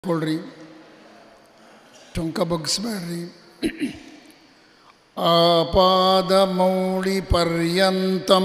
ಕೊಡ್ರಿ ಟೊಂಕ ಬಗ್ಸ್ಬೇಡ್ರಿ ಆಪಾದಮೌಳಿ ಪರ್ಯಂತಂ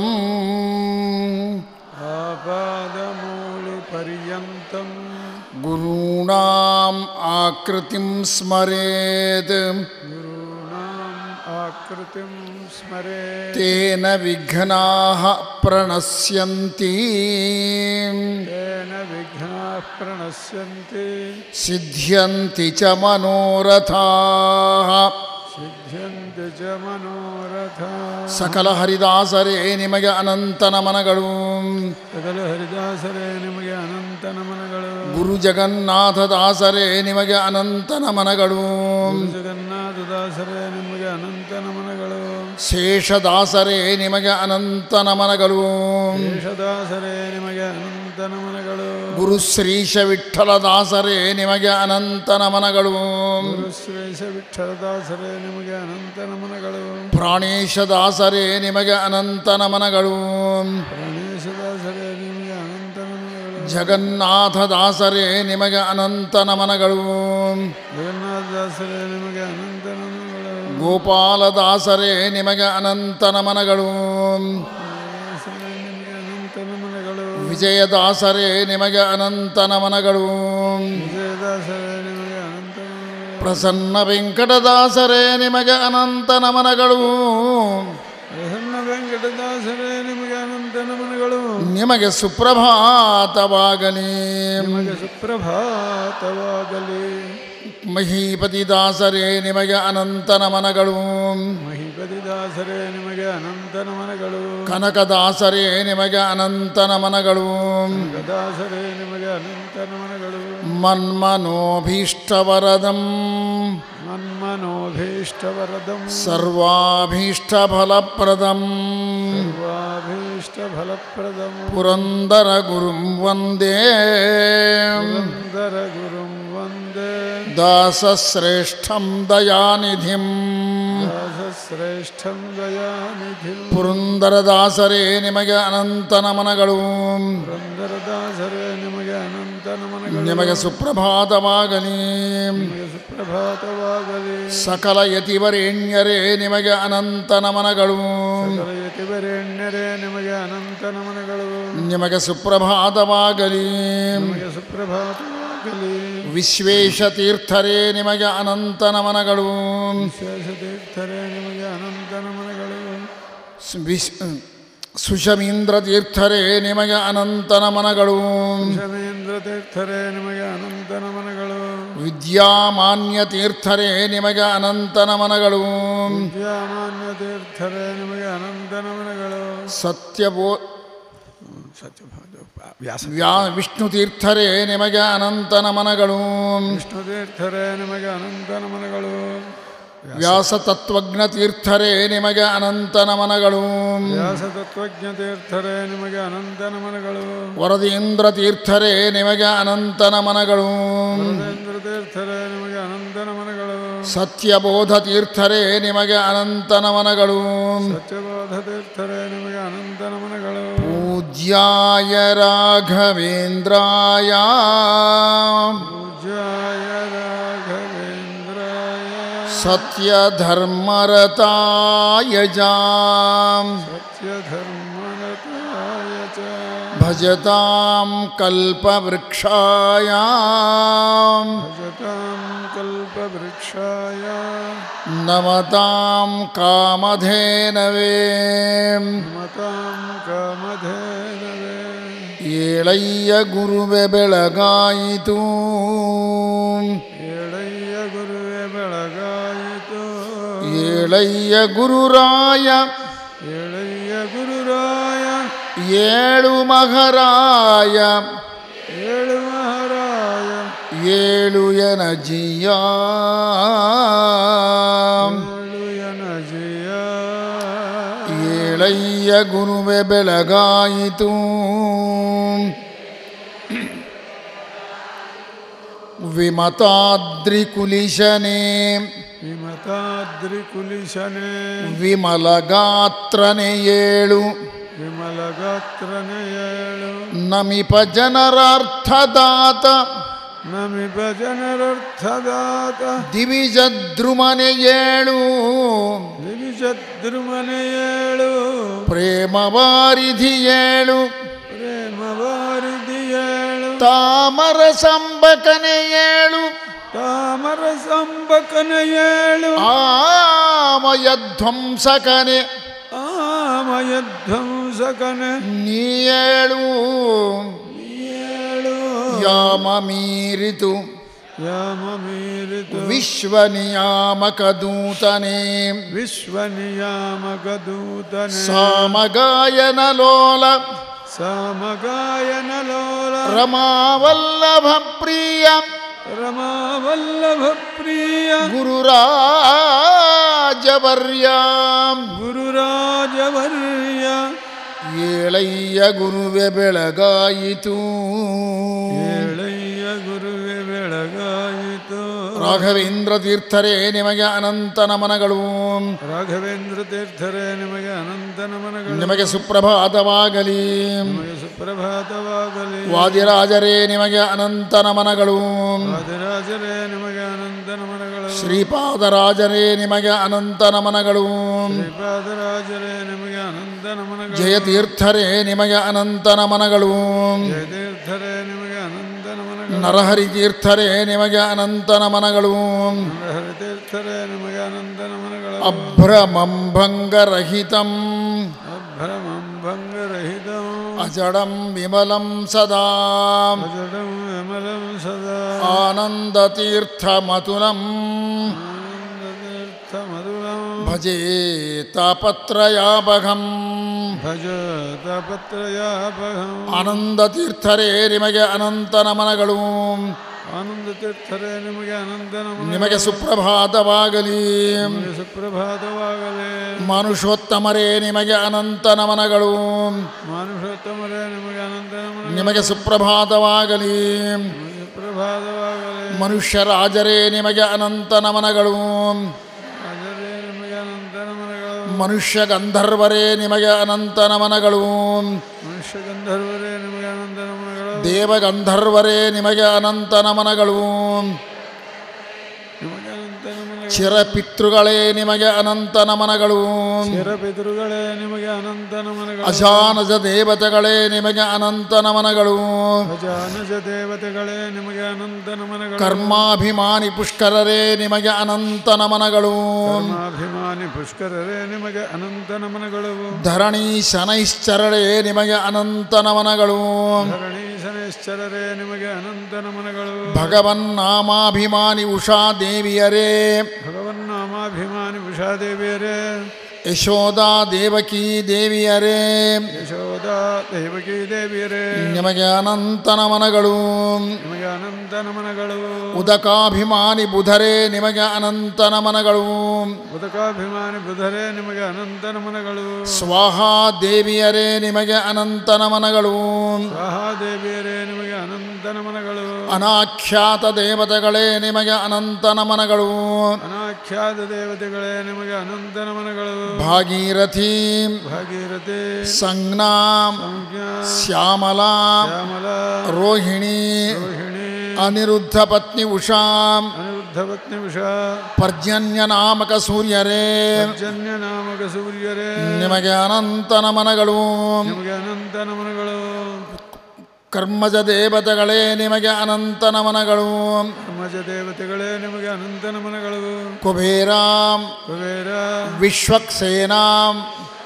आपादमौलिपर्यन्तं ಗುರುಣಾಂ ಆಕೃತಿಂ ಸ್ಮರೇತ್ गुरूणाम् आकृतिं स्मरेत् ತೇನ ವಿಘ್ನಾಃ ಪ್ರಣಶ್ಯಂತಿ तेन विघ्नाः प्रणश्यन्ति ಸಿದ್ಧ್ಯಂತಿ ಚ ಮನೋರಥಾಃ सिद्ध्यन्ति च मनोरथा ಸಕಲ ಹರಿದಾಸರೇ ನಿಮಗೆ ಅನಂತ ನಮನಗಳು ಸಕಲ ಹರಿದಾಸರೇ ನಿಮಗೆ ಅನಂತ ನಮನಗಳು ಗುರು ಜಗನ್ನಾಥದಾಸರೇ ನಿಮಗೆ ಅನಂತ ನಮನಗಳು ಜಗನ್ನಾಥದಾಸರೇ ನಿಮಗೆ ಅನಂತ ನಮನಗಳು ಶೇಷದಾಸರೇ ನಿಮಗೆ ಅನಂತ ನಮನಗಳು ಶೇಷದಾಸರೇ ನಿಮಗೆ ಅನಂತ ನಮನಗಳು ಗುರು ಶ್ರೀಶ ವಿಠಲದಾಸರೇ ನಿಮಗೆ ಅನಂತ ನಮನಗಳು ಗುರು ಶ್ರೇಷ ವಿಠಲದಾಸರೇ ನಿಮಗೆ ಅನಂತ ನಮನಗಳು ಪ್ರಾಣೇಶದಾಸರೇ ನಿಮಗೆ ಅನಂತ ನಮನಗಳು ಪ್ರಾಣೇಶದಾಸರೇ ನಿಮಗೆ ಅನಂತ ನಮನಗಳು ಜಗನ್ನಾಥದಾಸರೇ ನಿಮಗೆ ಅನಂತ ನಮನಗಳು ಜಗನ್ನಾಥದಾಸರೇ ನಿಮಗೆ ಅನಂತ ನಮನಗಳು ಗೋಪಾಲದಾಸರೇ ನಿಮಗೆ ಅನಂತ ನಮನಗಳು ದಾಸರೇ ನಿಮಗೆ ಅನಂತ ನಮನಗಳು ವಿಜಯದಾಸರೇ ನಿಮಗೆ ಅನಂತ ನಮನಗಳು ವಿಜಯದಾಸರೇ ನಿಮಗೆ ಅನಂತ ನಮನಗಳು ಪ್ರಸನ್ನ ವೆಂಕಟದಾಸರೇ ನಿಮಗೆ ಅನಂತ ನಮನಗಳು ಪ್ರಸನ್ನ ವೆಂಕಟದಾಸರೇ ನಿಮಗೆ ಅನಂತ ನಮನಗಳು ನಿಮಗೆ ಸುಪ್ರಭಾತವಾಗಲಿ ನಿಮಗೆ ಸುಪ್ರಭಾತವಾಗಲಿ ಮಹೀಪತಿ ದಾಸರೇ ನಿಮಗೆ ಅನಂತ ನಮನಗಳು ಮಹಿಪತಿದಾಸರೇ ನಿಮಗೆ ಅನಂತ ನಮನಗಳು ಕನಕದಾಸರೇ ನಿಮಗೆ ಅನಂತ ನಮನಗಳು ಗದಾಸರೇ ನಿಮಗೆ ಅನಂತ ನಮನಗಳು ಮನ್ಮನೋಭೀಷ್ಟವರದಂ ಮನ್ಮನೋಭೀಷ್ಟವರದಂ ಸರ್ವಾಭೀಷ್ಟಫಲಪ್ರದಂ ಸರ್ವಾಭೀಷ್ಟಫಲಪ್ರದಂ ಪುರಂದರ ಗುರುಂ ವಂದೇ ಸುಂದರ ಗುರುಂ ವಂದೇ ದಾಸಶ್ರೇಷ್ಠಂ ದಯಾನಿಧಿಂ ದಾಸಶ್ರೇಷ್ಠಂ ದಯಾನಿಧಿಂ ಪುರಂದರದಾಸರೇ ನಿಮಗೆ ಅನಂತ ನಮನಗಳು ಪುರಂದರದಾಸರೇ ನಿಮಗೆ ಅನಂತ ನಮನಗಳು ನಿಮಗೆ ಸುಪ್ರಭಾತವಾಗಲಿ ನಿಮಗೆ ಸುಪ್ರಭಾತವಾಗಲಿ ಸಕಲ ಯತಿವರೇಣ್ಯರೇ ನಿಮಗೆ ಅನಂತ ನಮನಗಳು ಸಕಲ ಯತಿವರೇಣ್ಯರೇ ನಿಮಗೆ ಅನಂತ ನಮನಗಳು ನಿಮಗೆ ಸುಪ್ರಭಾತವಾಗಲಿ ನಿಮಗೆ ಸುಪ್ರಭಾತವಾಗಲಿ ವಿಶ್ವೇಶತೀರ್ಥರೇ ನಿಮಗೆ ಅನಂತ ನಮನಗಳು ಶೇಷತೀರ್ಥರೇ ನಿಮಗೆ ಅನಂತ ನಮನಗಳು ಸು- ವಿಶ್ ಸುಷಮೀಂದ್ರ ತೀರ್ಥರೇ ನಿಮಗೆ ಅನಂತ ನಮನಗಳು ಶಮೇಂದ್ರ ತೀರ್ಥರೇ ನಿಮಗೆ ಅನಂತ ನಮನಗಳು ವಿದ್ಯಾಮಾನ್ಯ ತೀರ್ಥರೇ ನಿಮಗೆ ಅನಂತ ನಮನಗಳು ವಿದ್ಯಾಮಾನ್ಯ ತೀರ್ಥರೇ ನಿಮಗೆ ಅನಂತ ನಮನಗಳು ಸತ್ಯವೋ ಸತ್ಯಭಾದ ವ್ಯಾಸ ವ್ಯಾ ವಿಷ್ಣು ತೀರ್ಥರೇ ನಿಮಗೆ ಅನಂತ ನಮನಗಳು ವಿಷ್ಣು ತೀರ್ಥರೇ ನಿಮಗೆ ಅನಂತ ನಮನಗಳು ವ್ಯಾಸ ತತ್ವಜ್ಞ ತೀರ್ಥರೇ ನಿಮಗೆ ಅನಂತ ನಮನಗಳು ವ್ಯಾಸ ತತ್ವಜ್ಞ ತೀರ್ಥರೇ ನಿಮಗೆ ಅನಂತ ನಮನಗಳು ವರದೇಂದ್ರ ತೀರ್ಥರೇ ನಿಮಗೆ ಅನಂತ ನಮನಗಳು ವರದೇಂದ್ರ ತೀರ್ಥರೇ ನಿಮಗೆ ಅನಂತ ನಮನಗಳು ಸತ್ಯಬೋಧ ತೀರ್ಥರೇ ನಿಮಗೆ ಅನಂತ ನಮನಗಳು ಸತ್ಯಬೋಧ ತೀರ್ಥರೇ ನಿಮಗೆ ಅನಂತ ನಮನಗಳು ಪೂಜ್ಯಾಯ ರಾಘವೇಂದ್ರಾಯ ಪೂಜ್ಯಾಯ ರಾಘವೇಂದ್ರಾಯ ಸತ್ಯಧರ್ಮರತಾಯ ಜಾಂ ಸತ್ಯಧರ್ಮರತಾಯ ಚ ಭಜತಾಂ ಕಲ್ಪವೃಕ್ಷಾಯ ಭಜತಾಂ ಕಲ್ಪವೃಕ್ಷಾಯ ನಮತಾಂ ಕಾಮಧೇನವೇ ಮತಾಂ ಕಾಮಧೇನವೇ ಏಳಯ್ಯ ಗುರುವೆ ಬೆಳಗಾಯಿತು ಏಳಯ್ಯ ಗುರುವೆ ಬೆಳಗಾಯಿತು ಏಳಯ್ಯ ಗುರುರಾಯ ಏಳಯ್ಯ ಗುರುರಾಯ ಏಳು ಮಹರಾಯ ಏಳು ಮಹಾರಾಯ ಏಳು ಎನಜಿಯ ಏಳು ಯನಜಯ ಏಳಯ್ಯ ಗುರುವೆ ಬೆಳಗಾಯಿತು ವಿಮತಾದ್ರಿ ಕುಲಿಶನೇ ವಿಮತಾದ್ರಿ ಕುಲಿಶನೆ ವಿಮಲಗಾತ್ರನೆ ಏಳು ವಿಮಲ ಗಾತ್ರನೆ ಏಳು ನಮಿಪ ಜನರಾರ್ಥದಾತ ನಮಿಪ ಜನರರ್ಥದಾತ ದಿವಿಜದ್ರುಮನೆ ಏಳು ದಿವಿಷದ್ರುಮನೆ ಏಳು ಪ್ರೇಮ ವಾರಿಧಿ ಏಳು ಪ್ರೇಮ ವಾರಿಧಿ ಏಳು ತಾಮರ ಸಂಬಕನೆ ಏಳು ತಾಮರ ಸಂಬಕನ ಏಳು ಆಮಯ ಧ್ವಂಸಕನೆ ಆಮಯ ಧ್ವಂಸಕನ ನೀ ಏಳು ಏಳು ಯಾಮ ಮೀರಿತು ಯಾಮ ಮೀರಿತು ವಿಶ್ವ ನಿಯಾಮಕ ದೂತನೇ ವಿಶ್ವ ನಿಯಾಮಕ ದೂತನೆ ಸಾಮಗಾಯನ ಲೋಲ ಸಮಗಾಯನ ಲೋಲ ರಮಾವಲ್ಲಭ ಪ್ರಿಯ ರಮಾವಲ್ಲಭ ಪ್ರಿಯ ಗುರುರಾಜವರ್ಯ ಗುರುರಾಜವರ್ಯ ಏಳಯ್ಯ ಗುರುವೆ ಬೆಳಗಾಯಿತು ಏಳಯ್ಯ ಗುರುವೆ ಬೆಳಗಾಯಿತು ರಾಘವೇಂದ್ರ ತೀರ್ಥರೇ ನಿಮಗೆ ಅನಂತ ನಮನಗಳು ರಾಘವೇಂದ್ರ ತೀರ್ಥರೇ ನಿಮಗೆ ಅನಂತ ನಮನಗಳು ನಿಮಗೆ ಸುಪ್ರಭಾತವಾಗಲಿ ನಿಮಗೆ ಸುಪ್ರಭಾತವಾಗಲಿ ವಾದಿರಾಜರೇ ನಿಮಗೆ ಅನಂತ ನಮನಗಳು ರಾಜರಾಜರೇ ನಿಮಗೆ ಅನಂತ ನಮನಗಳು ಶ್ರೀಪಾದರಾಜರೇ ನಿಮಗೆ ಅನಂತ ನಮನಗಳು ಶ್ರೀಪಾದರಾಜರೇ ನಿಮಗೆ ಅನಂತ ನಮನಗಳು ಜಯತೀರ್ಥರೇ ನಿಮಗೆ ಅನಂತ ನಮನಗಳು ಜಯತೀರ್ಥರೇ ನಿಮಗೆ ಅನಂತ ನಮನಗಳು ನರಹರಿ ತೀರ್ಥರೇ ನಿಮಗೆ ಅನಂತ ನಮನಗಳು ಹರಿತೀರ್ಥರೇ ನಿಮಗೆ ಅನಂತ ನಮನಗಳು ಅಭ್ರಮಂಭಂಗರಹಿತಂ ಅಭ್ರಮಂ ಭಂಗರಹಿತಂ ಅಜಡಂ ವಿಮಲಂ ಸದಾ ಅಜಡಂ ವಿಮಲಂ ಸದಾ ಆನಂದತೀರ್ಥಮತುಲಂ ಆನಂದತೀರ್ಥ ಮಧುರಂ ಭಜೇ ತಾಪತ್ರಯಾಪಘಂ ಭಜ ತಾಪತ್ರಯಾಪಹಂ ಆನಂದತೀರ್ಥರೇ ನಿಮಗೆ ಅನಂತ ನಮನಗಳು ಆನಂದ ತೀರ್ಥರೇ ನಿಮಗೆ ಅನಂತ ನಮನ ನಿಮಗೆ ಸುಪ್ರಭಾತವಾಗಲಿ ನಿಮಗೆ ಸುಪ್ರಭಾತವಾಗಲಿ ಮನುಷ್ಯೋತ್ತಮರೇ ನಿಮಗೆ ಅನಂತ ನಮನಗಳು ಮಾನುಷೋತ್ತಮರೇ ನಿಮಗೆ ಅನಂತ ನಮನ ನಿಮಗೆ ಸುಪ್ರಭಾತವಾಗಲಿ ನಿಮಗೆ ಸುಪ್ರಭಾತವಾಗಲಿ ಮನುಷ್ಯರಾಜರೇ ನಿಮಗೆ ಅನಂತ ನಮನಗಳು ರಾಜರೇ ನಿಮಗೆ ಅನಂತ ನಮನಗಳು ಮನುಷ್ಯ ಗಂಧರ್ವರೇ ನಿಮಗೆ ಅನಂತ ನಮನಗಳು ಮನುಷ್ಯ ಗಂಧರ್ವರೇ ನಿಮಗೆ ಅನಂತ ನಮನಗಳು ದೇವಗಂಧರ್ವರೇ ನಿಮಗೆ ಅನಂತ ನಮನಗಳು ನಿಮಗೆ ಅನಂತ ನಮನಗಳು ಚಿರಪಿತೃಗಳೇ ನಿಮಗೆ ಅನಂತ ನಮನಗಳು ಚಿರಪಿತೃಗಳೇ ನಿಮಗೆ ಅನಂತ ನಮನಗಳು ಅಜಾನಜ ದೇವತೆಗಳೇ ನಿಮಗೆ ಅನಂತ ನಮನಗಳು ಅಜಾನಜ ದೇವತೆಗಳೇ ನಿಮಗೆ ಅನಂತ ನಮನಗಳು ಕರ್ಮಾಭಿಮಾನಿ ಪುಷ್ಕರರೇ ನಿಮಗೆ ಅನಂತ ನಮನಗಳು ಕರ್ಮಾಭಿಮಾನಿ ಪುಷ್ಕರರೇ ನಿಮಗೆ ಅನಂತ ನಮನಗಳು ಧರಣಿ ಶನೈಶ್ಚರಳೇ ನಿಮಗೆ ಅನಂತ ನಮನಗಳು ಧರಣೀಶನೇಶ್ವರರೇ ನಿಮಗೆ ಅನಂತ ನಮನಗಳು ಭಗವನ್ನಾಮಾಭಿಮಾನಿ ಉಷಾ ದೇವಿಯರೇ ಭಗವನ್ನಾಮಾಭಿಮಾನಿ ಉಷಾದೇವಿಯರೇ ಯಶೋದಾ ದೇವಕೀ ದೇವಿಯರೇ ಯಶೋದ ದೇವಕಿ ದೇವಿಯರೇ ನಿಮಗೆ ಅನಂತ ನಮನಗಳು ನಿಮಗೆ ಅನಂತ ನಮನಗಳು ಉದಕಾಭಿಮಾನಿ ಬುಧರೇ ನಿಮಗೆ ಅನಂತ ನಮನಗಳು ಉದಕಾಭಿಮಾನಿ ಬುಧರೇ ನಿಮಗೆ ಅನಂತ ನಮನಗಳು ಸ್ವಾಹಾ ದೇವಿಯರೇ ನಿಮಗೆ ಅನಂತ ನಮನಗಳು ಸ್ವಾಹಾದೇವಿಯರೇ ನಿಮಗೆ ಅನಂತ ನಮನಗಳು ಅನಾಖ್ಯಾತ ದೇವತೆಗಳೇ ನಿಮಗೆ ಅನಂತ ನಮನಗಳು ಅನಾಖ್ಯಾತ ದೇವತೆಗಳೇ ನಿಮಗೆ ಅನಂತ ನಮನಗಳು ಭಾಗೀರಥಿ ಭಾಗೀರಥಿ ಸಂಜ್ಞಾ ಸಂಜ್ಞಾ ಶ್ಯಾಮಲಾ ಶ್ಯಾಮಲ ರೋಹಿಣಿ ರೋಹಿಣಿ ಅನಿರುದ್ಧ ಪತ್ನಿ ಉಷಾ ಅನಿರುದ್ಧ ಪತ್ನಿ ವಿಷ ಪರ್ಜನ್ಯ ನಾಮಕ ಸೂರ್ಯರೇ ಜನ್ಯ ನಾಮಕ ಸೂರ್ಯರೇ ನಿಮಗೆ ಅನಂತ ನಮನಗಳು ನಿಮಗೆ ಅನಂತ ನಮನಗಳು ಕರ್ಮಜ ದೇವತೆಗಳೇ ನಿಮಗೆ ಅನಂತ ನಮನಗಳು ಮಜ ದೇವತೆಗಳೇ ನಿಮಗೆ ಅನಂತ ನಮನಗಳು ಕುಬೇರಾಂ ಕುಬೇರ ವಿಶ್ವಕ್ಸೇನಾಂ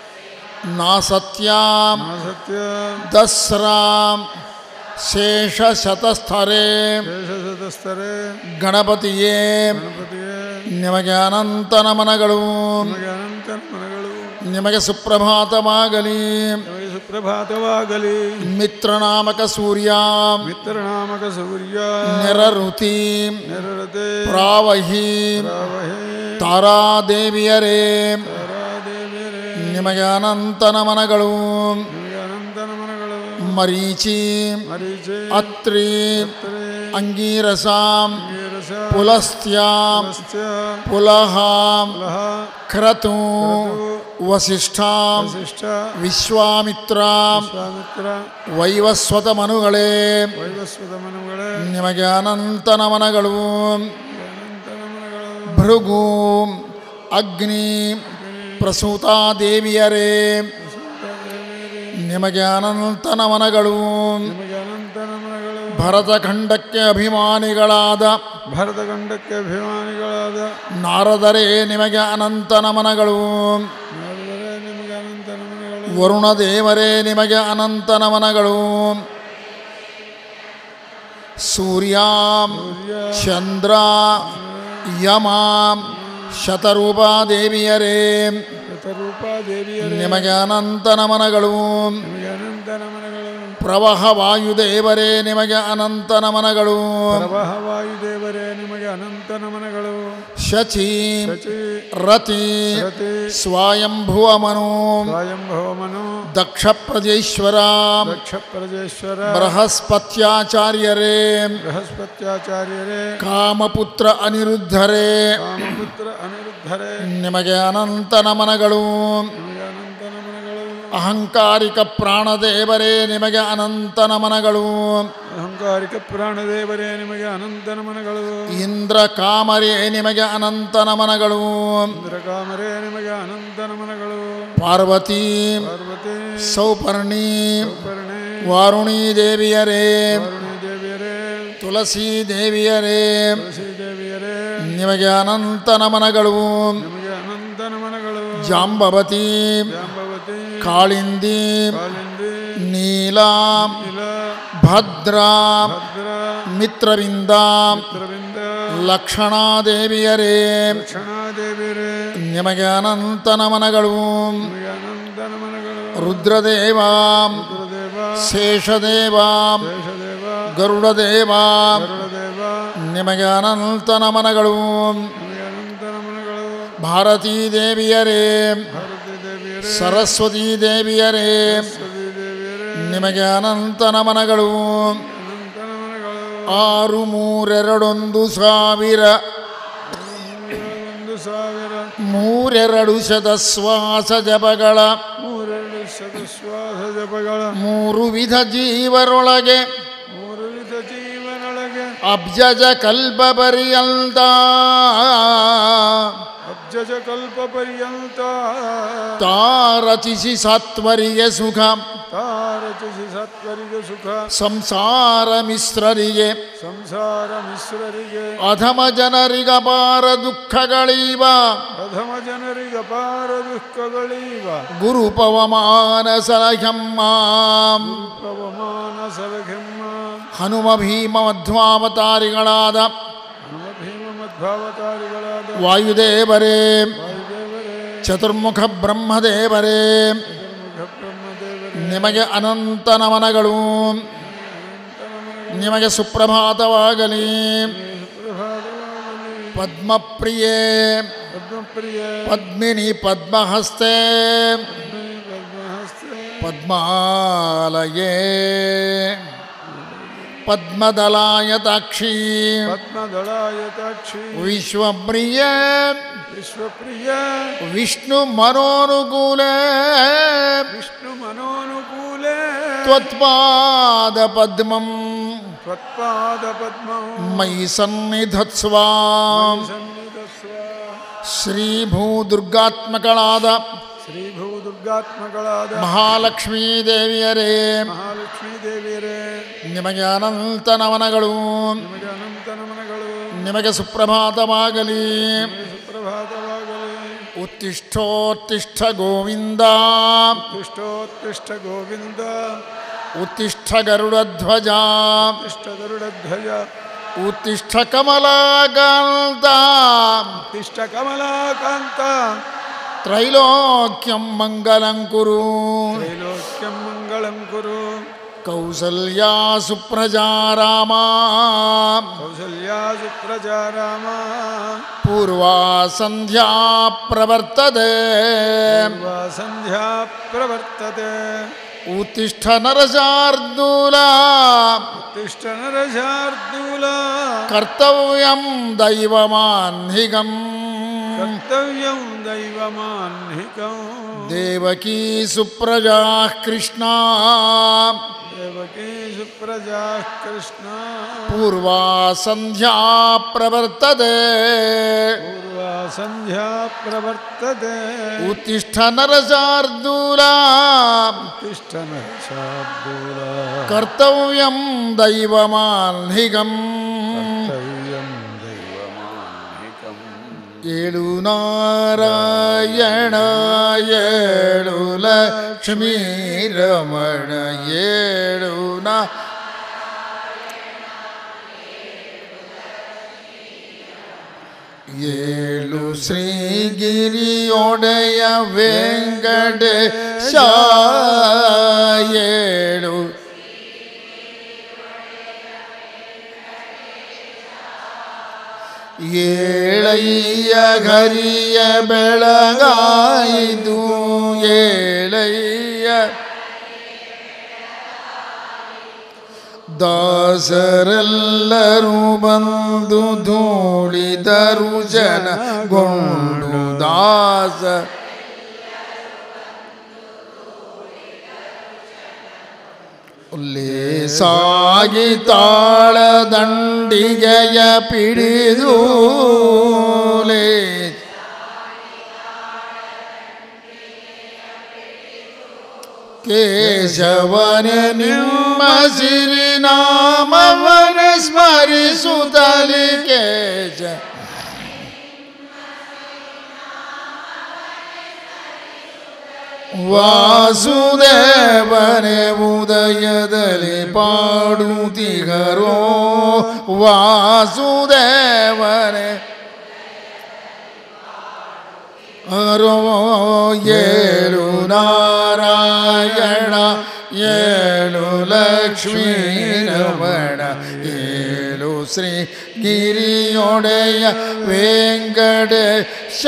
ನಾಸತ್ಯಾಂ ಸತ್ಯ ದಸ್ರಾಂ ಶೇಷಶತಸ್ಥರೇ ಶೇಷಸದಸ್ತರೇ ಗಣಪತಿಯೇ ಗಣಪತಿಯೇ ನಿಮಗೆ ಅನಂತ ನಮನಗಳು ನಿಮಗೆ ಅನಂತ ನಮನಗಳು ನಿಮಗೆ ಸುಪ್ರಭಾತವಾಗಲಿ ನಿಮಗೆ ಸುಪ್ರಭಾತವಾಗಲಿ ಮಿತ್ರನಾಮಕ ಸೂರ್ಯ ಮಿತ್ರನಾಮಕ ಸೂರ್ಯ ನೆರಋತಿ ನೆರಳತೆ ಪ್ರಾವಹಿ ರಾವಹೇ ತಾರಾದೇವಿಯರೇ ತಾರಾದೇವಿಯರೇ ನಿಮಗೆ ಅನಂತ ನಮನಗಳು ನಿಮಗೆ ಅನಂತ ನಮನಗಳು ಮರೀಚಿ ಮರೀಚೆ ಅತ್ರಿ ಅತ್ತರೆ ಅಂಗೀರಸಾಂ ನೀರಸ ಪುಲಸ್ತ್ಯಾಂ ಪುಲಸ್ತ್ಯ ಪುಲಹ ಲಹ ಕ್ರತು ವಸಿಷ್ಠ ವಸಿಷ್ಠ ವಿಶ್ವಾಮಿತ್ರ ವಿಶ್ವಾಮಿತ್ರ ವೈವಸ್ವತ ಮನುಗಳೇ ವೈವಸ್ವತ ಮನುಗಳೇ ನಿಮಗೆ ಅನಂತ ನಮನಗಳು ಅನಂತ ನಮನಗಳು ಭೃಗು ಅಗ್ನಿ ಪ್ರಸೂತಾ ದೇವಿಯರೇ ನಿಮಗೆ ಅನಂತ ನಮನಗಳು ನಿಮಗೆ ಅನಂತ ನಮನಗಳು ಭರತಖಂಡಕ್ಕೆ ಅಭಿಮಾನಿಗಳಾದ ಭರತಖಂಡಕ್ಕೆ ಅಭಿಮಾನಿಗಳಾದ ನಾರದರೇ ನಿಮಗೆ ಅನಂತ ನಮನಗಳು ನಾರದರೇ ನಿಮಗೆ ಅನಂತ ನಮನಗಳು ವರುಣ ದೇವರೇ ನಿಮಗೆ ಅನಂತ ನಮನಗಳು ಸೂರ್ಯ ಚಂದ್ರ ಯಮ ಶತರೂಪ ದೇವಿಯರೇ ಶತರೂಪ ದೇವಿಯರೇ ನಿಮಗೆ ಅನಂತ ನಮನಗಳು ನಿಮಗೆ ಅನಂತ ನಮನಗಳು ಪ್ರವಾಹ ವಾಯುದೇವರೇ ನಿಮಗೆ ಅನಂತ ನಮನಗಳು ಪ್ರವಾಹ ವಾಯುದೇವರೇ ನಿಮಗೆ ಅನಂತ ನಮನಗಳು ಶಚಿ ಶಚಿ ರತಿ ರತಿ ಸ್ವಯಂಭುವ ಮನು ಸ್ವಯಂಭವ ಮನು ದಕ್ಷ ಪ್ರಜೇಶ್ವರ ದಕ್ಷ ಪ್ರಜೇಶ್ವರ ಬೃಹಸ್ಪತ್ಯಾಚಾರ್ಯರೇ ಬೃಹಸ್ಪತ್ಯಾಚಾರ್ಯರೇ ಕಾಮಪುತ್ರ ಅನಿರುದ್ಧರೇ ಕಾಮಪುತ್ರ ಅನಿರುದ್ಧರೇ ನಿಮಗೆ ಅನಂತ ನಮನಗಳು ನಿಮಗೆ ಅನಂತ ನಮನಗಳು ಅಹಂಕಾರಿಕ ಪ್ರಾಣದೇವರೇ ನಿಮಗೆ ಅನಂತ ನಮನಗಳು ಅಹಂಕಾರಿಕ ಪ್ರಾಣದೇವರೇ ನಿಮಗೆ ಅನಂತ ನಮನಗಳು ಇಂದ್ರ ಕಾಮರೇ ನಿಮಗೆ ಅನಂತ ನಮನಗಳು ಇಂದ್ರಕಾಮರೇ ನಿಮಗೆ ಅನಂತ ನಮನಗಳು ಪಾರ್ವತಿ ಪಾರ್ವತಿ ಸೌಪರ್ಣಿ ಕರ್ಣೆ ವಾರುಣಿ ದೇವಿಯರೇ ವಾರುಣಿ ದೇವಿಯರೇ ತುಳಸಿ ದೇವಿಯರೇ ತುಳಸಿ ದೇವಿಯರೇ ನಿಮಗೆ ಅನಂತ ನಮನಗಳು ನಿಮಗೆ ಅನಂತ ನಮನಗಳು ಜಾಂಬವತಿ ಜಾಂಬವತಿ ಕಾಳಿಂದಿ ಕಾಲಿಂದಿ ನೀಲ ನೀಲ ಭದ್ರ ಭದ್ರ ಮಿತ್ರವಿಂದ ಮಿತ್ರವಿಂದ ಲಕ್ಷಣಾದೇವಿಯರೇ ಲಕ್ಷಣಾದೇವಿಯರೇ ನಿಮಗೆ ಅನಂತ ನಮನಗಳು ನಿಮಗೆ ಅನಂತ ನಮನಗಳು ರುದ್ರದೇವ ರುದ್ರದೇವ ಶೇಷದೇವ ಶೇಷದೇವ ಗರುಡದೇವ ಗರುಡದೇವ ನಿಮಗೆ ಅನಂತ ನಮನಗಳು ನಿಮಗೆ ಅನಂತ ನಮನಗಳು ಭಾರತೀ ದೇವಿಯರೇ ಭಾರತಿ ದೇವಿಯರೇ ಸರಸ್ವತೀ ದೇವಿಯರೇ ಸರಸ್ವತಿ ದೇವಿಯರೇ ನಿಮಗೆ ಅನಂತ ನಮನಗಳು ಅನಂತ ನಮನಗಳು ಆರು ಮೂರೆರಡೊಂದು ಸಾವಿರ ಒಂದು ಸಾವಿರ ಮೂರೆರಡು ಶತಶ್ವಾಸ ಜಪಗಳ ಮೂರೆರಡು ಶತಶ್ವಾಸ ಜಪಗಳ ಮೂರು ವಿಧ ಜೀವರೊಳಗೆ ಮೂರು ವಿಧ ಜೀವನೊಳಗೆ ಅಬ್ಜಜ ಕಲ್ಪ ಪರ್ಯಂತ ಅಬ್ಜಜ ಕಲ್ಪ ಪರ್ಯಂತ ತಾ ರಚಿಸಿ ಸತ್ವರಿಗೆ ಸುಖ ತಾರಚಿಸಿ ಸತ್ವರಿಗೆ ಸುಖ ಸಂಸಾರ ಮಿಶ್ರರಿಗೆ ಸಂಸಾರ ಮಿಶ್ರರಿಗೆ ಅಧಮ ಜನರಿಗಪಾರ ದುಃಖಗಳೀವ ಪ್ರಥಮ ಜನರಿಗೆ ಅಪಾರ ದುಃಖಗಳೀವ ಗುರು ಪವಮಾನ ಸಲಹ್ಯಮ್ಮ ಪವಮಾನ ಸಲಘೆಮ್ಮ ಹನುಮ ಭೀಮ ಮಧ್ವಾವತಾರಿಗಳಾದ ಹನುಮ ಭೀಮ ಮಧ್ವಾವತಾರಿಗಳಾದ ವಾಯುದೇವರೇ ವಾಯುದೇವರೇ ಚತುರ್ಮುಖ ಬ್ರಹ್ಮದೇವರೇ ಚತುರ್ಮುಖ ಬ್ರಹ್ಮದೇವರೇ ನಿಮಗೆ ಅನಂತ ನಮನಗಳು ನಿಮಗೆ ಸುಪ್ರಭಾತವಾಗಲಿ ಪ್ರಭಾತವಾಗಲಿ ಪದ್ಮಪ್ರಿಯೇ ಪದ್ಮಪ್ರಿಯ ಪದ್ಮಿನಿ ಪದ್ಮಹಸ್ತೆ ಪದ್ಮಹಸ್ತೆ ಪದ್ಮಾಲಯೇ ಪದ್ಮದಲಾಯತಾಕ್ಷಿ ಪದ್ಮದಳಾಯತಾಕ್ಷಿ ವಿಶ್ವಪ್ರಿಯ ವಿಶ್ವಪ್ರಿಯ ವಿಷ್ಣು ಮನೋನುಕೂಲೆ ವಿಷ್ಣು ಮನೋನುಕೂಲೆ ತ್ವತ್ಪಾದ ಪದ್ಮಂ ತ್ವತ್ಪಾದ ಪದ್ಮಂ ಮಯಿ ಸನ್ನಿಧತ್ಸ್ವಾಂ ಸನ್ನಿಧಸ್ವ ಶ್ರೀ ಭೂದುರ್ಗಾತ್ಮಕಳಾದ ಶ್ರೀ ಭೂ ದುರ್ಗಾತ್ಮಗಳಾದ ಮಹಾಲಕ್ಷ್ಮೀ ದೇವಿಯರೇ ಮಹಾಲಕ್ಷ್ಮೀ ದೇವಿಯರೇ ನಿಮಗೆ ಅನಂತ ನಮನಗಳು ನಿಮಗೆ ಅನಂತ ನಮನಗಳು ನಿಮಗೆ ಸುಪ್ರಭಾತವಾಗಲಿ ನಿಮಗೆ ಸುಪ್ರಭಾತವಾಗಲಿ ಉತ್ತಿಷ್ಠೋತ್ತಿಷ್ಠ ಗೋವಿಂದ ತಿಷ್ಟೋತ್ತಿಷ್ಠ ಗೋವಿಂದ ಉತ್ತಿಷ್ಠ ಗರುಡಧ್ವಜ ತಿಷ್ಠ ಗರುಡಧ್ವಜ ಉತ್ತಿಷ್ಠ ಕಮಲಾಕಾಂತ ತಿಷ್ಠ ಕಮಲಾಕಾಂತ ತ್ರೈಲೋಕ್ಯಂ ಮಂಗಲಂ ಕುರು ತ್ರೈಲೋಕ್ಯಂ ಮಂಗಳಂ ಕುರು ಕೌಸಲ್ಯಾ ಸುಪ್ರಜಾ ರಾಮ ಕೌಸಲ್ಯಾ ಸುಪ್ರಜಾ ರಾಮ ಪೂರ್ವಾ ಸಂಧ್ಯಾ ಪ್ರವರ್ತದೆ ಪೂರ್ವಾ ಸಂಧ್ಯಾ ಪ್ರವರ್ತತೆ ಉತ್ತಿಷ್ಠ ನರಸಾರ್ದೂಲ ತಿಷ್ಠ ನರಶಾರ್ದೂಲ ಕರ್ತವ್ಯಂ ದೈವಮಾನ್ಹಿಗಂ ಕರ್ತವ್ಯಂ ದೈವಮಾನ್ಹಿಕಂ ದೇವಕೀ ಸುಪ್ರಜಾ ಕೃಷ್ಣ ದೇವಕೀ ಸುಪ್ರಜಾ ಕೃಷ್ಣ ಪೂರ್ವಾ ಸಂಧ್ಯಾ ಪ್ರವರ್ತದೆ ಪೂರ್ವ ಸಂಧ್ಯಾ ಪ್ರವರ್ತತೆ ಉತ್ತಿಷ್ಠ ನರಸಾರ್ದೂಲ ತಿಷ್ಠನ ಶಾರ್ದೂಲ ಕರ್ತವ್ಯಂ ದೈವಮಾನ್ಹಿಗಂ ಕರ್ತವ್ಯಂ ದೈವಮಾನ್ಹಿಕಂ ಏಳು ನಾರಾಯಣ ಏಳು ಲಕ್ಷ್ಮೀ ರಮಣ ಏಳು ನಾ ಏಳು ಶ್ರೀಗಿರಿಯೊಡೆಯ ವೆಂಕಟೇಶ ಏಳು ಏಳಯ್ಯ ಘರಿಯ ಬೆಳಗಾಯಿದು ಏಳಯ್ಯ ದಾಸರೆಲ್ಲರೂ ಬಂದು ಧೂಳಿದರು ಜನಗೊಂಡು ದಾಸ ಸಾಗಿ ತಾಳ ದಂಡಿಗೆಯ ಪಿಡಿದು ಲೇ ಕೇಶವನ ನಿಮ್ಮ ಸಿರಿನಾಮವನ ಸ್ಮರಿಸುತ್ತಲಿ ಕೇಶ ವಾಸುದೇವನೇ ಉದಯದಲ್ಲಿ ಪಾಡುತ್ತಿಗರೋ ವಾಸುದೇವನೇ ಹರೋ ಏಳು ನಾರಾಯಣ ಏಳು ಲಕ್ಷ್ಮೀ ರಮಣ ಏಳು ಶ್ರೀ ಗಿರಿಯೊಡೆಯ ವೆಂಕಟೇಶ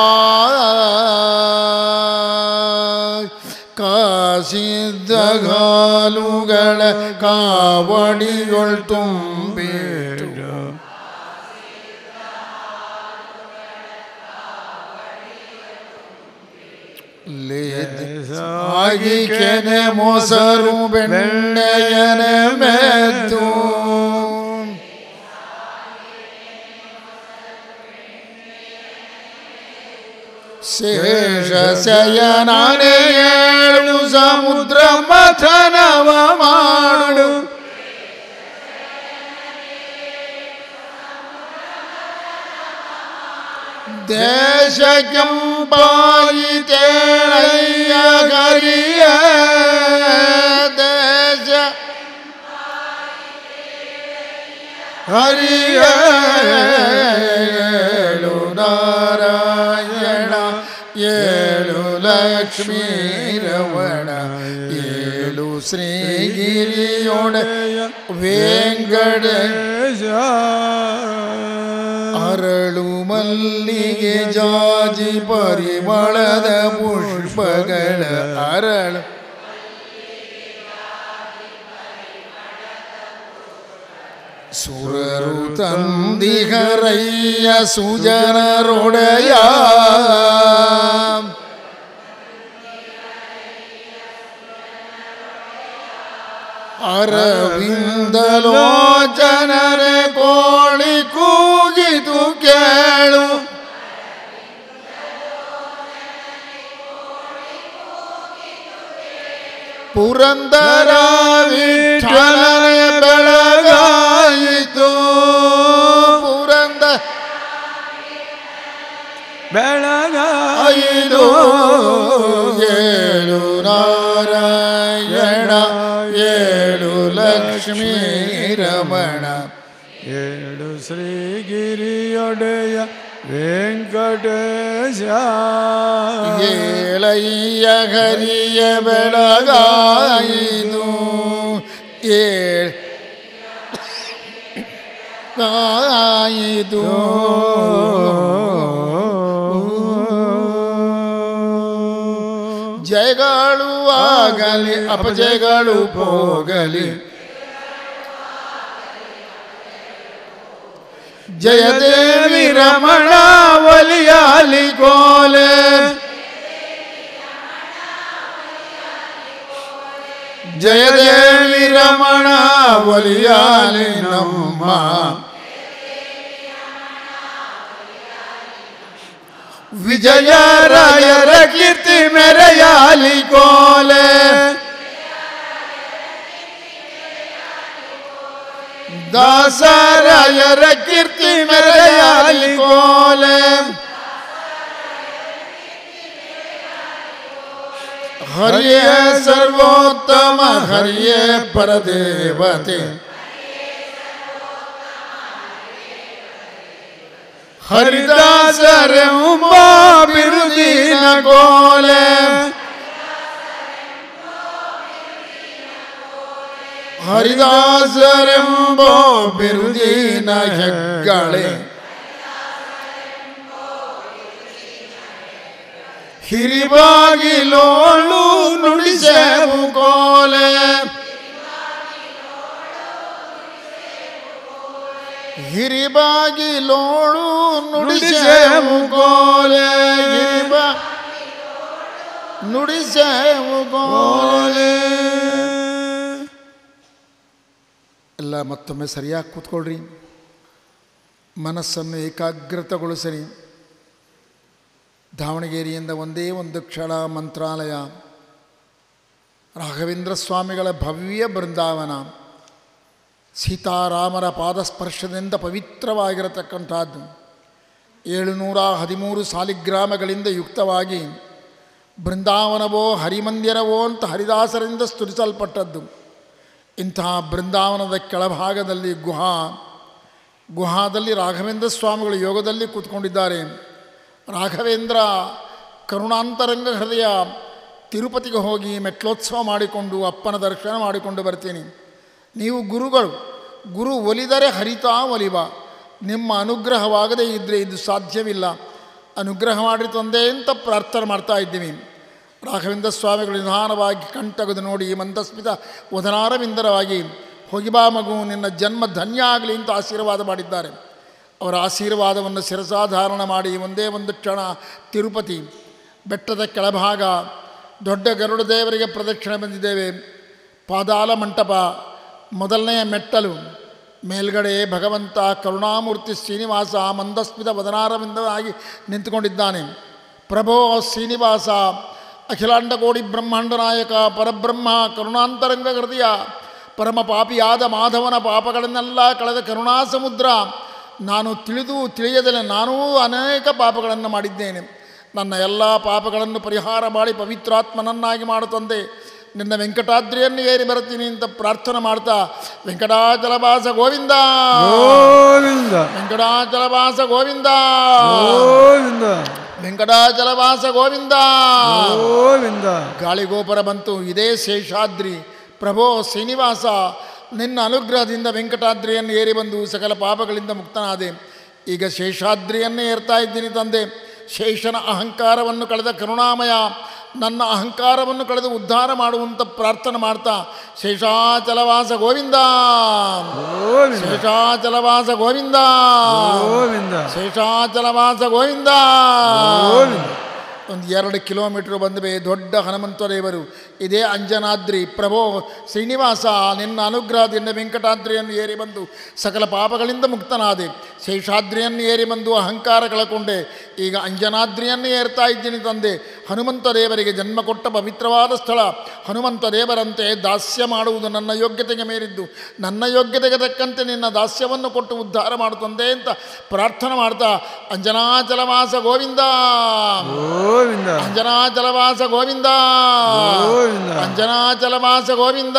ಕಾಸಿದ್ದ ಗಾಲುಗಳ ಕಾವಡಿಗಳು ತುಂಬಿಟ್ಟು ಆಗಿ ಕೆನೆ ಮೊಸರು ಬೆಣ್ಣೆಯನೆ ಮೆದ್ದು ಶೇಷ ಶಯನಾನೆ ಏಳು ಸಮುದ್ರ ಮಥನವ ಮಾಡು ದೇಶ ಕೆಂಪಾಯಿತೇಳಯ್ಯ ಗರಿಯ ದೇಶ ಹರಿಯ ಏಳು ನಾರಾಯಣ ಏಳು ಲಕ್ಷ್ಮೀ ರಮಣ ಏಳು ಶ್ರೀಗಿರಿಯೊಡೆಯ ವೆಂಕಟೇಶ ಅರಳು ಮಲ್ಲಿಗೆ ಜಾಜಿ ಪರಿಮಳದ ಪುಷ್ಪಗಳ ಅರಳು ಸುರರು ತಂದಿಗರಯ್ಯ ಸುಜನರೊಡೆಯ ಅರವಿಂದಲೋಚನರೆ ಕೋಳಿ ಕೂಗಿತು ಕೇಳು ಪುರಂದರ ವಿಠಲನೆ ಬೆಳಗಾಯಿತು ಪುರಂದ ಬೆಳಗಾಯಿದು ಐದು ಏಳು ನಾರಾಯಣ ಏಳು ಲಕ್ಷ್ಮೀ ರಮಣ ಏಳು ಶ್ರೀಗಿರಿಯೊಡೆಯ ವೆಂಕಟೇಶ ಏಳಯ್ಯ ಹರಿಯ ಬೆಳಗಾಯಿದು ಏಳ್ ಆಯಿತು ಜಯಗಳು ಆಗಲಿ ಅಪಜಯಗಳು ಹೋಗಲಿ ಜಯದೇವಿ ರಮಣ ಒಲಿಯಾಲಿ ಗೋಲೆ ಜಯದೇವಿ ರಮಣ ಒಲಿಯಾಲಿ ನಮ್ಮ ವಿಜಯರಾಯರ ಕೀರ್ತಿ ಮೆರೆಯಾಲಿ ಕೋಲೆ ದಾಸರಾಯರ ಕೀರ್ತಿ ಮೆರೆಯಾಲಿ ಕೋಲೆ ಹರಿಯೇ ಸರ್ವೋತ್ತಮ ಹರಿಯೇ ಪರದೇವತೆ ಹರಿದಾಸರೆಂಬ ಬಿರುದಿನ ಗೋಲೆ ಹರಿದಾಸರೆಂಬ ಬಿರುದಿನ ಹೆಗ್ಗಳೆ ಹಿರಿಬಾಗಿಲೋಳು ನುಡಿಸೆವು ಕೋಲೆ ಹಿರಿಬಾಗಿಲೋಳು ನುಡಿಸೆವು ಕೋಲೆ ಹಿರಿಬ ನುಡಿಸೆವು ಕೋಲೆ ಎಲ್ಲ ಮತ್ತೊಮ್ಮೆ ಸರಿಯಾಗಿ ಕೂತ್ಕೊಳ್ರಿ ಮನಸ್ಸನ್ನು ಏಕಾಗ್ರತಗೊಳಿಸರಿ ದಾವಣಗೆರೆಯಿಂದ ಒಂದೇ ಒಂದು ಕ್ಷಣ ಮಂತ್ರಾಲಯ ರಾಘವೇಂದ್ರ ಸ್ವಾಮಿಗಳ ಭವ್ಯ ಬೃಂದಾವನ ಸೀತಾರಾಮರ ಪಾದಸ್ಪರ್ಶದಿಂದ ಪವಿತ್ರವಾಗಿರತಕ್ಕಂಥದ್ದು ಏಳುನೂರ ಹದಿಮೂರು ಸಾಲಿಗ್ರಾಮಗಳಿಂದ ಯುಕ್ತವಾಗಿ ಬೃಂದಾವನವೋ ಹರಿಮಂದಿರವೋ ಅಂತ ಹರಿದಾಸರಿಂದ ಸ್ತುತಿಸಲ್ಪಟ್ಟದ್ದು ಇಂತಹ ಬೃಂದಾವನದ ಕೆಳಭಾಗದಲ್ಲಿ ಗುಹಾ ಗುಹಾದಲ್ಲಿ ರಾಘವೇಂದ್ರ ಸ್ವಾಮಿಗಳು ಯೋಗದಲ್ಲಿ ಕೂತ್ಕೊಂಡಿದ್ದಾರೆ ರಾಘವೇಂದ್ರ ಕರುಣಾಂತರಂಗ ಹೃದಯ ತಿರುಪತಿಗೆ ಹೋಗಿ ಮೆಟ್ಲೋತ್ಸವ ಮಾಡಿಕೊಂಡು ಅಪ್ಪನ ದರ್ಶನ ಮಾಡಿಕೊಂಡು ಬರ್ತೀನಿ ನೀವು ಗುರುಗಳು ಗುರು ಒಲಿದರೆ ಹರಿತಾ ಒಲಿವ ನಿಮ್ಮ ಅನುಗ್ರಹವಾಗದೇ ಇದ್ದರೆ ಇದು ಸಾಧ್ಯವಿಲ್ಲ ಅನುಗ್ರಹ ಮಾಡಿ ತಂದೆ ಅಂತ ಪ್ರಾರ್ಥನೆ ಮಾಡ್ತಾ ಇದ್ದೀವಿ ರಾಘವೇಂದ್ರ ಸ್ವಾಮಿಗಳು ನಿಧಾನವಾಗಿ ಕಣ್ತಗೆದು ನೋಡಿ ಮಂದಸ್ಮಿತ ವದನಾರವಿಂದರವಾಗಿ ಹೋಗಿಬಾ ಮಗು ನಿನ್ನ ಜನ್ಮ ಧನ್ಯ ಆಗಲಿ ಅಂತ ಆಶೀರ್ವಾದ ಮಾಡಿದ್ದಾರೆ ಅವರ ಆಶೀರ್ವಾದವನ್ನು ಶಿರಸಾಧಾರಣ ಮಾಡಿ ಒಂದೇ ಒಂದು ಕ್ಷಣ ತಿರುಪತಿ ಬೆಟ್ಟದ ಕೆಳಭಾಗ ದೊಡ್ಡ ಗರುಡ ದೇವರಿಗೆ ಪ್ರದಕ್ಷಿಣೆ ಬಂದಿದ್ದೇವೆ ಪಾದಾಲ ಮಂಟಪ ಮೊದಲನೆಯ ಮೆಟ್ಟಲು ಮೇಲ್ಗಡೆ ಭಗವಂತ ಕರುಣಾಮೂರ್ತಿ ಶ್ರೀನಿವಾಸ ಮಂದಸ್ಮಿತ ವದನಾರವಿಂದವಾಗಿ ನಿಂತುಕೊಂಡಿದ್ದಾನೆ ಪ್ರಭೋ ಶ್ರೀನಿವಾಸ ಅಖಿಲಾಂಡಕೋಡಿ ಬ್ರಹ್ಮಾಂಡ ನಾಯಕ ಪರಬ್ರಹ್ಮ ಕರುಣಾಂತರಂಗ ಹೃದಯ ಪರಮ ಪಾಪಿಯಾದ ಮಾಧವನ ಪಾಪಗಳನ್ನೆಲ್ಲ ಕಳೆದ ಕರುಣಾ ಸಮುದ್ರ ನಾನು ತಿಳಿದು ತಿಳಿಯದಲೆ ನಾನೂ ಅನೇಕ ಪಾಪಗಳನ್ನು ಮಾಡಿದ್ದೇನೆ ನನ್ನ ಎಲ್ಲ ಪಾಪಗಳನ್ನು ಪರಿಹಾರ ಮಾಡಿ ಪವಿತ್ರಾತ್ಮನನ್ನಾಗಿ ಮಾಡುತ್ತಂದೆ ನಿನ್ನ ವೆಂಕಟಾದ್ರಿಯನ್ನು ಏರಿ ಬರ್ತೀನಿ ಅಂತ ಪ್ರಾರ್ಥನೆ ಮಾಡ್ತಾ ವೆಂಕಟಾಚಲವಾಸ ಗೋವಿಂದ ಗೋವಿಂದ ವೆಂಕಟಾಚಲವಾಸ ಗೋವಿಂದ ಗೋವಿಂದ ವೆಂಕಟಾಚಲವಾಸ ಗೋವಿಂದ ಗೋವಿಂದ ಗಾಳಿಗೋಪುರ ಬಂತು ಇದೇ ಶೇಷಾದ್ರಿ ಪ್ರಭೋ ಶ್ರೀನಿವಾಸ ನಿನ್ನ ಅನುಗ್ರಹದಿಂದ ವೆಂಕಟಾದ್ರಿಯನ್ನು ಏರಿ ಬಂದು ಸಕಲ ಪಾಪಗಳಿಂದ ಮುಕ್ತನಾದೆ ಈಗ ಶೇಷಾದ್ರಿಯನ್ನೇ ಏರ್ತಾ ಇದ್ದೀನಿ ತಂದೆ ಶೇಷನ ಅಹಂಕಾರವನ್ನು ಕಳೆದ ಕರುಣಾಮಯ ನನ್ನ ಅಹಂಕಾರವನ್ನು ಕಳೆದು ಉದ್ಧಾರ ಮಾಡುವಂಥ ಪ್ರಾರ್ಥನೆ ಮಾಡ್ತಾ ಶೇಷಾಚಲವಾಸ ಗೋವಿಂದ ಗೋವಿಂದ ಶೇಷಾಚಲವಾಸ ಗೋವಿಂದ ಗೋವಿಂದ ಶೇಷಾಚಲವಾಸ ಗೋವಿಂದ ಗೋವಿಂದ. ಒಂದು ಎರಡು ಕಿಲೋಮೀಟ್ರ್ ಬಂದರೆ ದೊಡ್ಡ ಹನುಮಂತ ದೇವರು ಇದೇ ಅಂಜನಾದ್ರಿ ಪ್ರಭೋ ಶ್ರೀನಿವಾಸ ನಿನ್ನ ಅನುಗ್ರಹದಿಂದ ವೆಂಕಟಾದ್ರಿಯನ್ನು ಏರಿ ಬಂದು ಸಕಲ ಪಾಪಗಳಿಂದ ಮುಕ್ತನಾದೆ ಶೇಷಾದ್ರಿಯನ್ನು ಏರಿ ಬಂದು ಅಹಂಕಾರ ಕಳಕೊಂಡೆ ಈಗ ಅಂಜನಾದ್ರಿಯನ್ನು ಏರ್ತಾ ಇದ್ದೀನಿ ತಂದೆ ಹನುಮಂತ ದೇವರಿಗೆ ಜನ್ಮ ಕೊಟ್ಟ ಪವಿತ್ರವಾದ ಸ್ಥಳ ಹನುಮಂತ ದೇವರಂತೆ ದಾಸ್ಯ ಮಾಡುವುದು ನನ್ನ ಯೋಗ್ಯತೆಗೆ ಮೇರಿದ್ದು ನನ್ನ ಯೋಗ್ಯತೆಗೆ ತಕ್ಕಂತೆ ನಿನ್ನ ದಾಸ್ಯವನ್ನು ಕೊಟ್ಟು ಉದ್ಧಾರ ಮಾಡುತ್ತಂದೆ ಅಂತ ಪ್ರಾರ್ಥನೆ ಮಾಡ್ತಾ ಅಂಜನಾಚಲವಾಸ ಗೋವಿಂದ ಗೋವಿಂದ ಅಂಜನಾಚಲವಾಸ ಗೋವಿಂದ ಗೋವಿಂದ. ಅಂಜನಾಚಲವಾಸ ಗೋವಿಂದ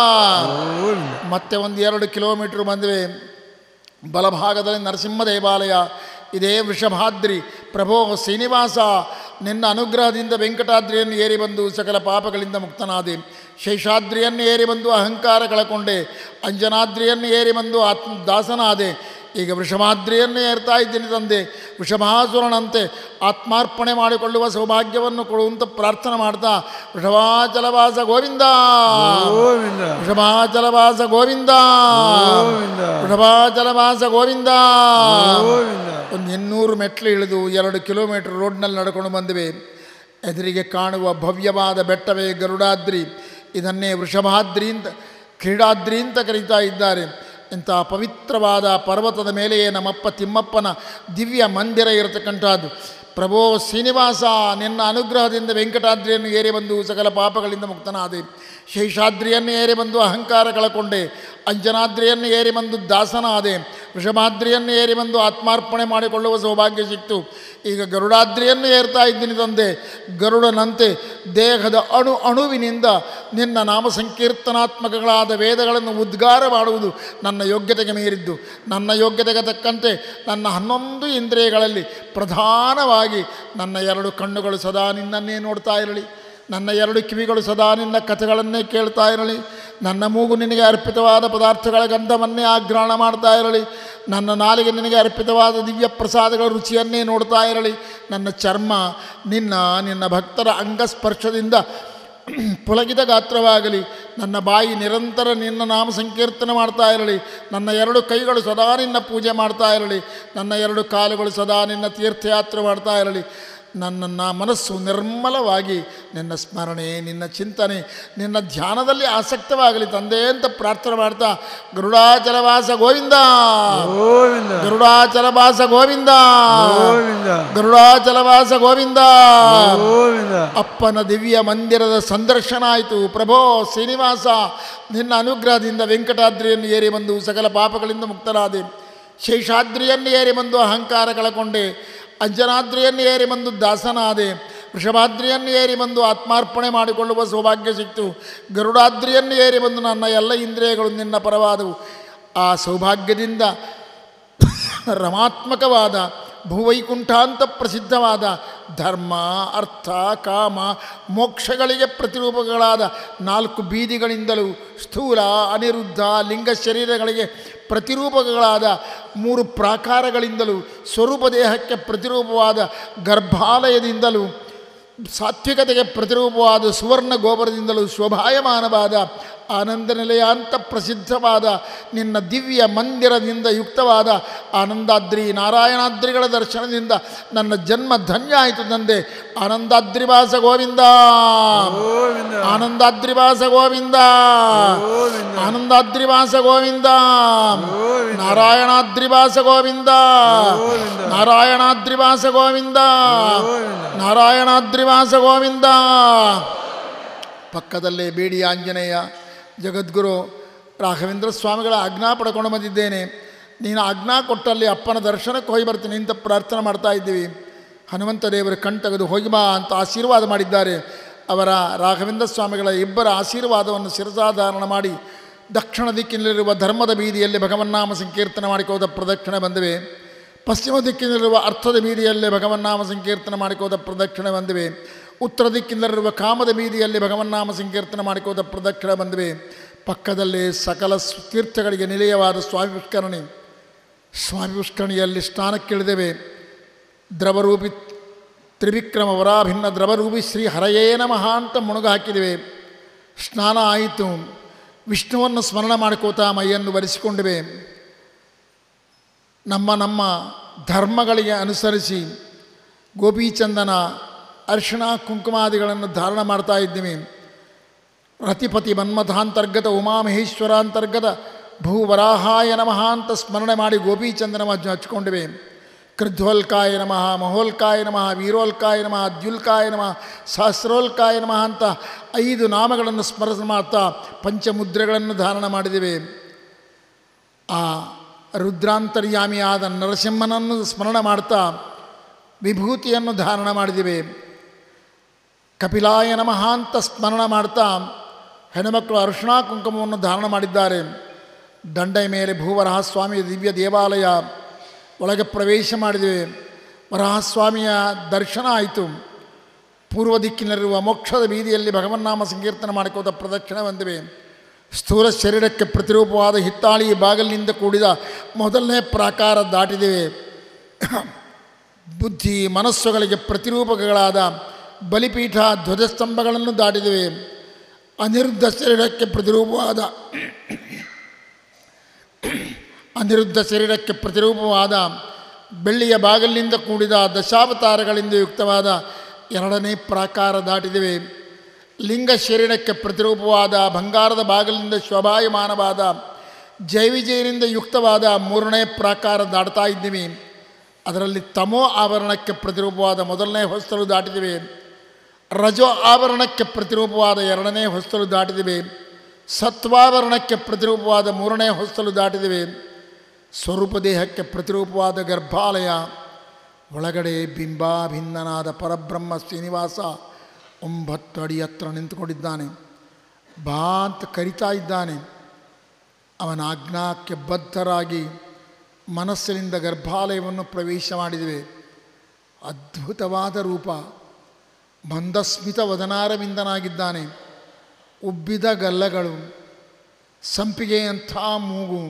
ಗೋವಿಂದ ಮತ್ತೆ ಒಂದು ಎರಡು ಕಿಲೋಮೀಟ್ರ್ ಬಂದ್ವಿ ಬಲಭಾಗದಲ್ಲಿ ನರಸಿಂಹ ದೇವಾಲಯ ಇದೇ ವೃಷಭಾದ್ರಿ ಪ್ರಭೋ ಶ್ರೀನಿವಾಸ ನಿನ್ನ ಅನುಗ್ರಹದಿಂದ ವೆಂಕಟಾದ್ರಿಯನ್ನು ಏರಿ ಬಂದು ಸಕಲ ಪಾಪಗಳಿಂದ ಮುಕ್ತನಾದೆ ಶೇಷಾದ್ರಿಯನ್ನು ಏರಿ ಬಂದು ಅಹಂಕಾರ ಕಳಕೊಂಡೆ ಅಂಜನಾದ್ರಿಯನ್ನು ಏರಿ ಬಂದು ಆತ್ಮ ದಾಸನಾದೆ ಈಗ ವೃಷಭಾದ್ರಿಯನ್ನು ಏರ್ತಾ ಇದ್ದೀನಿ ತಂದೆ ವೃಷಭಾಸುರನಂತೆ ಆತ್ಮಾರ್ಪಣೆ ಮಾಡಿಕೊಳ್ಳುವ ಸೌಭಾಗ್ಯವನ್ನು ಕೊಡುವಂತ ಪ್ರಾರ್ಥನೆ ಮಾಡ್ತಾ ವೃಷಭಾಚಲವಾಸ ಗೋವಿಂದ ಗೋವಿಂದ ವೃಷಭಾಚಲವಾಸ ಗೋವಿಂದ ಗೋವಿಂದ ವೃಷಭಾಚಲವಾಸ ಗೋವಿಂದ ಗೋವಿಂದ ಒಂದು ಎನ್ನೂರು ಮೆಟ್ಲು ಇಳಿದು ಎರಡು ಕಿಲೋಮೀಟರ್ ರೋಡ್ನಲ್ಲಿ ನಡ್ಕೊಂಡು ಬಂದಿವೆ ಎದುರಿಗೆ ಕಾಣುವ ಭವ್ಯವಾದ ಬೆಟ್ಟವೇ ಗರುಡಾದ್ರಿ ಇದನ್ನೇ ವೃಷಭಾದ್ರಿ ಅಂತ ಕ್ರೀಡಾದ್ರಿ ಅಂತ ಕರೀತಾ ಇದ್ದಾರೆ ಇಂಥ ಪವಿತ್ರವಾದ ಪರ್ವತದ ಮೇಲೆಯೇ ನಮ್ಮಪ್ಪ ತಿಮ್ಮಪ್ಪನ ದಿವ್ಯ ಮಂದಿರ ಇರತಕ್ಕಂಥದ್ದು ಪ್ರಭೋ ಶ್ರೀನಿವಾಸ ನಿನ್ನ ಅನುಗ್ರಹದಿಂದ ವೆಂಕಟಾದ್ರಿಯನ್ನು ಏರಿ ಬಂದು ಸಕಲ ಪಾಪಗಳಿಂದ ಮುಕ್ತನಾದೆ ಶೇಷಾದ್ರಿಯನ್ನು ಏರಿ ಬಂದು ಅಹಂಕಾರ ಕಳಕೊಂಡೆ ಅಂಜನಾದ್ರಿಯನ್ನು ಏರಿ ಬಂದು ದಾಸನಾದೆ ವೃಷಭಾದ್ರಿಯನ್ನು ಏರಿ ಬಂದು ಆತ್ಮಾರ್ಪಣೆ ಮಾಡಿಕೊಳ್ಳುವ ಸೌಭಾಗ್ಯ ಸಿಕ್ತು ಈಗ ಗರುಡಾದ್ರಿಯನ್ನು ಏರ್ತಾ ಇದ್ದೀನಿ ತಂದೆ ಗರುಡನಂತೆ ದೇಹದ ಅಣು ಅಣುವಿನಿಂದ ನಿನ್ನ ನಾಮ ಸಂಕೀರ್ತನಾತ್ಮಕಗಳಾದ ವೇದಗಳನ್ನು ಉದ್ಗಾರ ಮಾಡುವುದು ನನ್ನ ಯೋಗ್ಯತೆಗೆ ಮೀರಿದ್ದು ನನ್ನ ಯೋಗ್ಯತೆಗೆ ತಕ್ಕಂತೆ ನನ್ನ ಹನ್ನೊಂದು ಇಂದ್ರಿಯಗಳಲ್ಲಿ ಪ್ರಧಾನವಾಗಿ ನನ್ನ ಎರಡು ಕಣ್ಣುಗಳು ಸದಾ ನಿನ್ನನ್ನೇ ನೋಡ್ತಾ ಇರಲಿ ನನ್ನ ಎರಡು ಕಿವಿಗಳು ಸದಾ ನಿನ್ನ ಕಥೆಗಳನ್ನೇ ಕೇಳ್ತಾ ಇರಲಿ ನನ್ನ ಮೂಗು ನಿನಗೆ ಅರ್ಪಿತವಾದ ಪದಾರ್ಥಗಳ ಗಂಧವನ್ನೇ ಆಘ್ರಾಣ ಮಾಡ್ತಾ ಇರಲಿ ನನ್ನ ನಾಲಿಗೆ ನಿನಗೆ ಅರ್ಪಿತವಾದ ದಿವ್ಯ ಪ್ರಸಾದಗಳ ರುಚಿಯನ್ನೇ ನೋಡ್ತಾ ಇರಲಿ ನನ್ನ ಚರ್ಮ ನಿನ್ನ ನಿನ್ನ ಭಕ್ತರ ಅಂಗಸ್ಪರ್ಶದಿಂದ ಪುಲಗಿದ ಗಾತ್ರವಾಗಲಿ ನನ್ನ ಬಾಯಿ ನಿರಂತರ ನಿನ್ನ ನಾಮ ಸಂಕೀರ್ತನೆ ಮಾಡ್ತಾ ಇರಲಿ ನನ್ನ ಎರಡು ಕೈಗಳು ಸದಾ ನಿನ್ನ ಪೂಜೆ ಮಾಡ್ತಾ ಇರಲಿ ನನ್ನ ಎರಡು ಕಾಲುಗಳು ಸದಾ ನಿನ್ನ ತೀರ್ಥಯಾತ್ರೆ ಮಾಡ್ತಾ ಇರಲಿ ನನ್ನನ್ನು ಮನಸ್ಸು ನಿರ್ಮಲವಾಗಿ ನಿನ್ನ ಸ್ಮರಣೆ ನಿನ್ನ ಚಿಂತನೆ ನಿನ್ನ ಧ್ಯಾನದಲ್ಲಿ ಆಸಕ್ತವಾಗಲಿ ತಂದೆ ಅಂತ ಪ್ರಾರ್ಥನೆ ಮಾಡ್ತಾ ಗರುಡಾಚಲವಾಸ ಗೋವಿಂದ ಗೋವಿಂದ ಗರುಡಾಚಲವಾಸ ಗೋವಿಂದ ಗೋವಿಂದ ಗರುಡಾಚಲವಾಸ ಗೋವಿಂದ ಗೋವಿಂದ ಅಪ್ಪನ ದಿವ್ಯ ಮಂದಿರದ ಸಂದರ್ಶನ ಆಯಿತು ಪ್ರಭೋ ಶ್ರೀನಿವಾಸ ನಿನ್ನ ಅನುಗ್ರಹದಿಂದ ವೆಂಕಟಾದ್ರಿಯನ್ನು ಏರಿ ಬಂದು ಸಕಲ ಪಾಪಗಳಿಂದ ಮುಕ್ತರಾದೆ ಶೇಷಾದ್ರಿಯನ್ನು ಏರಿ ಬಂದು ಅಹಂಕಾರ ಕಳಕೊಂಡೆ ಅಂಜನಾದ್ರಿಯನ್ನು ಏರಿ ಬಂದು ದಾಸನಾದೆ ವೃಷಭಾದ್ರಿಯನ್ನು ಏರಿ ಬಂದು ಆತ್ಮಾರ್ಪಣೆ ಮಾಡಿಕೊಳ್ಳುವ ಸೌಭಾಗ್ಯ ಸಿಕ್ತು ಗರುಡಾದ್ರಿಯನ್ನು ಏರಿ ಬಂದು ನನ್ನ ಎಲ್ಲ ಇಂದ್ರಿಯಗಳು ನಿನ್ನ ಪರವಾದವು ಆ ಸೌಭಾಗ್ಯದಿಂದ ರಮಾತ್ಮಕವಾದ ಭೂವೈಕುಂಠಾಂತ ಪ್ರಸಿದ್ಧವಾದ ಧರ್ಮ ಅರ್ಥ ಕಾಮ ಮೋಕ್ಷಗಳಿಗೆ ಪ್ರತಿರೂಪಗಳಾದ ನಾಲ್ಕು ಬೀದಿಗಳಿಂದಲೂ ಸ್ಥೂಲ ಅನಿರುದ್ಧ ಲಿಂಗ ಶರೀರಗಳಿಗೆ ಪ್ರತಿರೂಪಗಳಾದ ಮೂರು ಪ್ರಾಕಾರಗಳಿಂದಲೂ ಸ್ವರೂಪ ದೇಹಕ್ಕೆ ಪ್ರತಿರೂಪವಾದ ಗರ್ಭಾಲಯದಿಂದಲೂ ಸಾತ್ವಿಕತೆಗೆ ಪ್ರತಿರೂಪವಾದ ಸುವರ್ಣ ಗೋಪುರದಿಂದಲೂ ಶೋಭಾಯಮಾನವಾದ ಆನಂದ ನಿಲಯಾಂತ ಪ್ರಸಿದ್ಧವಾದ ನಿನ್ನ ದಿವ್ಯ ಮಂದಿರದಿಂದ ಯುಕ್ತವಾದ ಆನಂದಾದ್ರಿ ನಾರಾಯಣಾದ್ರಿಗಳ ದರ್ಶನದಿಂದ ನನ್ನ ಜನ್ಮ ಧನ್ಯ ಆಯಿತು ತಂದೆ ಆನಂದಾದ್ರಿವಾಸ ಗೋವಿಂದ ಗೋವಿಂದ ಆನಂದಾದ್ರಿವಾಸ ಗೋವಿಂದ ಗೋವಿಂದ ಆನಂದಾದ್ರಿವಾಸ ಗೋವಿಂದ ಗೋವಿಂದ ನಾರಾಯಣಾದ್ರಿವಾಸ ಗೋವಿಂದ ಗೋವಿಂದ ನಾರಾಯಣಾದ್ರಿವಾಸ ಗೋವಿಂದ ಗೋವಿಂದ ನಾರಾಯಣಾದ್ರಿವಾಸ ಗೋವಿಂದ ಪಕ್ಕದಲ್ಲೇ ಬೇಡಿ ಆಂಜನೇಯ ಜಗದ್ಗುರು ರಾಘವೇಂದ್ರ ಸ್ವಾಮಿಗಳ ಆಜ್ಞಾ ಪಡ್ಕೊಂಡು ಬಂದಿದ್ದೇನೆ ನೀನು ಆಜ್ಞಾ ಕೊಟ್ಟಲ್ಲಿ ಅಪ್ಪನ ದರ್ಶನಕ್ಕೆ ಹೋಗಿ ಬರ್ತೀನಿ ಅಂತ ಪ್ರಾರ್ಥನೆ ಮಾಡ್ತಾ ಇದ್ದೀವಿ ಹನುಮಂತ ದೇವರು ಕಣ್ ತೆಗೆದು ಹೋಗಿ ಬಾ ಅಂತ ಆಶೀರ್ವಾದ ಮಾಡಿದ್ದಾರೆ ಅವರ ರಾಘವೇಂದ್ರ ಸ್ವಾಮಿಗಳ ಇಬ್ಬರ ಆಶೀರ್ವಾದವನ್ನು ಶಿರಸಾಧಾರಣ ಮಾಡಿ ದಕ್ಷಿಣ ದಿಕ್ಕಿನಲ್ಲಿರುವ ಧರ್ಮದ ಬೀದಿಯಲ್ಲಿ ಭಗವನ್ನಾಮ ಸಂಕೀರ್ತನೆ ಮಾಡಿಕೋದ ಪ್ರದಕ್ಷಿಣೆ ಬಂದಿವೆ ಪಶ್ಚಿಮ ದಿಕ್ಕಿನಲ್ಲಿರುವ ಅರ್ಥದ ಬೀದಿಯಲ್ಲಿ ಭಗವನ್ನಾಮ ಸಂಕೀರ್ತನೆ ಮಾಡಿಕೋದ ಪ್ರದಕ್ಷಿಣೆ ಬಂದಿವೆ ಉತ್ತರ ದಿಕ್ಕಿನಲ್ಲಿರುವ ಕಾಮದ ಬೀದಿಯಲ್ಲಿ ಭಗವನ್ನಾಮ ಸಂಕೀರ್ತನೆ ಮಾಡಿಕೋದ ಪ್ರದಕ್ಷಿಣೆ ಬಂದಿವೆ ಪಕ್ಕದಲ್ಲಿ ಸಕಲ ಸ್- ತೀರ್ಥಗಳಿಗೆ ನಿಲಯವಾದ ಸ್ವಾಮಿ ಪುಷ್ಕರಣಿ ಸ್ವಾಮಿ ಪುಷ್ಕರಣಿಯಲ್ಲಿ ಸ್ನಾನಕ್ಕಿಳಿದೇವೆ ದ್ರವರೂಪಿ ತ್ರಿವಿಕ್ರಮ ವರಾಭಿನ್ನ ದ್ರವರೂಪಿ ಶ್ರೀ ಹರಯೇ ನಮಃ ಅಂತ ಮುಳುಗ ಹಾಕಿದ್ದೇವೆ ಸ್ನಾನ ಆಯಿತು ವಿಷ್ಣುವನ್ನು ಸ್ಮರಣ ಮಾಡ್ಕೋತಾ ಮೈಯನ್ನು ಒರೆಸಿಕೊಂಡಿವೆ ನಮ್ಮ ನಮ್ಮ ಧರ್ಮಗಳಿಗೆ ಅನುಸರಿಸಿ ಗೋಪೀಚಂದನ ಅರ್ಶಿಣ ಕುಂಕುಮಾದಿಗಳನ್ನು ಧಾರಣ ಮಾಡ್ತಾ ಇದ್ದೀವಿ ರತಿಪತಿ ಮನ್ಮಥಾಂತರ್ಗತ ಉಮಾಮಹೇಶ್ವರಾಂತರ್ಗತ ಭೂವರಾಹಾಯ ನಮಃ ಅಂತ ಸ್ಮರಣೆ ಮಾಡಿ ಗೋಪೀಚಂದನ ಹಚ್ಚ- ಹಚ್ಕೊಂಡಿವೆ ಕೃಧ್ವಲ್ಕಾಯ ನಮಃ ಮಹೋಲ್ಕಾಯ ನಮಃ ವೀರೋಲ್ಕಾಯ ನಮಃ ದ್ಯುಲ್ಕಾಯ ನಮಃ ಸಹಸ್ರೋಲ್ಕಾಯ ನಮಃ ಅಂತ ಐದು ನಾಮಗಳನ್ನು ಸ್ಮರಣೆ ಮಾಡ್ತಾ ಪಂಚಮುದ್ರೆಗಳನ್ನು ಧಾರಣ ಮಾಡಿದ್ದೇವೆ ಆ ರುದ್ರಾಂತರ್ಯಾಮಿಯಾದ ನರಸಿಂಹನನ್ನು ಸ್ಮರಣ ಮಾಡ್ತಾ ವಿಭೂತಿಯನ್ನು ಧಾರಣ ಮಾಡಿದಿವೆ ಕಪಿಲಾಯ ನಮಃ ಅಂತ ಸ್ಮರಣ ಮಾಡ್ತಾ ಹೆಣ್ಣುಮಕ್ಕಳು ಅರ್ಶಿಣ ಕುಂಕುಮವನ್ನು ಧಾರಣ ಮಾಡಿದ್ದಾರೆ ದಂಡೆಯ ಮೇಲೆ ಭೂವರಹಸ್ವಾಮಿಯ ದಿವ್ಯ ದೇವಾಲಯ ಒಳಗೆ ಪ್ರವೇಶ ಮಾಡಿದ್ದೇವೆ ವರಹಸ್ವಾಮಿಯ ದರ್ಶನ ಆಯಿತು ಪೂರ್ವ ದಿಕ್ಕಿನಲ್ಲಿರುವ ಮೋಕ್ಷದ ಬೀದಿಯಲ್ಲಿ ಭಗವನ್ನಾಮ ಸಂಕೀರ್ತನೆ ಮಾಡಿಕೋದ ಪ್ರದಕ್ಷಿಣೆ ಬಂದಿವೆ ಸ್ಥೂಲ ಶರೀರಕ್ಕೆ ಪ್ರತಿರೂಪವಾದ ಹಿತ್ತಾಳಿ ಬಾಗಿಲಿನಿಂದ ಕೂಡಿದ ಮೊದಲನೇ ಪ್ರಾಕಾರ ದಾಟಿದ್ದೇವೆ ಬುದ್ಧಿ ಮನಸ್ಸುಗಳಿಗೆ ಪ್ರತಿರೂಪಗಳಾದ ಬಲಿಪೀಠ ಧ್ವಜಸ್ತಂಭಗಳನ್ನು ದಾಟಿದ್ದೇವೆ ಅನಿರುದ್ಧ ಶರೀರಕ್ಕೆ ಪ್ರತಿರೂಪವಾದ ಅನಿರುದ್ಧ ಶರೀರಕ್ಕೆ ಪ್ರತಿರೂಪವಾದ ಬೆಳ್ಳಿಯ ಬಾಗಿಲಿನಿಂದ ಕೂಡಿದ ದಶಾವತಾರಗಳಿಂದ ಯುಕ್ತವಾದ ಎರಡನೇ ಪ್ರಾಕಾರ ದಾಟಿದ್ದೇವೆ ಲಿಂಗ ಶರೀರಕ್ಕೆ ಪ್ರತಿರೂಪವಾದ ಬಂಗಾರದ ಬಾಗಿಲಿಂದ ಶೋಭಾಯಮಾನವಾದ ಜೈವಿಜಯರಿಂದ ಯುಕ್ತವಾದ ಮೂರನೇ ಪ್ರಾಕಾರ ದಾಟ್ತಾ ಇದ್ದೀವಿ ಅದರಲ್ಲಿ ತಮೋ ಆವರಣಕ್ಕೆ ಪ್ರತಿರೂಪವಾದ ಮೊದಲನೇ ಹೊಸ್ತಲು ದಾಟಿದ್ದೀವಿ ರಜೋ ಆವರಣಕ್ಕೆ ಪ್ರತಿರೂಪವಾದ ಎರಡನೇ ಹೊಸ್ತಲು ದಾಟಿದ್ದೀವಿ ಸತ್ವಾವರಣಕ್ಕೆ ಪ್ರತಿರೂಪವಾದ ಮೂರನೇ ಹೊಸ್ತಲು ದಾಟಿದ್ದೀವಿ ಸ್ವರೂಪ ದೇಹಕ್ಕೆ ಪ್ರತಿರೂಪವಾದ ಗರ್ಭಾಲಯ ಒಳಗಡೆ ಬಿಂಬಾಭಿನ್ನನಾದ ಪರಬ್ರಹ್ಮ ಶ್ರೀನಿವಾಸ ಒಂಬತ್ತು ಅಡಿ ಹತ್ರ ನಿಂತುಕೊಂಡಿದ್ದಾನೆ ಬಾ ಅಂತ ಕರಿತಾ ಇದ್ದಾನೆ ಅವನ ಆಜ್ಞಾಕ್ಕೆ ಬದ್ಧರಾಗಿ ಮನಸ್ಸಿನಿಂದ ಗರ್ಭಾಲಯವನ್ನು ಪ್ರವೇಶ ಮಾಡಿದಿವೆ ಅದ್ಭುತವಾದ ರೂಪ ಮಂದಸ್ಮಿತ ವದನಾರವಿಂದನಾಗಿದ್ದಾನೆ ಉಬ್ಬಿದ ಗಲ್ಲಗಳು ಸಂಪಿಗೆಯಂಥ ಮೂಗು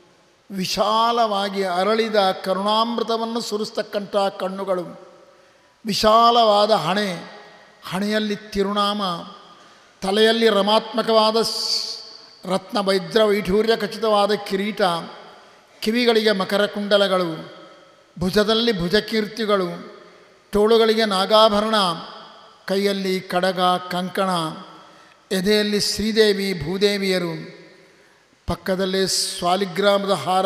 ವಿಶಾಲವಾಗಿ ಅರಳಿದ ಕರುಣಾಮೃತವನ್ನು ಸುರಿಸ್ತಕ್ಕಂಥ ಕಣ್ಣುಗಳು ವಿಶಾಲವಾದ ಹಣೆ ಹಣೆಯಲ್ಲಿ ತಿರುನಾಮ ತಲೆಯಲ್ಲಿ ರಮಾತ್ಮಕವಾದ ಸ್- ರತ್ನ ವೈದ್ರ ವೈಢೂರ್ಯ ಖಚಿತವಾದ ಕಿರೀಟ ಕಿವಿಗಳಿಗೆ ಮಕರ ಕುಂಡಲಗಳು ಭುಜದಲ್ಲಿ ಭುಜಕೀರ್ತಿಗಳು ತೋಳುಗಳಿಗೆ ನಾಗಾಭರಣ ಕೈಯಲ್ಲಿ ಕಡಗ ಕಂಕಣ ಎದೆಯಲ್ಲಿ ಶ್ರೀದೇವಿ ಭೂದೇವಿಯರು ಪಕ್ಕದಲ್ಲೇ ಸ್ವಾಲಿಗ್ರಾಮದ ಹಾರ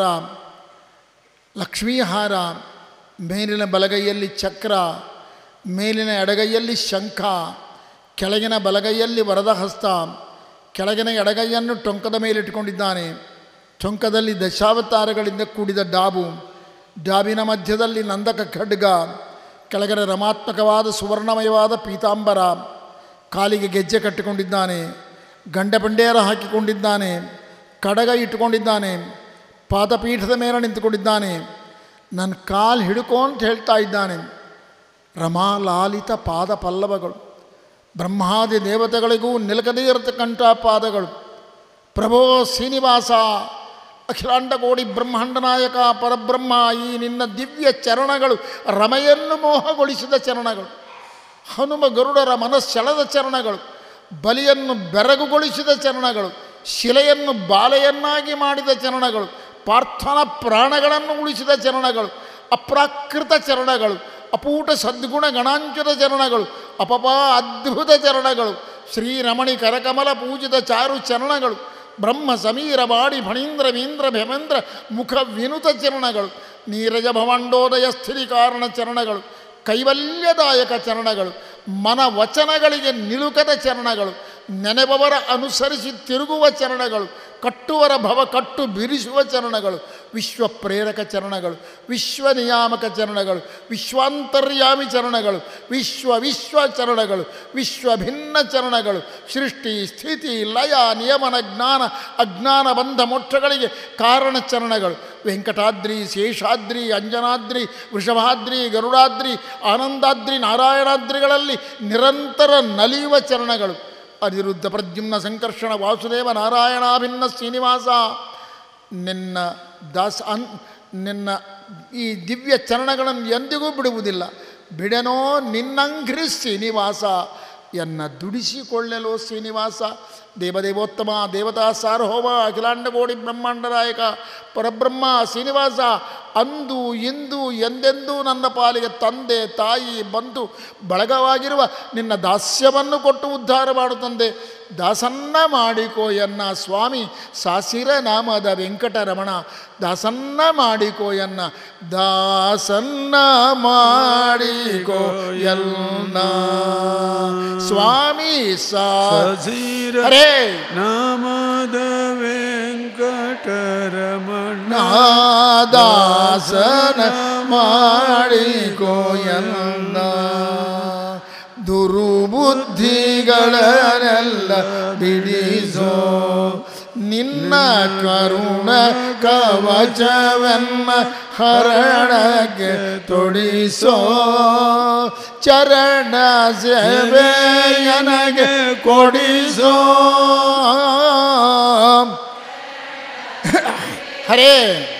ಲಕ್ಷ್ಮೀ ಹಾರ ಮೇಲಿನ ಬಲಗೈಯಲ್ಲಿ ಚಕ್ರ ಮೇಲಿನ ಎಡಗೈಯಲ್ಲಿ ಶಂಖ ಕೆಳಗಿನ ಬಲಗೈಯಲ್ಲಿ ವರದ ಹಸ್ತ ಕೆಳಗಿನ ಎಡಗೈಯನ್ನು ಟೊಂಕದ ಮೇಲಿಟ್ಟುಕೊಂಡಿದ್ದಾನೆ ಟೊಂಕದಲ್ಲಿ ದಶಾವತಾರಗಳಿಂದ ಕೂಡಿದ ಡಾಬು ಡಾಬಿನ ಮಧ್ಯದಲ್ಲಿ ನಂದಕ ಖಡ್ಗ ಕೆಳಗಡೆ ರಮಾತ್ಮಕವಾದ ಸುವರ್ಣಮಯವಾದ ಪೀತಾಂಬರ ಕಾಲಿಗೆ ಗೆಜ್ಜೆ ಕಟ್ಟಿಕೊಂಡಿದ್ದಾನೆ ಗಂಡಪಂಡೇರ ಹಾಕಿಕೊಂಡಿದ್ದಾನೆ ಕಡಗ ಇಟ್ಟುಕೊಂಡಿದ್ದಾನೆ ಪಾದಪೀಠದ ಮೇಲೆ ನಿಂತುಕೊಂಡಿದ್ದಾನೆ ನನ್ನ ಕಾಲು ಹಿಡ್ಕೊ ಅಂತ ಹೇಳ್ತಾ ಇದ್ದಾನೆ ರಮಾಲಾಲಿತ ಪಾದ ಪಲ್ಲವಗಳು ಬ್ರಹ್ಮಾದಿ ದೇವತೆಗಳಿಗೂ ನಿಲಕದೇ ಇರತಕ್ಕಂಥ ಪಾದಗಳು ಪ್ರಭೋ ಶ್ರೀನಿವಾಸ ಅಖಿಲಾಂಡಕೋಡಿ ಬ್ರಹ್ಮಾಂಡ ನಾಯಕ ಪರಬ್ರಹ್ಮ ಈ ನಿನ್ನ ದಿವ್ಯ ಚರಣಗಳು ರಮೆಯನ್ನು ಮೋಹಗೊಳಿಸಿದ ಚರಣಗಳು ಹನುಮ ಗರುಡರ ಮನಸ್ಸೆಳೆದ ಚರಣಗಳು ಬಲಿಯನ್ನು ಬೆರಗುಗೊಳಿಸಿದ ಚರಣಗಳು ಶಿಲೆಯನ್ನು ಬಾಲೆಯನ್ನಾಗಿ ಮಾಡಿದ ಚರಣಗಳು ಪಾರ್ಥನ ಪ್ರಾಣಗಳನ್ನು ಉಳಿಸಿದ ಚರಣಗಳು ಅಪ್ರಾಕೃತ ಚರಣಗಳು ಅಪೂಟ ಸದ್ಗುಣ ಗಣಾಂಚದ ಚರಣಗಳು ಅಪಪ ಅದ್ಭುತ ಚರಣಗಳು ಶ್ರೀರಮಣಿ ಕರಕಮಲ ಪೂಜಿತ ಚಾರು ಚರಣಗಳು ಬ್ರಹ್ಮ ಸಮೀರ ಬಾಡಿ ಫಣೀಂದ್ರ ವೀಂದ್ರ ಭೇಮೇಂದ್ರ ಮುಖ ವಿನುತ ಚರಣಗಳು ನೀರಜ ಭವಂಡೋದಯ ಸ್ಥಿತಿ ಕಾರಣ ಚರಣಗಳು ಕೈವಲ್ಯದಾಯಕ ಚರಣಗಳು ಮನ ವಚನಗಳಿಗೆ ನಿಲುಕದ ಚರಣಗಳು ನೆನೆಬವರ ಅನುಸರಿಸಿ ತಿರುಗುವ ಚರಣಗಳು ಕಟ್ಟುವರ ಭವ ಕಟ್ಟು ಬಿರಿಸುವ ಚರಣಗಳು ವಿಶ್ವ ಪ್ರೇರಕ ಚರಣಗಳು ವಿಶ್ವ ನಿಯಾಮಕ ಚರಣಗಳು ವಿಶ್ವಾಂತರ್ಯಾಮಿ ಚರಣಗಳು ವಿಶ್ವ ವಿಶ್ವ ಚರಣಗಳು ವಿಶ್ವ ಭಿನ್ನ ಚರಣಗಳು ಸೃಷ್ಟಿ ಸ್ಥಿತಿ ಲಯ ನಿಯಮನ ಜ್ಞಾನ ಅಜ್ಞಾನ ಬಂಧ ಮೋಕ್ಷಗಳಿಗೆ ಕಾರಣ ಚರಣಗಳು ವೆಂಕಟಾದ್ರಿ ಶೇಷಾದ್ರಿ ಅಂಜನಾದ್ರಿ ವೃಷಭಾದ್ರಿ ಗರುಡಾದ್ರಿ ಆನಂದಾದ್ರಿ ನಾರಾಯಣಾದ್ರಿಗಳಲ್ಲಿ ನಿರಂತರ ನಲಿಯುವ ಚರಣಗಳು ಅನಿರುದ್ಧ ಪ್ರದ್ಯುಮ್ನ ಸಂಕರ್ಷಣ ವಾಸುದೇವ ನಾರಾಯಣಾಭಿನ್ನ ಶ್ರೀನಿವಾಸ ನಿನ್ನ ದಾಸ ಅನ್ ನಿನ್ನ ಈ ದಿವ್ಯ ಚರಣಗಳನ್ನು ಎಂದಿಗೂ ಬಿಡುವುದಿಲ್ಲ ಬಿಡೆನೋ ನಿನ್ನಂಘ್ರಿ ಶ್ರೀನಿವಾಸ ಎನ್ನ ದುಡಿಸಿಕೊಳ್ಳಲು ಶ್ರೀನಿವಾಸ ದೇವದೇವೋತ್ತಮ ದೇವತಾ ಸಾರ್ವಭೌಮ ಅಖಿಲಾಂಡಗೋಡಿ ಬ್ರಹ್ಮಾಂಡ ನಾಯಕ ಪರಬ್ರಹ್ಮ ಶ್ರೀನಿವಾಸ ಅಂದು ಇಂದು ಎಂದೆಂದೂ ನನ್ನ ಪಾಲಿಗೆ ತಂದೆ ತಾಯಿ ಬಂಧು ಬಳಗವಾಗಿರುವ ನಿನ್ನ ದಾಸ್ಯವನ್ನು ಕೊಟ್ಟು ಉದ್ಧಾರ ಮಾಡು ತಂದೆ ದಾಸನ್ನ ಮಾಡಿಕೋ ಎನ್ನ ಸ್ವಾಮಿ ಸಾಸಿರ ನಾಮದ ವೆಂಕಟರಮಣ ದಾಸನ್ನ ಮಾಡಿಕೋ ಎನ್ನ ದಾಸನ್ನ ಮಾಡಿಕೋ ಎನ್ನ ಸ್ವಾಮಿ ಸಾ ಸಸೀರ ಹರೇ ನಾಮದ ವೆಂಕಟರಮಣ ದಾಸನ ಮಾಡಿಕೋ ಎನ್ನ ದುರುಬುದ್ಧಿಗಳನ್ನೆಲ್ಲ ಬಿಡಿಸೋ ನಿನ್ನ ಕರುಣ ಕವಚವೆನ್ನ ಹರಣಕ್ಕೆ ತೊಡಿಸೋ ಚರಣ ಸೇವೆಯನಗೆ ಕೊಡಿಸೋ ಹರೇ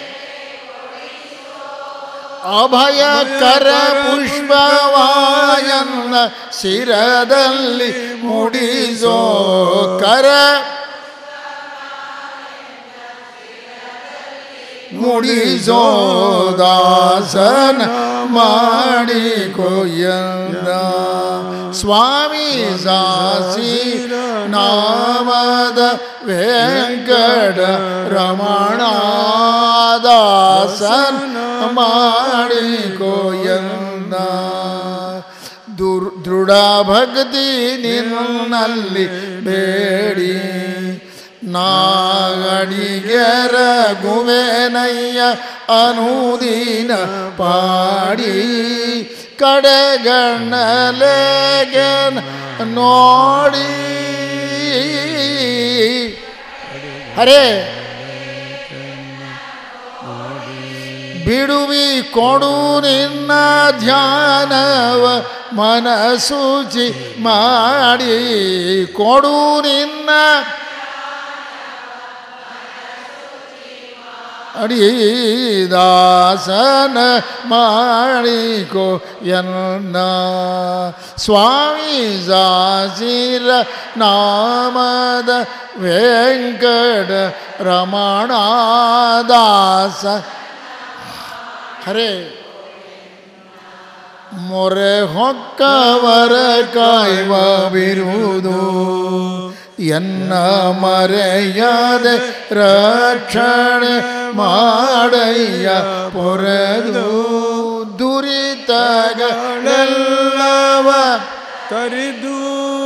ಅಭಯಕರ ಪುಷ್ಪವಾಯನ್ನ ಶಿರದಲ್ಲಿ ಮುಡಿಸೋ ಮುಡಿಸೋದಾಸನ ಮಾಡಿ ಕೊಯ್ಯಂದ ಸ್ವಾಮಿ ಸಾಸಿ ನಾಮದ ವೆಂಕಟ ರಮಣ ದಾಸನ ಮಾಡಿ ಕೊಯ್ಯಂದ ದುರ್ ದೃಢ ಭಕ್ತಿ ನಿನ್ನಲ್ಲಿ ಬೇಡಿ ನಾಗಡಿಗೆರ ಗುವೆನಯ್ಯ ಅನುದೀನ ಪಾಡಿ ಕಡೆಗಣ್ಣಲೆಗನ್ ನೋಡಿ ಹರೇ ಬಿಡುವಿ ಕೊಡು ನಿನ್ನ ಧ್ಯಾನವ ಮನಸೂಚಿ ಮಾಡಿ ಕೊಡು ನಿನ್ನ ಅಡಿದಾಸನ ಮಾಡಿಕೋ ಎನ್ನ ಸ್ವಾಮಿ ಜಾಸಿರ ನಾಮದ ವೆಂಕಟ ರಮಣ ದಾಸ ಹರೇ ಮೊರೆ ಹೊಕ್ಕವರ ಕಾಯುವ ಬಿರುವುದು ಎನ್ನ ಮರೆಯಾದ ರಕ್ಷಣೆ ಮಾಡಯ್ಯ ಪೊರೆದು ದುರಿತಗಳೆಲ್ಲವ ತರಿದು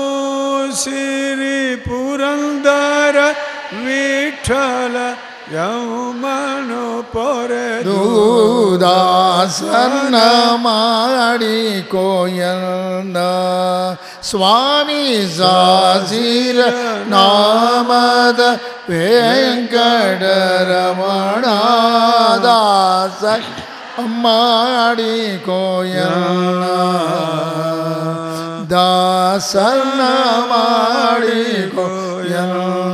ಸಿರಿ ಪುರಂದರ ವಿಠಲ ಯಮನು ಪೊರೆದು ದೂದಾಸನ್ನ ಮಾಡಿ ಕೋಯನ್ನ ಸ್ವಾಮಿ ಸಾಸಿರ ನಾಮದ ವೆಂಕಟರಮಣ ದಾಸ ಮಾಡಿ ಕೋಯನ್ನ ದಾಸನ್ನ ಮಾಡಿ ಕೋಯನ್ನ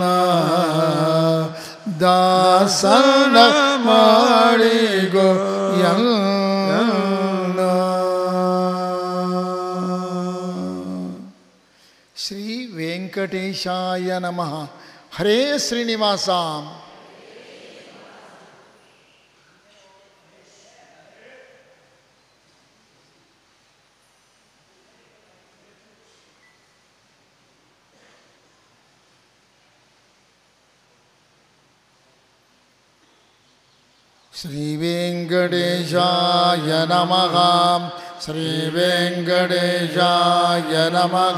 ದಾಸನ ಮಾಡಿ ಶ್ರೀ ವೆಂಕಟೇಶಾಯ ನಮಃ ಹರೇ ಶ್ರೀನಿವಾಸ श्रीवेङ्कटेशाय नमः श्रीवेङ्कटेशाय नमः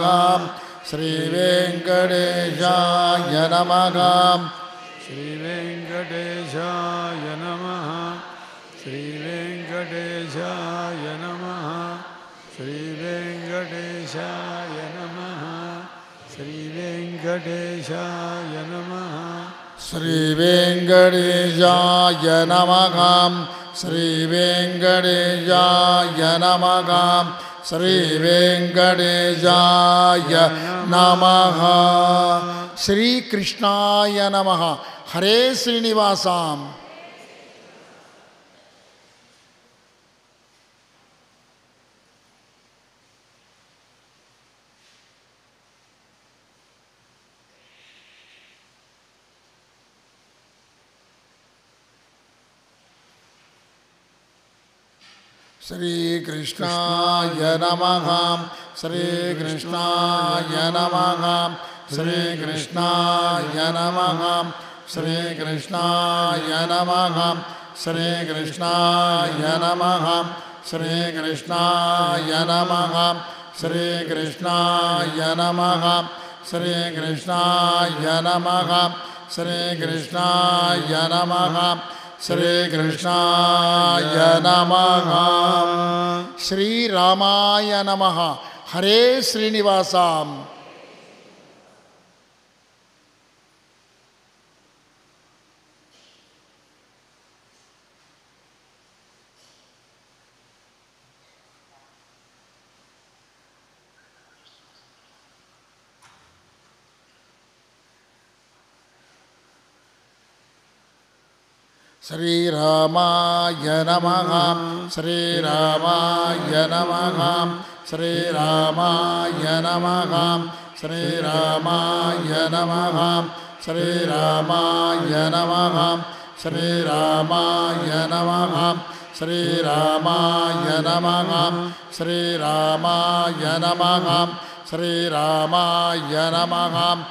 श्रीवेङ्कटेशाय नमः ಶ್ರೀ ವೆಂಕಟೇಶಾಯ ನಮಃ ಶ್ರೀ ವೆಂಕಟೇಶಾಯ ನಮಃ ಶ್ರೀ ವೆಂಕಟೇಶಾಯ ನಮಃ ಶ್ರೀ ವೆಂಕಟೇಶಾಯ ನಮಃ श्रीवेङ्कटेशाय नमः श्रीवेङ्कटेशाय नमः श्रीवेङ्कटेशाय नमः श्रीकृष्णाय नमः हरे श्रीनिवासाम् श्रीकृष्णाय नमः श्रीकृष्णाय नमः श्रीकृष्णाय नमः श्रीकृष्णाय नमः श्रीकृष्णाय नमः श्रीकृष्णाय नमः श्रीकृष्णाय नमः श्रीकृष्णाय नमः श्रीकृष्णाय नमः श्रीकृष्णाय नमः श्रीरामाय नमः हरे श्रीनिवासाम् श्रीरामाय नमः श्रीरामाय नमः श्रीरामाय नमः श्रीरामाय नमः श्रीरामाय नमः ಶ್ರೀರಾಮಾಯ ನಮಃ ಶ್ರೀರಾಮಾಯ ನಮಃ ಶ್ರೀರಾಮಾಯ ನಮಃ ಶ್ರೀರಾಮಾಯ ನಮಃ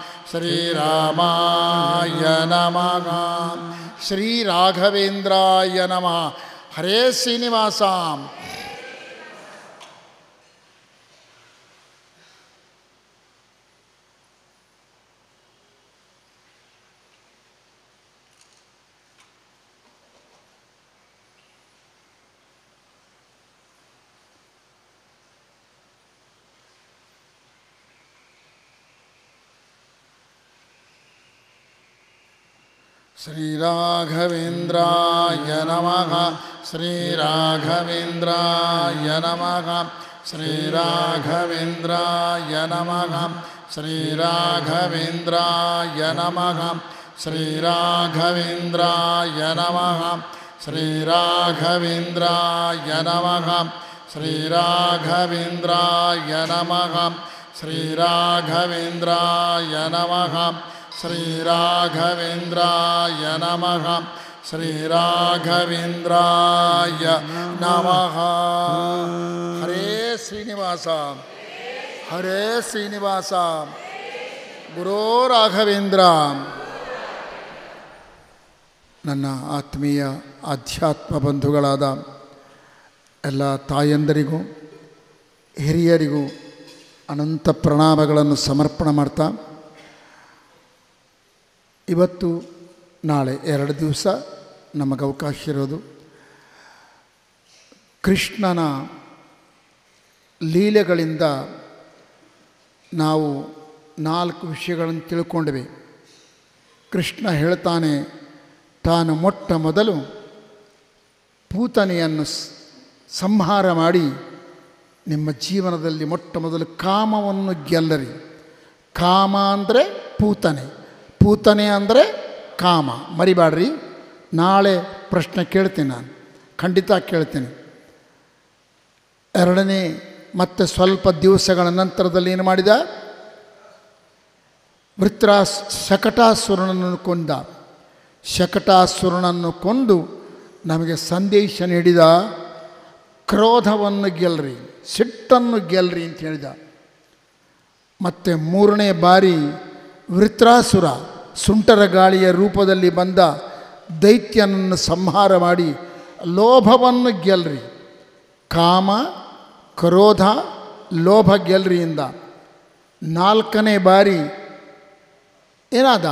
ಶ್ರೀರಾಮಾಯ ನಮಃ ಶ್ರೀರಾಘವೇಂದ್ರಾಯ ನಮಃ ಹರೇ ಶ್ರೀನಿವಾಸ श्रीराघवेन्द्राय नमः श्रीराघवेन्द्राय नमः श्रीराघवेन्द्राय नमः श्रीराघवेन्द्राय नमः श्रीराघवेन्द्राय नमः श्रीराघवेन्द्राय नमः श्रीराघवेन्द्राय नमः श्रीराघवेन्द्राय नमः श्रीराघवेन्द्राय नमः श्रीराघवेन्द्राय नमः हरे श्रीनिवास हरे श्रीनिवास ಗುರೋ ರಾಘವೇಂದ್ರ ನನ್ನ ಆತ್ಮೀಯ ಆಧ್ಯಾತ್ಮ ಬಂಧುಗಳಾದ ಎಲ್ಲ ತಾಯಂದರಿಗೂ ಹಿರಿಯರಿಗೂ ಅನಂತ ಪ್ರಣಾಮಗಳನ್ನು ಸಮರ್ಪಣೆ ಮಾಡ್ತಾ ಇವತ್ತು ನಾಳೆ ಎರಡು ದಿವಸ ನಮಗೆ ಅವಕಾಶ ಇರೋದು ಕೃಷ್ಣನ ಲೀಲೆಗಳಿಂದ ನಾವು ನಾಲ್ಕು ವಿಷಯಗಳನ್ನು ತಿಳ್ಕೊಂಡ್ವಿ ಕೃಷ್ಣ ಹೇಳ್ತಾನೆ ತಾನು ಮೊಟ್ಟ ಮೊದಲು ಪೂತನೆಯನ್ನು ಸ್- ಸಂಹಾರ ಮಾಡಿ ನಿಮ್ಮ ಜೀವನದಲ್ಲಿ ಮೊಟ್ಟ ಮೊದಲು ಕಾಮವನ್ನು ಗೆಲ್ಲರಿ ಕಾಮ ಅಂದರೆ ಪೂತನೆ ಪೂತನೆ ಅಂದರೆ ಕಾಮ ಮರಿಬೇಡ್ರಿ ನಾಳೆ ಪ್ರಶ್ನೆ ಕೇಳ್ತೀನಿ ನಾನು ಖಂಡಿತ ಕೇಳ್ತೀನಿ ಎರಡನೇ ಮತ್ತೆ ಸ್ವಲ್ಪ ದಿವಸಗಳ ನಂತರದಲ್ಲಿ ಏನು ಮಾಡಿದ ವೃತ್ರಾಸ್ ಶಕಟಾಸುರನನ್ನು ಕೊಂದ ಶಕಟಾಸುರನನ್ನು ಕೊಂದು ನಮಗೆ ಸಂದೇಶ ನೀಡಿದ ಕ್ರೋಧವನ್ನು ಗೆಲ್ರಿ ಸಿಟ್ಟನ್ನು ಗೆಲ್ರಿ ಅಂತ ಹೇಳಿದ ಮತ್ತು ಮೂರನೇ ಬಾರಿ ವೃತ್ರಾಸುರ ಸುಂಟರ ಗಾಳಿಯ ರೂಪದಲ್ಲಿ ಬಂದ ದೈತ್ಯನನ್ನು ಸಂಹಾರ ಮಾಡಿ ಲೋಭವನ್ನು ಗೆಲ್ರಿ ಕಾಮ ಕ್ರೋಧ ಲೋಭ ಗೆಲ್ರಿಯಿಂದ ನಾಲ್ಕನೇ ಬಾರಿ ಏನಾದ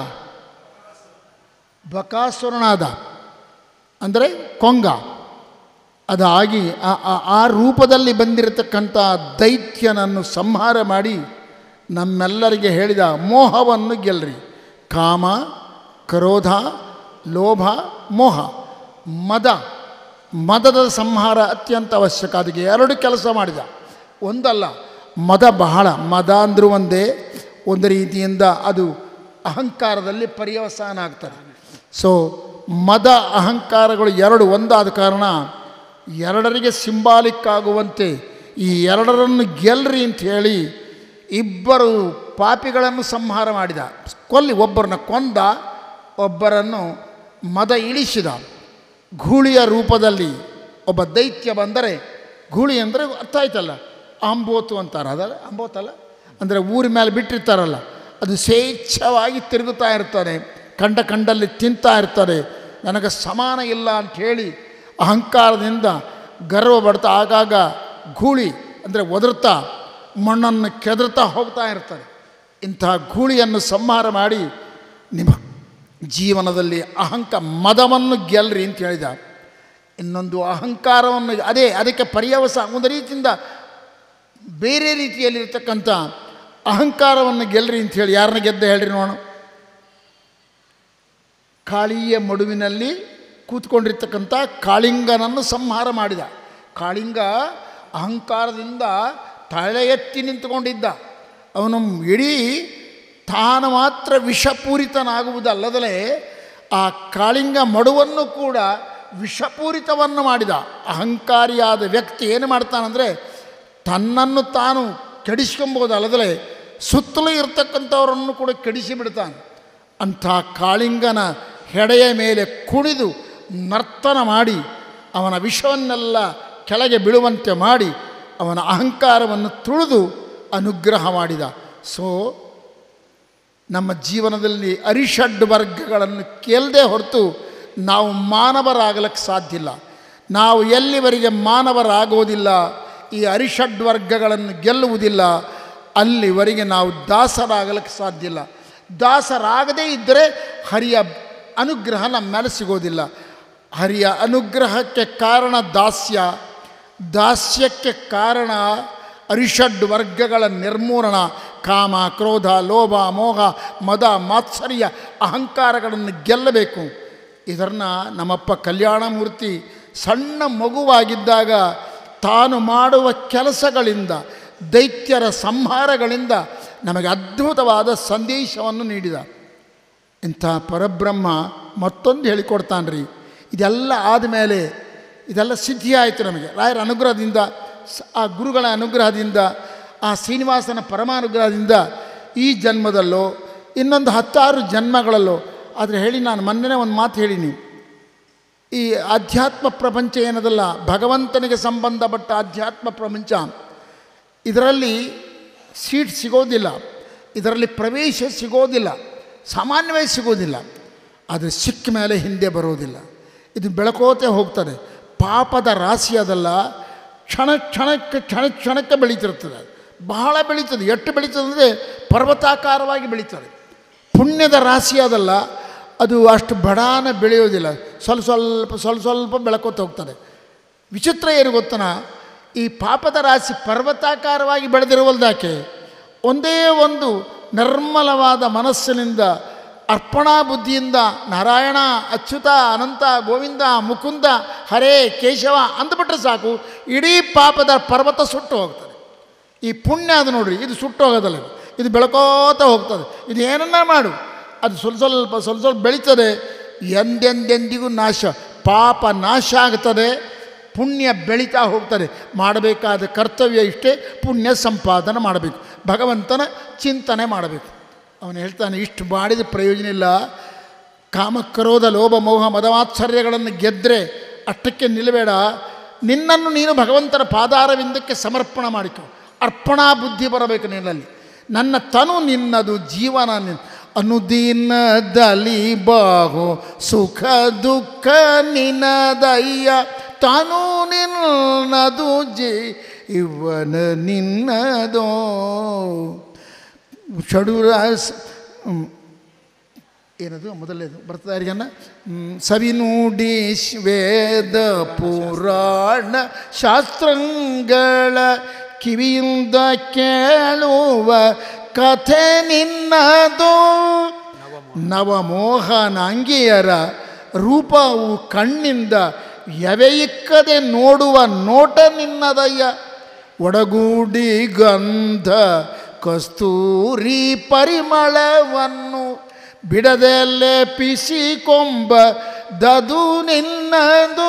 ಬಕಾಸುರನಾದ ಅಂದರೆ ಕೊಂಗ ಅದಾಗಿ ಆ- ಆ- ಆ ರೂಪದಲ್ಲಿ ಬಂದಿರತಕ್ಕಂಥ ದೈತ್ಯನನ್ನು ಸಂಹಾರ ಮಾಡಿ ನಮ್ಮೆಲ್ಲರಿಗೆ ಹೇಳಿದ ಮೋಹವನ್ನು ಗೆಲ್ರಿ ಕಾಮ ಕ್ರೋಧ ಲೋಭ ಮೋಹ ಮದ ಮದದ ಸಂಹಾರ ಅತ್ಯಂತ ಅವಶ್ಯಕ ಅದಕ್ಕೆ ಎರಡು ಕೆಲಸ ಮಾಡಿದ ಒಂದಲ್ಲ ಮದ ಬಹಳ ಮದ ಅಂದರೂ ಒಂದೇ ಒಂದು ರೀತಿಯಿಂದ ಅದು ಅಹಂಕಾರದಲ್ಲಿ ಪರ್ಯವಸಾನ ಆಗ್ತಾರೆ ಸೊ ಮದ ಅಹಂಕಾರಗಳು ಎರಡು ಒಂದಾದ ಕಾರಣ ಎರಡರಿಗೆ ಸಿಂಬಾಲಿಕ್ ಆಗುವಂತೆ ಈ ಎರಡರನ್ನು ಗೆಲ್ರಿ ಅಂತ ಹೇಳಿ ಇಬ್ಬರು ಪಾಪಿಗಳನ್ನು ಸಂಹಾರ ಮಾಡಿದ ಕೊಲ್ಲಿ ಒಬ್ಬರನ್ನ ಕೊಂದ ಒಬ್ಬರನ್ನು ಮದ ಇಳಿಸಿದ ಗೂಳಿಯ ರೂಪದಲ್ಲಿ ಒಬ್ಬ ದೈತ್ಯ ಬಂದರೆ ಗೂಳಿ ಅಂದರೆ ಅರ್ಥ ಆಯ್ತಲ್ಲ ಅಂಬೋತು ಅಂತಾರೆ ಅದಲ್ಲ ಅಂಬೋತಲ್ಲ ಅಂದರೆ ಊರ ಮೇಲೆ ಬಿಟ್ಟಿರ್ತಾರಲ್ಲ ಅದು ಸ್ವೇಚ್ಛವಾಗಿ ತಿರುಗುತ್ತಾ ಇರ್ತಾನೆ ಕಂಡ ಕಂಡಲ್ಲಿ ತಿಂತಾ ಇರ್ತಾರೆ ನನಗೆ ಸಮಾನ ಇಲ್ಲ ಅಂತ ಹೇಳಿ ಅಹಂಕಾರದಿಂದ ಗರ್ವ ಪಡ್ತಾ ಆಗಾಗ ಗೂಳಿ ಅಂದರೆ ಒದರ್ತಾ ಮಣ್ಣನ್ನು ಕೆದರ್ತಾ ಹೋಗ್ತಾ ಇರ್ತಾರೆ ಇಂತಹ ಗೂಳಿಯನ್ನು ಸಂಹಾರ ಮಾಡಿ ನಿಮ್ಮ ಜೀವನದಲ್ಲಿ ಅಹಂಕ ಮದವನ್ನು ಗೆಲ್ರಿ ಅಂತ ಹೇಳಿದ ಇನ್ನೊಂದು ಅಹಂಕಾರವನ್ನು ಅದೇ ಅದಕ್ಕೆ ಪರ್ಯವಸ ಒಂದು ರೀತಿಯಿಂದ ಬೇರೆ ರೀತಿಯಲ್ಲಿರ್ತಕ್ಕಂಥ ಅಹಂಕಾರವನ್ನು ಗೆಲ್ರಿ ಅಂತ ಹೇಳಿ ಯಾರನ್ನ ಗೆದ್ದ ಹೇಳ್ರಿ ನೋಡೋಣ ಕಾಳಿಯ ಮಡುವಿನಲ್ಲಿ ಕೂತ್ಕೊಂಡಿರ್ತಕ್ಕಂಥ ಕಾಳಿಂಗನನ್ನು ಸಂಹಾರ ಮಾಡಿದ ಕಾಳಿಂಗ ಅಹಂಕಾರದಿಂದ ತಲೆ ಎತ್ತಿ ನಿಂತುಕೊಂಡಿದ್ದ ಅವನು ಇಡೀ ತಾನು ಮಾತ್ರ ವಿಷಪೂರಿತನಾಗುವುದಲ್ಲದಲೇ ಆ ಕಾಳಿಂಗ ಮಡುವನ್ನು ಕೂಡ ವಿಷಪೂರಿತವನ್ನು ಮಾಡಿದ ಅಹಂಕಾರಿಯಾದ ವ್ಯಕ್ತಿ ಏನು ಮಾಡ್ತಾನಂದರೆ ತನ್ನನ್ನು ತಾನು ಕೆಡಿಸ್ಕೊಂಬೋದಲ್ಲದಲೇ ಸುತ್ತಲೂ ಇರ್ತಕ್ಕಂಥವರನ್ನು ಕೂಡ ಕೆಡಿಸಿ ಬಿಡ್ತಾನೆ ಅಂಥ ಕಾಳಿಂಗನ ಹೆಡೆಯ ಮೇಲೆ ಕುಣಿದು ನರ್ತನ ಮಾಡಿ ಅವನ ವಿಷವನ್ನೆಲ್ಲ ಕೆಳಗೆ ಬೀಳುವಂತೆ ಮಾಡಿ ಅವನ ಅಹಂಕಾರವನ್ನು ತುಳಿದು ಅನುಗ್ರಹ ಮಾಡಿದ ಸೊ ನಮ್ಮ ಜೀವನದಲ್ಲಿ ಅರಿಷಡ್ ವರ್ಗಗಳನ್ನು ಕೇಳದೆ ಹೊರತು ನಾವು ಮಾನವರಾಗಲಿಕ್ಕೆ ಸಾಧ್ಯ ಇಲ್ಲ ನಾವು ಎಲ್ಲಿವರೆಗೆ ಮಾನವರಾಗೋದಿಲ್ಲ ಈ ಅರಿಷಡ್ ವರ್ಗಗಳನ್ನು ಗೆಲ್ಲುವುದಿಲ್ಲ ಅಲ್ಲಿವರೆಗೆ ನಾವು ದಾಸರಾಗಲಿಕ್ಕೆ ಸಾಧ್ಯ ಇಲ್ಲ ದಾಸರಾಗದೇ ಇದ್ದರೆ ಹರಿಯ ಅನುಗ್ರಹ ನಮ್ಮ ಮೇಲೆ ಸಿಗೋದಿಲ್ಲ ಹರಿಯ ಅನುಗ್ರಹಕ್ಕೆ ಕಾರಣ ದಾಸ್ಯ ದಾಸ್ಯಕ್ಕೆ ಕಾರಣ ಅರಿಷಡ್ ವರ್ಗಗಳ ನಿರ್ಮೂಲನ ಕಾಮ ಕ್ರೋಧ ಲೋಭ ಮೋಹ ಮದ ಮಾತ್ಸರ್ಯ ಅಹಂಕಾರಗಳನ್ನು ಗೆಲ್ಲಬೇಕು ಇದನ್ನು ನಮ್ಮಪ್ಪ ಕಲ್ಯಾಣಮೂರ್ತಿ ಸಣ್ಣ ಮಗುವಾಗಿದ್ದಾಗ ತಾನು ಮಾಡುವ ಕೆಲಸಗಳಿಂದ ದೈತ್ಯರ ಸಂಹಾರಗಳಿಂದ ನಮಗೆ ಅದ್ಭುತವಾದ ಸಂದೇಶವನ್ನು ನೀಡಿದ ಇಂಥ ಪರಬ್ರಹ್ಮ ಮತ್ತೊಂದು ಹೇಳಿಕೊಡ್ತಾನೆ ರೀ ಇದೆಲ್ಲ ಆದಮೇಲೆ ಇದೆಲ್ಲ ಸಿದ್ಧಿಯಾಯಿತು ನಮಗೆ ರಾಯರ ಅನುಗ್ರಹದಿಂದ ಸ- ಆ ಗುರುಗಳ ಅನುಗ್ರಹದಿಂದ ಆ ಶ್ರೀನಿವಾಸನ ಪರಮಾನುಗ್ರಹದಿಂದ ಈ ಜನ್ಮದಲ್ಲೋ ಇನ್ನೊಂದು ಹತ್ತಾರು ಜನ್ಮಗಳಲ್ಲೋ ಆದರೆ ಹೇಳಿ ನಾನು ಮೊನ್ನೆ ಒಂದು ಮಾತು ಹೇಳೀನಿ ಈ ಆಧ್ಯಾತ್ಮ ಪ್ರಪಂಚ ಏನದಲ್ಲ ಭಗವಂತನಿಗೆ ಸಂಬಂಧಪಟ್ಟ ಆಧ್ಯಾತ್ಮ ಪ್ರಪಂಚ ಇದರಲ್ಲಿ ಸೀಟ್ ಸಿಗೋದಿಲ್ಲ ಇದರಲ್ಲಿ ಪ್ರವೇಶ ಸಿಗೋದಿಲ್ಲ ಸಾಮಾನ್ಯವಾಗಿ ಸಿಗೋದಿಲ್ಲ ಆದರೆ ಸಿಕ್ಕ ಮೇಲೆ ಹಿಂದೆ ಬರೋದಿಲ್ಲ ಇದು ಬೆಳಕೋತೆ ಹೋಗ್ತದೆ ಪಾಪದ ರಾಶಿ ಅದಲ್ಲ ಕ್ಷಣ ಕ್ಷಣಕ್ಕೆ ಕ್ಷಣ ಕ್ಷಣಕ್ಕೆ ಬೆಳೀತಿರ್ತದೆ ಬಹಳ ಬೆಳೀತದೆ ಎಷ್ಟು ಬೆಳೀತದೆ ಅಂದರೆ ಪರ್ವತಾಕಾರವಾಗಿ ಬೆಳೀತದೆ ಪುಣ್ಯದ ರಾಶಿ ಅದಲ್ಲ ಅದು ಅಷ್ಟು ಬಡಾನ ಬೆಳೆಯೋದಿಲ್ಲ ಸ್ವಲ್ಪ ಸ್ವಲ್ಪ ಸ್ವಲ್ಪ ಸ್ವಲ್ಪ ಬೆಳಕೋತ ಹೋಗ್ತದೆ ವಿಚಿತ್ರ ಏನು ಗೊತ್ತನ ಈ ಪಾಪದ ರಾಶಿ ಪರ್ವತಾಕಾರವಾಗಿ ಬೆಳೆದಿರುವಲ್ದಾಕೆ ಒಂದೇ ಒಂದು ನಿರ್ಮಲವಾದ ಮನಸ್ಸಿನಿಂದ ಅರ್ಪಣಾ ಬುದ್ಧಿಯಿಂದ ನಾರಾಯಣ ಅಚ್ಯುತ ಅನಂತ ಗೋವಿಂದ ಮುಕುಂದ ಹರೇ ಕೇಶವ ಅಂದ್ಬಿಟ್ರೆ ಸಾಕು ಇಡೀ ಪಾಪದ ಪರ್ವತ ಸುಟ್ಟು ಹೋಗ್ತದೆ ಈ ಪುಣ್ಯ ಅದು ನೋಡ್ರಿ ಇದು ಸುಟ್ಟು ಹೋಗೋದಲ್ಲ ಇದು. ಇದು ಬೆಳ್ಕೋತ ಹೋಗ್ತದೆ ಇದು ಏನನ್ನ ಮಾಡು ಅದು ಸ್ವಲ್ಪ ಸ್ವಲ್ಪ ಸ್ವಲ್ಪ ಸ್ವಲ್ಪ ಬೆಳೀತದೆ ಎಂದೆಂದೆಂದಿಗೂ ನಾಶ ಪಾಪ ನಾಶ ಆಗ್ತದೆ ಪುಣ್ಯ ಬೆಳೀತಾ ಹೋಗ್ತದೆ ಮಾಡಬೇಕಾದ ಕರ್ತವ್ಯ ಇಷ್ಟೇ ಪುಣ್ಯ ಸಂಪಾದನೆ ಮಾಡಬೇಕು ಭಗವಂತನ ಚಿಂತನೆ ಮಾಡಬೇಕು ಅವನು ಹೇಳ್ತಾನೆ ಇಷ್ಟು ಮಾಡಿದ ಪ್ರಯೋಜನ ಇಲ್ಲ ಕಾಮಕ್ರೋಧ ಲೋಭ ಮೋಹ ಮದವಾತ್ಸರ್ಯಗಳನ್ನು ಗೆದ್ದರೆ ಅಷ್ಟಕ್ಕೆ ನಿಲ್ಲಬೇಡ ನಿನ್ನನ್ನು ನೀನು ಭಗವಂತನ ಪಾದಾರವಿಂದಕ್ಕೆ ಸಮರ್ಪಣೆ ಮಾಡಿಕೊ ಅರ್ಪಣಾ ಬುದ್ಧಿ ಬರಬೇಕು ನಿನ್ನಲ್ಲಿ ನನ್ನ ತನು ನಿನ್ನದು ಜೀವನ ನಿನ್ ಅನುದಿನದಲ್ಲಿ ಬಾಹು ಸುಖ ದುಃಖ ನಿನ್ನದಯ್ಯ ತಾನು ನಿನ್ನದು ಜೀವನ ನಿನ್ನದೋ ಷಡುರಾಸ್ ಹ್ಮ್. ಏನದು ಮೊದಲನೇದು ಬರ್ತದೆ ಯಾರಿಗನ್ನ ಹ್ಮ್, ಸವಿನುಡಿ ಶ್- ವೇದ ಪುರಾಣ ಶಾಸ್ತ್ರಗಳ ಕಿವಿಯಿಂದ ಕೇಳುವ ಕಥೆ ನಿನ್ನದು ನವಮೋಹನಾಂಗಿಯರ ರೂಪವು ಕಣ್ಣಿಂದ ಎವೆಯಿಕ್ಕದೆ ನೋಡುವ ನೋಟ ನಿನ್ನದಯ್ಯ ಒಡಗೂಡಿ ಗಂಧ ಕಸ್ತೂರಿ ಪರಿಮಳವನ್ನು ಬಿಡದೆಲ್ಲೇ ಪಿಸಿಕೊಂಬ ದದು ನಿನ್ನದು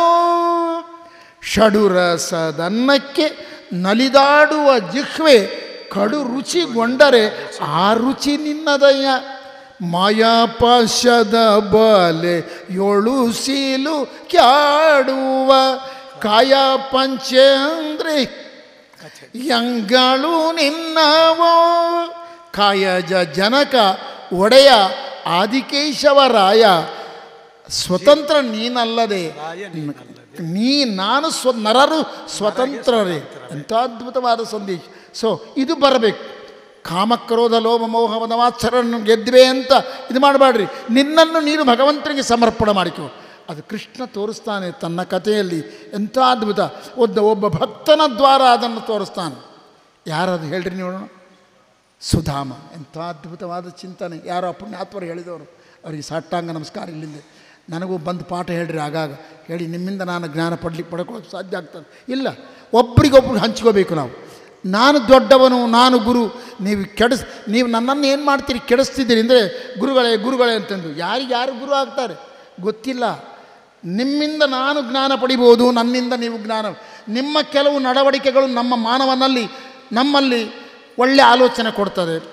ಷಡುರಸದನ್ನಕ್ಕೆ ನಲಿದಾಡುವ ಜಿಹ್ವೆ ಕಡು ರುಚಿಗೊಂಡರೆ ಆ ರುಚಿ ನಿನ್ನದಯ್ಯ ಮಾಯಾಪಾಶದ ಬಲೆ ಏಳು ಸೀಲು ಕ್ಯಾಡುವ ಕಾಯ ಪಂಚೇಂದ್ರಿ ಯಂಗಳು ನಿನ್ನವೋ ಕಾಯಜ ಜನಕ ಒಡೆಯ ಆದಿಕೇಶವರಾಯ ಸ್ವತಂತ್ರ ನೀನಲ್ಲದೆ ನೀ ನಾನು ಸ್ವ ನರರು ಸ್ವತಂತ್ರರೇ ಎಂಥ ಅದ್ಭುತವಾದ ಸಂದೇಶ ಸೊ ಇದು ಬರಬೇಕು ಕಾಮಕ್ರೋಧ ಲೋಭ ಮೋಹ ಮದವಾತ್ಸರನ್ನು ಗೆದ್ವೆ ಅಂತ ಇದು ಮಾಡಬೇಡ್ರಿ ನಿನ್ನನ್ನು ನೀನು ಭಗವಂತನಿಗೆ ಸಮರ್ಪಣೆ ಮಾಡಿಕೊ ಅದು ಕೃಷ್ಣ ತೋರಿಸ್ತಾನೆ ತನ್ನ ಕಥೆಯಲ್ಲಿ ಎಂಥ ಅದ್ಭುತ ಒಬ್ಬ ಒಬ್ಬ ಭಕ್ತನ ದ್ವಾರ ಅದನ್ನು ತೋರಿಸ್ತಾನೆ ಯಾರದು ಹೇಳ್ರಿ ನೋಡೋಣ ಸುಧಾಮ ಎಂಥ ಅದ್ಭುತವಾದ ಚಿಂತನೆ ಯಾರೋ ಪುಣ್ಯಾತ್ಮರು ಹೇಳಿದವರು ಅವರಿಗೆ ಸಾಷ್ಟಾಂಗ ನಮಸ್ಕಾರ ಇಲ್ಲಿಂದ ನನಗೂ ಬಂದು ಪಾಠ ಹೇಳ್ರಿ ಆಗಾಗ ಹೇಳಿ ನಿಮ್ಮಿಂದ ನಾನು ಜ್ಞಾನ ಪಡ್ಲಿಕ್ಕೆ ಪಡ್ಕೊಳ್ಳೋಕೆ ಸಾಧ್ಯ ಆಗ್ತದೆ ಇಲ್ಲ ಒಬ್ರಿಗೊಬ್ರಿಗೆ ಹಂಚ್ಕೋಬೇಕು ನಾವು ನಾನು ದೊಡ್ಡವನು ನಾನು ಗುರು ನೀವು ಕೆಡಿಸ್ ನೀವು ನನ್ನನ್ನು ಏನು ಮಾಡ್ತೀರಿ ಕೆಡಿಸ್ತಿದ್ದೀರಿ ಅಂದರೆ ಗುರುಗಳೇ ಗುರುಗಳೇ ಅಂತಂದು ಯಾರಿಗೆ ಯಾರು ಗುರು ಆಗ್ತಾರೆ ಗೊತ್ತಿಲ್ಲ ನಿಮ್ಮಿಂದ ನಾನು ಜ್ಞಾನ ಪಡಿಬೋದು ನನ್ನಿಂದ ನೀವು ಜ್ಞಾನ ನಿಮ್ಮ ಕೆಲವು ನಡವಳಿಕೆಗಳು ನಮ್ಮ ಮಾನವನಲ್ಲಿ ನಮ್ಮಲ್ಲಿ ಒಳ್ಳೆ ಆಲೋಚನೆ ಕೊಡ್ತದೆ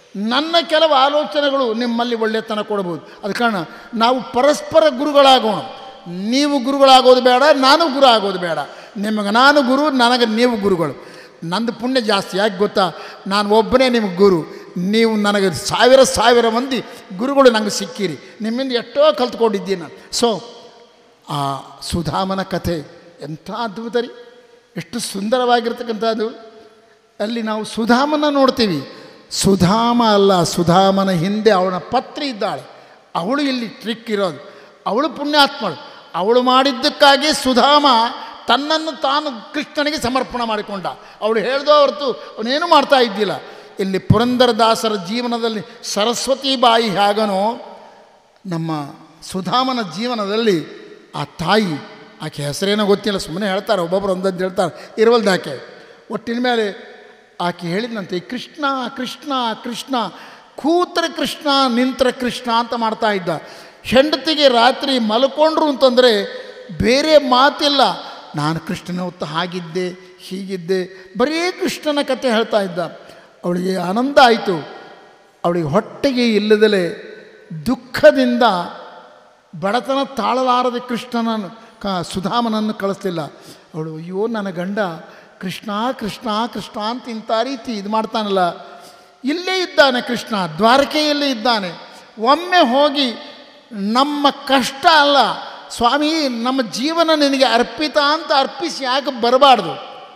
ನನ್ನ ಕೆಲವು ಆಲೋಚನೆಗಳು ನಿಮ್ಮಲ್ಲಿ ಒಳ್ಳೆತನ ಕೊಡ್ಬೋದು ಅದ ಕಾರಣ ನಾವು ಪರಸ್ಪರ ಗುರುಗಳಾಗೋಣ ನೀವು ಗುರುಗಳಾಗೋದು ಬೇಡ ನಾನು ಗುರು ಆಗೋದು ಬೇಡ ನಿಮಗೆ ನಾನು ಗುರು ನನಗೆ ನೀವು ಗುರುಗಳು ನಂದು ಪುಣ್ಯ ಜಾಸ್ತಿ ಯಾಕೆ ಗೊತ್ತಾ ನಾನು ಒಬ್ಬನೇ ನಿಮಗೆ ಗುರು ನೀವು ನನಗೆ ಸಾವಿರ ಸಾವಿರ ಮಂದಿ ಗುರುಗಳು ನನಗೆ ಸಿಕ್ಕಿರಿ ನಿಮ್ಮಿಂದ ಎಷ್ಟೋ ಕಲ್ತ್ಕೊಂಡಿದ್ದೀನಿ ನಾನು ಸೊ ಆ ಸುಧಾಮನ ಕಥೆ ಎಂಥ ಅದ್ಭುತ ರೀ ಎಷ್ಟು ಸುಂದರವಾಗಿರ್ತಕ್ಕಂಥದ್ದು ಅಲ್ಲಿ ನಾವು ಸುಧಾಮನ ನೋಡ್ತೀವಿ ಸುಧಾಮ ಅಲ್ಲ ಸುಧಾಮನ ಹಿಂದೆ ಅವಳ ಪತ್ರಿ ಇದ್ದಾಳೆ ಅವಳು ಇಲ್ಲಿ ಟ್ರಿಕ್ ಇರೋದು ಅವಳು ಪುಣ್ಯಾತ್ಮಳು ಅವಳು ಮಾಡಿದ್ದಕ್ಕಾಗಿ ಸುಧಾಮ ತನ್ನನ್ನು ತಾನು ಕೃಷ್ಣನಿಗೆ ಸಮರ್ಪಣೆ ಮಾಡಿಕೊಂಡ ಅವಳು ಹೇಳ್ದೋ ಹೊರತು ಅವನೇನು ಮಾಡ್ತಾ ಇದ್ದಿಲ್ಲ ಇಲ್ಲಿ ಪುರಂದರದಾಸರ ಜೀವನದಲ್ಲಿ ಸರಸ್ವತಿ ಬಾಯಿ ಹೇಗನೋ ನಮ್ಮ ಸುಧಾಮನ ಜೀವನದಲ್ಲಿ ಆ ತಾಯಿ ಆಕೆ ಹೆಸರೇನೋ ಗೊತ್ತಿಲ್ಲ ಸುಮ್ಮನೆ ಹೇಳ್ತಾರೆ ಒಬ್ಬೊಬ್ಬರು ಒಂದೊಂದು ಹೇಳ್ತಾರೆ ಇರವಲ್ದು ಆಕೆ ಒಟ್ಟಿನ ಮೇಲೆ ಆಕೆ ಹೇಳಿದಂತೆ ಕೃಷ್ಣ ಕೃಷ್ಣ ಕೃಷ್ಣ ಕೂತ್ರ ಕೃಷ್ಣ ನಿಂತ್ರ ಕೃಷ್ಣ ಅಂತ ಮಾಡ್ತಾ ಇದ್ದ ಹೆಂಡತಿಗೆ ರಾತ್ರಿ ಮಲ್ಕೊಂಡ್ರು ಅಂತಂದರೆ ಬೇರೆ ಮಾತಿಲ್ಲ ನಾನು ಕೃಷ್ಣನ ಹೊತ್ತು ಹಾಗಿದ್ದೆ ಹೀಗಿದ್ದೆ ಬರೀ ಕೃಷ್ಣನ ಕತೆ ಹೇಳ್ತಾ ಇದ್ದ ಅವಳಿಗೆ ಆನಂದ ಆಯಿತು ಅವಳಿಗೆ ಹೊಟ್ಟೆಗೆ ಇಲ್ಲದಲೇ ದುಃಖದಿಂದ ಬಡತನ ತಾಳಲಾರದೆ ಕೃಷ್ಣನನ್ನು ಕ ಸುಧಾಮನನ್ನು ಕಳಿಸ್ತಿಲ್ಲ ಅವಳು ಅಯ್ಯೋ ನನ್ನ ಗಂಡ ಕೃಷ್ಣ ಕೃಷ್ಣ ಕೃಷ್ಣ ಅಂತ ಇಂಥ ರೀತಿ ಇದು ಮಾಡ್ತಾನಲ್ಲ ಇಲ್ಲೇ ಇದ್ದಾನೆ ಕೃಷ್ಣ ದ್ವಾರಕೆಯಲ್ಲೇ ಇದ್ದಾನೆ ಒಮ್ಮೆ ಹೋಗಿ ನಮ್ಮ ಕಷ್ಟ ಅಲ್ಲ ಸ್ವಾಮಿ ನಮ್ಮ ಜೀವನ ನಿನಗೆ ಅರ್ಪಿತ ಅಂತ ಅರ್ಪಿಸಿ ಯಾಕೆ ಬರಬಾರ್ದು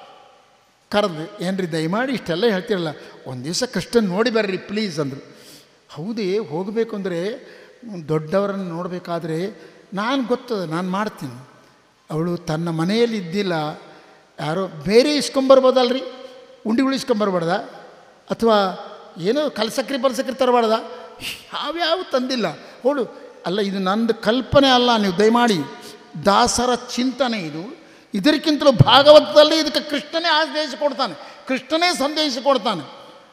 ಕರೆದು ಏನ್ರಿ ದಯಮಾಡಿ ಇಷ್ಟೆಲ್ಲ ಹೇಳ್ತಿರಲ್ಲ ಒಂದು ದಿವಸ ಕಷ್ಟ ನೋಡಿ ಬರ್ರಿ ಪ್ಲೀಸ್ ಅಂದರು ಹೌದೇ ಹೋಗಬೇಕು ಅಂದರೆ ದೊಡ್ಡವರನ್ನು ನೋಡಬೇಕಾದ್ರೆ ನಾನು ಗೊತ್ತದ ನಾನು ಮಾಡ್ತೀನಿ ಅವಳು ತನ್ನ ಮನೆಯಲ್ಲಿ ಇದ್ದಿಲ್ಲ ಯಾರೋ ಬೇರೆ ಇಸ್ಕೊಂಬರ್ಬೋದಲ್ರಿ ಉಂಡಿಗಳು ಇಸ್ಕೊಂಬರ್ಬಾರ್ದ ಅಥವಾ ಏನೋ ಕಲ್ಸಕ್ರಿ ಪಲ್ಸಕ್ರಿ ತರಬಾರ್ದ ಯಾವ್ಯಾವ ತಂದಿಲ್ಲ ಅವಳು ಅಲ್ಲ ಇದು ನಂದು ಕಲ್ಪನೆ ಅಲ್ಲ ನೀವು ದಯಮಾಡಿ ದಾಸರ ಚಿಂತನೆ ಇದು ಇದಕ್ಕಿಂತಲೂ ಭಾಗವತದಲ್ಲಿ ಇದಕ್ಕೆ ಕೃಷ್ಣನೇ ಆದೇಶ ಕೊಡ್ತಾನೆ ಕೃಷ್ಣನೇ ಸಂದೇಶ ಕೊಡ್ತಾನೆ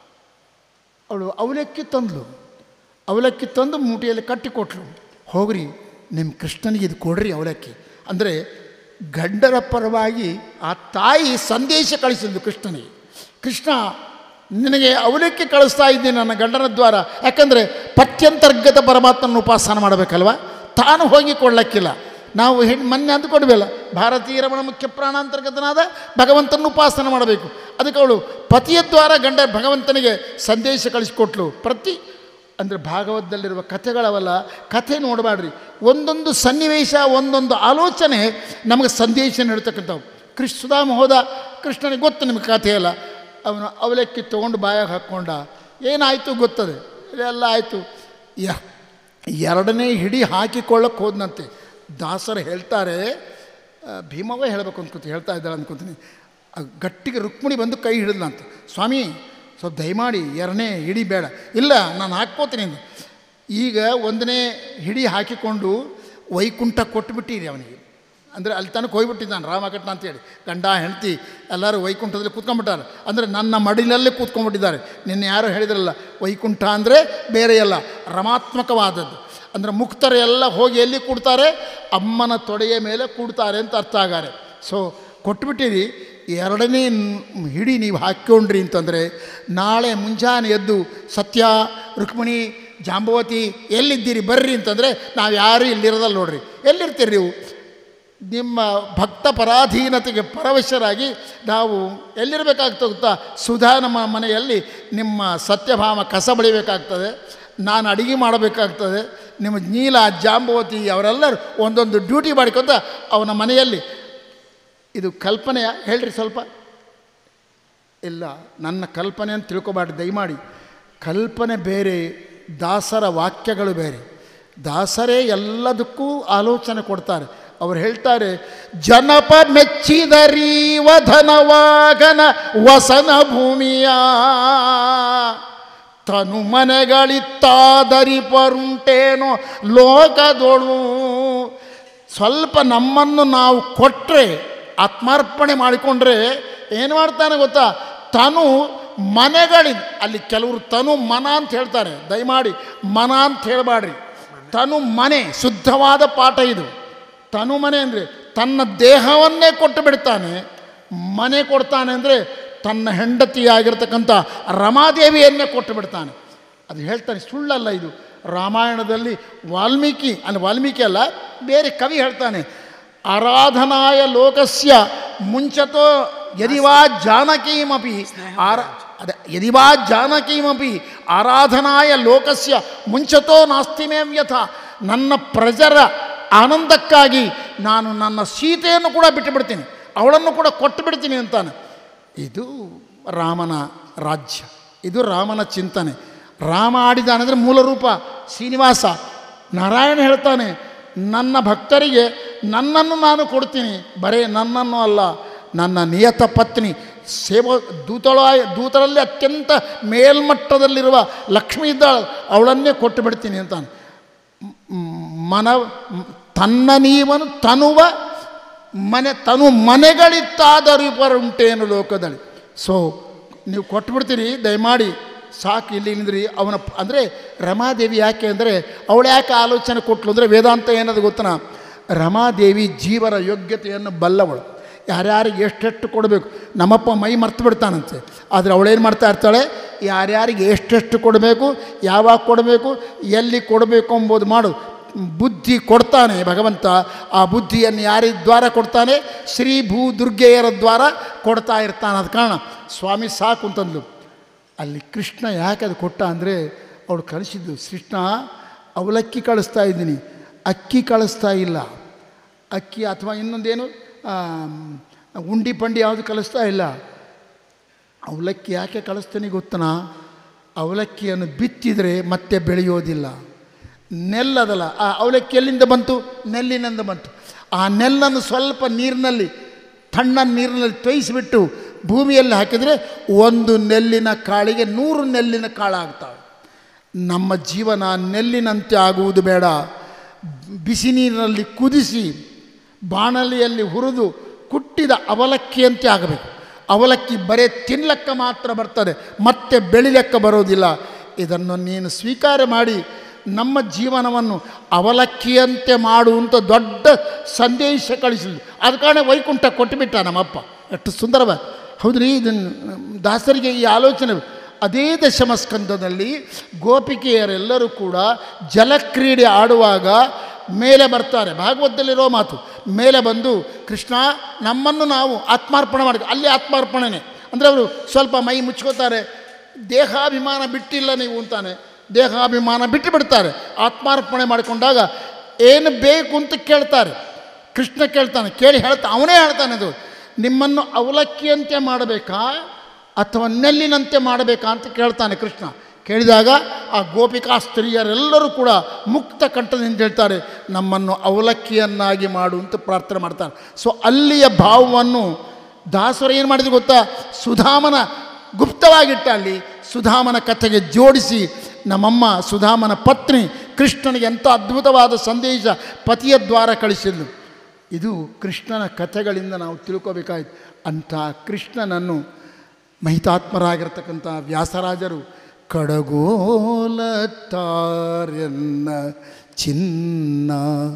ಅವಳು ಅವಲಕ್ಕಿ ತಂದ್ಲು ಅವಲಕ್ಕಿ ತಂದು ಮೂಟೆಯಲ್ಲಿ ಕಟ್ಟಿಕೊಟ್ಲು ಹೋಗ್ರಿ ನಿಮ್ಮ ಕೃಷ್ಣನಿಗೆ ಇದು ಕೊಡ್ರಿ ಅವಲಕ್ಕಿ ಅಂದರೆ ಗಂಡರ ಪರವಾಗಿ ಆ ತಾಯಿ ಸಂದೇಶ ಕಳಿಸಿದ್ದು ಕೃಷ್ಣನಿಗೆ ಕೃಷ್ಣ ನಿನಗೆ ಅವಲಕ್ಕಿ ಕಳಿಸ್ತಾ ಇದ್ದೀನಿ ನನ್ನ ಗಂಡನ ದ್ವಾರ ಯಾಕಂದರೆ ಪತ್ಯಂತರ್ಗತ ಪರಮಾತ್ಮನ ಉಪಾಸನ ಮಾಡಬೇಕಲ್ವ ತಾನು ಹೋಗಿ ಕೊಡ್ಲಕ್ಕಿಲ್ಲ ನಾವು ಹೆಣ್ಣು ಮೊನ್ನೆ ಅಂದುಕೊಡ್ಬೇಲ್ಲ ಭಾರತೀಯ ರಮಣ ಮುಖ್ಯ ಪ್ರಾಣಾಂತರ್ಗತನಾದ ಭಗವಂತನ ಉಪಾಸನ ಮಾಡಬೇಕು ಅದಕ್ಕೆ ಅವಳು ಪತಿಯ ದ್ವಾರ ಗಂಡ ಭಗವಂತನಿಗೆ ಸಂದೇಶ ಕಳಿಸಿಕೊಟ್ಲು ಪ್ರತಿ ಅಂದರೆ ಭಾಗವತದಲ್ಲಿರುವ ಕಥೆಗಳವಲ್ಲ ಕಥೆ ನೋಡಬೇಡ್ರಿ ಒಂದೊಂದು ಸನ್ನಿವೇಶ ಒಂದೊಂದು ಆಲೋಚನೆ ನಮಗೆ ಸಂದೇಶ ನೀಡ್ತಕ್ಕಂಥವು ಕೃಷ್ಣ ಸುಧಾಮ ಹೋದ ಕೃಷ್ಣನಿಗೆ ಗೊತ್ತು ನಿಮಗೆ ಕಥೆ ಎಲ್ಲ ಅವನು ಅವಲಕ್ಕಿ ತೊಗೊಂಡು ಬಾಯಾಗ ಹಾಕ್ಕೊಂಡ ಏನಾಯಿತು ಗೊತ್ತದೆ ಇದೆಲ್ಲ ಆಯಿತು ಯ ಎರಡನೇ ಹಿಡಿ ಹಾಕಿಕೊಳ್ಳಕ್ಕೆ ಹೋದನಂತೆ ದಾಸರು ಹೇಳ್ತಾರೆ ಆ, ಭೀಮವ್ವ ಹೇಳಬೇಕು ಅನ್ಕೊತ ಹೇಳ್ತಾ ಇದ್ದಾಳೆ ಅನ್ಕೊತೀನಿ ಆ ಗಟ್ಟಿಗೆ ರುಕ್ಮಿಣಿ ಬಂದು ಕೈ ಹಿಡಿದ್ಲಂತ ಸ್ವಾಮಿ ಸ್ವಲ್ಪ ದಯಮಾಡಿ ಎರಡನೇ ಹಿಡಿ ಬೇಡ ಇಲ್ಲ ನಾನು ಹಾಕ್ಕೋತೀನಿ ಅಂದೆ. ಈಗ ಒಂದನೇ ಹಿಡಿ ಹಾಕಿಕೊಂಡು ವೈಕುಂಠ ಕೊಟ್ಟುಬಿಟ್ಟಿರಿ ಅವನಿಗೆ ಅಂದರೆ ಅಲ್ಲಿ ತನಕ ಹೋಗ್ಬಿಟ್ಟಿದ್ದಾನೆ ರಾಮಕೃಷ್ಣ ಅಂತೇಳಿ ಗಂಡ ಹೆಂಡತಿ ಎಲ್ಲರೂ ವೈಕುಂಠದಲ್ಲಿ ಕೂತ್ಕೊಂಡ್ಬಿಟ್ಟಾರೆ ಅಂದರೆ ನನ್ನ ಮಡಿಲಲ್ಲೇ ಕೂತ್ಕೊಂಡ್ಬಿಟ್ಟಿದ್ದಾರೆ ನಿನ್ನೆ ಯಾರೋ ಹೇಳಿದ್ರಲ್ಲ ವೈಕುಂಠ ಅಂದರೆ ಬೇರೆ ಅಲ್ಲ ರಮಾತ್ಮಕವಾದದ್ದು ಅಂದರೆ ಮುಕ್ತರು ಎಲ್ಲ ಹೋಗಿ ಎಲ್ಲಿ ಕೂಡ್ತಾರೆ ಅಮ್ಮನ ತೊಡೆಯ ಮೇಲೆ ಕೂಡ್ತಾರೆ ಅಂತ ಅರ್ಥ ಆಗಾರೆ ಸೊ ಕೊಟ್ಬಿಟ್ಟಿರಿ ಎರಡನೇ ನ್- ಹಿಡಿ ನೀವು ಹಾಕ್ಕೊಂಡ್ರಿ ಅಂತಂದರೆ ನಾಳೆ ಮುಂಜಾನೆ ಎದ್ದು ಸತ್ಯ ರುಕ್ಮಿಣಿ ಜಾಂಬವತಿ ಎಲ್ಲಿದ್ದೀರಿ ಬರ್ರಿ ಅಂತಂದರೆ ನಾವು ಯಾರೂ ಇಲ್ಲಿರೋದಲ್ಲ ನೋಡ್ರಿ ಎಲ್ಲಿರ್ತೀರಿ ನೀವು ನಿಮ್ಮ ಭಕ್ತ ಪರಾಧೀನತೆಗೆ ಪರವಶರಾಗಿ ನಾವು ಎಲ್ಲಿರಬೇಕಾಗ್ತದೆ ಗೊತ್ತಾ ಸುಧಾ ನಮ್ಮ ಮನೆಯಲ್ಲಿ ನಿಮ್ಮ ಸತ್ಯಭಾಮ ಕಸ ಬಳಿಬೇಕಾಗ್ತದೆ ನಾನು ಅಡಿಗೆ ಮಾಡಬೇಕಾಗ್ತದೆ ನಿಮ್ಮ ನೀಲ ಜಾಂಬವತಿ ಅವರೆಲ್ಲರೂ ಒಂದೊಂದು ಡ್ಯೂಟಿ ಮಾಡಿಕೊಂತ ಅವನ ಮನೆಯಲ್ಲಿ ಇದು ಕಲ್ಪನೆಯ ಹೇಳ್ರಿ ಸ್ವಲ್ಪ ಇಲ್ಲ ನನ್ನ ಕಲ್ಪನೆ ಅಂತ ತಿಳ್ಕೊಬಾರ್ದು ದಯಮಾಡಿ ಕಲ್ಪನೆ ಬೇರೆ ದಾಸರ ವಾಕ್ಯಗಳು ಬೇರೆ ದಾಸರೇ ಎಲ್ಲದಕ್ಕೂ ಆಲೋಚನೆ ಕೊಡ್ತಾರೆ ಅವ್ರು ಹೇಳ್ತಾರೆ ಜನಪ ಮೆಚ್ಚಿದರೀವ ಧನವಾಗನ ವಸನ ಭೂಮಿಯ ತನು ಮನೆಗಳಿತ್ತಾದರಿ ಪರುಂಟೇನೋ ಲೋಕದೊಳು ಸ್ವಲ್ಪ ನಮ್ಮನ್ನು ನಾವು ಕೊಟ್ಟರೆ ಆತ್ಮಾರ್ಪಣೆ ಮಾಡಿಕೊಂಡ್ರೆ ಏನು ಮಾಡ್ತಾನೆ ಗೊತ್ತಾ ತನು ಮನೆಗಳಿಂದ ಅಲ್ಲಿ ಕೆಲವರು ತನು ಮನ ಅಂತ ಹೇಳ್ತಾರೆ ದಯಮಾಡಿ ಮನ ಅಂತ ಹೇಳಬೇಡ್ರಿ ತನು ಮನೆ ಶುದ್ಧವಾದ ಪಾಠ ಇದು ತನು ಮನೆ ಅಂದರೆ ತನ್ನ ದೇಹವನ್ನೇ ಕೊಟ್ಟು ಬಿಡ್ತಾನೆ ಮನೆ ಕೊಡ್ತಾನೆ ಅಂದರೆ ತನ್ನ ಹೆಂಡತಿಯಾಗಿರ್ತಕ್ಕಂಥ ರಮಾದೇವಿಯನ್ನೇ ಕೊಟ್ಟು ಬಿಡ್ತಾನೆ ಅದು ಹೇಳ್ತಾನೆ ಸುಳ್ಳಲ್ಲ ಇದು ರಾಮಾಯಣದಲ್ಲಿ ವಾಲ್ಮೀಕಿ ಅಲ್ಲಿ ವಾಲ್ಮೀಕಿ ಅಲ್ಲ ಬೇರೆ ಕವಿ ಹೇಳ್ತಾನೆ ಆರಾಧನಾಯ ಲೋಕಸ್ಯ ಮುಂಚತೋ ಯದಿವಾ ಜಾನಕೀಮಪಿ ಆರ ಅದೇ ಯದಿವಾ ಜಾನಕೀಮಪಿ ಆರಾಧನಾಯ ಲೋಕಸ್ಯ ಮುಂಚತೋ ನಾಸ್ತಿ ಮೇ ವ್ಯಥ ನನ್ನ ಪ್ರಜರ ಆನಂದಕ್ಕಾಗಿ ನಾನು ನನ್ನ ಸೀತೆಯನ್ನು ಕೂಡ ಬಿಟ್ಟು ಬಿಡ್ತೀನಿ ಅವಳನ್ನು ಕೂಡ ಕೊಟ್ಟು ಬಿಡ್ತೀನಿ ಅಂತಾನೆ ಇದು ರಾಮನ ರಾಜ್ಯ ಇದು ರಾಮನ ಚಿಂತನೆ ರಾಮ ಆಡಿದಾನೆಂದರೆ ಮೂಲ ರೂಪ ಶ್ರೀನಿವಾಸ ನಾರಾಯಣ ಹೇಳ್ತಾನೆ ನನ್ನ ಭಕ್ತರಿಗೆ ನನ್ನನ್ನು ನಾನು ಕೊಡ್ತೀನಿ ಬರೇ ನನ್ನನ್ನು ಅಲ್ಲ ನನ್ನ ನಿಯತ ಪತ್ನಿ ಸೇವ ದೂತಳಾಯ ದೂತರಲ್ಲಿ ಅತ್ಯಂತ ಮೇಲ್ಮಟ್ಟದಲ್ಲಿರುವ ಲಕ್ಷ್ಮಿ ಇದ್ದಾಳೆ ಅವಳನ್ನೇ ಕೊಟ್ಟು ಬಿಡ್ತೀನಿ ಅಂತಾನೆ ಮನ ತನ್ನ ನೀವನು ತನುವ ಮನೆ ತನು ಮನೆಗಳಿತ್ತಾದರಿಪರುಂಟೇನು ಲೋಕದಲ್ಲಿ ಸೊ ನೀವು ಕೊಟ್ಬಿಡ್ತೀರಿ ದಯಮಾಡಿ ಸಾಕು ಇಲ್ಲಿ ನಿಂದ್ರಿ ಅವನ ಅಂದರೆ ರಮಾದೇವಿ ಯಾಕೆ ಅಂದರೆ ಅವಳು ಯಾಕೆ ಆಲೋಚನೆ ಕೊಟ್ಲು ಅಂದರೆ ವೇದಾಂತ ಏನದು ಗೊತ್ತನ ರಮಾದೇವಿ ಜೀವರ ಯೋಗ್ಯತೆಯನ್ನು ಬಲ್ಲವಳು ಯಾರ್ಯಾರಿಗೆ ಎಷ್ಟೆಷ್ಟು ಕೊಡಬೇಕು ನಮ್ಮಪ್ಪ ಮೈ ಮರ್ತು ಬಿಡ್ತಾನಂತೆ ಆದರೆ ಅವಳೇನು ಮಾಡ್ತಾ ಇರ್ತಾಳೆ ಯಾರ್ಯಾರಿಗೆ ಎಷ್ಟೆಷ್ಟು ಕೊಡಬೇಕು ಯಾವಾಗ ಕೊಡಬೇಕು ಎಲ್ಲಿ ಕೊಡಬೇಕು ಎಂಬುದು ಮಾಡು ಬುದ್ಧಿ ಕೊಡ್ತಾನೆ ಭಗವಂತ ಆ ಬುದ್ಧಿಯನ್ನು ಯಾರ ದ್ವಾರ ಕೊಡ್ತಾನೆ ಶ್ರೀ ಭೂ ದುರ್ಗೆಯರ ದ್ವಾರ ಕೊಡ್ತಾ ಇರ್ತಾನೆ ಅದು ಕಾರಣ ಸ್ವಾಮಿ ಸಾಕು ಅಂತಂದ್ಲು ಅಲ್ಲಿ ಕೃಷ್ಣ ಯಾಕೆ ಅದು ಕೊಟ್ಟ ಅಂದರೆ ಅವಳು ಕಳಿಸಿದ್ದು ಕೃಷ್ಣ ಅವಲಕ್ಕಿ ಕಳಿಸ್ತಾ ಇದ್ದೀನಿ ಅಕ್ಕಿ ಕಳಿಸ್ತಾ ಇಲ್ಲ ಅಕ್ಕಿ ಅಥವಾ ಇನ್ನೊಂದೇನು ಉಂಡಿ ಪಂಡಿ ಯಾವುದು ಕಳಿಸ್ತಾ ಇಲ್ಲ ಅವಲಕ್ಕಿ ಯಾಕೆ ಕಳಿಸ್ತಾನೆ ಗೊತ್ತನ ಅವಲಕ್ಕಿಯನ್ನು ಬಿತ್ತಿದರೆ ಮತ್ತೆ ಬೆಳೆಯೋದಿಲ್ಲ ನೆಲ್ಲದಲ್ಲ ಆ ಅವಲಕ್ಕಿ ಎಲ್ಲಿಂದ ಬಂತು ನೆಲ್ಲಿನಿಂದ ಬಂತು ಆ ನೆಲ್ಲನ್ನು ಸ್ವಲ್ಪ ನೀರಿನಲ್ಲಿ ತಣ್ಣ ನೀರಿನಲ್ಲಿ ತೊಯಿಸಿಬಿಟ್ಟು ಭೂಮಿಯಲ್ಲಿ ಹಾಕಿದರೆ ಒಂದು ನೆಲ್ಲಿನ ಕಾಳಿಗೆ ನೂರು ನೆಲ್ಲಿನ ಕಾಳಾಗ್ತವೆ ನಮ್ಮ ಜೀವನ ನೆಲ್ಲಿನಂತೆ ಆಗುವುದು ಬೇಡ ಬಿಸಿ ನೀರಿನಲ್ಲಿ ಕುದಿಸಿ ಬಾಣಲಿಯಲ್ಲಿ ಹುರಿದು ಕುಟ್ಟಿದ ಅವಲಕ್ಕಿಯಂತೆ ಆಗಬೇಕು ಅವಲಕ್ಕಿ ಬರೇ ತಿನ್ಲಕ್ಕ ಮಾತ್ರ ಬರ್ತದೆ ಮತ್ತೆ ಬೆಳಿಲೆಕ್ಕ ಬರೋದಿಲ್ಲ ಇದನ್ನು ನೀನು ಸ್ವೀಕಾರ ಮಾಡಿ ನಮ್ಮ ಜೀವನವನ್ನು ಅವಲಕ್ಕಿಯಂತೆ ಮಾಡುವಂಥ ದೊಡ್ಡ ಸಂದೇಶ ಕಳಿಸಲು ಅದ ಕಾರಣ ವೈಕುಂಠ ಕೊಟ್ಟುಬಿಟ್ಟ ನಮ್ಮಪ್ಪ ಎಷ್ಟು ಸುಂದರವ ಹೌದ್ರಿ ಇದನ್ನು ದಾಸರಿಗೆ ಈ ಆಲೋಚನೆ ಅದೇ ದಶಮ ಸ್ಕಂದದಲ್ಲಿ ಗೋಪಿಕೆಯರೆಲ್ಲರೂ ಕೂಡ ಜಲಕ್ರೀಡೆ ಆಡುವಾಗ ಮೇಲೆ ಬರ್ತಾರೆ ಭಾಗವತದಲ್ಲಿರೋ ಮಾತು ಮೇಲೆ ಬಂದು ಕೃಷ್ಣ ನಮ್ಮನ್ನು ನಾವು ಆತ್ಮಾರ್ಪಣೆ ಮಾಡಿದ್ವಿ ಅಲ್ಲಿ ಆತ್ಮಾರ್ಪಣೆನೇ ಅಂದರೆ ಅವರು ಸ್ವಲ್ಪ ಮೈ ಮುಚ್ಕೋತಾರೆ ದೇಹಾಭಿಮಾನ ಬಿಟ್ಟಿಲ್ಲ ನೀವು ಅಂತಾನೆ ದೇಹಾಭಿಮಾನ ಬಿಟ್ಟು ಬಿಡ್ತಾರೆ ಆತ್ಮಾರ್ಪಣೆ ಮಾಡಿಕೊಂಡಾಗ ಏನು ಬೇಕು ಅಂತ ಕೇಳ್ತಾರೆ ಕೃಷ್ಣ ಕೇಳ್ತಾನೆ ಕೇಳಿ ಹೇಳ್ತಾ ಅವನೇ ಹೇಳ್ತಾನೆ ಅದು ನಿಮ್ಮನ್ನು ಅವಲಕ್ಕಿಯಂತೆ ಮಾಡಬೇಕಾ ಅಥವಾ ನೆಲ್ಲಿನಂತೆ ಮಾಡಬೇಕಾ ಅಂತ ಕೇಳ್ತಾನೆ ಕೃಷ್ಣ ಕೇಳಿದಾಗ ಆ ಗೋಪಿಕಾ ಸ್ತ್ರೀಯರೆಲ್ಲರೂ ಕೂಡ ಮುಕ್ತ ಕಂಠದಿಂದ ಹೇಳ್ತಾರೆ ನಮ್ಮನ್ನು ಅವಲಕ್ಕಿಯನ್ನಾಗಿ ಮಾಡು ಅಂತ ಪ್ರಾರ್ಥನೆ ಮಾಡ್ತಾರೆ ಸೊ ಅಲ್ಲಿಯ ಭಾವವನ್ನು ದಾಸರು ಏನು ಮಾಡಿದ್ರು ಗೊತ್ತಾ ಸುಧಾಮನ ಗುಪ್ತವಾಗಿಟ್ಟ ಅಲ್ಲಿ ಸುಧಾಮನ ಕಥೆಗೆ ಜೋಡಿಸಿ ನಮ್ಮಮ್ಮ ಸುಧಾಮನ ಪತ್ನಿ ಕೃಷ್ಣನಿಗೆ ಎಂಥ ಅದ್ಭುತವಾದ ಸಂದೇಶ ಪತಿಯ ದ್ವಾರ ಕಳಿಸಿದ್ಲು ಇದು ಕೃಷ್ಣನ ಕಥೆಗಳಿಂದ ನಾವು ತಿಳ್ಕೋಬೇಕಾಯ್ತು ಅಂಥ ಕೃಷ್ಣನನ್ನು ಮಹಿತಾತ್ಮರಾಗಿರ್ತಕ್ಕಂಥ ವ್ಯಾಸರಾಜರು ಕಡಗೋಲ ತಾರೆನ್ನ ಚಿನ್ನ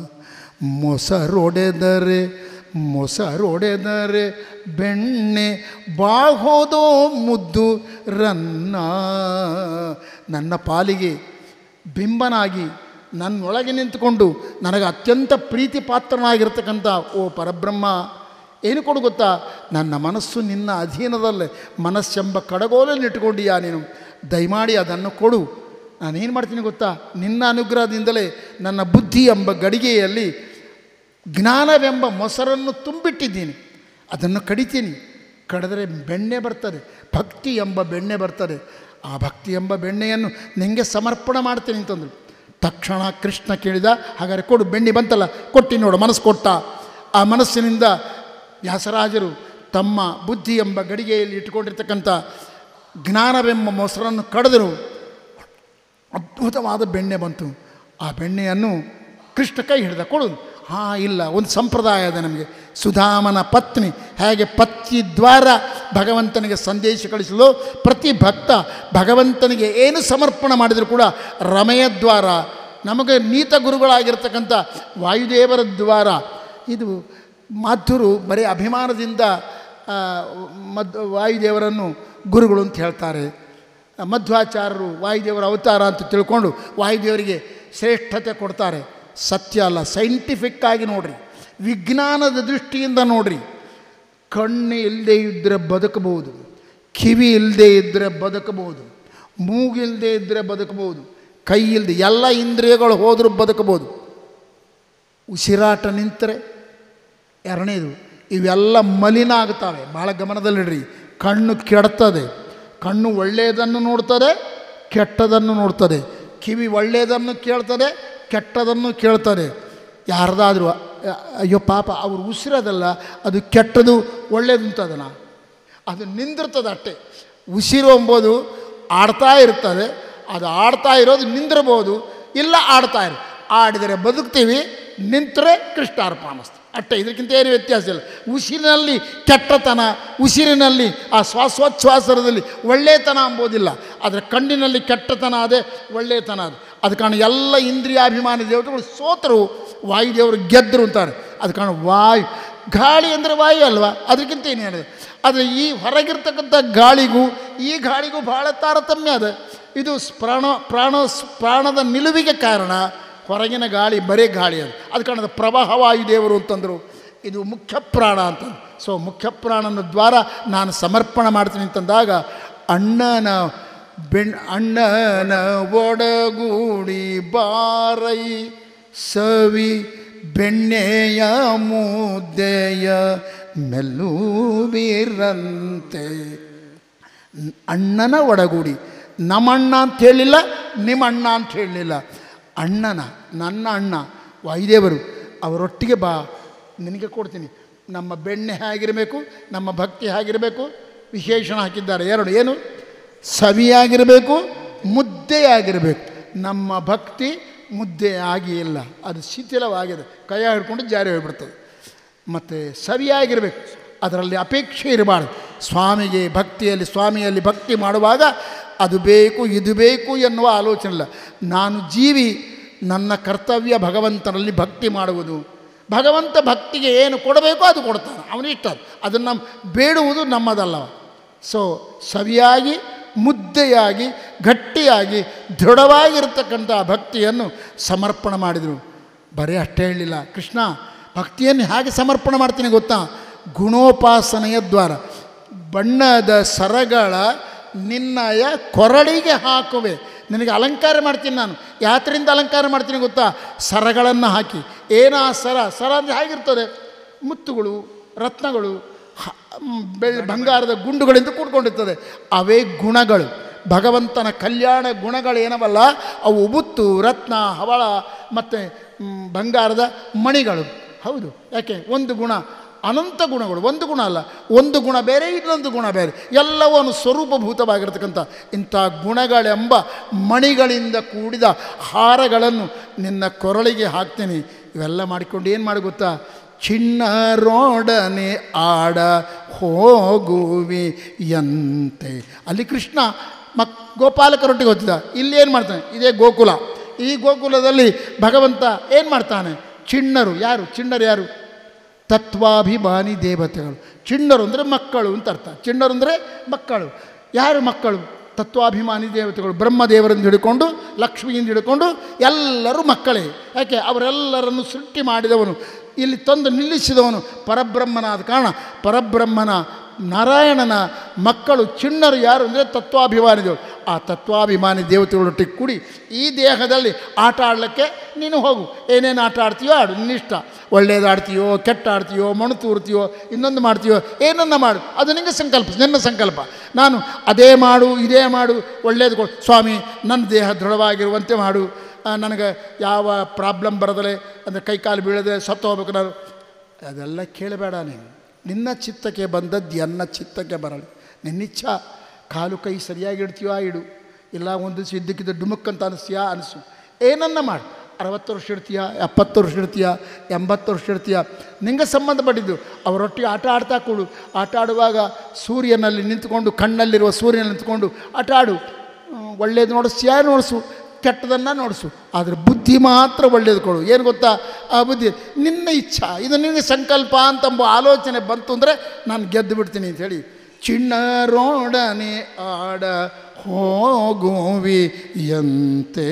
ಮೊಸರೊಡೆದರೆ ಮೊಸರೊಡೆದರೆ ಬೆಣ್ಣೆ ಬಾಹೋದೋ ಮುದ್ದು ರನ್ನ ನನ್ನ ಪಾಲಿಗೆ ಬಿಂಬನಾಗಿ ನನ್ನೊಳಗೆ ನಿಂತುಕೊಂಡು ನನಗೆ ಅತ್ಯಂತ ಪ್ರೀತಿ ಪಾತ್ರನಾಗಿರ್ತಕ್ಕಂಥ ಓ ಪರಬ್ರಹ್ಮ ಏನು ಕೊಡು ಗೊತ್ತಾ ನನ್ನ ಮನಸ್ಸು ನಿನ್ನ ಅಧೀನದಲ್ಲೇ ಮನಸ್ಸೆಂಬ ಕಡಗೋಲಲ್ಲಿ ಇಟ್ಕೊಂಡಿಯಾ ನೀನು ದಯಮಾಡಿ ಅದನ್ನು ಕೊಡು ನಾನೇನು ಮಾಡ್ತೀನಿ ಗೊತ್ತಾ ನಿನ್ನ ಅನುಗ್ರಹದಿಂದಲೇ ನನ್ನ ಬುದ್ಧಿ ಎಂಬ ಗಡಿಗೆಯಲ್ಲಿ ಜ್ಞಾನವೆಂಬ ಮೊಸರನ್ನು ತುಂಬಿಟ್ಟಿದ್ದೀನಿ ಅದನ್ನು ಕಡಿತೀನಿ ಕಡಿದ್ರೆ ಬೆಣ್ಣೆ ಬರ್ತದೆ ಭಕ್ತಿ ಎಂಬ ಬೆಣ್ಣೆ ಬರ್ತದೆ ಆ ಭಕ್ತಿ ಎಂಬ ಬೆಣ್ಣೆಯನ್ನು ನಿಮಗೆ ಸಮರ್ಪಣೆ ಮಾಡ್ತೀನಿ ಅಂತಂದರು ತಕ್ಷಣ ಕೃಷ್ಣ ಕೇಳಿದ ಹಾಗಾದ್ರೆ ಕೊಡು ಬೆಣ್ಣೆ ಬಂತಲ್ಲ ಕೊಟ್ಟಿ ನೋಡು ಮನಸ್ಸು ಕೊಟ್ಟ ಆ ಮನಸ್ಸಿನಿಂದ ವ್ಯಾಸರಾಜರು ತಮ್ಮ ಬುದ್ಧಿ ಎಂಬ ಗಡಿಗೆಯಲ್ಲಿ ಇಟ್ಟುಕೊಂಡಿರ್ತಕ್ಕಂಥ ಜ್ಞಾನವೆಂಬ ಮೊಸರನ್ನು ಕಡಿದರು ಅದ್ಭುತವಾದ ಬೆಣ್ಣೆ ಬಂತು ಆ ಬೆಣ್ಣೆಯನ್ನು ಕೃಷ್ಣ ಕೈ ಹಿಡಿದ ಕೊಡು ಹಾಂ ಇಲ್ಲ ಒಂದು ಸಂಪ್ರದಾಯ ಇದೆ ನಮಗೆ ಸುಧಾಮನ ಪತ್ನಿ ಹೇಗೆ ಪತ್ನಿ ದ್ವಾರ ಭಗವಂತನಿಗೆ ಸಂದೇಶ ಕಳಿಸಲು ಪ್ರತಿ ಭಕ್ತ ಭಗವಂತನಿಗೆ ಏನು ಸಮರ್ಪಣೆ ಮಾಡಿದರೂ ಕೂಡ ರಮೆಯ ದ್ವಾರ ನಮಗೆ ನೀತ ಗುರುಗಳಾಗಿರ್ತಕ್ಕಂಥ ವಾಯುದೇವರ ದ್ವಾರ ಇದು ಮಾಧುರು ಬರೀ ಅಭಿಮಾನದಿಂದ ಆ, ಮದ್ ವಾಯುದೇವರನ್ನು ಗುರುಗಳು ಅಂತ ಹೇಳ್ತಾರೆ ಮಧ್ವಾಚಾರ್ಯರು ವಾಯುದೇವರ ಅವತಾರ ಅಂತ ತಿಳ್ಕೊಂಡು ವಾಯುದೇವರಿಗೆ ಶ್ರೇಷ್ಠತೆ ಕೊಡ್ತಾರೆ ಸತ್ಯ ಅಲ್ಲ ಸೈಂಟಿಫಿಕ್ ಆಗಿ ನೋಡ್ರಿ ವಿಜ್ಞಾನದ ದೃಷ್ಟಿಯಿಂದ ನೋಡ್ರಿ ಕಣ್ಣು ಇಲ್ಲದೆ ಇದ್ದರೆ ಬದುಕಬಹುದು ಕಿವಿ ಇಲ್ಲದೆ ಇದ್ದರೆ ಬದುಕಬಹುದು ಮೂಗಿಲ್ಲದೆ ಇದ್ದರೆ ಬದುಕಬಹುದು ಕೈ ಇಲ್ಲದೆ ಎಲ್ಲ ಇಂದ್ರಿಯಗಳು ಹೋದರೂ ಬದುಕಬಹುದು ಉಸಿರಾಟ ನಿಂತರೆ ಎರಡನೇದು ಇವೆಲ್ಲ ಮಲಿನ ಆಗ್ತವೆ ಭಾಳ ಗಮನದಲ್ಲಿಡ್ರಿ ಕಣ್ಣು ಕೆಡ್ತದೆ ಕಣ್ಣು ಒಳ್ಳೆಯದನ್ನು ನೋಡ್ತದೆ ಕೆಟ್ಟದನ್ನು ನೋಡ್ತದೆ ಕಿವಿ ಒಳ್ಳೆಯದನ್ನು ಕೇಳ್ತದೆ ಕೆಟ್ಟದನ್ನು ಕೇಳ್ತದೆ ಯಾರ್ದಾದ್ರೂ ಅ- ಅಯ್ಯೋ ಪಾಪ ಅವ್ರು ಉಸಿರದಲ್ಲ ಅದು ಕೆಟ್ಟದು ಒಳ್ಳೇದು ಅಂತದಲ್ಲ ಅದು ನಿಂದಿರ್ತದೆ ಅಷ್ಟೇ ಉಸಿರು ಎಂಬುದು ಆಡ್ತಾ ಇರ್ತದೆ ಅದು ಆಡ್ತಾ ಇರೋದು ನಿಂದಿರ್ಬೋದು ಇಲ್ಲ ಆಡ್ತಾ ಇರೋ ಆಡಿದರೆ ಬದುಕ್ತೀವಿ ನಿಂತರೆ ಕೃಷ್ಣಾರ್ಪಣಮಸ್ತು ಅಷ್ಟೇ ಇದಕ್ಕಿಂತ ಏನು ವ್ಯತ್ಯಾಸ ಇಲ್ಲ ಉಸಿರಿನಲ್ಲಿ ಕೆಟ್ಟತನ ಉಸಿರಿನಲ್ಲಿ ಆ ಶ್ವಾಸೋಚ್ಛ್ವಾಸದಲ್ಲಿ ಒಳ್ಳೆಯತನ ಅಂಬೋದಿಲ್ಲ ಆದರೆ ಕಣ್ಣಿನಲ್ಲಿ ಕೆಟ್ಟತನ ಅದೇ ಒಳ್ಳೆಯತನ ಅದು ಅದು ಕಾರಣ ಎಲ್ಲ ಇಂದ್ರಿಯಾಭಿಮಾನಿ ದೇವತೆಗಳು ಸೋತರು ವಾಯುದೇವರು ಗೆದ್ದರು ಅಂತಾರೆ ಅದು ಕಾರಣ ವಾಯು ಗಾಳಿ ಅಂದರೆ ವಾಯು ಅಲ್ವಾ ಅದಕ್ಕಿಂತ ಏನು ಹೇಳಿದೆ ಆದರೆ ಈ ಹೊರಗಿರ್ತಕ್ಕಂಥ ಗಾಳಿಗೂ ಈ ಗಾಳಿಗೂ ಭಾಳ ತಾರತಮ್ಯ ಅದ ಇದು ಪ್ರಾಣ ಪ್ರಾಣ ಪ್ರಾಣದ ನಿಲುವಿಗೆ ಕಾರಣ ಹೊರಗಿನ ಗಾಳಿ ಬರೀ ಗಾಳಿ ಅದು ಅದು ಕಾರಣದ ಪ್ರವಾಹ ವಾಯುದೇವರು ಅಂತಂದರು ಇದು ಮುಖ್ಯ ಪ್ರಾಣ ಅಂತ ಸೊ ಮುಖ್ಯ ಪ್ರಾಣನ ದ್ವಾರ ನಾನು ಸಮರ್ಪಣೆ ಮಾಡ್ತೀನಿ ಅಂತಂದಾಗ ಅಣ್ಣನ ಬೆಣ್ ಅಣ್ಣನ ಒಡಗೂಡಿ ಬಾರೈ ಸವಿ ಬೆಣ್ಣೆಯ ಮುದ್ದೆಯ ಮೆಲ್ಲುವಿರಂತೆ ಅಣ್ಣನ ಒಡಗೂಡಿ ನಮ್ಮಣ್ಣ ಅಂತ ಹೇಳಿಲ್ಲ ನಿಮ್ಮ ಅಣ್ಣ ಅಂತ ಹೇಳಲಿಲ್ಲ ಅಣ್ಣನ ನನ್ನ ಅಣ್ಣ ವಾಯುದೇವರು ಅವರೊಟ್ಟಿಗೆ ಬಾ ನಿನಗೆ ಕೊಡ್ತೀನಿ ನಮ್ಮ ಬೆಣ್ಣೆ ಹೇಗಿರಬೇಕು ನಮ್ಮ ಭಕ್ತಿ ಹೇಗಿರಬೇಕು ವಿಶೇಷಣ ಹಾಕಿದ್ದಾರೆ ಎರಡು ಏನು ಸವಿಯಾಗಿರಬೇಕು ಮುದ್ದೆಯಾಗಿರಬೇಕು ನಮ್ಮ ಭಕ್ತಿ ಮುದ್ದೆ ಆಗಿ ಇಲ್ಲ ಅದು ಶಿಥಿಲವಾಗಿದೆ ಕೈ ಹಿಡ್ಕೊಂಡು ಜಾರಿ ಹೋಗ್ಬಿಡ್ತದೆ ಮತ್ತು ಸವಿಯಾಗಿರಬೇಕು ಅದರಲ್ಲಿ ಅಪೇಕ್ಷೆ ಇರಬಾರ್ದು ಸ್ವಾಮಿಗೆ ಭಕ್ತಿಯಲ್ಲಿ ಸ್ವಾಮಿಯಲ್ಲಿ ಭಕ್ತಿ ಮಾಡುವಾಗ ಅದು ಬೇಕು ಇದು ಬೇಕು ಎನ್ನುವ ಆಲೋಚನೆ ಇಲ್ಲ ನಾನು ಜೀವಿ ನನ್ನ ಕರ್ತವ್ಯ ಭಗವಂತನಲ್ಲಿ ಭಕ್ತಿ ಮಾಡುವುದು ಭಗವಂತ ಭಕ್ತಿಗೆ ಏನು ಕೊಡಬೇಕೋ ಅದು ಕೊಡ್ತಾನೆ ಅವನಿಷ್ಟ ಅದನ್ನು ಬೇಡುವುದು ನಮ್ಮದಲ್ಲ ಸೊ ಸವಿಯಾಗಿ ಮುದ್ದೆಯಾಗಿ ಗಟ್ಟಿಯಾಗಿ ದೃಢವಾಗಿರ್ತಕ್ಕಂಥ ಭಕ್ತಿಯನ್ನು ಸಮರ್ಪಣೆ ಮಾಡಿದರು ಬರೀ ಅಷ್ಟೇ ಹೇಳಲಿಲ್ಲ ಕೃಷ್ಣ ಭಕ್ತಿಯನ್ನು ಹೇಗೆ ಸಮರ್ಪಣೆ ಮಾಡ್ತೀನಿ ಗೊತ್ತಾ ಗುಣೋಪಾಸನೆಯ ದ್ವಾರ ಬಣ್ಣದ ಸರಗಳ ನಿನ್ನಯ ಕೊರಳಿಗೆ ಹಾಕುವೆ ನಿನಗೆ ಅಲಂಕಾರ ಮಾಡ್ತೀನಿ ನಾನು ಯಾತ್ರೆಯಿಂದ ಅಲಂಕಾರ ಮಾಡ್ತೀನಿ ಗೊತ್ತಾ ಸರಗಳನ್ನು ಹಾಕಿ ಏನಾ ಸರ ಸರ ಅಂದರೆ ಹೇಗಿರ್ತದೆ ಮುತ್ತುಗಳು ರತ್ನಗಳು ಹ- ಮ್, ಬೆಳ್ಳಿ ಬಂಗಾರದ ಗುಂಡುಗಳಿಂದ ಕೂಡ್ಕೊಂಡಿರ್ತದೆ ಅವೇ ಗುಣಗಳು ಭಗವಂತನ ಕಲ್ಯಾಣ ಗುಣಗಳೇನವಲ್ಲ ಅವು ಮುತ್ತು ರತ್ನ ಹವಳ ಮತ್ತು ಮ್, ಬಂಗಾರದ ಮಣಿಗಳು ಹೌದು ಯಾಕೆ ಒಂದು ಗುಣ ಅನಂತ ಗುಣಗಳು ಒಂದು ಗುಣ ಅಲ್ಲ ಒಂದು ಗುಣ ಬೇರೆ ಇನ್ನೊಂದು ಗುಣ ಬೇರೆ ಎಲ್ಲವನ್ನು ಸ್ವರೂಪಭೂತವಾಗಿರ್ತಕ್ಕಂಥ ಇಂಥ ಗುಣಗಳೆಂಬ ಮಣಿಗಳಿಂದ ಕೂಡಿದ ಹಾರಗಳನ್ನು ನಿನ್ನ ಕೊರಳಿಗೆ ಹಾಕ್ತೀನಿ ಇವೆಲ್ಲ ಮಾಡಿಕೊಂಡು ಏನು ಮಾಡಿ ಗೊತ್ತಾ ಚಿಣ್ಣರೋಡನೆ ಆಡ ಹೋಗುವಿ ಯಂತೆ ಅಲ್ಲಿ ಕೃಷ್ಣ ಮಕ್ ಗೋಪಾಲಕರೊಟ್ಟಿಗೆ ಹೋಗ್ತಿದ್ದ ಇಲ್ಲಿ ಏನು ಮಾಡ್ತಾನೆ ಇದೇ ಗೋಕುಲ ಈ ಗೋಕುಲದಲ್ಲಿ ಭಗವಂತ ಏನು ಮಾಡ್ತಾನೆ ಚಿಣ್ಣರು ಯಾರು ಚಿಣ್ಣರು ಯಾರು ತತ್ವಾಭಿಮಾನಿ ದೇವತೆಗಳು ಚಿಣ್ಣರು ಅಂದರೆ ಮಕ್ಕಳು ಅಂತ ಅರ್ಥ ಚಿಣ್ಣರು ಅಂದರೆ ಮಕ್ಕಳು ಯಾರು ಮಕ್ಕಳು ತತ್ವಾಭಿಮಾನಿ ದೇವತೆಗಳು ಬ್ರಹ್ಮದೇವರಿಂದ ಹಿಡ್ಕೊಂಡು ಲಕ್ಷ್ಮಿಯಿಂದ ಹಿಡ್ಕೊಂಡು ಎಲ್ಲರೂ ಮಕ್ಕಳೇ ಯಾಕೆ ಅವರೆಲ್ಲರನ್ನು ಸೃಷ್ಟಿ ಮಾಡಿದವನು ಇಲ್ಲಿ ತಂದು ನಿಲ್ಲಿಸಿದವನು ಪರಬ್ರಹ್ಮನಾದ ಕಾರಣ ಪರಬ್ರಹ್ಮನ ನಾರಾಯಣನ ಮಕ್ಕಳು ಚಿಣ್ಣರು ಯಾರು ಅಂದರೆ ತತ್ವಾಭಿಮಾನಿ ದೇವರು ಆ ತತ್ವಾಭಿಮಾನಿ ದೇವತೆಗಳೊಟ್ಟಿಗೆ ಕೂಡಿ ಈ ದೇಹದಲ್ಲಿ ಆಟ ಆಡಲಿಕ್ಕೆ ನೀನು ಹೋಗು ಏನೇನು ಆಟ ಆಡ್ತೀಯೋ ಆಡು ನಿನ್ನಿಷ್ಟ ಒಳ್ಳೇದು ಆಡ್ತೀಯೋ ಕೆಟ್ಟ ಆಡ್ತೀಯೋ ಮಣ್ಣು ತೂರ್ತೀಯೋ ಇನ್ನೊಂದು ಮಾಡ್ತೀಯೋ ಏನನ್ನ ಮಾಡು ಅದು ನಿಮಗೆ ಸಂಕಲ್ಪ ನಿನ್ನ ಸಂಕಲ್ಪ ನಾನು ಅದೇ ಮಾಡು ಇದೇ ಮಾಡು ಒಳ್ಳೇದು ಕೊಡು ಸ್ವಾಮಿ ನನ್ನ ದೇಹ ದೃಢವಾಗಿರುವಂತೆ ಮಾಡು ಆ, ನನಗೆ ಯಾವ ಪ್ರಾಬ್ಲಮ್ ಬರದಲೆ ಅಂದರೆ ಕೈಕಾಲು ಬೀಳದೆ ಸತ್ತು ಹೋಗ್ಬೇಕು ನಾನು ಅದೆಲ್ಲ ಕೇಳಬೇಡ ನೀನು ನಿನ್ನ ಚಿತ್ತಕ್ಕೆ ಬಂದದ್ದು ಎನ್ನ ಚಿತ್ತಕ್ಕೆ ಬರಲಿ ನಿನ್ನಿಚ್ಛ ಕಾಲು ಕೈ ಸರಿಯಾಗಿ ಇಡ್ತೀಯೋ ಇಡು ಇಲ್ಲ ಒಂದು ದಿವಸ ಇದ್ದಕ್ಕಿದ್ದ ಡುಮುಕ್ಕಂತ ಅನಿಸ್ತೀಯಾ ಅನಿಸು ಏನನ್ನ ಮಾಡು ಅರವತ್ತು ವರ್ಷ ಇಡ್ತೀಯ ಎಪ್ಪತ್ತು ವರ್ಷ ಇಡ್ತೀಯ ಎಂಬತ್ತು ವರ್ಷ ಇಡ್ತೀಯ ನಿಂಗೆ ಸಂಬಂಧಪಟ್ಟಿದ್ದು ಅವರೊಟ್ಟಿಗೆ ಆಟ ಆಡ್ತಾ ಕೊಡು ಆಟ ಆಡುವಾಗ ಸೂರ್ಯನಲ್ಲಿ ನಿಂತ್ಕೊಂಡು ಕಣ್ಣಲ್ಲಿರುವ ಸೂರ್ಯನಲ್ಲಿ ನಿಂತ್ಕೊಂಡು ಆಟ ಆಡು ಹ್ಮ್, ಒಳ್ಳೇದು ನೋಡಿಸ್ತೀಯಾ ನೋಡಿಸು ಕೆಟ್ಟದನ್ನು ನೋಡಿಸು ಆದರೆ ಬುದ್ಧಿ ಮಾತ್ರ ಒಳ್ಳೇದು ಕೊಡು ಏನು ಗೊತ್ತಾ ಆ ಬುದ್ಧಿ ನಿನ್ನ ಇಚ್ಛಾ ಇದು ನಿನಗೆ ಸಂಕಲ್ಪ ಅಂತಂಬ ಆಲೋಚನೆ ಬಂತು ಅಂದರೆ ನಾನು ಗೆದ್ದು ಬಿಡ್ತೀನಿ ಅಂಥೇಳಿ ಚಿಣ್ಣರೋಡನೆ ಆಡ ಹೋಗುವಿಯಂತೆ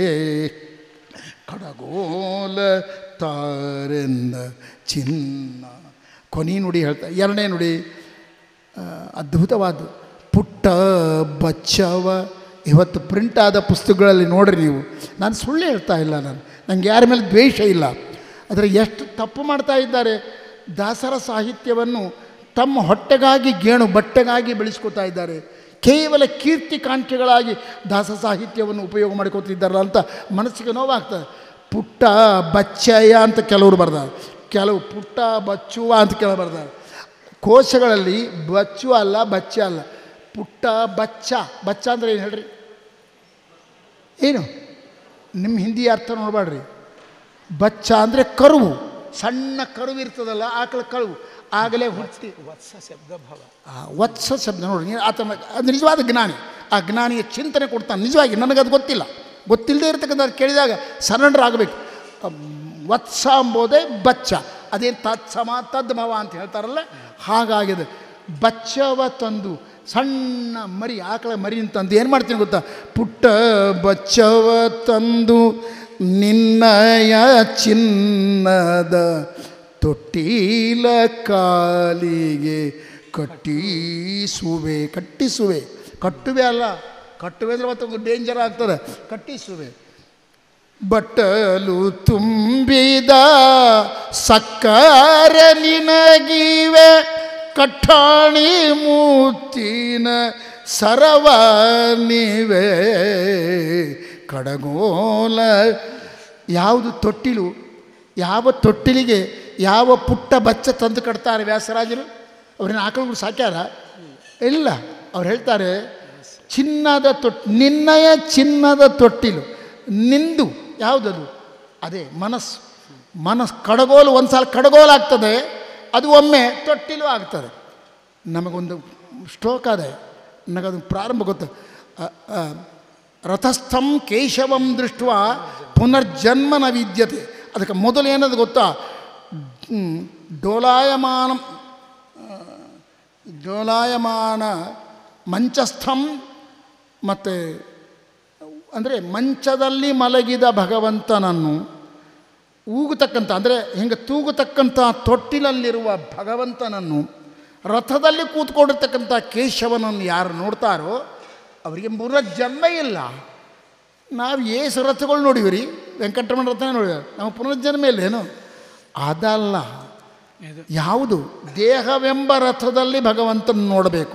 ಕಡಗೋಲ ತಾರೆನ್ನ ಚಿನ್ನ ಕೊನೆ ನುಡಿ ಹೇಳ್ತಾ ಎರಡನೇ ನುಡಿ ಆ, ಅದ್ಭುತವಾದ ಪುಟ್ಟ ಬಚ್ಚವ ಇವತ್ತು ಪ್ರಿಂಟ್ ಆದ ಪುಸ್ತಕಗಳಲ್ಲಿ ನೋಡ್ರಿ ನೀವು ನಾನು ಸುಳ್ಳು ಹೇಳ್ತಾ ಇಲ್ಲ ನಾನು ನನಗೆ ಯಾರ ಮೇಲೆ ದ್ವೇಷ ಇಲ್ಲ ಆದರೆ ಎಷ್ಟು ತಪ್ಪು ಮಾಡ್ತಾ ಇದ್ದಾರೆ ದಾಸರ ಸಾಹಿತ್ಯವನ್ನು ತಮ್ಮ ಹೊಟ್ಟೆಗಾಗಿ ಗೇಣು ಬಟ್ಟೆಗಾಗಿ ಬೆಳೆಸ್ಕೊತಾ ಇದ್ದಾರೆ ಕೇವಲ ಕೀರ್ತಿ ಕಾಂಕ್ಷೆಗಳಾಗಿ ದಾಸ ಸಾಹಿತ್ಯವನ್ನು ಉಪಯೋಗ ಮಾಡ್ಕೋತಿದ್ದಾರಲ್ಲ ಅಂತ ಮನಸ್ಸಿಗೆ ನೋವಾಗ್ತದೆ ಪುಟ್ಟ ಬಚ್ಚಯ್ಯ ಅಂತ ಕೆಲವರು ಬರ್ತಾರೆ ಕೆಲವು ಪುಟ್ಟ ಬಚ್ಚುವ ಅಂತ ಕೆಲವು ಬರ್ತಾರೆ ಕೋಶಗಳಲ್ಲಿ ಬಚ್ಚು ಅಲ್ಲ ಬಚ್ಚ ಅಲ್ಲ ಪುಟ್ಟ ಬಚ್ಚ ಬಚ್ಚ ಅಂದರೆ ಏನು ಹೇಳ್ರಿ ಏನು ನಿಮ್ಮ ಹಿಂದಿ ಅರ್ಥ ನೋಡಬೇಡ್ರಿ ಬಚ್ಚ ಅಂದರೆ ಕರುವು ಸಣ್ಣ ಕರುವು ಇರ್ತದಲ್ಲ ಆಕಳ ಕರುವು ಆಗಲೇ ಹುಟ್ಟಿ ವತ್ಸ ಶಬ್ದ ಭವ ಆ ವತ್ಸ ಶಬ್ದ ನೋಡಿ ನೀನು ಆತ ಅದು ನಿಜವಾದ ಜ್ಞಾನಿ ಆ ಜ್ಞಾನಿಗೆ ಚಿಂತನೆ ಕೊಡ್ತಾನೆ ನಿಜವಾಗಿ ನನಗದು ಗೊತ್ತಿಲ್ಲ ಗೊತ್ತಿಲ್ಲದೆ ಇರ್ತಕ್ಕಂಥ ಕೇಳಿದಾಗ ಸರೆಂಡರ್ ಆಗಬೇಕು ವತ್ಸ ಎಂಬುದೇ ಬಚ್ಚ ಅದೇನು ತತ್ಸಮ ತದ್ಭವ ಅಂತ ಹೇಳ್ತಾರಲ್ಲ ಹಾಗಾಗಿದೆ ಬಚ್ಚವ ತಂದು ಸಣ್ಣ ಮರಿ ಆಕಳ ಮರಿ ತಂದು ಏನು ಮಾಡ್ತೀನಿ ಗೊತ್ತಾ ಪುಟ್ಟ ಬಚ್ಚವ ತಂದು ನಿನ್ನಯ ಚಿನ್ನದ ತೊಟ್ಟೀಲ ಕಾಲಿಗೆ ಕಟ್ಟಿಸುವೆ ಕಟ್ಟಿಸುವೆ ಕಟ್ಟುವೆ ಅಲ್ಲ ಕಟ್ಟುವೆ ಅಂದರೆ ಮತ್ತೊಂದು ಡೇಂಜರ್ ಆಗ್ತದೆ ಕಟ್ಟಿಸುವೆ ಬಟ್ಟಲು ತುಂಬಿದ ಸಕ್ಕರ ನಿನಗಿವೆ ಕಟ್ಟಾಣಿ ಮೂತಿನ ಸರವ ನೀವೇ ಕಡಗೋಲ ಯಾವುದು ತೊಟ್ಟಿಲು ಯಾವ ತೊಟ್ಟಿಲಿಗೆ ಯಾವ ಪುಟ್ಟ ಬಚ್ಚ ತಂದು ಕಟ್ತಾರೆ ವ್ಯಾಸರಾಜರು ಅವ್ರನ್ನ ಆಕಳುಗಳು ಸಾಕ್ಯಾರ ಇಲ್ಲ ಅವ್ರು ಹೇಳ್ತಾರೆ ಚಿನ್ನದ ತೊಟ್ ನಿನ್ನಯ ಚಿನ್ನದ ತೊಟ್ಟಿಲು ನಿಂದು ಯಾವುದದು ಅದೇ ಮನಸ್ಸು ಮನಸ್ಸು ಕಡಗೋಲು ಒಂದು ಸಲ ಕಡಗೋಲು ಆಗ್ತದೆ ಅದು ಒಮ್ಮೆ ತೊಟ್ಟಿಲು ಆಗ್ತದೆ ನಮಗೊಂದು ಶ್ಲೋಕ ಅದೇ ನನಗದು ಪ್ರಾರಂಭ ಗೊತ್ತು ಅ, ಅ, ರಥಸ್ಥಂ ಕೇಶವಂ ದೃಷ್ಟ ಪುನರ್ಜನ್ಮ ನ ವಿದ್ಯತೆ ಅದಕ್ಕೆ ಮೊದಲು ಏನದು ಗೊತ್ತಾ ಹ್ಮ್, ಡೋಲಾಯಮಾನ ಆ, ಡೋಲಾಯಮಾನ ಮಂಚಸ್ಥಂ ಮತ್ತು ಅಂದರೆ ಮಂಚದಲ್ಲಿ ಮಲಗಿದ ಭಗವಂತನನ್ನು ಊಗುತಕ್ಕಂಥ ಅಂದರೆ ಹಿಂಗೆ ತೂಗುತಕ್ಕಂಥ ತೊಟ್ಟಿಲಲ್ಲಿರುವ ಭಗವಂತನನ್ನು ರಥದಲ್ಲಿ ಕೂತ್ಕೊಂಡಿರ್ತಕ್ಕಂಥ ಕೇಶವನನ್ನು ಯಾರು ನೋಡ್ತಾರೋ ಅವರಿಗೆ ಪುನರ್ಜನ್ಮ ಇಲ್ಲ ನಾವು ಏಸು ರಥಗಳು ನೋಡಿವಿ ರೀ ವೆಂಕಟರಮಣ ರಥನೇ ನೋಡಿವಿ ನಮ್ಮ ಪುನರ್ಜನ್ಮ ಇಲ್ಲೇನು ಅದಲ್ಲ ಯಾವುದು ದೇಹವೆಂಬ ರಥದಲ್ಲಿ ಭಗವಂತನ ನೋಡಬೇಕು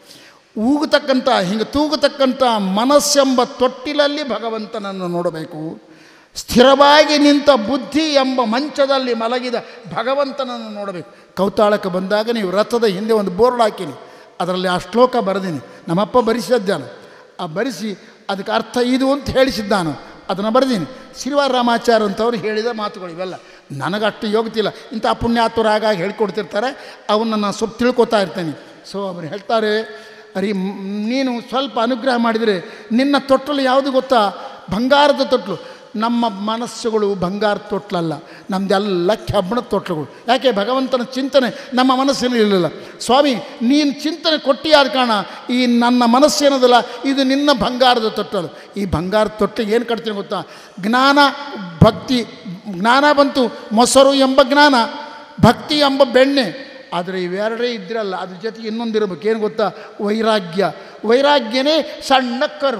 ಊಗತಕ್ಕಂಥ ಹಿಂಗೆ ತೂಗತಕ್ಕಂಥ ಮನಸ್ಸೆಂಬ ತೊಟ್ಟಿಲಲ್ಲಿ ಭಗವಂತನನ್ನು ನೋಡಬೇಕು ಸ್ಥಿರವಾಗಿ ನಿಂತ ಬುದ್ಧಿ ಎಂಬ ಮಂಚದಲ್ಲಿ ಮಲಗಿದ ಭಗವಂತನನ್ನು ನೋಡಬೇಕು ಕೌತಾಳಕ್ಕೆ ಬಂದಾಗ ನೀವು ರಥದ ಹಿಂದೆ ಒಂದು ಬೋರ್ಡ್ ಹಾಕಿನಿ ಅದರಲ್ಲಿ ಆ ಶ್ಲೋಕ ಬರೆದೀನಿ ನಮ್ಮಪ್ಪ ಬರೆಸಿದ್ದಾನೆ ಆ ಬರೆಸಿ ಅದಕ್ಕೆ ಅರ್ಥ ಇದು ಅಂತ ಹೇಳಿಸಿದ್ದಾನು ಅದನ್ನು ಬರೆದೀನಿ ಶ್ರೀವಾರ ರಾಮಾಚಾರ್ಯ ಅಂತವ್ರು ಹೇಳಿದ ಮಾತುಗಳು ಇವೆಲ್ಲ ನನಗಷ್ಟು ಯೋಗ್ಯತಿಲ್ಲ ಇಂಥ ಪುಣ್ಯಾತುರ ಆಗಾಗಿ ಹೇಳ್ಕೊಡ್ತಿರ್ತಾರೆ ಅವನ್ನ ನಾನು ಸ್ವಲ್ಪ ತಿಳ್ಕೊತಾ ಇರ್ತೇನೆ ಸೊ ಅವರು ಹೇಳ್ತಾರೆ ಅರಿ ಮ್- ನೀನು ಸ್ವಲ್ಪ ಅನುಗ್ರಹ ಮಾಡಿದರೆ ನಿನ್ನ ತೊಟ್ಟಲು ಯಾವುದು ಗೊತ್ತಾ ಬಂಗಾರದ ತೊಟ್ಲು ನಮ್ಮ ಮನಸ್ಸುಗಳು ಬಂಗಾರ ತೊಟ್ಲಲ್ಲ ನಮ್ಮದೆಲ್ಲ ಕೆಬ್ಬಣದ ತೊಟ್ಲುಗಳು ಯಾಕೆ ಭಗವಂತನ ಚಿಂತನೆ ನಮ್ಮ ಮನಸ್ಸಿನಲ್ಲಿ ಇರಲಿಲ್ಲ ಸ್ವಾಮಿ ನೀನು ಚಿಂತನೆ ಕೊಟ್ಟಿಯಾದ ಕಾರಣ ಈ ನನ್ನ ಮನಸ್ಸೇನದಲ್ಲ ಇದು ನಿನ್ನ ಬಂಗಾರದ ತೊಟ್ಟಲು ಈ ಬಂಗಾರದ ತೊಟ್ಟಿಗೆ ಏನು ಕಟ್ತೀನಿ ಗೊತ್ತಾ ಜ್ಞಾನ ಭಕ್ತಿ ಜ್ಞಾನ ಬಂತು ಮೊಸರು ಎಂಬ ಜ್ಞಾನ ಭಕ್ತಿ ಎಂಬ ಬೆಣ್ಣೆ ಆದರೆ ಇವೆರಡೇ ಇದ್ದಿರಲ್ಲ ಅದ್ರ ಜೊತೆಗೆ ಇನ್ನೊಂದಿರಬೇಕು ಏನು ಗೊತ್ತಾ ವೈರಾಗ್ಯ ವೈರಾಗ್ಯನೇ ಸಣ್ಣ ಕರು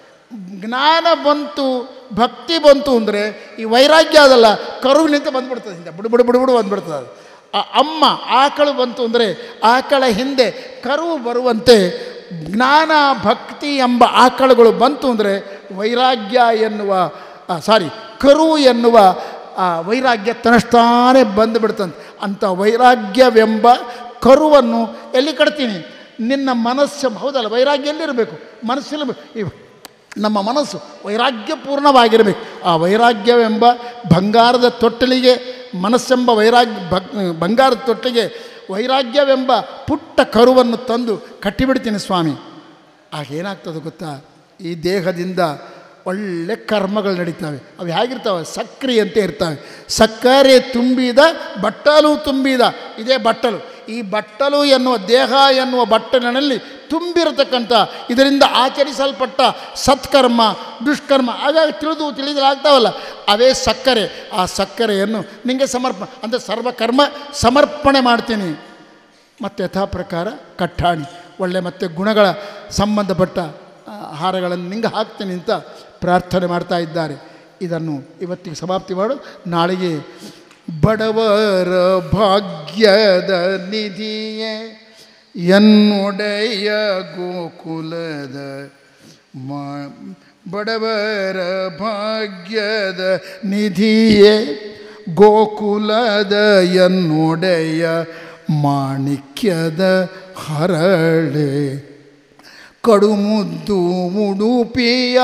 ಜ್ಞಾನ ಬಂತು ಭಕ್ತಿ ಬಂತು ಅಂದರೆ ಈ ವೈರಾಗ್ಯ ಅದಲ್ಲ ಕರುವಿನಿಂದ ಬಂದ್ಬಿಡ್ತದೆ ಹಿಂದೆ ಬುಡು ಬುಡು ಬುಡು ಬುಡು ಬಂದ್ಬಿಡ್ತದೆ ಅದು ಆ ಅಮ್ಮ ಆಕಳು ಬಂತು ಅಂದರೆ ಆಕಳ ಹಿಂದೆ ಕರು ಬರುವಂತೆ ಜ್ಞಾನ ಭಕ್ತಿ ಎಂಬ ಆಕಳುಗಳು ಬಂತು ಅಂದರೆ ವೈರಾಗ್ಯ ಎನ್ನುವ ಸಾರಿ ಕರು ಎನ್ನುವ ಆ ವೈರಾಗ್ಯ ತನ್ನಷ್ಟಾನೇ ಬಂದುಬಿಡ್ತಂತೆ ಅಂಥ ವೈರಾಗ್ಯವೆಂಬ ಕರುವನ್ನು ಎಲ್ಲಿ ಕಟ್ತೀನಿ ನಿನ್ನ ಮನಸ್ಸು ಹೌದಲ್ಲ ವೈರಾಗ್ಯ ಎಲ್ಲಿರಬೇಕು ಮನಸ್ಸಲ್ಲಿ ಇವ್- ನಮ್ಮ ಮನಸ್ಸು ವೈರಾಗ್ಯಪೂರ್ಣವಾಗಿರಬೇಕು ಆ ವೈರಾಗ್ಯವೆಂಬ ಬಂಗಾರದ ತೊಟ್ಟಲಿಗೆ ಮನಸ್ಸೆಂಬ ವೈರಾಗ್ಯ ಭಗ್ ಬಂಗಾರದ ತೊಟ್ಟಿಗೆ ವೈರಾಗ್ಯವೆಂಬ ಪುಟ್ಟ ಕರುವನ್ನು ತಂದು ಕಟ್ಟಿಬಿಡ್ತೀನಿ ಸ್ವಾಮಿ ಆಗ ಏನಾಗ್ತದೆ ಗೊತ್ತಾ ಈ ದೇಹದಿಂದ ಒಳ್ಳೆ ಕರ್ಮಗಳು ನಡೀತವೆ ಅವು ಹೇಗಿರ್ತವೆ ಸಕ್ರಿಯಂತೆ ಇರ್ತವೆ ಸಕ್ಕರೆ ತುಂಬಿದ ಬಟ್ಟಲು ತುಂಬಿದ ಇದೇ ಬಟ್ಟಲು ಈ ಬಟ್ಟಲು ಎನ್ನುವ ದೇಹ ಎನ್ನುವ ಬಟ್ಟಲಿನಲ್ಲಿ ತುಂಬಿರತಕ್ಕಂಥ ಇದರಿಂದ ಆಚರಿಸಲ್ಪಟ್ಟ ಸತ್ಕರ್ಮ ದುಷ್ಕರ್ಮ ಹಾಗಾಗಿ ತಿಳಿದು ತಿಳಿಸಲಾಗ್ತಾವಲ್ಲ ಅವೇ ಸಕ್ಕರೆ ಆ ಸಕ್ಕರೆಯನ್ನು ನಿಮಗೆ ಸಮರ್ಪ ಅಂದರೆ ಸರ್ವಕರ್ಮ ಸಮರ್ಪಣೆ ಮಾಡ್ತೀನಿ ಮತ್ತು ಯಥಾ ಪ್ರಕಾರ ಕಟ್ಟಾಣಿ ಒಳ್ಳೆ ಮತ್ತು ಗುಣಗಳ ಸಂಬಂಧಪಟ್ಟ ಆ, ಹಾರಗಳನ್ನು ನಿಂಗೆ ಹಾಕ್ತೀನಿ ಅಂತ ಪ್ರಾರ್ಥನೆ ಮಾಡ್ತಾ ಇದ್ದಾರೆ ಇದನ್ನು ಇವತ್ತಿಗೆ ಸಮಾಪ್ತಿ ಮಾಡು ನಾಳೆಗೆ ಬಡವರ ಭಾಗ್ಯದ ನಿಧಿಯೇ ಎನ್ನುಡೆಯ ಗೋಕುಲದ ಮಾ ಬಡವರ ಭಾಗ್ಯದ ನಿಧಿಯೇ ಗೋಕುಲದ ಎನ್ನುಡೆಯ ಮಾಣಿಕ್ಯದ ಹರಳೆ ಕಡುಮುದ್ದು ಉಡುಪಿಯ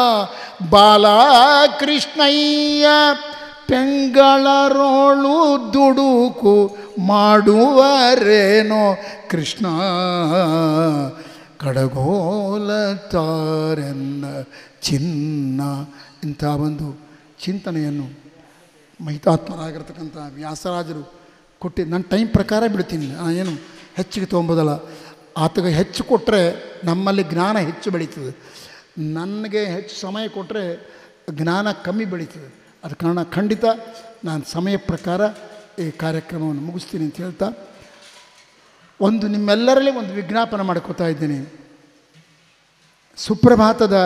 ಬಾಲಕೃಷ್ಣಯ್ಯ ಪೆಂಗಳರೋಳು ದುಡುಕು ಮಾಡುವರೇನೋ ಕೃಷ್ಣ ಕಡಗೋಲ ತಾರೆನ್ನ ಚಿನ್ನ ಇಂಥ ಒಂದು ಚಿಂತನೆಯನ್ನು ಮಹಿತಾತ್ಮರಾಗಿರ್ತಕ್ಕಂಥ ವ್ಯಾಸರಾಜರು ಕೊಟ್ಟು ನನ್ನ ಟೈಮ್ ಪ್ರಕಾರ ಬಿಡ್ತೀನಿ ನಾನೇನು ಹೆಚ್ಚಿಗೆ ತೊಗೊಂಬೋದಲ್ಲ ಆತಗೆ ಹೆಚ್ಚು ಕೊಟ್ಟರೆ ನಮ್ಮಲ್ಲಿ ಜ್ಞಾನ ಹೆಚ್ಚು ಬೆಳೀತದೆ ನನಗೆ ಹೆಚ್ಚು ಸಮಯ ಕೊಟ್ಟರೆ ಜ್ಞಾನ ಕಮ್ಮಿ ಬೆಳೀತದೆ ಅದ ಕಾರಣ ಖಂಡಿತ ನಾನು ಸಮಯ ಪ್ರಕಾರ ಈ ಕಾರ್ಯಕ್ರಮವನ್ನು ಮುಗಿಸ್ತೀನಿ ಅಂತ ಹೇಳ್ತಾ ಒಂದು ನಿಮ್ಮೆಲ್ಲರಲ್ಲಿ ಒಂದು ವಿಜ್ಞಾಪನೆ ಮಾಡ್ಕೋತಾ ಇದ್ದೀನಿ ಸುಪ್ರಭಾತದ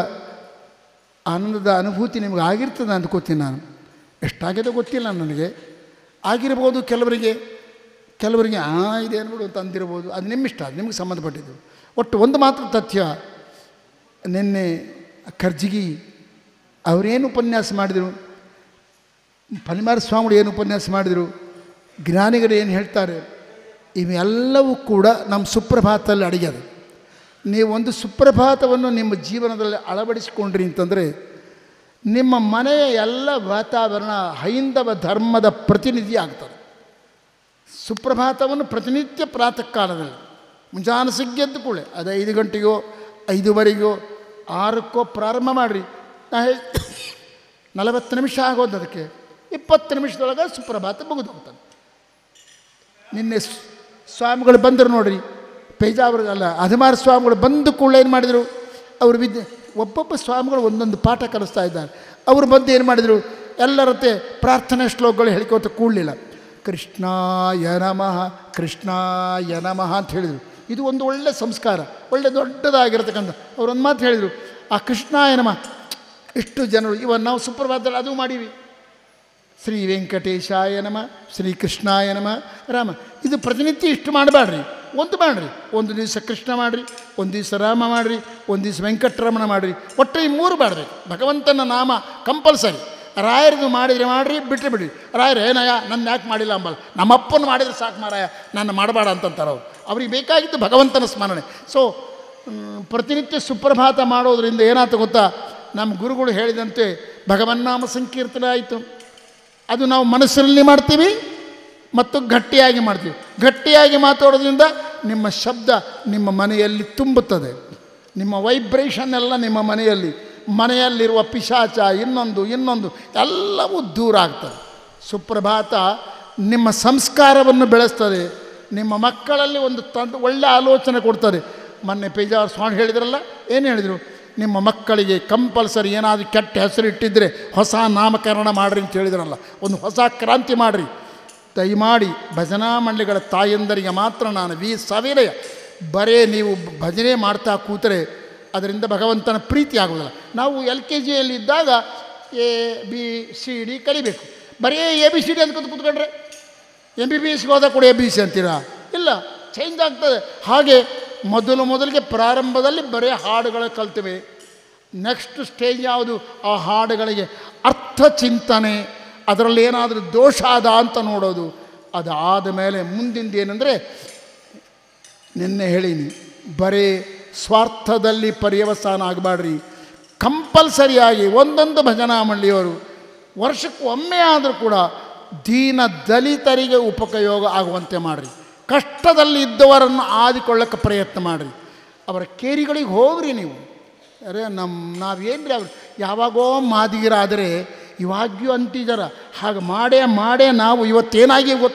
ಆನಂದದ ಅನುಭೂತಿ ನಿಮಗೆ ಆಗಿರ್ತದೆ ಅಂದ್ಕೋತೀನಿ ನಾನು ಎಷ್ಟಾಗಿದೆ ಗೊತ್ತಿಲ್ಲ ನನಗೆ ಆಗಿರ್ಬೋದು ಕೆಲವರಿಗೆ ಕೆಲವರಿಗೆ ಆ ಇದೇನು ಬಿಡು ಅಂತ ಅಂದಿರ್ಬೋದು ಅದು ನಿಮ್ಮಿಷ್ಟ ಅದು ನಿಮಗೆ ಸಂಬಂಧಪಟ್ಟಿದ್ದು ಒಟ್ಟು ಒಂದು ಮಾತ್ರ ತಥ್ಯ ನಿನ್ನೆ ಖರ್ಜಿಗಿ ಅವರೇನು ಉಪನ್ಯಾಸ ಮಾಡಿದರು ಫಲಿಮಾರ ಸ್ವಾಮಿಗಳು ಏನು ಉಪನ್ಯಾಸ ಮಾಡಿದರು ಜ್ಞಾನಿಗಳು ಏನು ಹೇಳ್ತಾರೆ ಇವೆಲ್ಲವೂ ಕೂಡ ನಮ್ಮ ಸುಪ್ರಭಾತದಲ್ಲಿ ಅಡಗ್ಯದು ನೀವು ಒಂದು ಸುಪ್ರಭಾತವನ್ನು ನಿಮ್ಮ ಜೀವನದಲ್ಲಿ ಅಳವಡಿಸಿಕೊಂಡ್ರಿ ಅಂತಂದರೆ ನಿಮ್ಮ ಮನೆಯ ಎಲ್ಲ ವಾತಾವರಣ ಹೈಂದವ ಧರ್ಮದ ಪ್ರತಿನಿಧಿ ಆಗ್ತದೆ ಸುಪ್ರಭಾತವನ್ನು ಪ್ರತಿನಿತ್ಯ ಪ್ರಾತಃ ಕಾಲದಲ್ಲಿ ಮುಂಜಾನೆ ಸಿಗ್ಗೆದ್ದು ಕೂಳೆ ಅದು ಐದು ಗಂಟೆಗೋ ಐದುವರೆಗೋ ಆರಕ್ಕೋ ಪ್ರಾರಂಭ ಮಾಡಿರಿ ನಾ ಹೇಳಿ ನಲವತ್ತು ನಿಮಿಷ ಆಗೋದು ಅದಕ್ಕೆ ಇಪ್ಪತ್ತು ನಿಮಿಷದೊಳಗೆ ಸುಪ್ರಭಾತ ಮುಗಿದು ಹೋಗ್ತಾನೆ ನಿನ್ನೆ ಸ್- ಸ್ವಾಮಿಗಳು ಬಂದರು ನೋಡ್ರಿ ಪೇಜಾವರ ಅಲ್ಲ ಹದಿಮಾರು ಸ್ವಾಮಿಗಳು ಬಂದು ಕೂಡ ಏನು ಮಾಡಿದರು ಅವರು ವಿದ್ಯೆ ಒಬ್ಬೊಬ್ಬ ಸ್ವಾಮಿಗಳು ಒಂದೊಂದು ಪಾಠ ಕಲಿಸ್ತಾ ಇದ್ದಾರೆ ಅವರು ಬಂದು ಏನು ಮಾಡಿದರು ಎಲ್ಲರತ್ತೆ ಪ್ರಾರ್ಥನಾ ಶ್ಲೋಕಗಳು ಹೇಳ್ಕೋತ ಕೂಡಲಿಲ್ಲ ಕೃಷ್ಣಾಯ ನಮಃ ಕೃಷ್ಣಾಯ ನಮಃ ಅಂತ ಹೇಳಿದರು ಇದು ಒಂದು ಒಳ್ಳೆ ಸಂಸ್ಕಾರ ಒಳ್ಳೆ ದೊಡ್ಡದಾಗಿರ್ತಕ್ಕಂಥ ಅವರೊಂದು ಮಾತು ಹೇಳಿದರು ಆ ಕೃಷ್ಣಾಯ ನಮಃ ಇಷ್ಟು ಜನರು ಇವತ್ತು ನಾವು ಸುಪ್ರಭಾತದಲ್ಲಿ ಅದು ಮಾಡೀವಿ ಶ್ರೀ ವೆಂಕಟೇಶಾಯ ನಮ ಶ್ರೀ ಕೃಷ್ಣಾಯ ನಮ ರಾಮ ಇದು ಪ್ರತಿನಿತ್ಯ ಇಷ್ಟು ಮಾಡಬೇಡ್ರಿ ಒಂದು ಮಾಡಿರಿ ಒಂದು ದಿವಸ ಕೃಷ್ಣ ಮಾಡಿರಿ ಒಂದು ದಿವಸ ರಾಮ ಮಾಡಿರಿ ಒಂದು ದಿವಸ ವೆಂಕಟರಮಣ ಮಾಡಿರಿ ಒಟ್ಟು ಈ ಮೂರು ಮಾಡಬೇಕು ಭಗವಂತನ ನಾಮ ಕಂಪಲ್ಸರಿ ರಾಯರದು ಮಾಡಿದರೆ ಮಾಡಿರಿ ಬಿಟ್ಟರೆ ಬಿಡ್ರಿ ರಾಯರು ಏನಯ್ಯ ನನ್ನ ಯಾಕೆ ಮಾಡಿಲ್ಲ ಅಂಬಲ್ಲ ನಮ್ಮಪ್ಪನ ಮಾಡಿದರೆ ಸಾಕು ಮಾರಾಯ ನನ್ನ ಮಾಡಬೇಡ ಅಂತಂತಾರೆ ಅವರು ಅವ್ರಿಗೆ ಬೇಕಾಗಿದ್ದು ಭಗವಂತನ ಸ್ಮರಣೆ ಸೊ ಮ್, ಪ್ರತಿನಿತ್ಯ ಸುಪ್ರಭಾತ ಮಾಡೋದ್ರಿಂದ ಏನಾಯ್ತು ಗೊತ್ತಾ ನಮ್ಮ ಗುರುಗಳು ಹೇಳಿದಂತೆ ಭಗವನ್ನಾಮ ಸಂಕೀರ್ತನೆ ಆಯಿತು ಅದು ನಾವು ಮನಸ್ಸಿನಲ್ಲಿ ಮಾಡ್ತೀವಿ ಮತ್ತು ಗಟ್ಟಿಯಾಗಿ ಮಾಡ್ತೀವಿ ಗಟ್ಟಿಯಾಗಿ ಮಾತಾಡೋದ್ರಿಂದ ನಿಮ್ಮ ಶಬ್ದ ನಿಮ್ಮ ಮನೆಯಲ್ಲಿ ತುಂಬುತ್ತದೆ ನಿಮ್ಮ ವೈಬ್ರೇಷನ್ ಎಲ್ಲ ನಿಮ್ಮ ಮನೆಯಲ್ಲಿ ಮನೆಯಲ್ಲಿರುವ ಪಿಶಾಚ ಇನ್ನೊಂದು ಇನ್ನೊಂದು ಎಲ್ಲವೂ ದೂರ ಆಗ್ತದೆ ಸುಪ್ರಭಾತ ನಿಮ್ಮ ಸಂಸ್ಕಾರವನ್ನು ಬೆಳೆಸ್ತದೆ ನಿಮ್ಮ ಮಕ್ಕಳಲ್ಲಿ ಒಂದು ತಂದು ಒಳ್ಳೆ ಆಲೋಚನೆ ಕೊಡ್ತದೆ ಮೊನ್ನೆ ಪೇಜಾವರ ಸ್ವಾಮಿ ಹೇಳಿದ್ರಲ್ಲ ಏನು ಹೇಳಿದರು ನಿಮ್ಮ ಮಕ್ಕಳಿಗೆ ಕಂಪಲ್ಸರಿ ಏನಾದರೂ ಕೆಟ್ಟ ಹೆಸರು ಇಟ್ಟಿದ್ದರೆ ಹೊಸ ನಾಮಕರಣ ಮಾಡಿರಿ ಅಂತ ಹೇಳಿದ್ರಲ್ಲ ಒಂದು ಹೊಸ ಕ್ರಾಂತಿ ಮಾಡಿರಿ ದಯಮಾಡಿ ಭಜನಾ ಮಂಡಳಿಗಳ ತಾಯಂದರಿಗೆ ಮಾತ್ರ ನಾನು ವಿ ಸಾವಿರಯ ಬರೇ ನೀವು ಭಜನೆ ಮಾಡ್ತಾ ಕೂತರೆ ಅದರಿಂದ ಭಗವಂತನ ಪ್ರೀತಿ ಆಗೋದಿಲ್ಲ ನಾವು ಎಲ್ ಕೆ ಜಿಯಲ್ಲಿ ಇದ್ದಾಗ ಎ ಬಿ ಸಿ ಡಿ ಕಲಿಬೇಕು ಬರೀ ಎ ಬಿ ಸಿ ಡಿ ಅಂತ ಕೂತ್ ಕೂತ್ಕೊಂಡ್ರೆ ಎಮ್ ಬಿ ಬಿ ಎಸ್ಗೆ ಹೋದಾಗ ಕೂಡ ಎ ಬಿ ಸಿ ಅಂತೀರಾ ಇಲ್ಲ ಚೇಂಜ್ ಆಗ್ತದೆ ಹಾಗೆ ಮೊದಲು ಮೊದಲಿಗೆ ಪ್ರಾರಂಭದಲ್ಲಿ ಬರೀ ಹಾಡುಗಳ ಕಲ್ತೇವೆ ನೆಕ್ಸ್ಟ್ ಸ್ಟೇಜ್ ಯಾವುದು ಆ ಹಾಡುಗಳಿಗೆ ಅರ್ಥ ಚಿಂತನೆ ಅದರಲ್ಲಿ ಏನಾದರೂ ದೋಷ ಆದ ಅಂತ ನೋಡೋದು ಅದಾದ ಮೇಲೆ ಮುಂದಿಂದು ಏನಂದರೆ ನಿನ್ನೆ ಹೇಳೀನಿ ಬರೀ ಸ್ವಾರ್ಥದಲ್ಲಿ ಪರ್ಯವಸಾನ ಆಗಬೇಡ್ರಿ ಕಂಪಲ್ಸರಿಯಾಗಿ ಒಂದೊಂದು ಭಜನಾ ಮಂಡಳಿಯವರು ವರ್ಷಕ್ಕೆ ಒಮ್ಮೆ ಆದರೂ ಕೂಡ ದೀನ ದಲಿತರಿಗೆ ಉಪಯೋಗ ಆಗುವಂತೆ ಮಾಡಿರಿ ಕಷ್ಟದಲ್ಲಿ ಇದ್ದವರನ್ನು ಆದಿಕೊಳ್ಳೋಕ್ಕೆ ಪ್ರಯತ್ನ ಮಾಡಿರಿ ಅವರ ಕೇರಿಗಳಿಗೆ ಹೋಗ್ರಿ ನೀವು ಅರೆ ನಮ್ಮ ನಾವೇನು ರೀ ಅವ್ರು ಯಾವಾಗೋ ಮಾದಿಗರಾದರೆ ಇವಾಗ್ಯೂ ಅಂತಿದ್ದಾರ ಹಾಗೆ ಮಾಡೇ ಮಾಡೇ ನಾವು ಇವತ್ತೇನಾಗಿ ಗೊತ್ತಾ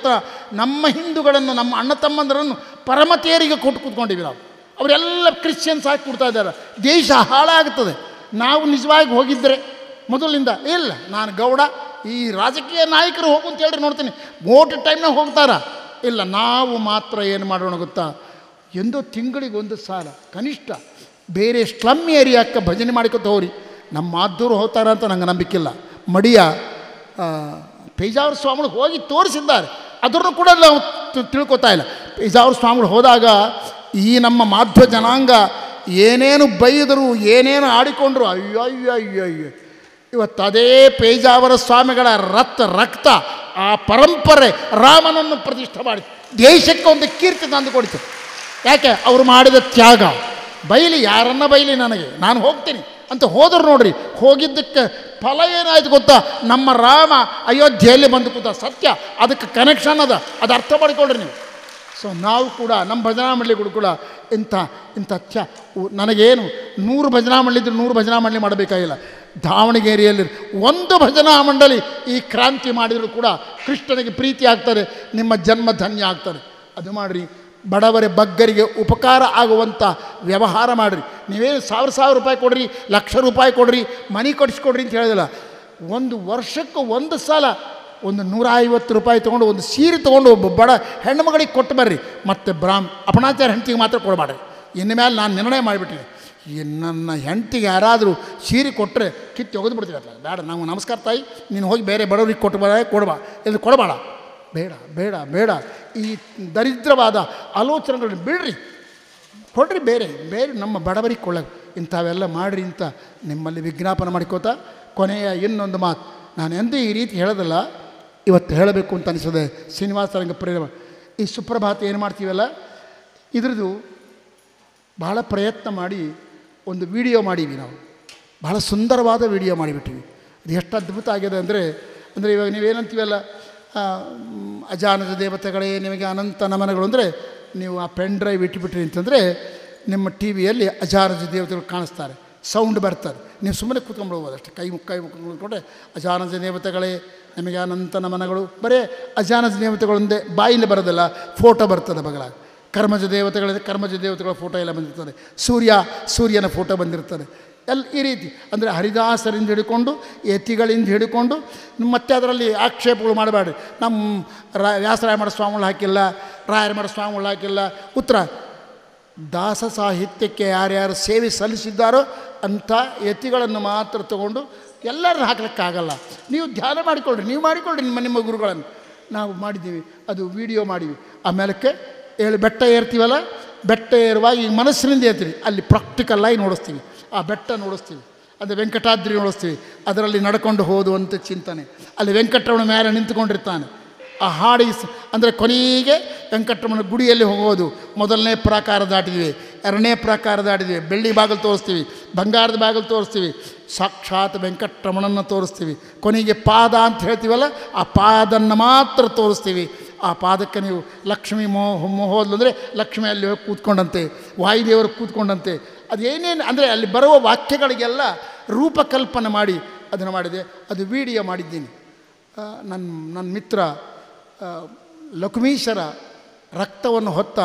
ನಮ್ಮ ಹಿಂದೂಗಳನ್ನು ನಮ್ಮ ಅಣ್ಣ ತಮ್ಮಂದರನ್ನು ಪರಮತೇರಿಗೆ ಕೊಟ್ಟು ಕೂತ್ಕೊಂಡಿವಿ ನಾವು ಅವರೆಲ್ಲ ಕ್ರಿಶ್ಚಿಯನ್ಸ್ ಹಾಕಿ ಕೊಡ್ತಾ ಇದ್ದಾರೆ ದೇಶ ಹಾಳಾಗುತ್ತದೆ ನಾವು ನಿಜವಾಗಿ ಹೋಗಿದ್ದರೆ ಮೊದಲಿನಿಂದ ಇಲ್ಲ ನಾನು ಗೌಡ ಈ ರಾಜಕೀಯ ನಾಯಕರು ಹೋಗು ಅಂತ ಹೇಳ್ರಿ ನೋಡ್ತೀನಿ ಓಟ್ ಟೈಮ್ನಾಗ ಹೋಗ್ತಾರ ಇಲ್ಲ ನಾವು ಮಾತ್ರ ಏನು ಮಾಡೋಣ ಗೊತ್ತಾ ಎಂದೋ ತಿಂಗಳಿಗೆ ಒಂದು ಸಾಲ ಕನಿಷ್ಠ ಬೇರೆ ಸ್ಲಮ್ ಏರಿಯಾಕ್ಕೆ ಭಜನೆ ಮಾಡ್ಕೊತ ಹೋಗ್ರಿ ನಮ್ಮ ಮಾದ್ದೂರು ಹೋಗ್ತಾರ ಅಂತ ನಂಗೆ ನಂಬಿಕಿಲ್ಲ ಮಡಿಯ ಆ, ಪೇಜಾವರ ಸ್ವಾಮಿಗಳು ಹೋಗಿ ತೋರಿಸಿದ್ದಾರೆ ಅದನ್ನು ಕೂಡ ನಾವು ತಿ- ತಿಳ್ಕೊತಾ ಇಲ್ಲ ಪೇಜಾವರ ಸ್ವಾಮಿಗಳು ಹೋದಾಗ ಈ ನಮ್ಮ ಮಾಧ್ವ ಜನಾಂಗ ಏನೇನು ಬೈದರು ಏನೇನು ಆಡಿಕೊಂಡ್ರು ಅಯ್ಯೋ ಅಯ್ಯೋ ಅಯ್ಯೋ ಅಯ್ಯೋ ಇವತ್ತು ಅದೇ ಪೇಜಾವರ ಸ್ವಾಮಿಗಳ ರಕ್ತ ರಕ್ತ ಆ ಪರಂಪರೆ ರಾಮನನ್ನು ಪ್ರತಿಷ್ಠೆ ಮಾಡಿ ದೇಶಕ್ಕೆ ಒಂದು ಕೀರ್ತಿ ತಂದು ಕೊಡ್ತು ಯಾಕೆ ಅವರು ಮಾಡಿದ ತ್ಯಾಗ ಬೈಲಿ ಯಾರನ್ನ ಬೈಲಿ ನನಗೆ ನಾನು ಹೋಗ್ತೀನಿ ಅಂತ ಹೋದ್ರು ನೋಡ್ರಿ ಹೋಗಿದ್ದಕ್ಕೆ ಫಲ ಏನಾಯ್ತು ಗೊತ್ತಾ ನಮ್ಮ ರಾಮ ಅಯೋಧ್ಯೆಯಲ್ಲಿ ಬಂದು ಕೂತ ಸತ್ಯ ಅದಕ್ಕೆ ಕನೆಕ್ಷನ್ ಅದ ಅದು ಅರ್ಥ ಮಾಡಿಕೊಳ್ರಿ ನೀವು ಸೊ ನಾವು ಕೂಡ ನಮ್ಮ ಭಜನಾ ಮಂಡಳಿಗಳು ಕೂಡ ಇಂಥ ಇಂಥ ತ್ಯ ಉ- ನನಗೇನು ನೂರು ಭಜನಾ ಮಂಡಳಿ ಇದ್ರೆ ನೂರು ಭಜನಾ ಮಂಡಳಿ ಮಾಡಬೇಕಾಗಿಲ್ಲ ದಾವಣಗೆರೆಯಲ್ಲಿ ಒಂದು ಭಜನಾ ಮಂಡಳಿ ಈ ಕ್ರಾಂತಿ ಮಾಡಿದರೂ ಕೂಡ ಕೃಷ್ಣನಿಗೆ ಪ್ರೀತಿ ಆಗ್ತದೆ ನಿಮ್ಮ ಜನ್ಮ ಧನ್ಯ ಆಗ್ತದೆ ಅದು ಮಾಡಿರಿ ಬಡವರ ಬಗ್ಗರಿಗೆ ಉಪಕಾರ ಆಗುವಂಥ ವ್ಯವಹಾರ ಮಾಡಿರಿ ನೀವೇನು ಸಾವಿರ ಸಾವಿರ ರೂಪಾಯಿ ಕೊಡ್ರಿ ಲಕ್ಷ ರೂಪಾಯಿ ಕೊಡ್ರಿ ಮನೆ ಕೊಡಿಸ್ಕೊಡ್ರಿ ಅಂತ ಹೇಳಿದಿಲ್ಲ ಒಂದು ವರ್ಷಕ್ಕೆ ಒಂದು ಸಲ ಒಂದು ನೂರ ಐವತ್ತು ರೂಪಾಯಿ ತೊಗೊಂಡು ಒಂದು ಸೀರೆ ತೊಗೊಂಡು ಒಬ್ಬ ಬಡ ಹೆಣ್ಣು ಮಗಳಿಗೆ ಕೊಟ್ಟು ಬರ್ರಿ ಮತ್ತು ಬ್ರಾಹ್ಮ್ ಅಪಣಾಚಾರ ಹೆಂಡತಿಗೆ ಮಾತ್ರ ಕೊಡಬೇಡ್ರಿ ಇನ್ನು ಮೇಲೆ ನಾನು ನಿರ್ಣಯ ಮಾಡಿಬಿಟ್ಟಿನಿ ಈ ನನ್ನ ಹೆಂಡತಿಗೆ ಯಾರಾದರೂ ಸೀರೆ ಕೊಟ್ಟರೆ ಕಿತ್ತು ಒಗೆದು ಬಿಡ್ತೀವಿ ಅಟ್ಲ ಬೇಡ ನಾವು ನಮಸ್ಕಾರ ತಾಯಿ ನೀನು ಹೋಗಿ ಬೇರೆ ಬಡವ್ರಿಗೆ ಕೊಟ್ಟು ಬರ ಕೊಡಬಾ ಇದು ಕೊಡಬೇಡ ಬೇಡ ಬೇಡ ಬೇಡ ಈ ದರಿದ್ರವಾದ ಆಲೋಚನೆಗಳನ್ನ ಬಿಡ್ರಿ ಕೊಡ್ರಿ ಬೇರೆ ಬೇರೆ ನಮ್ಮ ಬಡವರಿಗೆ ಕೊಳ್ಳ ಇಂಥವೆಲ್ಲ ಮಾಡಿರಿ ಅಂತ ನಿಮ್ಮಲ್ಲಿ ವಿಜ್ಞಾಪನೆ ಮಾಡಿಕೋತ ಕೊನೆಯ ಇನ್ನೊಂದು ಮಾತು ನಾನು ಎಂದೂ ಈ ರೀತಿ ಹೇಳೋದಲ್ಲ ಇವತ್ತು ಹೇಳಬೇಕು ಅಂತ ಅನಿಸದೆ ಶ್ರೀನಿವಾಸ ರಂಗ ಪ್ರೇಮ ಈ ಸುಪ್ರಭಾತ ಏನು ಮಾಡ್ತೀವಲ್ಲ ಇದ್ರದ್ದು ಭಾಳ ಪ್ರಯತ್ನ ಮಾಡಿ ಒಂದು ವಿಡಿಯೋ ಮಾಡೀವಿ ನಾವು ಭಾಳ ಸುಂದರವಾದ ವಿಡಿಯೋ ಮಾಡಿಬಿಟ್ಟಿವಿ ಅದು ಎಷ್ಟು ಅದ್ಭುತ ಆಗಿದೆ ಅಂದರೆ ಅಂದರೆ ಇವಾಗ ನೀವೇನಂತೀವಲ್ಲ ಆ, ಮ್, ಅಜಾನದ ದೇವತೆಗಳೇ ನಿಮಗೆ ಅನಂತ ನಮನಗಳು ಅಂದರೆ ನೀವು ಆ ಪೆನ್ ಡ್ರೈವ್ ಇಟ್ಟುಬಿಟ್ರಿ ಅಂತಂದರೆ ನಿಮ್ಮ ಟಿ ವಿಯಲ್ಲಿ ಅಜಾನದ ದೇವತೆಗಳು ಕಾಣಿಸ್ತಾರೆ ಸೌಂಡ್ ಬರ್ತದೆ ನೀವು ಸುಮ್ಮನೆ ಕೂತ್ಕೊಂಡ್ಬಿಡ್ಬೋದು ಅಷ್ಟೇ ಕೈ ಮುಕ್ಕ ಕೈ ಮುಕ್ಕ ಕೂತ್ಕೊಂಡ್ರೆ ಅಜಾನದ ದೇವತೆಗಳೇ ನಿಮಗೆ ಅನಂತ ನಮನಗಳು ಬರೇ ಅಜಾನದ ದೇವತೆಗಳೊಂದೇ ಬಾಯಿಂದ ಬರೋದಿಲ್ಲ ಫೋಟೋ ಬರ್ತದೆ ಬಗಲಾಗ ಕರ್ಮಜ ದೇವತೆಗಳಿದೆ ಕರ್ಮಜ ದೇವತೆಗಳ ಫೋಟೋ ಎಲ್ಲ ಬಂದಿರ್ತದೆ ಸೂರ್ಯ ಸೂರ್ಯನ ಫೋಟೋ ಬಂದಿರ್ತದೆ ಎಲ್ಲ ಈ ರೀತಿ ಅಂದರೆ ಹರಿದಾಸರಿಂದ ಹಿಡ್ಕೊಂಡು ಯತಿಗಳಿಂದ ಹಿಡ್ಕೊಂಡು ಮತ್ತೆ ಅದರಲ್ಲಿ ಆಕ್ಷೇಪಗಳು ಮಾಡಬೇಡ್ರಿ ನಮ್ಮ ರಾ ವ್ಯಾಸರಾಯ ಮಾಡೋ ಸ್ವಾಮಿಗಳು ಹಾಕಿಲ್ಲ ರಾಯರ ಮಾಡೋ ಸ್ವಾಮಿಗಳು ಹಾಕಿಲ್ಲ ಉತ್ತರ ದಾಸ ಸಾಹಿತ್ಯಕ್ಕೆ ಯಾರ್ಯಾರು ಸೇವೆ ಸಲ್ಲಿಸಿದ್ದಾರೋ ಅಂಥ ಯತಿಗಳನ್ನು ಮಾತ್ರ ತಗೊಂಡು ಎಲ್ಲರನ್ನ ಹಾಕ್ಲಿಕ್ಕಾಗಲ್ಲ ನೀವು ಧ್ಯಾನ ಮಾಡಿಕೊಳ್ಳ್ರಿ ನೀವು ಮಾಡಿಕೊಳ್ಳ್ರಿ ನಿಮ್ಮ ನಿಮ್ಮ ಗುರುಗಳನ್ನು ನಾವು ಮಾಡಿದ್ದೀವಿ ಅದು ವಿಡಿಯೋ ಮಾಡಿವಿ ಆಮೇಲಕ್ಕೆ ಹೇಳಿ ಬೆಟ್ಟ ಏರ್ತೀವಲ್ಲ ಬೆಟ್ಟ ಏರುವಾಗ ಈಗ ಮನಸ್ಸಿನಿಂದ ಏರ್ತೀವಿ ಅಲ್ಲಿ ಪ್ರಾಕ್ಟಿಕಲ್ಲಾಗಿ ನೋಡಿಸ್ತೀವಿ ಆ ಬೆಟ್ಟ ನೋಡಿಸ್ತೀವಿ ಅದು ವೆಂಕಟಾದ್ರಿ ನೋಡಿಸ್ತೀವಿ ಅದರಲ್ಲಿ ನಡ್ಕೊಂಡು ಹೋದುವಂಥ ಚಿಂತನೆ ಅಲ್ಲಿ ವೆಂಕಟರಮಣ ಮೇಲೆ ನಿಂತ್ಕೊಂಡಿರ್ತಾನೆ ಆ ಹಾಡಿ ಸ- ಅಂದರೆ ಕೊನೆಗೆ ವೆಂಕಟರಮಣ ಗುಡಿಯಲ್ಲಿ ಹೋಗೋದು ಮೊದಲನೇ ಪ್ರಾಕಾರ ದಾಟಿದ್ವಿ ಎರಡನೇ ಪ್ರಾಕಾರ ದಾಟಿದ್ವಿ ಬೆಳ್ಳಿ ಬಾಗಿಲು ತೋರಿಸ್ತೀವಿ ಬಂಗಾರದ ಬಾಗಿಲು ತೋರಿಸ್ತೀವಿ ಸಾಕ್ಷಾತ್ ವೆಂಕಟರಮಣನ ತೋರಿಸ್ತೀವಿ ಕೊನೆಗೆ ಪಾದ ಅಂತ ಹೇಳ್ತೀವಲ್ಲ ಆ ಪಾದನ್ನು ಮಾತ್ರ ತೋರಿಸ್ತೀವಿ ಆ ಪಾದಕ್ಕೆ ನೀವು ಲಕ್ಷ್ಮಿ ಮೋಹ ಮೋಹೋದ್ಲು ಅಂದರೆ ಲಕ್ಷ್ಮಿ ಅಲ್ಲಿ ಹೋಗಿ ಕೂತ್ಕೊಂಡಂತೆ ವಾಯುದೇವರು ಕೂತ್ಕೊಂಡಂತೆ ಅದೇನೇನು ಅಂದರೆ ಅಲ್ಲಿ ಬರುವ ವಾಕ್ಯಗಳಿಗೆಲ್ಲ ರೂಪಕಲ್ಪನೆ ಮಾಡಿ ಅದನ್ನು ಮಾಡಿದೆ ಅದು ವಿಡಿಯೋ ಮಾಡಿದ್ದೀನಿ ನನ್ನ ನನ್ನ ಮಿತ್ರ ಆ, ಲಕ್ಷ್ಮೀಶರ ರಕ್ತವನ್ನು ಹೊತ್ತ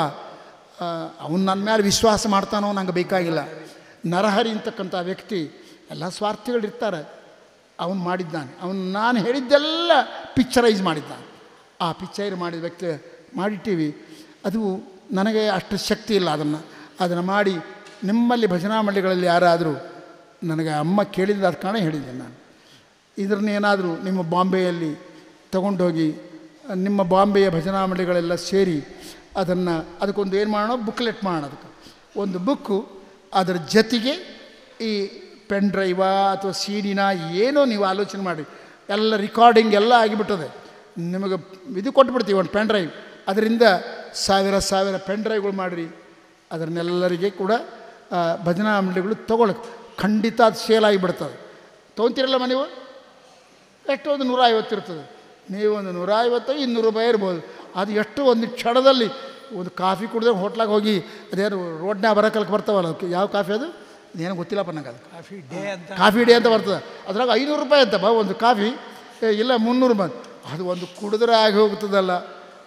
ಅವನು ನನ್ನ ಮೇಲೆ ವಿಶ್ವಾಸ ಮಾಡ್ತಾನೋ ನಂಗೆ ಬೇಕಾಗಿಲ್ಲ ನರಹರಿ ಅಂತಕ್ಕಂಥ ವ್ಯಕ್ತಿ ಎಲ್ಲ ಸ್ವಾರ್ಥಿಗಳಿರ್ತಾರೆ ಅವನು ಮಾಡಿದ್ದಾನೆ ಅವನು ನಾನು ಹೇಳಿದ್ದೆಲ್ಲ ಪಿಕ್ಚರೈಸ್ ಮಾಡಿದ್ದಾನೆ ಆ ಪಿಕ್ಚರ್ ಮಾಡಿದ ವ್ಯಕ್ತಿ ಮಾಡಿಟ್ಟಿವಿ ಅದು ನನಗೆ ಅಷ್ಟು ಶಕ್ತಿ ಇಲ್ಲ ಅದನ್ನು ಅದನ್ನು ಮಾಡಿ ನಿಮ್ಮಲ್ಲಿ ಭಜನಾ ಮಂಡಳಿಗಳಲ್ಲಿ ಯಾರಾದರೂ ನನಗೆ ಅಮ್ಮ ಕೇಳಿದ ಅದ ಕಾರಣ ಹೇಳಿದ್ದೆ ನಾನು ಇದನ್ನೇನಾದರೂ ನಿಮ್ಮ ಬಾಂಬೆಯಲ್ಲಿ ತಗೊಂಡೋಗಿ ನಿಮ್ಮ ಬಾಂಬೆಯ ಭಜನಾ ಮಂಡಳಿಗಳೆಲ್ಲ ಸೇರಿ ಅದನ್ನು ಅದಕ್ಕೊಂದು ಏನು ಮಾಡೋಣ ಬುಕ್ಲೆಟ್ ಮಾಡೋಣ ಅದಕ್ಕೆ ಒಂದು ಬುಕ್ಕು ಅದರ ಜೊತೆಗೆ ಈ ಪೆನ್ ಡ್ರೈವ ಅಥವಾ ಸೀಡಿನ ಏನೋ ನೀವು ಆಲೋಚನೆ ಮಾಡಿ ಎಲ್ಲ ರಿಕಾರ್ಡಿಂಗ್ ಎಲ್ಲ ಆಗಿಬಿಟ್ಟದೆ ನಿಮಗೆ ಇದು ಕೊಟ್ಬಿಡ್ತೀವಿ ಒಂದು ಪೆನ್ ಡ್ರೈವ್ ಅದರಿಂದ ಸಾವಿರ ಸಾವಿರ ಪೆನ್ ಡ್ರೈವ್ಗಳು ಮಾಡಿರಿ ಅದನ್ನೆಲ್ಲರಿಗೆ ಕೂಡ ಆ, ಭಜನಾ ಮಂಡಳಿಗಳು ತೊಗೊಳಕ್ಕೆ ಖಂಡಿತ ಅದು ಸೇಲ್ ಆಗಿಬಿಡ್ತದೆ ತೊಗೊತೀರಲ್ಲಮ್ಮ ನೀವು ಎಷ್ಟು ಒಂದು ನೂರ ಐವತ್ತು ಇರ್ತದೆ ನೀವು ಒಂದು ನೂರ ಐವತ್ತು ಇನ್ನೂರು ರೂಪಾಯಿ ಇರ್ಬೋದು ಅದು ಎಷ್ಟು ಒಂದು ಕ್ಷಣದಲ್ಲಿ ಒಂದು ಕಾಫಿ ಕುಡಿದ್ರೆ ಹೋಟ್ಲಾಗ ಹೋಗಿ ಅದೇನು ರೋಡ್ನಾಗ ಬರೋಕಲ್ಕೆ ಬರ್ತಾವಲ್ಲ ಅದಕ್ಕೆ ಯಾವ ಕಾಫಿ ಅದು ಏನೋ ಗೊತ್ತಿಲ್ಲಪ್ಪ ನಂಗೆ ಅದು ಕಾಫಿ ಡೇ ಅಂತ ಕಾಫಿ ಡೇ ಅಂತ ಬರ್ತದೆ ಅದ್ರಾಗ ಐನೂರು ರೂಪಾಯಿ ಅಂತಪ್ಪ ಒಂದು ಕಾಫಿ ಏ, ಇಲ್ಲ ಮುನ್ನೂರು ರೂಪಾಯಿ ಅದು ಒಂದು ಕುಡಿದ್ರೆ ಆಗಿ ಹೋಗ್ತದಲ್ಲ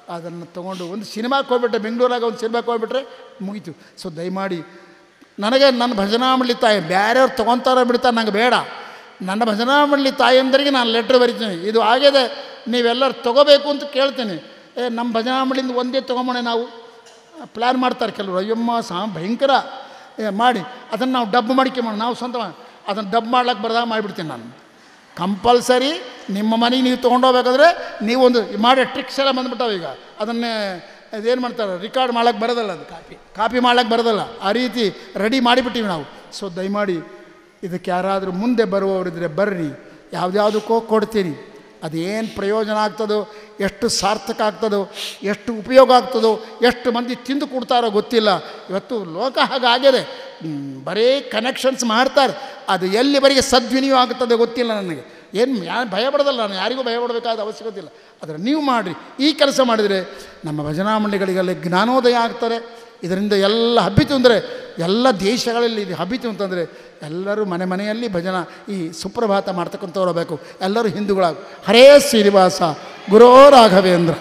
ಅದನ್ನು ತೊಗೊಂಡು ಒಂದು ಸಿನಿಮಾಕ್ಕೆ ಹೋಗ್ಬಿಟ್ರೆ ಬೆಂಗಳೂರಾಗ ಒಂದು ಸಿನಿಮಾಕ್ಕೆ ಹೋಗ್ಬಿಟ್ರೆ ಮುಗೀತು ಸೊ ದಯಮಾಡಿ ನನಗೆ ನನ್ನ ಭಜನಾ ಮಂಡಳಿ ತಾಯಿ ಬೇರೆಯವ್ರು ತೊಗೊತಾರೋ ಬಿಡ್ತಾರೆ ನಂಗೆ ಬೇಡ ನನ್ನ ಭಜನಾ ಮಂಡಳಿ ತಾಯಿಯಂದರಿಗೆ ನಾನು ಲೆಟ್ರ್ ಬರಿತೀನಿ ಇದು ಆಗಿದೆ ನೀವೆಲ್ಲರೂ ತೊಗೋಬೇಕು ಅಂತ ಕೇಳ್ತೀನಿ ಏ ನಮ್ಮ ಭಜನಾ ಮಂಡಳಿಯಿಂದ ಒಂದೇ ತೊಗೊಂಬೋಣ ನಾವು ಪ್ಲ್ಯಾನ್ ಮಾಡ್ತಾರೆ ಕೆಲವರು ಅಯ್ಯಮ್ಮ ಸಾ ಭಯಂಕರ ಏ, ಮಾಡಿ ಅದನ್ನು ನಾವು ಡಬ್ ಮಾಡ್ಕೊಂಬೋಣ ನಾವು ಸ್ವಂತ ಅದನ್ನು ಡಬ್ ಮಾಡ್ಲಿಕ್ಕೆ ಬರ್ದಾಗ ಮಾಡಿಬಿಡ್ತೀನಿ ನಾನು ಕಂಪಲ್ಸರಿ ನಿಮ್ಮ ಮನೆಗೆ ನೀವು ತೊಗೊಂಡೋಗ್ಬೇಕಾದ್ರೆ ನೀವೊಂದು ಮಾಡಿ ಟ್ರಿಕ್ಸ್ ಎಲ್ಲ ಬಂದ್ಬಿಟ್ಟಾವೆ ಈಗ ಅದನ್ನೇ ಇದೇನು ಮಾಡ್ತಾರೆ ರಿಕಾರ್ಡ್ ಮಾಡೋಕ್ಕೆ ಬರೋದಲ್ಲ ಅದು ಕಾಪಿ ಕಾಪಿ ಮಾಡೋಕ್ಕೆ ಬರೋದಲ್ಲ ಆ ರೀತಿ ರೆಡಿ ಮಾಡಿಬಿಟ್ಟಿವಿ ನಾವು ಸೊ ದಯಮಾಡಿ ಇದಕ್ಕೆ ಯಾರಾದರೂ ಮುಂದೆ ಬರುವವರಿದ್ದರೆ ಬರ್ರಿ ಯಾವುದ್ಯಾವುದಕ್ಕೋ ಕೊಡ್ತೀನಿ ಅದೇನು ಪ್ರಯೋಜನ ಆಗ್ತದೋ ಎಷ್ಟು ಸಾರ್ಥಕ ಆಗ್ತದೋ ಎಷ್ಟು ಉಪಯೋಗ ಆಗ್ತದೋ ಎಷ್ಟು ಮಂದಿ ತಿಂದು ಕೊಡ್ತಾರೋ ಗೊತ್ತಿಲ್ಲ ಇವತ್ತು ಲೋಕ ಹಾಗಾಗಿದೆ ಹ್ಮ್, ಬರೀ ಕನೆಕ್ಷನ್ಸ್ ಮಾಡ್ತಾರೆ ಅದು ಎಲ್ಲಿವರೆಗೆ ಸದ್ವಿನಿಯೋಗ ಆಗ್ತದೆ ಗೊತ್ತಿಲ್ಲ ನನಗೆ ಏನು ಯಾ ಭಯ ಪಡೋದಲ್ಲ ನಾನು ಯಾರಿಗೂ ಭಯ ಪಡಬೇಕಾದ ಅವಶ್ಯಕತೆ ಇಲ್ಲ ಆದರೆ ನೀವು ಮಾಡಿರಿ ಈ ಕೆಲಸ ಮಾಡಿದರೆ ನಮ್ಮ ಭಜನಾ ಮಂಡಳಿಗಳಿಗೆಲ್ಲ ಜ್ಞಾನೋದಯ ಆಗ್ತಾರೆ ಇದರಿಂದ ಎಲ್ಲ ಹಬ್ಬಿತು ಅಂದರೆ ಎಲ್ಲ ದೇಶಗಳಲ್ಲಿ ಇದು ಹಬ್ಬಿತು ಅಂತಂದರೆ ಎಲ್ಲರೂ ಮನೆ ಮನೆಯಲ್ಲಿ ಭಜನ ಈ ಸುಪ್ರಭಾತ ಮಾಡ್ತಕ್ಕಂಥವ್ರು ಬೇಕು ಎಲ್ಲರೂ ಹಿಂದೂಗಳಾಗ ಹರೇ ಶ್ರೀನಿವಾಸ ಗುರೋ ರಾಘವೇಂದ್ರ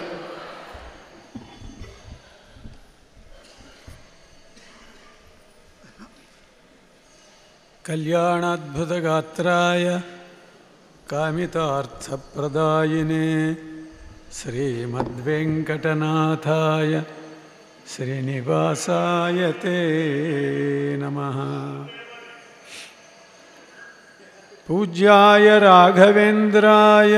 कल्याणाद्भुतगात्राय कामितार्थप्रदायिने श्रीमद्वेङ्कटनाथाय श्रीनिवासाय ते नमः पूज्याय राघवेन्द्राय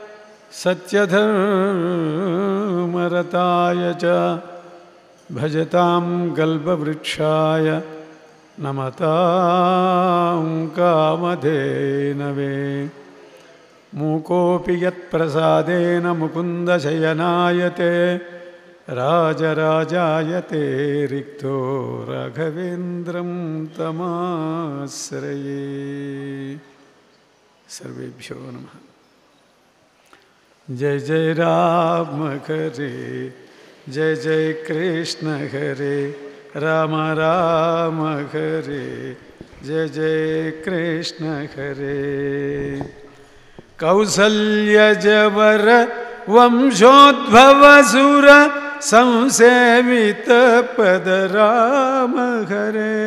सत्यधर्मरताय च भजतां कल्पवृक्षाय नमतां कामधेनवे मूकोऽपि यत्प्रसादेन मुकुन्दशयनायते राजराजायते रिक्तो राघवेन्द्रं तमाश्रये सर्वेभ्यो नमः जय जय राम हरे जय जय कृष्ण हरे राम राम हरे जय जय कृष्ण हरे कौसल्यजवर वंशोद्भवसुर संसेवितपद राम हरे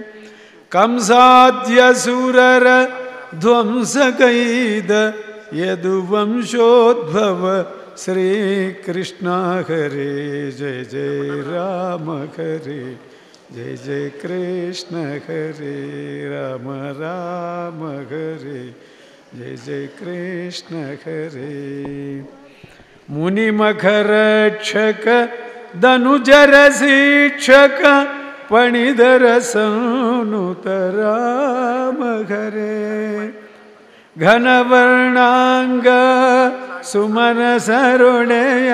कंसाद्यसुरर ध्वंसकैद यदुवंशोद्भव श्रीकृष्ण हरे जय जय राम हरे जय जय कृष्ण हरे राम राम हरे जय जय कृष्ण हरे मुनिमखरक्षक धनुजर शिक्षक पणिधर संनुत राम हरे घनवर्णाङ्ग सुमन सरुणय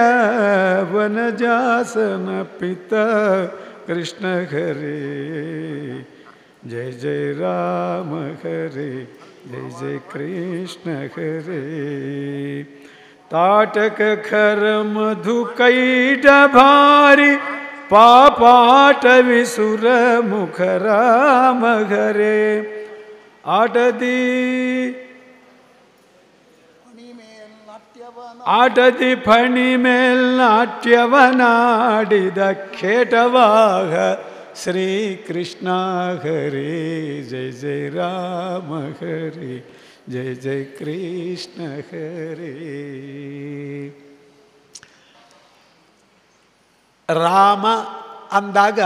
वनजासन पित कृष्ण हरे जय जय राम हरे जय जय कृष्ण हरे ताटक खर मधुकैट भारी पापाट विसुर मुख राम हरे आटदी ಆಟದಿ ಫಣಿ ಮೇಲ್ ನಾಟ್ಯವನಾಡಿದ ಖೇಟವಾಗ ಶ್ರೀಕೃಷ್ಣ ಹರಿ ಜಯ ಜಯ ರಾಮ ಹರಿ ಜಯ ಜಯ ಕೃಷ್ಣ ಹರಿ ರಾಮ ಅಂದಾಗ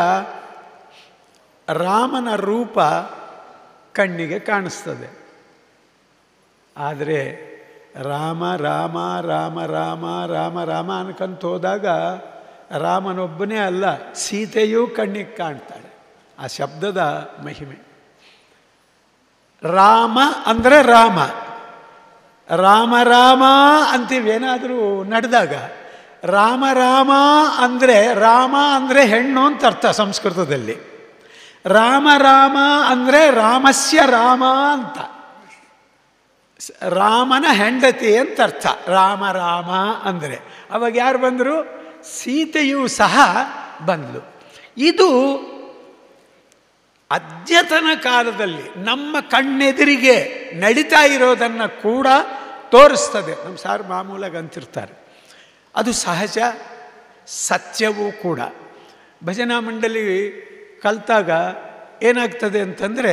ರಾಮನ ರೂಪ ಕಣ್ಣಿಗೆ ಕಾಣಿಸ್ತದೆ ಆದರೆ ರಾಮ ರಾಮ ರಾಮ ರಾಮ ರಾಮ ರಾಮ ಅನ್ಕೊಂತ ಹೋದಾಗ ರಾಮನೊಬ್ಬನೇ ಅಲ್ಲ ಸೀತೆಯೂ ಕಣ್ಣಿಗೆ ಕಾಣ್ತಾಳೆ ಆ ಶಬ್ದದ ಮಹಿಮೆ ರಾಮ ಅಂದರೆ ರಾಮ ರಾಮ ರಾಮ ಅಂತೀವೇನಾದರೂ ನಡೆದಾಗ ರಾಮ ರಾಮ ಅಂದರೆ ರಾಮ ಅಂದರೆ ಹೆಣ್ಣು ಅಂತ ಅರ್ಥ ಸಂಸ್ಕೃತದಲ್ಲಿ ರಾಮ ರಾಮ ಅಂದರೆ ರಾಮಸ್ಯ ರಾಮ ಅಂತ ಸ- ರಾಮನ ಹೆಂಡತಿ ಅಂತ ಅರ್ಥ ರಾಮ ರಾಮ ಅಂದರೆ ಅವಾಗ ಯಾರು ಬಂದರು ಸೀತೆಯೂ ಸಹ ಬಂದಳು ಇದು ಅದ್ಯತನ ಕಾಲದಲ್ಲಿ ನಮ್ಮ ಕಣ್ಣೆದುರಿಗೆ ನಡೀತಾ ಇರೋದನ್ನು ಕೂಡ ತೋರಿಸ್ತದೆ ನಮ್ಮ ಸಾರ್ ಮಾಮೂಲಾಗಿ ಅಂತಿರ್ತಾರೆ ಅದು ಸಹಜ ಸತ್ಯವೂ ಕೂಡ ಭಜನಾ ಮಂಡಳಿ ಕಲ್ತಾಗ ಏನಾಗ್ತದೆ ಅಂತಂದರೆ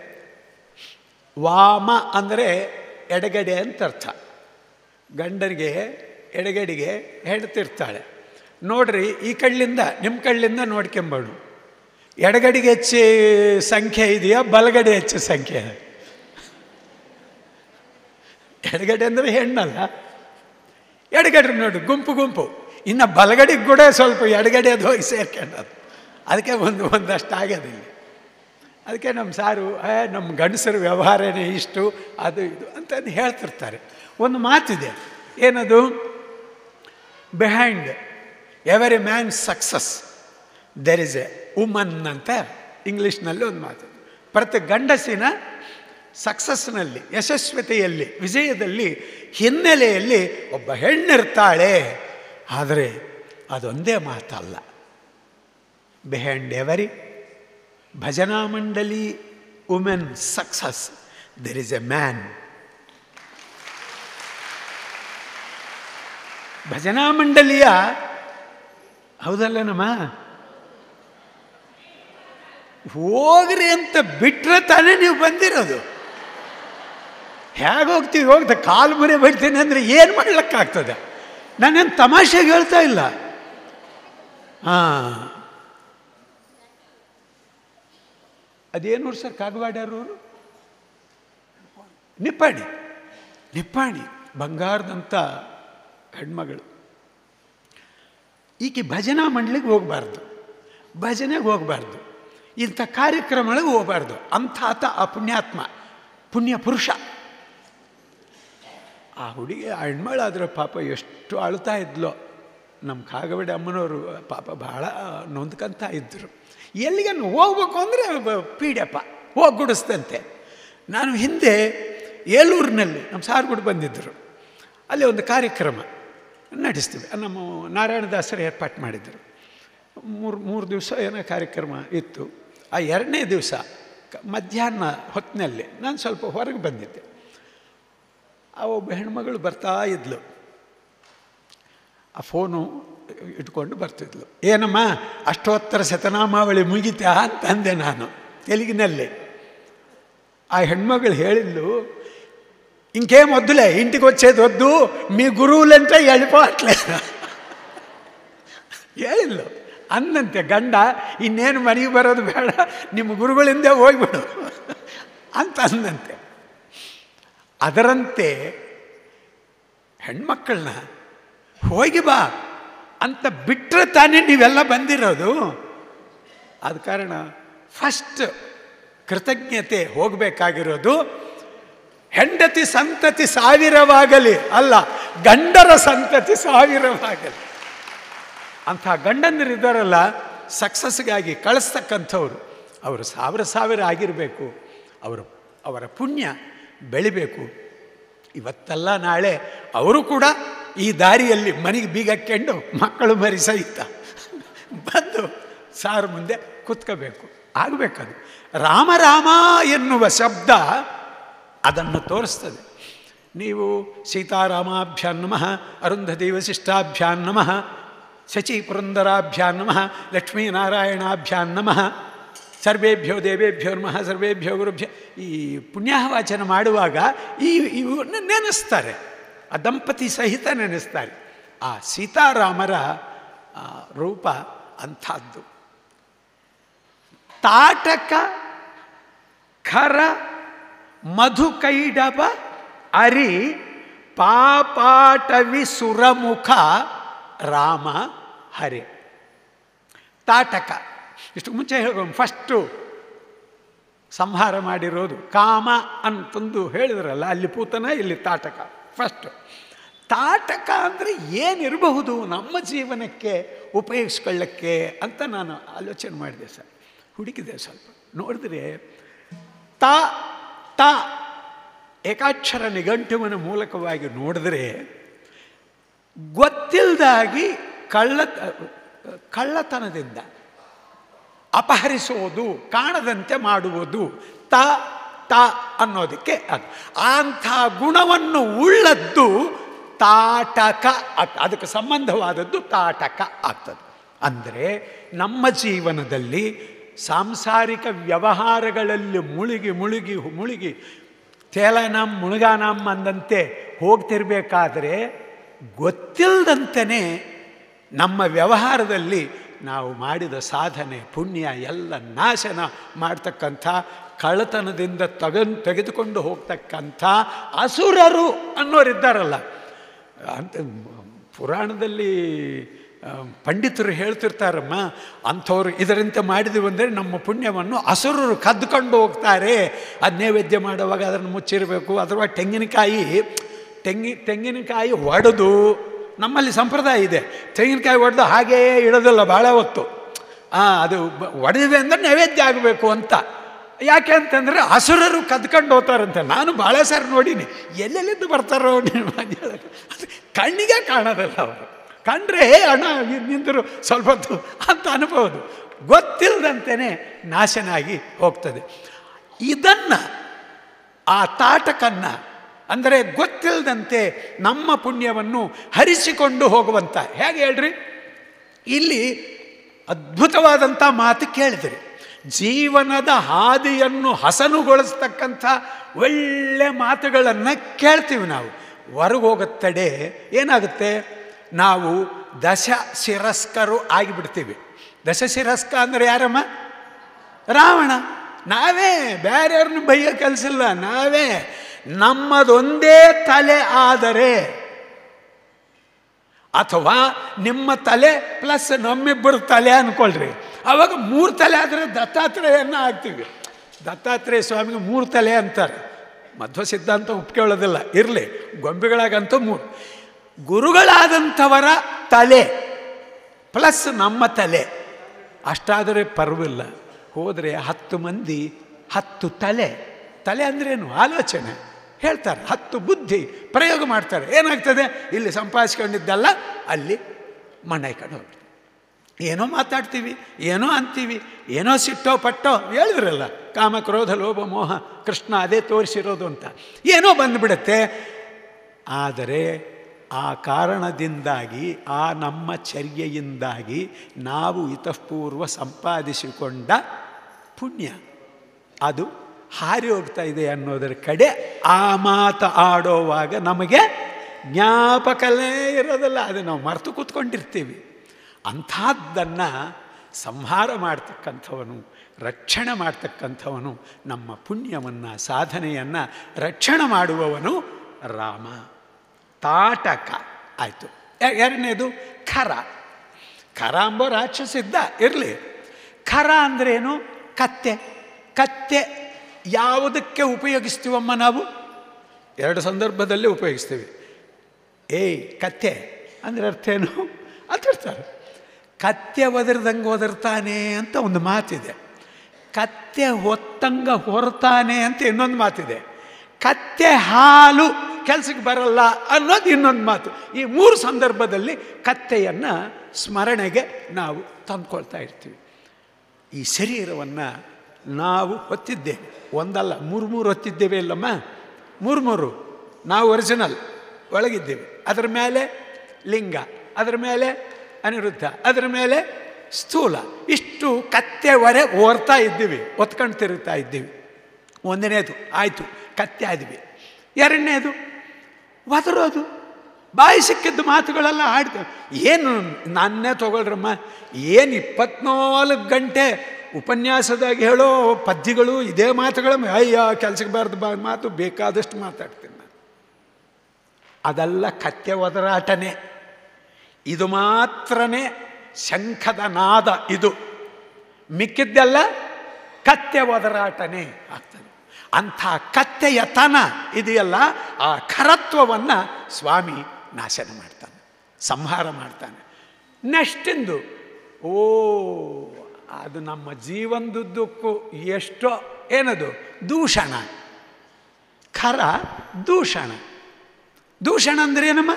ವಾಮ ಅಂದರೆ ಎಡಗಡೆ ಅಂತ ಅರ್ಥ ಗಂಡನಿಗೆ ಎಡಗಡೆಗೆ ಹೆಡ್ತಿರ್ತಾಳೆ ನೋಡ್ರಿ ಈ ಕಳ್ಳಿಂದ ನಿಮ್ಮ ಕಳ್ಳಿಂದ ನೋಡ್ಕೊಂಬೇಡು ಎಡಗಡೆಗೆ ಹೆಚ್ಚು ಸಂಖ್ಯೆ ಇದೆಯಾ ಬಲಗಡೆ ಹೆಚ್ಚು ಸಂಖ್ಯೆ ಎಡಗಡೆ ಅಂದರೆ ಹೆಣ್ಣಲ್ಲ ಎಡಗಡೆ ನೋಡು ಗುಂಪು ಗುಂಪು ಇನ್ನು ಬಲಗಡೆಗೆ ಕೂಡ ಸ್ವಲ್ಪ ಎಡಗಡೆ ಅದು ಹೋಗಿ ಸೇರ್ಕೊಂಡದು ಅದಕ್ಕೆ ಒಂದು ಒಂದಷ್ಟು ಆಗ್ಯದ ಇಲ್ಲಿ ಅದಕ್ಕೆ ನಮ್ಮ ಸಾರು ಏ ನಮ್ಮ ಗಂಡಸರ ವ್ಯವಹಾರನೇ ಇಷ್ಟು ಅದು ಇದು ಅಂತಂದು ಹೇಳ್ತಿರ್ತಾರೆ ಒಂದು ಮಾತಿದೆ ಏನದು behind every man success there is a woman ಅಂತ ಇಂಗ್ಲೀಷ್ನಲ್ಲಿ ಒಂದು ಮಾತು ಪ್ರತಿ ಗಂಡಸಿನ ಸಕ್ಸಸ್ನಲ್ಲಿ ಯಶಸ್ವಿತೆಯಲ್ಲಿ ವಿಜಯದಲ್ಲಿ ಹಿನ್ನೆಲೆಯಲ್ಲಿ ಒಬ್ಬ ಹೆಣ್ಣಿರ್ತಾಳೆ ಆದರೆ ಅದೊಂದೇ ಮಾತಲ್ಲ behind every bhajana mandali women success there is a man bhajana ಮಂಡಲಿಯ ಹೌದಲ್ಲನಮ್ಮ ಹೋಗ್ರಿ ಅಂತ ಬಿಟ್ರೆ ತಾನೇ ನೀವು ಬಂದಿರೋದು ಹೇಗೆ ಹೋಗ್ತೀವಿ ಹೋಗ್ತಾ ಕಾಲು ಮುರಿ ಬಿಡ್ತೀನಿ ಅಂದರೆ ಏನು ಮಾಡ್ಲಿಕ್ಕಾಗ್ತದೆ ನಾನೇನು ತಮಾಷೆಗೆ ಹೇಳ್ತಾ ಇಲ್ಲ ಹಾಂ ಅದೇನು ಸರ್ ಕಾಗವಾಡ್ಯಾರವರು ನಿಪ್ಪಾಣಿ ನಿಪ್ಪಾಣಿ ಬಂಗಾರದಂಥ ಹೆಣ್ಮಗಳು ಈಕೆ ಭಜನಾ ಮಂಡಳಿಗೆ ಹೋಗಬಾರ್ದು ಭಜನೆಗೆ ಹೋಗಬಾರ್ದು ಇಂಥ ಕಾರ್ಯಕ್ರಮಗಳಿಗೆ ಹೋಗಬಾರ್ದು ಅಂಥ ಆತ ಅಪುಣ್ಯಾತ್ಮ ಪುಣ್ಯ ಪುರುಷ ಆ ಹುಡುಗಿ ಆ ಹೆಣ್ಮಳಾದ್ರೆ ಪಾಪ ಎಷ್ಟು ಅಳ್ತಾ ಇದ್ಲೋ ನಮ್ಮ ಕಾಗವಾಡಿ ಅಮ್ಮನವರು ಪಾಪ ಭಾಳ ನೊಂದ್ಕಂತ ಇದ್ದರು ಎಲ್ಲಿಗನ್ನು ಹೋಗ್ಬೇಕು ಅಂದರೆ ಪೀಡ್ಯಪ್ಪ ಹೋಗಿ ಗುಡಿಸ್ತಂತೆ ನಾನು ಹಿಂದೆ ಏಲೂರಿನಲ್ಲಿ ನಮ್ಮ ಸಾರುಗುಡು ಬಂದಿದ್ದರು ಅಲ್ಲಿ ಒಂದು ಕಾರ್ಯಕ್ರಮ ನಡೆಸ್ತೀವಿ ನಮ್ಮ ನಾರಾಯಣದಾಸರು ಏರ್ಪಾಟ್ ಮಾಡಿದ್ದರು ಮೂರು ಮೂರು ದಿವಸ ಏನೋ ಕಾರ್ಯಕ್ರಮ ಇತ್ತು ಆ ಎರಡನೇ ದಿವಸ ಕ- ಮಧ್ಯಾಹ್ನ ಹೊತ್ತಿನಲ್ಲಿ ನಾನು ಸ್ವಲ್ಪ ಹೊರಗೆ ಬಂದಿದ್ದೆ ಆ ಒಬ್ಬ ಹೆಣ್ಮಗಳು ಬರ್ತಾ ಇದ್ಲು ಆ ಫೋನು ಇಟ್ಕೊಂಡು ಬರ್ತಿದ್ಲು ಏನಮ್ಮ ಅಷ್ಟೋತ್ತರ ಶತನಾಮಾವಳಿ ಮುಗಿತಾ ಅಂತಂದೆ ನಾನು ತೆಲುಗಿನಲ್ಲಿ ఆ హెಣ್మಗಳು ಹೇಳಿದ್ಲು ఇంకేం వద్దులే ఇంటికి వచ్చేది వద్దు మీ గురువులంటే వెళ్ళిపోవట్లేదు ಹೇಳಿದ್ಲು ಅಂದಂತೆ ಗಂಡ ಇನ್ನೇನು ಮನೆಗೆ ಬರೋದು ಬೇಡ ನಿಮ್ಮ ಗುರುಗಳಿಂದ ಹೋಗ್ಬಿಡು ಅಂತ ಅಂದಂತೆ ಅದರಂತೆ ಹೆಣ್ಮಕ್ಕಳನ್ನ ಹೋಗಿ ಬಾ ಅಂತ ಬಿಟ್ಟರೆ ತಾನೇ ನೀವೆಲ್ಲ ಬಂದಿರೋದು ಆದ ಕಾರಣ ಫಸ್ಟ್ ಕೃತಜ್ಞತೆ ಹೋಗಬೇಕಾಗಿರೋದು ಹೆಂಡತಿ ಸಂತತಿ ಸಾವಿರವಾಗಲಿ ಅಲ್ಲ ಗಂಡರ ಸಂತತಿ ಸಾವಿರವಾಗಲಿ ಅಂಥ ಗಂಡಂದಿರಿದ್ದಾರಲ್ಲ ಸಕ್ಸಸ್ಗಾಗಿ ಕಳಿಸ್ತಕ್ಕಂಥವ್ರು ಅವರು ಸಾವಿರ ಸಾವಿರ ಆಗಿರಬೇಕು ಅವರು ಅವರ ಪುಣ್ಯ ಬೆಳಿಬೇಕು ಇವತ್ತಲ್ಲ ನಾಳೆ ಅವರು ಕೂಡ ಈ ದಾರಿಯಲ್ಲಿ ಮನೆಗೆ ಬೀಗಕ್ಕೊಂಡು ಮಕ್ಕಳು ಮರಿ ಸಹಿತ ಬಂದು ಸಾರು ಮುಂದೆ ಕುತ್ಕೋಬೇಕು ಆಗಬೇಕದು ರಾಮ ರಾಮ ಎನ್ನುವ ಶಬ್ದ ಅದನ್ನು ತೋರಿಸ್ತದೆ ನೀವು ಸೀತಾರಾಮಾಭ್ಯಾನ್ ನಮಃ ಅರುಂಧತಿ ವಸಿಷ್ಠಾಭ್ಯಾನ್ ನಮಃ ಶಚಿ ಪುರಂದರಾಭ್ಯಾನ್ ನಮಃ ಲಕ್ಷ್ಮೀನಾರಾಯಣಾಭ್ಯಾನ್ ನಮಃ ಸರ್ವೇಭ್ಯೋ ದೇವೇಭ್ಯೋ ನಮಃ ಸರ್ವೇಭ್ಯೋ ಗುರುಭ್ಯ ಈ ಪುಣ್ಯವಾಚನ ಮಾಡುವಾಗ ಈ ಇವನ್ನು ನೆನೆಸ್ತಾರೆ ಆ ದಂಪತಿ ಸಹಿತ ನೆನೆಸ್ತಾರೆ ಆ ಸೀತಾರಾಮರ ಆ, ರೂಪ ಅಂಥದ್ದು ತಾಟಕ ಖರ ಮಧುಕೈಡಬ ಅರಿ ಪಾಪಾಟವಿ ಸುರಮುಖ ರಾಮ ಹರೆ ತಾಟಕ ಇಷ್ಟು ಮುಂಚೆ ಹೇಳೋದು ಫಸ್ಟು ಸಂಹಾರ ಮಾಡಿರೋದು ಕಾಮ ಅಂತಂದು ಹೇಳಿದ್ರಲ್ಲ ಅಲ್ಲಿ ಪೂತನ ಇಲ್ಲಿ ತಾಟಕ ಫಸ್ಟ್ ತಾಟಕ ಅಂದರೆ ಏನಿರಬಹುದು ನಮ್ಮ ಜೀವನಕ್ಕೆ ಉಪಯೋಗಿಸ್ಕೊಳ್ಳಕ್ಕೆ ಅಂತ ನಾನು ಆಲೋಚನೆ ಮಾಡಿದೆ ಸರ್ ಹುಡುಕಿದೆ ಸ್ವಲ್ಪ ನೋಡಿದ್ರೆ ತ ತ ಏಕಾಕ್ಷರ ನಿಘಂಟುವಿನ ಮೂಲಕವಾಗಿ ನೋಡಿದ್ರೆ ಗೊತ್ತಿಲ್ಲದಾಗಿ ಕಳ್ಳ ಕಳ್ಳತನದಿಂದ ಅಪಹರಿಸುವುದು ಕಾಣದಂತೆ ಮಾಡುವುದು ತ ತ ಅನ್ನೋದಕ್ಕೆ ಅದು ಅಂಥ ಗುಣವನ್ನು ಉಳ್ಳದ್ದು ತಾಟಕ ಆಗ್ತ- ಅದಕ್ಕೆ ಸಂಬಂಧವಾದದ್ದು ತಾಟಕ ಆಗ್ತದೆ ಅಂದರೆ ನಮ್ಮ ಜೀವನದಲ್ಲಿ ಸಾಂಸಾರಿಕ ವ್ಯವಹಾರಗಳಲ್ಲಿ ಮುಳುಗಿ ಮುಳುಗಿ ಮುಳುಗಿ ತೇಲನಂ ಮುಳುಗಾನಂ ಅಂದಂತೆ ಹೋಗ್ತಿರ್ಬೇಕಾದ್ರೆ ಗೊತ್ತಿಲ್ಲದಂತೆಯೇ ನಮ್ಮ ವ್ಯವಹಾರದಲ್ಲಿ ನಾವು ಮಾಡಿದ ಸಾಧನೆ ಪುಣ್ಯ ಎಲ್ಲ ನಾಶನ ಮಾಡ್ತಕ್ಕಂಥ ಕಳ್ಳತನದಿಂದ ತಗನ್ ತೆಗೆದುಕೊಂಡು ಹೋಗ್ತಕ್ಕಂಥ ಅಸುರರು ಅನ್ನೋರಿದ್ದಾರಲ್ಲ ಅಂತ ಪುರಾಣದಲ್ಲಿ ಆ, ಪಂಡಿತರು ಹೇಳ್ತಿರ್ತಾರಮ್ಮ ಅಂಥವ್ರು ಇದರಂತೆ ಮಾಡಿದೀವಿ ಅಂದರೆ ನಮ್ಮ ಪುಣ್ಯವನ್ನು ಅಸುರರು ಕದ್ದುಕೊಂಡು ಹೋಗ್ತಾರೆ ಅದು ನೈವೇದ್ಯ ಮಾಡುವಾಗ ಅದನ್ನು ಮುಚ್ಚಿರಬೇಕು ಅಥವಾ ತೆಂಗಿನಕಾಯಿ ತೆಂಗಿ ತೆಂಗಿನಕಾಯಿ ಒಡೆದು ನಮ್ಮಲ್ಲಿ ಸಂಪ್ರದಾಯ ಇದೆ ತೆಂಗಿನಕಾಯಿ ಒಡೆದು ಹಾಗೇ ಇಡೋದಿಲ್ಲ ಭಾಳ ಹೊತ್ತು ಆ, ಅದು ಬ- ಒಡೆದಿದೆ ಅಂದರೆ ನೈವೇದ್ಯ ಆಗಬೇಕು ಅಂತ ಯಾಕೆ ಅಂತಂದರೆ ಹಸುರರು ಕದ್ಕೊಂಡು ಹೋಗ್ತಾರಂತೆ ನಾನು ಭಾಳ ಸಾರಿ ನೋಡೀನಿ ಎಲ್ಲೆಲ್ಲಿದ್ದು ಬರ್ತಾರೋ ನೀವು ಅಂತ ಹೇಳಕ್ಕೆ. ಅದು ಕಣ್ಣಿಗೆ ಕಾಣೋದಿಲ್ಲ ಅವರು ಕಂಡ್ರೆ ಹೇ ಅಣ್ಣ ಇಲ್ಲಿ ನಿಂತರು ಸ್ವಲ್ಪ ಹೊತ್ತು ಅಂತ ಅನ್ಬೋದು ಗೊತ್ತಿಲ್ಲದಂತೆಯೇ ನಾಶನ ಆಗಿ ಹೋಗ್ತದೆ ಇದನ್ನು ಆ ತಾಟಕನ್ನು ಅಂದರೆ ಗೊತ್ತಿಲ್ಲದಂತೆ ನಮ್ಮ ಪುಣ್ಯವನ್ನು ಹರಿಸಿಕೊಂಡು ಹೋಗುವಂಥ ಹೇಗೆ ಹೇಳ್ರಿ ಇಲ್ಲಿ ಅದ್ಭುತವಾದಂಥ ಮಾತು ಕೇಳಿದ್ರಿ ಜೀವನದ ಹಾದಿಯನ್ನು ಹಸನುಗೊಳಿಸ್ತಕ್ಕಂಥ ಒಳ್ಳೆ ಮಾತುಗಳನ್ನು ಕೇಳ್ತೀವಿ ನಾವು ಹೊರಗೆ ಹೋಗುತ್ತಡೆ ಏನಾಗುತ್ತೆ ನಾವು ದಶ ಶಿರಸ್ಕರು ಆಗಿಬಿಡ್ತೀವಿ ದಶ ಶಿರಸ್ಕ ಅಂದರೆ ಯಾರಮ್ಮ ರಾವಣ ನಾವೇ ಬೇರೆಯವ್ರನ್ನ ಬೈಯೋ ಕೆಲಸ ಇಲ್ಲ ನಾವೇ ನಮ್ಮದೊಂದೇ ತಲೆ ಆದರೆ ಅಥವಾ ನಿಮ್ಮ ತಲೆ ಪ್ಲಸ್ ನಮ್ಮಿಬ್ಬರು ತಲೆ ಅಂದ್ಕೊಳ್ರಿ ಅವಾಗ ಮೂರು ತಲೆ ಆದರೆ ದತ್ತಾತ್ರೇಯನ್ನ ಆಗ್ತೀವಿ ದತ್ತಾತ್ರೇಯ ಸ್ವಾಮಿಗೆ ಮೂರು ತಲೆ ಅಂತಾರೆ ಮಧ್ವ ಸಿದ್ಧಾಂತ ಒಪ್ಕೊಳ್ಳೋದಿಲ್ಲ ಇರಲಿ ಗೊಂಬೆಗಳಾಗಂತೂ ಮೂರು ಗುರುಗಳಾದಂಥವರ ತಲೆ ಪ್ಲಸ್ ನಮ್ಮ ತಲೆ ಅಷ್ಟಾದರೆ ಪರ್ವಿಲ್ಲ ಹೋದರೆ ಹತ್ತು ಮಂದಿ ಹತ್ತು ತಲೆ ತಲೆ ಅಂದ್ರೇನು ಆಲೋಚನೆ ಹೇಳ್ತಾರೆ ಹತ್ತು ಬುದ್ಧಿ ಪ್ರಯೋಗ ಮಾಡ್ತಾರೆ ಏನಾಗ್ತದೆ ಇಲ್ಲಿ ಸಂಪಾದಿಸ್ಕೊಂಡಿದ್ದಲ್ಲ ಅಲ್ಲಿ ಮನೆ ಕಡೆ ಹೋಗ್ತದೆ ಏನೋ ಮಾತಾಡ್ತೀವಿ ಏನೋ ಅಂತೀವಿ ಏನೋ ಸಿಟ್ಟೋ ಪಟ್ಟೋ ಹೇಳಿದ್ರಲ್ಲ ಕಾಮ ಕ್ರೋಧ ಲೋಭ ಮೋಹ ಕೃಷ್ಣ ಅದೇ ತೋರಿಸಿರೋದು ಅಂತ ಏನೋ ಬಂದುಬಿಡುತ್ತೆ ಆದರೆ ಆ ಕಾರಣದಿಂದಾಗಿ ಆ ನಮ್ಮ ಚರ್ಯೆಯಿಂದಾಗಿ ನಾವು ಇತಃಪೂರ್ವ ಸಂಪಾದಿಸಿಕೊಂಡ ಪುಣ್ಯ ಅದು ಹಾರಿ ಹೋಗ್ತಾ ಇದೆ ಅನ್ನೋದರ ಕಡೆ ಆ ಮಾತು ಆಡೋವಾಗ ನಮಗೆ ಜ್ಞಾಪಕಲೇ ಇರೋದಿಲ್ಲ ಅದು ನಾವು ಮರೆತು ಕೂತ್ಕೊಂಡಿರ್ತೀವಿ ಅಂಥದ್ದನ್ನು ಸಂಹಾರ ಮಾಡ್ತಕ್ಕಂಥವನು ರಕ್ಷಣೆ ಮಾಡ್ತಕ್ಕಂಥವನು ನಮ್ಮ ಪುಣ್ಯವನ್ನು ಸಾಧನೆಯನ್ನು ರಕ್ಷಣೆ ಮಾಡುವವನು ರಾಮ ತಾಟಕ ಆಯಿತು ಎರಡನೇದು ಖರ ಖರ ಎಂಬ ರಾಕ್ಷಸ ಇದ್ದ ಇರಲಿ ಖರ ಅಂದ್ರೇನು ಕತ್ತೆ ಕತ್ತೆ ಯಾವುದಕ್ಕೆ ಉಪಯೋಗಿಸ್ತೀವಮ್ಮ ನಾವು ಎರಡು ಸಂದರ್ಭದಲ್ಲಿ ಉಪಯೋಗಿಸ್ತೀವಿ ಏಯ್ ಕತ್ತೆ ಅಂದರೆ ಅರ್ಥ ಏನು ಅಂತ ಹೇಳ್ತಾರೆ ಕತ್ತೆ ಒದರ್ದಂಗೆ ಒದರ್ತಾನೆ ಅಂತ ಒಂದು ಮಾತಿದೆ ಕತ್ತೆ ಹೊತ್ತಂಗ ಹೊರತಾನೆ ಅಂತ ಇನ್ನೊಂದು ಮಾತಿದೆ ಕತ್ತೆ ಹಾಲು ಕೆಲಸಕ್ಕೆ ಬರಲ್ಲ ಅನ್ನೋದು ಇನ್ನೊಂದು ಮಾತು ಈ ಮೂರು ಸಂದರ್ಭದಲ್ಲಿ ಕತ್ತೆಯನ್ನು ಸ್ಮರಣೆಗೆ ನಾವು ತಂದ್ಕೊಳ್ತಾ ಇರ್ತೀವಿ ಈ ಶರೀರವನ್ನು ನಾವು ಹೊತ್ತಿದ್ದೇವೆ ಒಂದಲ್ಲ ಮೂರು ಮೂರು ಹೊತ್ತಿದ್ದೇವೆ ಇಲ್ಲಮ್ಮ ಮೂರು ಮೂರು ನಾವು ಒರಿಜಿನಲ್ ಒಳಗಿದ್ದೇವೆ ಅದರ ಮೇಲೆ ಲಿಂಗ ಅದರ ಮೇಲೆ ಅನಿರುದ್ಧ ಅದರ ಮೇಲೆ ಸ್ಥೂಲ ಇಷ್ಟು ಕತ್ತೆವರೆ ಓರ್ತಾ ಇದ್ದೀವಿ ಒತ್ಕೊಂಡು ತಿರುಗ್ತಾ ಇದ್ದೀವಿ ಒಂದನೇದು ಆಯಿತು ಕತ್ತೆ ಆದ್ವಿ ಎರಡನೇದು ಒದರೋದು ಬಾಯಿ ಸಿಕ್ಕಿದ್ದ ಮಾತುಗಳೆಲ್ಲ ಆಡ್ತೇವೆ ಏನು ನನ್ನೇ ತಗೊಳ್ರಮ್ಮ ಏನು ಇಪ್ಪತ್ನಾಲ್ಕು ಗಂಟೆ ಉಪನ್ಯಾಸದಾಗ ಹೇಳೋ ಪದ್ಯಗಳು ಇದೇ ಮಾತುಗಳ ಅಯ್ಯ ಕೆಲ್ಸಕ್ಕೆ ಬಾರ್ದು ಬಾ ಮಾತು ಬೇಕಾದಷ್ಟು ಮಾತಾಡ್ತೀನಿ ನಾನು ಅದೆಲ್ಲ ಕತ್ತೆ ಒದರಾಟನೇ ಇದು ಮಾತ್ರನೇ ಶಂಖದ ನಾದ ಇದು ಮಿಕ್ಕಿದ್ದೆಲ್ಲ ಕತ್ತೆ ಒದರಾಟನೇ ಆಗ್ತದೆ ಅಂಥ ಕತ್ತೆಯ ತನ ಇದೆಯಲ್ಲ ಆ ಖರತ್ವವನ್ನು ಸ್ವಾಮಿ ನಾಶನ ಮಾಡ್ತಾನೆ ಸಂಹಾರ ಮಾಡ್ತಾನೆ ನೆಕ್ಸ್ಟಿಂದು ಓ ಅದು ನಮ್ಮ ಜೀವನದುದ್ದಕ್ಕೂ ಎಷ್ಟೋ ಏನದು ದೂಷಣ ಖರ ದೂಷಣ ದೂಷಣ ಅಂದ್ರೆ ಏನಮ್ಮ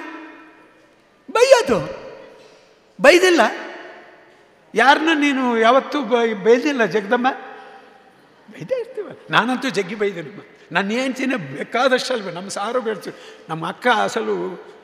ಬೈಯೋದು ಬೈದಿಲ್ಲ ಯಾರನ್ನ ನೀನು ಯಾವತ್ತೂ ಬೈ ಬೈದಿಲ್ಲ ಜಗದಮ್ಮ ಬೈದೇ ಇರ್ತೀವ ನಾನಂತೂ ಜಗ್ಗಿ ಬೈದೇನಮ್ಮ ನನ್ನ ಹೆಂಡ್ತಿನೇ ಬೇಕಾದಷ್ಟು ಅಲ್ವೇ ನಮ್ಮ ಸಾರು ಬೇಡ್ತೀವಿ ನಮ್ಮ ಅಕ್ಕ ಅಸಲು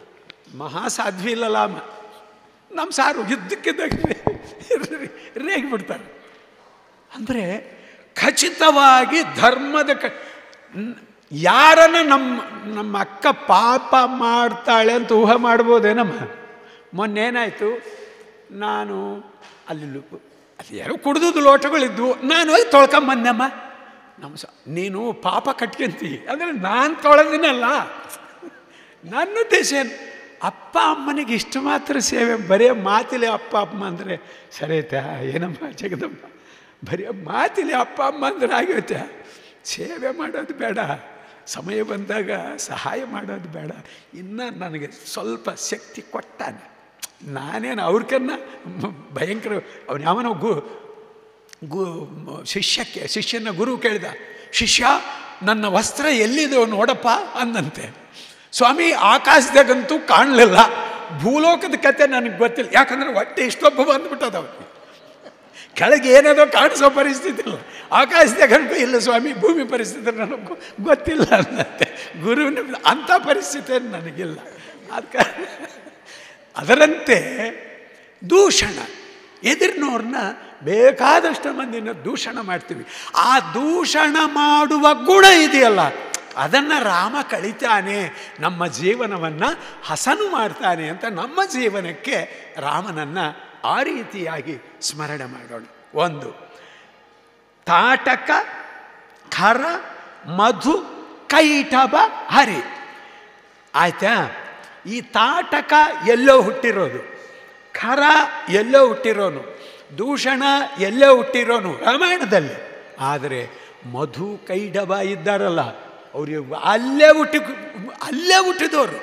ಮಹಾಸಾಧ್ವಿ ಇಲ್ಲಲ್ಲ ಅಮ್ಮ ನಮ್ಮ ಸಾರು ಇದ್ದಕ್ಕಿದ್ದಂಗೆ ರೇಗಿ ಬಿಡ್ತಾರೆ ಅಂದರೆ ಖಚಿತವಾಗಿ ಧರ್ಮದ ಕ ನ್- ಯಾರನ್ನ ನಮ್ಮ ನಮ್ಮ ಅಕ್ಕ ಪಾಪ ಮಾಡ್ತಾಳೆ ಅಂತ ಊಹೆ ಮಾಡ್ಬೋದೇನಮ್ಮ ಮೊನ್ನೆ ಏನಾಯಿತು ನಾನು ಅಲ್ಲಿ ಲು- ಅಲ್ಲಿ ಯಾರೋ ಕುಡ್ದು ಲೋಟಗಳಿದ್ವು ನಾನು ಹೋಗಿ ತೊಳ್ಕೊಂಬಂದಮ್ಮ ನಮ್ಮ ಸ ನೀನು ಪಾಪ ಕಟ್ಕೊಂತಿ ಅಂದರೆ ನಾನು ತೊಳೆದಿನಲ್ಲ ನನ್ನ ಉದ್ದೇಶ ಏನು ಅಪ್ಪ ಅಮ್ಮನಿಗೆ ಇಷ್ಟು ಮಾತ್ರ ಸೇವೆ ಬರೀ ಮಾತಿಲೆ ಅಪ್ಪ ಅಮ್ಮ ಅಂದರೆ ಸರಿ ಐತಾ ಏನಮ್ಮ ಜಗದಮ್ಮ ಬರೀ ಮಾತಿಲೆ ಅಪ್ಪ ಅಮ್ಮ ಅಂದ್ರೆ ಆಗೋಯ್ತಾ ಸೇವೆ ಮಾಡೋದು ಬೇಡ ಸಮಯ ಬಂದಾಗ ಸಹಾಯ ಮಾಡೋದು ಬೇಡ ಇನ್ನು ನನಗೆ ಸ್ವಲ್ಪ ಶಕ್ತಿ ಕೊಟ್ಟಾನೆ ನಾನೇನು ಅವ್ರಿಗನ್ನ ಭಯಂಕರ ಅವನು ಯಾವನೋ ಗು ಗು ಶಿಷ್ಯಕ್ಕೆ ಶಿಷ್ಯನ ಗುರು ಕೇಳಿದ ಶಿಷ್ಯ ನನ್ನ ವಸ್ತ್ರ ಎಲ್ಲಿದೆಯೋ ನೋಡಪ್ಪ ಅಂದಂತೆ ಸ್ವಾಮಿ ಆಕಾಶದಾಗಂತೂ ಕಾಣಲಿಲ್ಲ ಭೂಲೋಕದ ಕತೆ ನನಗೆ ಗೊತ್ತಿಲ್ಲ ಯಾಕಂದ್ರೆ ಹೊಟ್ಟೆ ಇಷ್ಟೊಬ್ಬ ಬಂದ್ಬಿಟ್ಟದ ಅವನಿಗೆ ಕೆಳಗೆ ಏನದೋ ಕಾಣಿಸೋ ಪರಿಸ್ಥಿತಿ ಇಲ್ಲ ಆಕಾಶದಾಗಂತೂ ಇಲ್ಲ ಸ್ವಾಮಿ ಭೂಮಿ ಪರಿಸ್ಥಿತಿ ನನಗೆ ಗೊ- ಗೊತ್ತಿಲ್ಲ ಅಂದಂತೆ ಗುರುವಿನ ಅಂಥ ಪರಿಸ್ಥಿತಿ ನನಗಿಲ್ಲ ಅದಕ್ಕೆ ಅದರಂತೆ ದೂಷಣ ಎದುರಿನವ್ರನ್ನ ಬೇಕಾದಷ್ಟು ಮಂದಿನ ದೂಷಣ ಮಾಡ್ತೀವಿ ಆ ದೂಷಣ ಮಾಡುವ ಗುಣ ಇದೆಯಲ್ಲ ಅದನ್ನು ರಾಮ ಕಳಿತಾನೆ ನಮ್ಮ ಜೀವನವನ್ನು ಹಸನು ಮಾಡ್ತಾನೆ ಅಂತ ನಮ್ಮ ಜೀವನಕ್ಕೆ ರಾಮನನ್ನು ಆ ರೀತಿಯಾಗಿ ಸ್ಮರಣೆ ಮಾಡೋಣ ಒಂದು ತಾಟಕ ಖರ ಮಧು ಕೈಟಬ ಹರಿ ಆಯ್ತಾ ಈ ತಾಟಕ ಎಲ್ಲೋ ಹುಟ್ಟಿರೋದು ಖರ ಎಲ್ಲೋ ಹುಟ್ಟಿರೋನು ದೂಷಣ ಎಲ್ಲೋ ಹುಟ್ಟಿರೋನು ರಾಮಾಯಣದಲ್ಲಿ ಆದರೆ ಮಧು ಕೈಡಬ ಇದ್ದಾರಲ್ಲ ಅವ್ರಿಗೆ ಅಲ್ಲೇ ಹುಟ್ಟಿ ಅಲ್ಲೇ ಹುಟ್ಟಿದವರು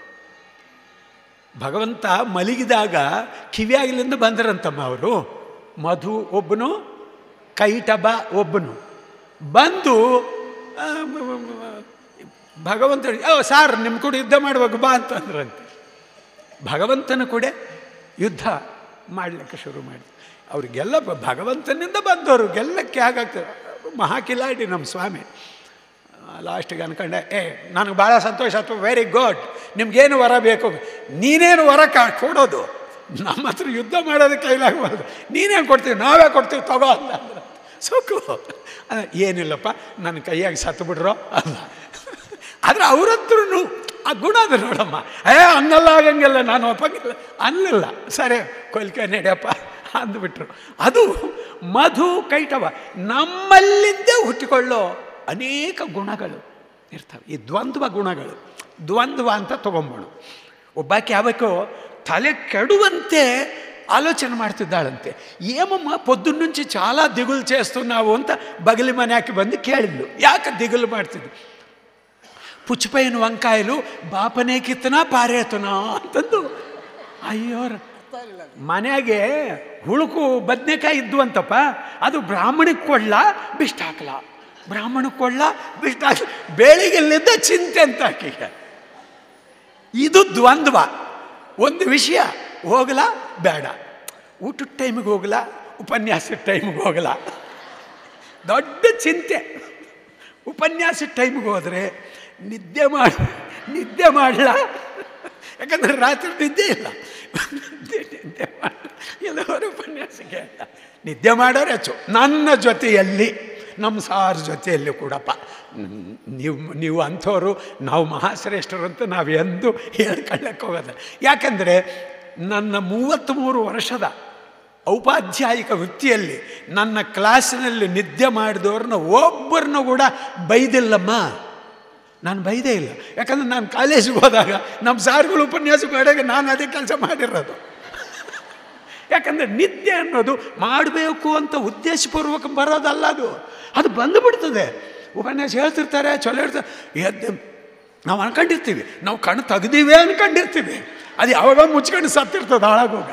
ಭಗವಂತ ಮಲಗಿದಾಗ ಕಿವಿಯಾಗಲಿಂದ ಬಂದರಂತಮ್ಮ ಅವರು ಮಧು ಒಬ್ಬನು ಕೈಟಬ ಒಬ್ಬನು ಬಂದು ಆ, ಮ- ಮ- ಮ- ಭಗವಂತ ಓ ಸಾರ್ ನಿಮ್ಮ ಕೂಡ ಯುದ್ಧ ಮಾಡುವಾಗ ಬಾ ಅಂತಂದ್ರಂತೆ ಭಗವಂತನ ಕೂಡ ಯುದ್ಧ ಮಾಡಲಿಕ್ಕೆ ಶುರು ಮಾಡಿ ಅವ್ರಿಗೆಲ್ಲ ಬ- ಭಗವಂತನಿಂದ ಬಂದವರು ಗೆಲ್ಲಕ್ಕೆ ಹೇಗಾಗ್ತದೆ ಮಹಾಕಿಲಾಡಿ ನಮ್ಮ ಸ್ವಾಮಿ ಲಾಸ್ಟಿಗೆ ಅನ್ಕೊಂಡೆ ಏ ನನಗೆ ಭಾಳ ಸಂತೋಷ ಆಯ್ತು ವೆರಿ ಗುಡ್ ನಿಮ್ಗೇನು ವರ ಬೇಕು ನೀನೇನು ವರ ಕಾ ಕೊಡೋದು ನಮ್ಮ ಹತ್ರ ಯುದ್ಧ ಮಾಡೋದಕ್ಕೆ ಕೈಲಾಗಬಾರ್ದು ನೀನೇನು ಕೊಡ್ತೀವಿ ನಾವೇ ಕೊಡ್ತೀವಿ ತಗೋ ಅಂತ ಅಂದ್ರು. ಸುಖು ಅದ, ಏನಿಲ್ಲಪ್ಪ ನನ್ನ ಕೈಯಾಗಿ ಸತ್ತು ಬಿಡ್ರೋ ಅಲ್ಲ ಆದರೆ ಅವ್ರ ಹತ್ರನು ಆ ಗುಣ ಅದು ನೋಡಮ್ಮ ಏ ಅನ್ನಲ್ಲ ಆಗಂಗಿಲ್ಲ ನಾನು ಒಪ್ಪಂಗಿಲ್ಲ ಅನ್ನಲಿಲ್ಲ ಸರಿ ಕೊಲ್ಕೆ ನಡೆಯಪ್ಪ ಅಂದ್ಬಿಟ್ರು ಅದು ಮಧು ಕೈಟವ ನಮ್ಮಲ್ಲಿಂದೇ ಹುಟ್ಟಿಕೊಳ್ಳೋ ಅನೇಕ ಗುಣಗಳು ಇರ್ತವೆ ಈ ದ್ವಂದ್ವ ಗುಣಗಳು ದ್ವಂದ್ವ ಅಂತ ತೊಗೊಂಬೋಣ ಒಬ್ಬಾಕೆ ಯಾವಕ್ಕೋ ತಲೆ ಕೆಡುವಂತೆ ఆలోచన ಮಾಡ್ತಿದ್ದಾಳಂತೆ ఏమమ్మ పొద్దున్నుంచి చాలా దిగులు చేస్తున్నావు ಅಂತ బగలి మనాకి ಬಂದು ಕೇಳಿದ್ಲು ಯಾಕೆ దిగులు ಮಾಡ್ತಿದ್ದು పుచ్చిపోయిన వంకాయలు బాపనే కిత్తనా పారేతునా ಅಂತಂದು ಅಯ್ಯೋರ ಮನೆಗೆ ಹುಳುಕು ಬದನೆಕಾಯಿ ಇದ್ದು ಅಂತಪ್ಪ ಅದು ಬ್ರಾಹ್ಮಣಕ್ಕೆ ಕೊಡ್ಲ ಬಿಷ್ಟ ಹಾಕ್ಲ ಬ್ರಾಹ್ಮಣಕ್ಕೆ ಕೊಡ್ಲ ಬಿಷ್ಟ ಹಾಕ್ಲ ಬೆಳಿಗ್ಗೆಲ್ಲಿದ್ದ ಚಿಂತೆ ಅಂತ ಆಕೆಗೆ ಇದು ದ್ವಂದ್ವ ಒಂದು ವಿಷಯ ಹೋಗಲ ಬೇಡ ಊಟದ ಟೈಮಿಗೆ ಹೋಗಲ ಉಪನ್ಯಾಸದ ಟೈಮಿಗೆ ಹೋಗಲ ದೊಡ್ಡ ಚಿಂತೆ ಉಪನ್ಯಾಸದ ಟೈಮಿಗೆ ಹೋದರೆ ನಿದ್ದೆ ಮಾಡಿ ನಿದ್ದೆ ಮಾಡಲ ಯಾಕಂದ್ರೆ ರಾತ್ರಿ ನಿದ್ದೆ ಇಲ್ಲ ನಿದ್ದೆ ನಿದ್ದೆ ಮಾಡ ಎಲ್ಲವರು ಉಪನ್ಯಾಸಕ್ಕೆ ಇಲ್ಲ ನಿದ್ದೆ ಮಾಡೋರು ಹೆಚ್ಚು ನನ್ನ ಜೊತೆಯಲ್ಲಿ ನಮ್ಮ ಸಾರ್ ಜೊತೆಯಲ್ಲಿ ಕೂಡಪ್ಪ ನ್- ನೀವು ನೀವು ಅಂಥವ್ರು ನಾವು ಮಹಾಶ್ರೇಷ್ಠರು ಅಂತ ನಾವು ಎಂದೂ ಹೇಳ್ಕೊಳ್ಳಕ್ಕೆ ಹೋಗೋದು ಯಾಕಂದರೆ ನನ್ನ ಮೂವತ್ತ್ಮೂರು ವರ್ಷದ ಔಪಾಧ್ಯಾಯಿಕ ವೃತ್ತಿಯಲ್ಲಿ ನನ್ನ ಕ್ಲಾಸಿನಲ್ಲಿ ನಿದ್ದೆ ಮಾಡಿದವ್ರನ್ನ ಒಬ್ಬರನ್ನ ಕೂಡ ಬೈದಿಲ್ಲಮ್ಮ ನಾನು ಬೈದೇ ಇಲ್ಲ ಯಾಕಂದ್ರೆ ನಾನು ಕಾಲೇಜಿಗೆ ಹೋದಾಗ ನಮ್ಮ ಸಾರ್ಗಳು ಉಪನ್ಯಾಸಕ್ಕೆ ಹೋದಾಗ ನಾನು ಅದೇ ಕೆಲಸ ಮಾಡಿರೋದು ಯಾಕಂದರೆ ನಿದ್ದೆ ಅನ್ನೋದು ಮಾಡಬೇಕು ಅಂತ ಉದ್ದೇಶಪೂರ್ವಕ ಬರೋದಲ್ಲ ಅದು ಅದು ಬಂದುಬಿಡ್ತದೆ ಉಪನ್ಯಾಸ ಹೇಳ್ತಿರ್ತಾರೆ ಚಲೋ ಹೇಳ್ತಾರೆ ಎದ್ದು ನಾವು ಅನ್ಕೊಂಡಿರ್ತೀವಿ ನಾವು ಕಣ್ಣು ತೆಗ್ದೀವಿ ಅನ್ಕೊಂಡಿರ್ತೀವಿ ಅದು ಯಾವಾಗ ಮುಚ್ಕೊಂಡು ಸತ್ತಿರ್ತದೆ ಹಾಳಾಗೋಗ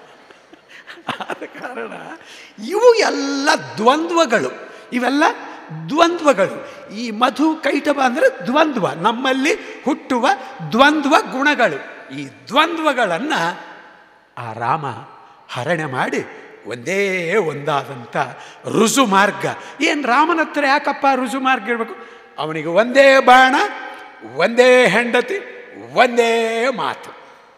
ಆದ ಕಾರಣ ಇವು ಎಲ್ಲ ದ್ವಂದ್ವಗಳು ಇವೆಲ್ಲ ದ್ವಂದ್ವಗಳು ಈ ಮಧು ಕೈಟಬ ಅಂದರೆ ದ್ವಂದ್ವ ನಮ್ಮಲ್ಲಿ ಹುಟ್ಟುವ ದ್ವಂದ್ವ ಗುಣಗಳು ಈ ದ್ವಂದ್ವಗಳನ್ನು ಆ ರಾಮ ಹರಣೆ ಮಾಡಿ ಒಂದೇ ಒಂದಾದಂಥ ರುಜು ಮಾರ್ಗ ಏನು ರಾಮನ ಹತ್ರ ಯಾಕಪ್ಪ ರುಜು ಮಾರ್ಗ ಇರಬೇಕು ಅವನಿಗೆ ಒಂದೇ ಬಾಣ ಒಂದೇ ಹೆಂಡತಿ ಒಂದೇ ಮಾತು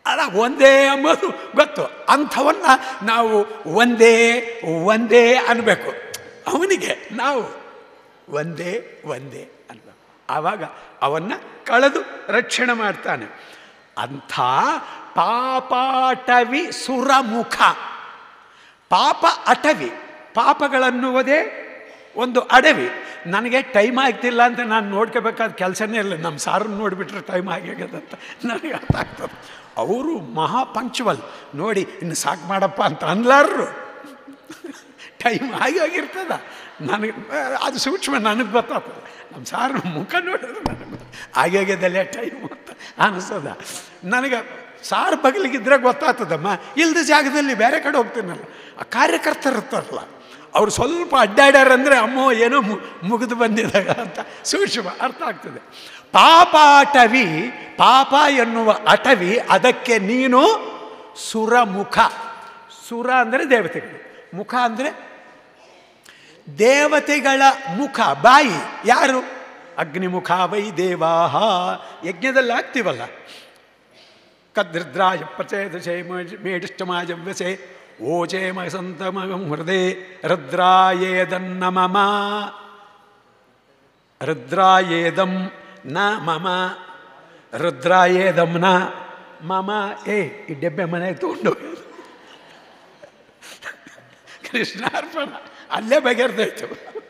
ಅಲ್ಲ ಒಂದೇ ಎಂಬುದು ಗೊತ್ತು ಅಂಥವನ್ನ ನಾವು ಒಂದೇ ಒಂದೇ ಅನ್ಬೇಕು ಅವನಿಗೆ ನಾವು ಒಂದೇ ಒಂದೇ ಅನ್ಬೇಕು ಆವಾಗ ಅವನ್ನ ಕಳೆದು ರಕ್ಷಣೆ ಮಾಡ್ತಾನೆ ಅಂಥ ಪಾಪಾಟವಿ ಸುರಮುಖ ಪಾಪ ಅಟವಿ ಪಾಪಗಳನ್ನುವುದೇ ಒಂದು ಅಡವಿ ನನಗೆ ಟೈಮ್ ಆಗ್ತಿಲ್ಲ ಅಂತ ನಾನು ನೋಡ್ಕೋಬೇಕಾದ ಕೆಲಸನೇ ಇಲ್ಲ ನಮ್ಮ ಸಾರನ್ನು ನೋಡಿಬಿಟ್ರೆ ಟೈಮ್ ಆಗ್ಯಾಗದಂತ ನನಗೆ ಅರ್ಥ ಆಗ್ತದೆ ಅವರು ಮಹಾ ಪಂಕ್ಚುವಲ್ ನೋಡಿ ಇನ್ನು ಸಾಕು ಮಾಡಪ್ಪ ಅಂತ ಅನ್ಲಾರ್ರು ಟೈಮ್ ಆಗಿ ಹೋಗಿರ್ತದ ನನಗೆ ಅದು ಸೂಕ್ಷ್ಮ ನನಗೆ ಗೊತ್ತಾಗ್ತದೆ ನಮ್ಮ ಸಾರ್ ಮುಖ ನೋಡಿದ್ರೆ ನನಗೆ ಆಗ್ಯಾಗ್ಯದಲ್ಲೇ ಟೈಮ್ ಅಂತ ಅನಿಸ್ತದ ನನಗೆ ಸಾರ್ ಬಗಲಿಗಿದ್ರೆ ಗೊತ್ತಾಗ್ತದಮ್ಮ ಇಲ್ದ ಜಾಗದಲ್ಲಿ ಬೇರೆ ಕಡೆ ಹೋಗ್ತೀನಲ್ಲ ಆ ಕಾರ್ಯಕರ್ತರು ಇರ್ತಾರಲ್ಲ ಅವ್ರು ಸ್ವಲ್ಪ ಅಡ್ಡಾಡ್ಯಾರಂದರೆ ಅಮ್ಮೋ ಏನೋ ಮು ಮುಗಿದು ಬಂದಿದಾಗ ಅಂತ ಸೂಕ್ಷ್ಮ ಅರ್ಥ ಆಗ್ತದೆ ಪಾಪಾಟವಿ ಪಾಪ ಎನ್ನುವ ಅಟವಿ ಅದಕ್ಕೆ ನೀನು ಸುರಮುಖ ಸುರ ಅಂದರೆ ದೇವತೆಗಳು ಮುಖ ಅಂದರೆ ದೇವತೆಗಳ ಮುಖ ಬಾಯಿ ಯಾರು ಅಗ್ನಿಮುಖ ವೈ ದೇವಾಹ ಯಜ್ಞದಲ್ಲಿ ಆಗ್ತೀವಲ್ಲ ಕದ್ರಿದ್ರಾಯ ಪ್ರಚೇದಸೆ ಮೇಡಿಷ್ಟಮಾಜವ್ಯಸೆ ಓಚೇ ಮಸಂತಮಗಂ ಹೃದಯ ರುದ್ರಾಯೇದನ್ನ ಮಮ ರುದ್ರಾಯೇದಂ ನ ಮಮ ರುದ್ರಾಯೇದಂ ನ ಮಮ ಏ ಈ ಡೆಬ್ಬೆ ಮನೆಗೆ ತಗೊಂಡು ಕೃಷ್ಣಾರ್ಪಣ ಅಲ್ಲೇ ಬಗೆರ್ದಾಯ್ತು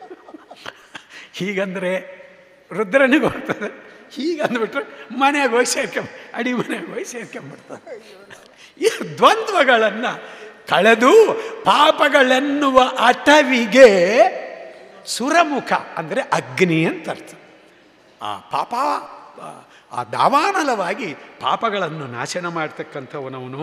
ಹೀಗಂದರೆ ರುದ್ರನಿಗೆ ಹೋಗ್ತದೆ ಹೀಗಂದ್ಬಿಟ್ರೆ ಮನೆಗೆ ಹೋಗಿ ಸೇರ್ಕೊಂಬ ಅಡಿ ಮನೆಗೆ ಹೋಗಿ ಸೇರ್ಕೊಂಬಿಡ್ತದೆ ಈ ದ್ವಂದ್ವಗಳನ್ನು ಕಳೆದು ಪಾಪಗಳೆನ್ನುವ ಅಟವಿಗೆ ಸುರಮುಖ ಅಂದರೆ ಅಗ್ನಿ ಅಂತ ಅರ್ಥ ಆ ಪಾಪ ಆ ದಾವಾನಲವಾಗಿ ಪಾಪಗಳನ್ನು ನಾಶನ ಮಾಡ್ತಕ್ಕಂಥವನವನು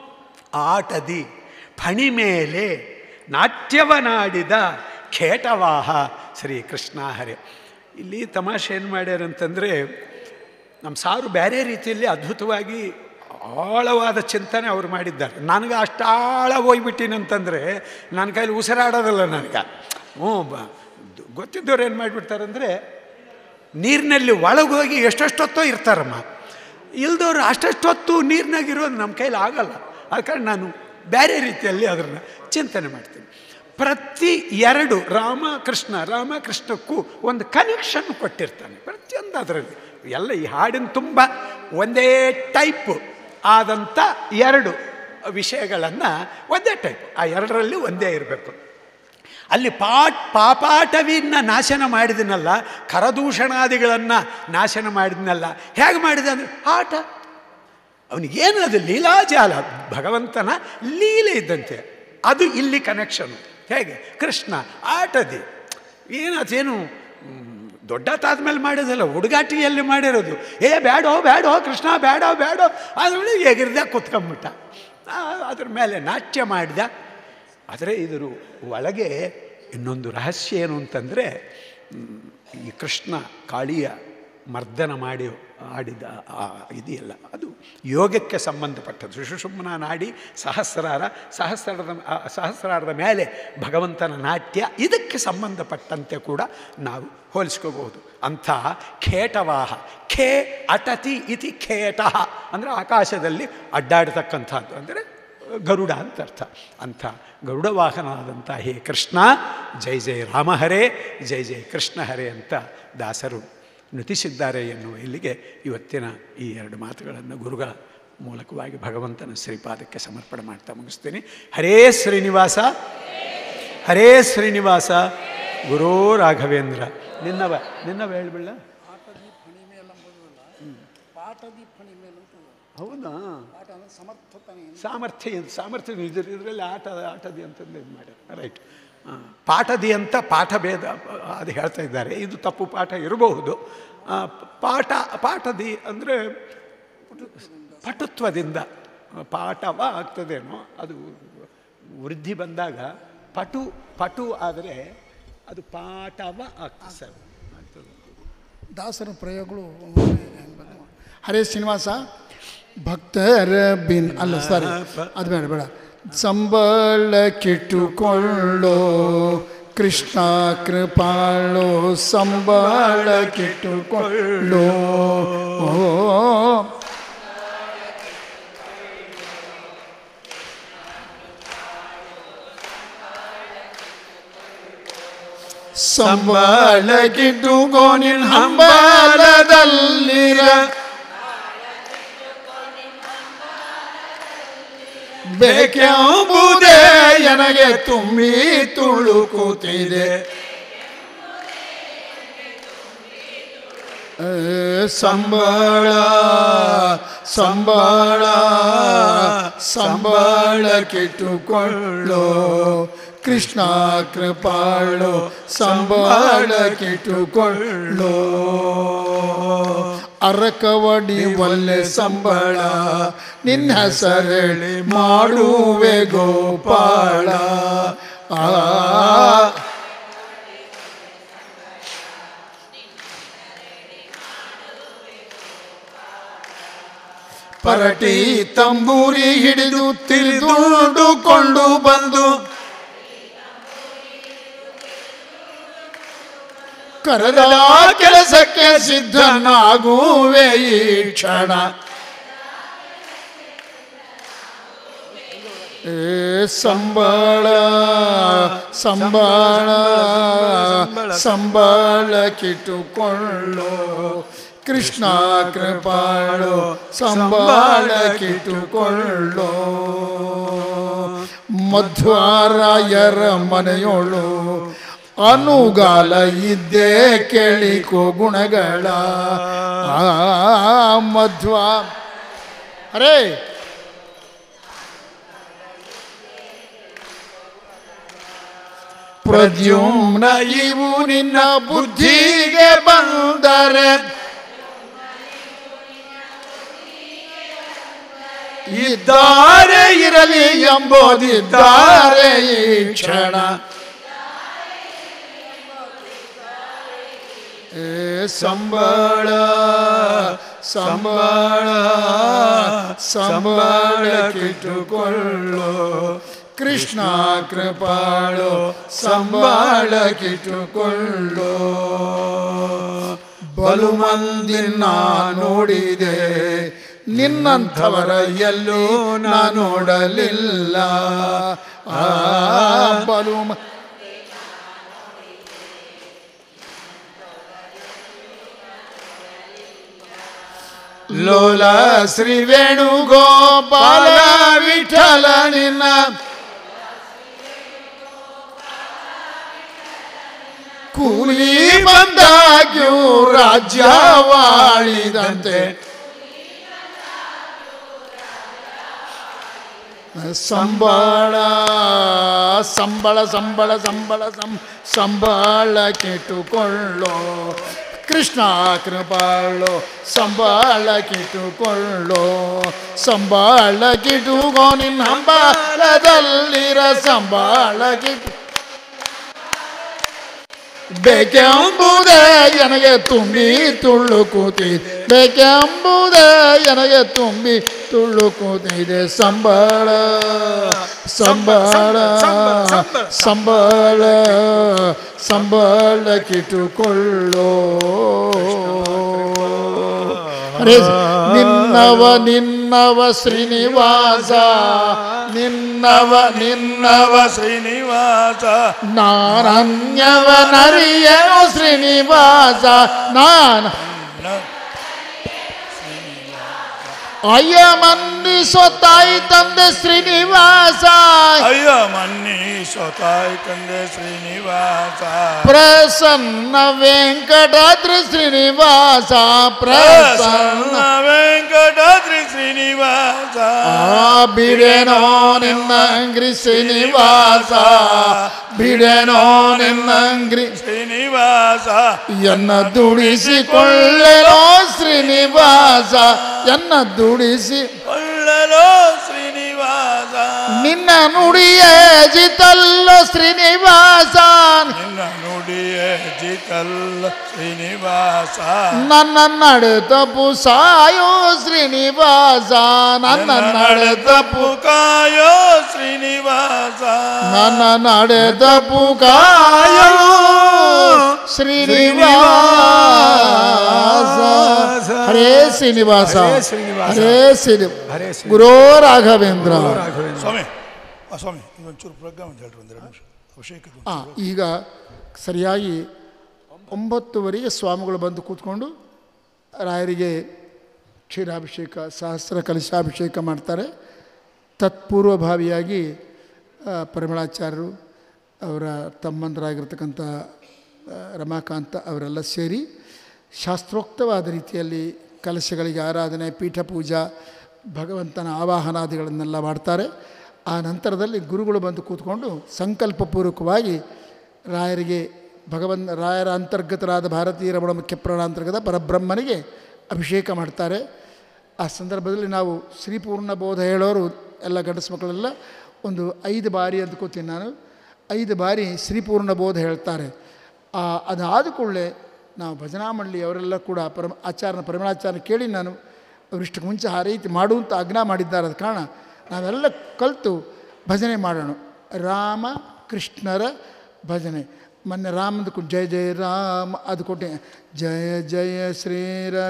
ಆಟದಿ ಫಣಿ ಮೇಲೆ ನಾಟ್ಯವನಾಡಿದ ಖೇಟವಾಹ ಶ್ರೀ ಕೃಷ್ಣ ಹರೆ ಇಲ್ಲಿ ತಮಾಷೆ ಏನು ಮಾಡ್ಯಾರ ಅಂತಂದರೆ ನಮ್ಮ ಸಾರು ಬೇರೆ ರೀತಿಯಲ್ಲಿ ಅದ್ಭುತವಾಗಿ ಆಳವಾದ ಚಿಂತನೆ ಅವ್ರು ಮಾಡಿದ್ದಾರೆ ನನಗೆ ಅಷ್ಟು ಆಳ ಹೋಗ್ಬಿಟ್ಟಿನಂತಂದರೆ ನನ್ನ ಕೈಲಿ ಉಸಿರಾಡೋದಲ್ಲ ನನಗೆ ಹ್ಞೂ ಬ ಗೊತ್ತಿದ್ದವ್ರು ಏನು ಮಾಡಿಬಿಡ್ತಾರಂದರೆ ನೀರಿನಲ್ಲಿ ಒಳಗೋಗಿ ಎಷ್ಟೆಷ್ಟೊತ್ತೋ ಇರ್ತಾರಮ್ಮ ಇಲ್ದವ್ರು ಅಷ್ಟೆಷ್ಟೊತ್ತು ನೀರಿನಾಗಿರೋದು ನಮ್ಮ ಕೈಲಿ ಆಗಲ್ಲ ಆ ಕಾರಣ ನಾನು ಬೇರೆ ರೀತಿಯಲ್ಲಿ ಅದನ್ನು ಚಿಂತನೆ ಮಾಡ್ತೀನಿ ಪ್ರತಿ ಎರಡು ರಾಮ ಕೃಷ್ಣ ರಾಮ ಕೃಷ್ಣಕ್ಕೂ ಒಂದು ಕನೆಕ್ಷನ್ ಕೊಟ್ಟಿರ್ತಾನೆ ಪ್ರತಿಯೊಂದು ಅದರಲ್ಲಿ ಎಲ್ಲ ಈ ಹಾಡಿನ ತುಂಬ ಒಂದೇ ಟೈಪ್ ಆದಂಥ ಎರಡು ವಿಷಯಗಳನ್ನು ಒಂದೇ ಟೈಪ್ ಆ ಎರಡರಲ್ಲಿ ಒಂದೇ ಇರಬೇಕು ಅಲ್ಲಿ ಪಾಟ್ ಪಾಪಾಟವಿನ ನಾಶನ ಮಾಡಿದನಲ್ಲ ಕರದೂಷಣಾದಿಗಳನ್ನು ನಾಶನ ಮಾಡಿದ್ನಲ್ಲ ಹೇಗೆ ಮಾಡಿದ ಅಂದರೆ ಆಟ ಅವನಿಗೇನು ಅದು ಲೀಲಾಜಾಲ ಭಗವಂತನ ಲೀಲೆ ಇದ್ದಂತೆ ಅದು ಇಲ್ಲಿ ಕನೆಕ್ಷನ್ ಹೇಗೆ ಕೃಷ್ಣ ಆಟದಿ ಏನದೇನು ದೊಡ್ಡತಾದ್ಮೇಲೆ ಮಾಡಿದಲ್ಲ ಹುಡುಗಾಟಿಯಲ್ಲಿ ಮಾಡಿರೋದು ಏ ಬೇಡೋ ಬೇಡೋ ಕೃಷ್ಣ ಬೇಡೋ ಬೇಡೋ ಅದ್ರಲ್ಲಿ ಎಗಿರ್ದ ಕುತ್ಕೊಂಬಿಟ್ಟ ಅದ್ರ ಮೇಲೆ ನಾಟ್ಯ ಮಾಡಿದ ಆದರೆ ಇದ್ರ ಒಳಗೆ ಇನ್ನೊಂದು ರಹಸ್ಯ ಏನು ಅಂತಂದರೆ ಈ ಕೃಷ್ಣ ಕಾಳಿಯ ಮರ್ದನ ಮಾಡಿ ಆಡಿದ ಆ ಇದೆಯಲ್ಲ ಅದು ಯೋಗಕ್ಕೆ ಸಂಬಂಧಪಟ್ಟದ್ದು ಸುಷುಷುಮ್ನ ನಾಡಿ ಸಹಸ್ರಾರ ಸಹಸ್ರಾರದ ಆ ಸಹಸ್ರಾರದ ಮೇಲೆ ಭಗವಂತನ ನಾಟ್ಯ ಇದಕ್ಕೆ ಸಂಬಂಧಪಟ್ಟಂತೆ ಕೂಡ ನಾವು ಹೋಲಿಸ್ಕೋಬಹುದು ಅಂಥ ಖೇಟವಾಹ ಖೇ ಅಟತಿ ಇತಿ ಖೇಟ ಅಂದರೆ ಆಕಾಶದಲ್ಲಿ ಅಡ್ಡಾಡ್ತಕ್ಕಂಥದ್ದು ಅಂದರೆ ಗರುಡ ಅಂತ ಅರ್ಥ ಅಂಥ ಗರುಡ ವಾಹನವಾದಂಥ ಹೇ ಕೃಷ್ಣ ಜೈ ಜೈ ರಾಮಹರೇ ಜೈ ಜೈ ಕೃಷ್ಣ ಹರೇ ಅಂತ ದಾಸರು ನಟಿಸಿದ್ದಾರೆ ಎನ್ನುವ ಇಲ್ಲಿಗೆ ಇವತ್ತಿನ ಈ ಎರಡು ಮಾತುಗಳನ್ನು ಗುರುಗಳ ಮೂಲಕವಾಗಿ ಭಗವಂತನ ಶ್ರೀಪಾದಕ್ಕೆ ಸಮರ್ಪಣೆ ಮಾಡ್ತಾ ಮುಗಿಸ್ತೀನಿ ಹರೇ ಶ್ರೀನಿವಾಸ ಹರೇ ಶ್ರೀನಿವಾಸ ಗುರೋ ರಾಘವೇಂದ್ರ ನಿನ್ನವ ನಿನ್ನವ ಹೇಳ್ಬಿಡ ಹೌದಾ ಸಾಮರ್ಥ್ಯ ಅಂತ ಸಾಮರ್ಥ್ಯ ಇದ್ರ ಇದರಲ್ಲಿ ಆಟ ಆಟದಿ ಅಂತಂದು ಇದು ಮಾಡ್ಯಾರ ರೈಟ್ ಪಾಠದಿ ಅಂತ ಪಾಠ ಭೇದ ಅದು ಹೇಳ್ತಾ ಇದ್ದಾರೆ ಇದು ತಪ್ಪು ಪಾಠ ಇರಬಹುದು ಆ, ಪಾಠ ಪಾಠದಿ ಅಂದರೆ ಪಟುತ್ವದಿಂದ ಪಾಠವ ಆಗ್ತದೇನೋ ಅದು ವೃದ್ಧಿ ಬಂದಾಗ ಪಟು ಪಟು ಆದರೆ ಅದು ಪಾಠವ ಆಗ್ತದೆ ಸರ್ ಆಗ್ತದೆ ದಾಸರ ಪ್ರಯೋಗಗಳು ಹರೇ ಶ್ರೀನಿವಾಸ ಭಕ್ತರ ಬಿನ್ ಅಲ್ಲ ಸಾರಿ ಅದು ಬೇಡ ಬೇಡ ಸಂಬಳ ಕಿಟ್ಟುಕೊಳ್ಳೋ ಕೃಷ್ಣ ಕೃಪಾಳೋ ಸಂಬಳ ಕಿಟ್ಟುಕೊಳ್ಳೋ ಓ ಸಂಬಳಕ್ಕಿಟ್ಟುಕೋ ನಿನ್ನ ಹಂಬಲದಲ್ಲಿರ ಬೇಕೆಂಬುದೇ ನನಗೆ ತುಂಬಿ ತುಳುಕುತ್ತಿದೆ ಏ, ಸಂಬಳ ಸಂಬಳ ಸಂಬಳ ಕೆಟ್ಟುಕೊಳ್ಳೋ ಕೃಷ್ಣ ಕೃಪಾಳು ಸಂಬಳ ಕೆಟ್ಟುಕೊಳ್ಳೋ ಅರಕವಡಿ ಒಲ್ಲೆ ಸಂಬಳ ನಿನ್ನ ಹೆಸರೇಳಿ ಮಾಡುವೆ ಗೋಪಾಳ ಆ ಪರಟಿ ತಂಬೂರಿ ಹಿಡಿದು ತಿರಿದುಕೊಂಡು ಬಂದು ಕರೆದ ಕೆಲಸಕ್ಕೆ ಸಿದ್ಧನಾಗುವೆ ಈ ಕ್ಷಣ ಏ ಸಂಬಳ ಸಂಬಳ ಸಂಬಳ ಕಿಟ್ಟುಕೊಳ್ಳೋ ಕೃಷ್ಣ ಕೃಪಾಳು ಸಂಬಳ ಕಿಟ್ಟುಕೊಳ್ಳೋ ಮಧ್ವಾರಾಯರ ಮನೆಯೋಳು ಅನುಗಾಲ ಇದ್ದೇ ಕೇಳಿಕೋ ಗುಣಗಳ ಆ ಮಧ್ವ ಅರೇ ಪ್ರದ್ಯುಮ್ನ ಇವು ನಿನ್ನ ಬುದ್ಧಿಗೆ ಬಂದರೆ ಇದ್ದಾರೆ ಇರಲಿ ಎಂಬುದಿದ್ದಾರೆ ಈ ಕ್ಷಣ ಏ ಸಂಬಳ ಸಂಬಳ ಸಂಬಳ ಕಿಟ್ಟುಕೊಳ್ಳೋ ಕೃಷ್ಣ ಕೃಪಾಳು ಸಂಬಳ ಕಿಟ್ಟುಕೊಳ್ಳೋ ಬಲು ಮಂದಿ ನಾ ನೋಡಿದೆ ನಿನ್ನಂಥವರ ಎಲ್ಲೂ ನಾ ನೋಡಲಿಲ್ಲ ಆ ಬಲು ಮ- ಲೋಲ ಶ್ರೀ ವೇಣುಗೋಪಾಲ ವಿಠಲ ನಿನ್ನ ಕೂಲಿ ಬಂದಾಗ್ಯೂ ರಾಜ್ಯವಾಳಿದಂತೆ ಸಂಬಳ ಸಂಬಳ ಸಂಬಳ ಸಂಬಳ ಸಂ ಸಂಬಳ ಕೆಟ್ಟುಕೊಳ್ಳೋ ಕೃಷ್ಣ ಕೃಪಾಳು ಸಂಬಳ ಕಿಟ್ಟುಕೊಳ್ಳೋ ಸಂಬಳ ಕಿಟ್ಟುಕೋ ನಿನ್ನ ಹಂಬಲದಲ್ಲಿರ ಸಂಬಳ ಕಿಟ್ಟು ಬೇಕೆಂಬುದೇ ನನಗೆ ತುಂಬಿ ತುಳ್ಳು ಕೂತಿ ಬೇಕೆಂಬುದೇ ನನಗೆ ತುಂಬಿ ತುಳ್ಳು ಕೂತಿದೆ ಸಂಬಳ ಸಂಬಳ ಸಂಬಳ ಸಂಬಳ ಕಿಟ್ಟುಕೊಳ್ಳೋ ಹರೇ ನಿನ್ನವ ನಿನ್ನವ ಶ್ರೀನಿವಾಸ ನಿನ್ನವ ನಿನ್ನವ ಶ್ರೀನಿವಾಸ ನಾನನ್ಯವ ನರಿಯನು ಶ್ರೀನಿವಾಸ ನಾನ ಅಯ್ಯ ಮನ್ನಿಸೋ ತಾಯಿ ತಂದೆ ಶ್ರೀನಿವಾಸ ಅಯ್ಯ ಮನ್ನಿ ಸ್ವತಾಯ್ ತಂದೆ ಶ್ರೀನಿವಾಸ ಪ್ರಸನ್ನ ವೆಂಕಟಾದ್ರಿ ಶ್ರೀನಿವಾಸ ಪ್ರಸನ್ನ ಪ್ರಸನ್ನ ವೆಂಕಟಾದ್ರಿ ಶ್ರೀನಿವಾಸ ಆ ಬಿಡೆನೋ ನಿನ್ನ ಅಂಗ್ರಿ ಶ್ರೀನಿವಾಸ ಬಿಡೆನೋ ನಿನ್ನ ಅಂಗ್ರಿ ಶ್ರೀನಿವಾಸ ಎನ್ನ ದುಡಿಸಿಕೊಳ್ಳಲೋ ಶ್ರೀನಿವಾಸ ಎನ್ನ ದುಡಿಸಿ ಕೊಳ್ಳಲೋ ಶ್ರೀನಿವಾಸ ನಿನ್ನ ನುಡಿಯೇ ಜಿತಲ್ಲೋ ಶ್ರೀನಿವಾಸ ನಿನ್ನ ನುಡಿಯೇ ಜಿತಲ್ಲ ಶ್ರೀನಿವಾಸ ನನ್ನ ನಡೆತಪು ಸಾಯೋ ಶ್ರೀನಿವಾಸ ನನ್ನ ನಡೆತಪು ತಪ್ಪು ಕಾಯೋ ಶ್ರೀನಿವಾಸ ನನ್ನ ನಡೆತಪು ಕಾಯೋ ಶ್ರೀನಿವಾಸ ಹರೇ ಶ್ರೀನಿವಾಸ ಹರೇ ಶ್ರೀನಿವಾಸ. ಹರೇ ಶ್ರೀ ಹರೇ ಶ್ರೀ ಗುರೋ ರಾಘವೇಂದ್ರ ರಾಘವೇಂದ್ರ ಸ್ವಾಮಿ ಆ ಸ್ವಾಮಿ ಇದೊಂಚೂರು ಪ್ರೋಗ್ರಾಮ್ ಅಂತ ಹೇಳ್ರಿ ಒಂದೆರಡು ನಿಮಿಷ ಅಭಿಷೇಕದ ಆ, ಈಗ ಸರಿಯಾಗಿ ಒಂಬತ್ತುವರೆಗೆ ಸ್ವಾಮಿಗಳು ಬಂದು ಕೂತ್ಕೊಂಡು ರಾಯರಿಗೆ ಕ್ಷೀರಾಭಿಷೇಕ ಸಹಸ್ರ ಕಲಶಾಭಿಷೇಕ ಮಾಡ್ತಾರೆ ತತ್ಪೂರ್ವಭಾವಿಯಾಗಿ ಆ, ಪರಿಮಳಾಚಾರ್ಯರು ಅವರ ತಮ್ಮಂದರಾಗಿರ್ತಕ್ಕಂಥ ಆ, ರಮಾಕಾಂತ ಅವರೆಲ್ಲ ಸೇರಿ ಶಾಸ್ತ್ರೋಕ್ತವಾದ ರೀತಿಯಲ್ಲಿ ಕಲಶಗಳಿಗೆ ಆರಾಧನೆ ಪೀಠ ಪೂಜಾ ಭಗವಂತನ ಆವಾಹನಾದಿಗಳನ್ನೆಲ್ಲ ಮಾಡ್ತಾರೆ ಆ ನಂತರದಲ್ಲಿ ಗುರುಗಳು ಬಂದು ಕೂತ್ಕೊಂಡು ಸಂಕಲ್ಪಪೂರ್ವಕವಾಗಿ ರಾಯರಿಗೆ ಭಗವನ್ ರಾಯರ ಅಂತರ್ಗತರಾದ ಭಾರತೀಯ ರಮಣ ಮುಖ್ಯ ಪ್ರಾಣಾಂತರ್ಗತ ಪರಬ್ರಹ್ಮನಿಗೆ ಅಭಿಷೇಕ ಮಾಡ್ತಾರೆ ಆ ಸಂದರ್ಭದಲ್ಲಿ ನಾವು ಶ್ರೀಪೂರ್ಣ ಬೋಧ ಹೇಳೋರು ಎಲ್ಲ ಗಂಡಸು ಮಕ್ಕಳೆಲ್ಲ ಒಂದು ಐದು ಬಾರಿ ಅಂದ್ಕೋತೀನಿ ನಾನು ಐದು ಬಾರಿ ಶ್ರೀಪೂರ್ಣ ಬೋಧ ಹೇಳ್ತಾರೆ ಆ ಅದಾದ ಕೂಡಲೇ ನಾವು ಭಜನಾ ಮಂಡಳಿ ಅವರೆಲ್ಲ ಕೂಡ ಪರಮ ಆಚಾರ್ಯನ ಪರಿಮಳಾಚಾರ್ಯ ಕೇಳಿ ನಾನು ಅವರಿಷ್ಟಕ್ಕೆ ಮುಂಚೆ ಆ ರೀತಿ ಮಾಡುವಂತ ಆಜ್ಞಾ ಮಾಡಿದ್ದಾರೆ ಅದ ಕಾರಣ ನಾವೆಲ್ಲ ಕಲಿತು ಭಜನೆ ಮಾಡೋಣ ರಾಮ ಕೃಷ್ಣರ ಭಜನೆ ಮೊನ್ನೆ ರಾಮದ ಕು ಜಯ ಜಯ ರಾಮ ಅದು ಕೊಟ್ಟೆ ಜಯ ಜಯ ಶ್ರೀ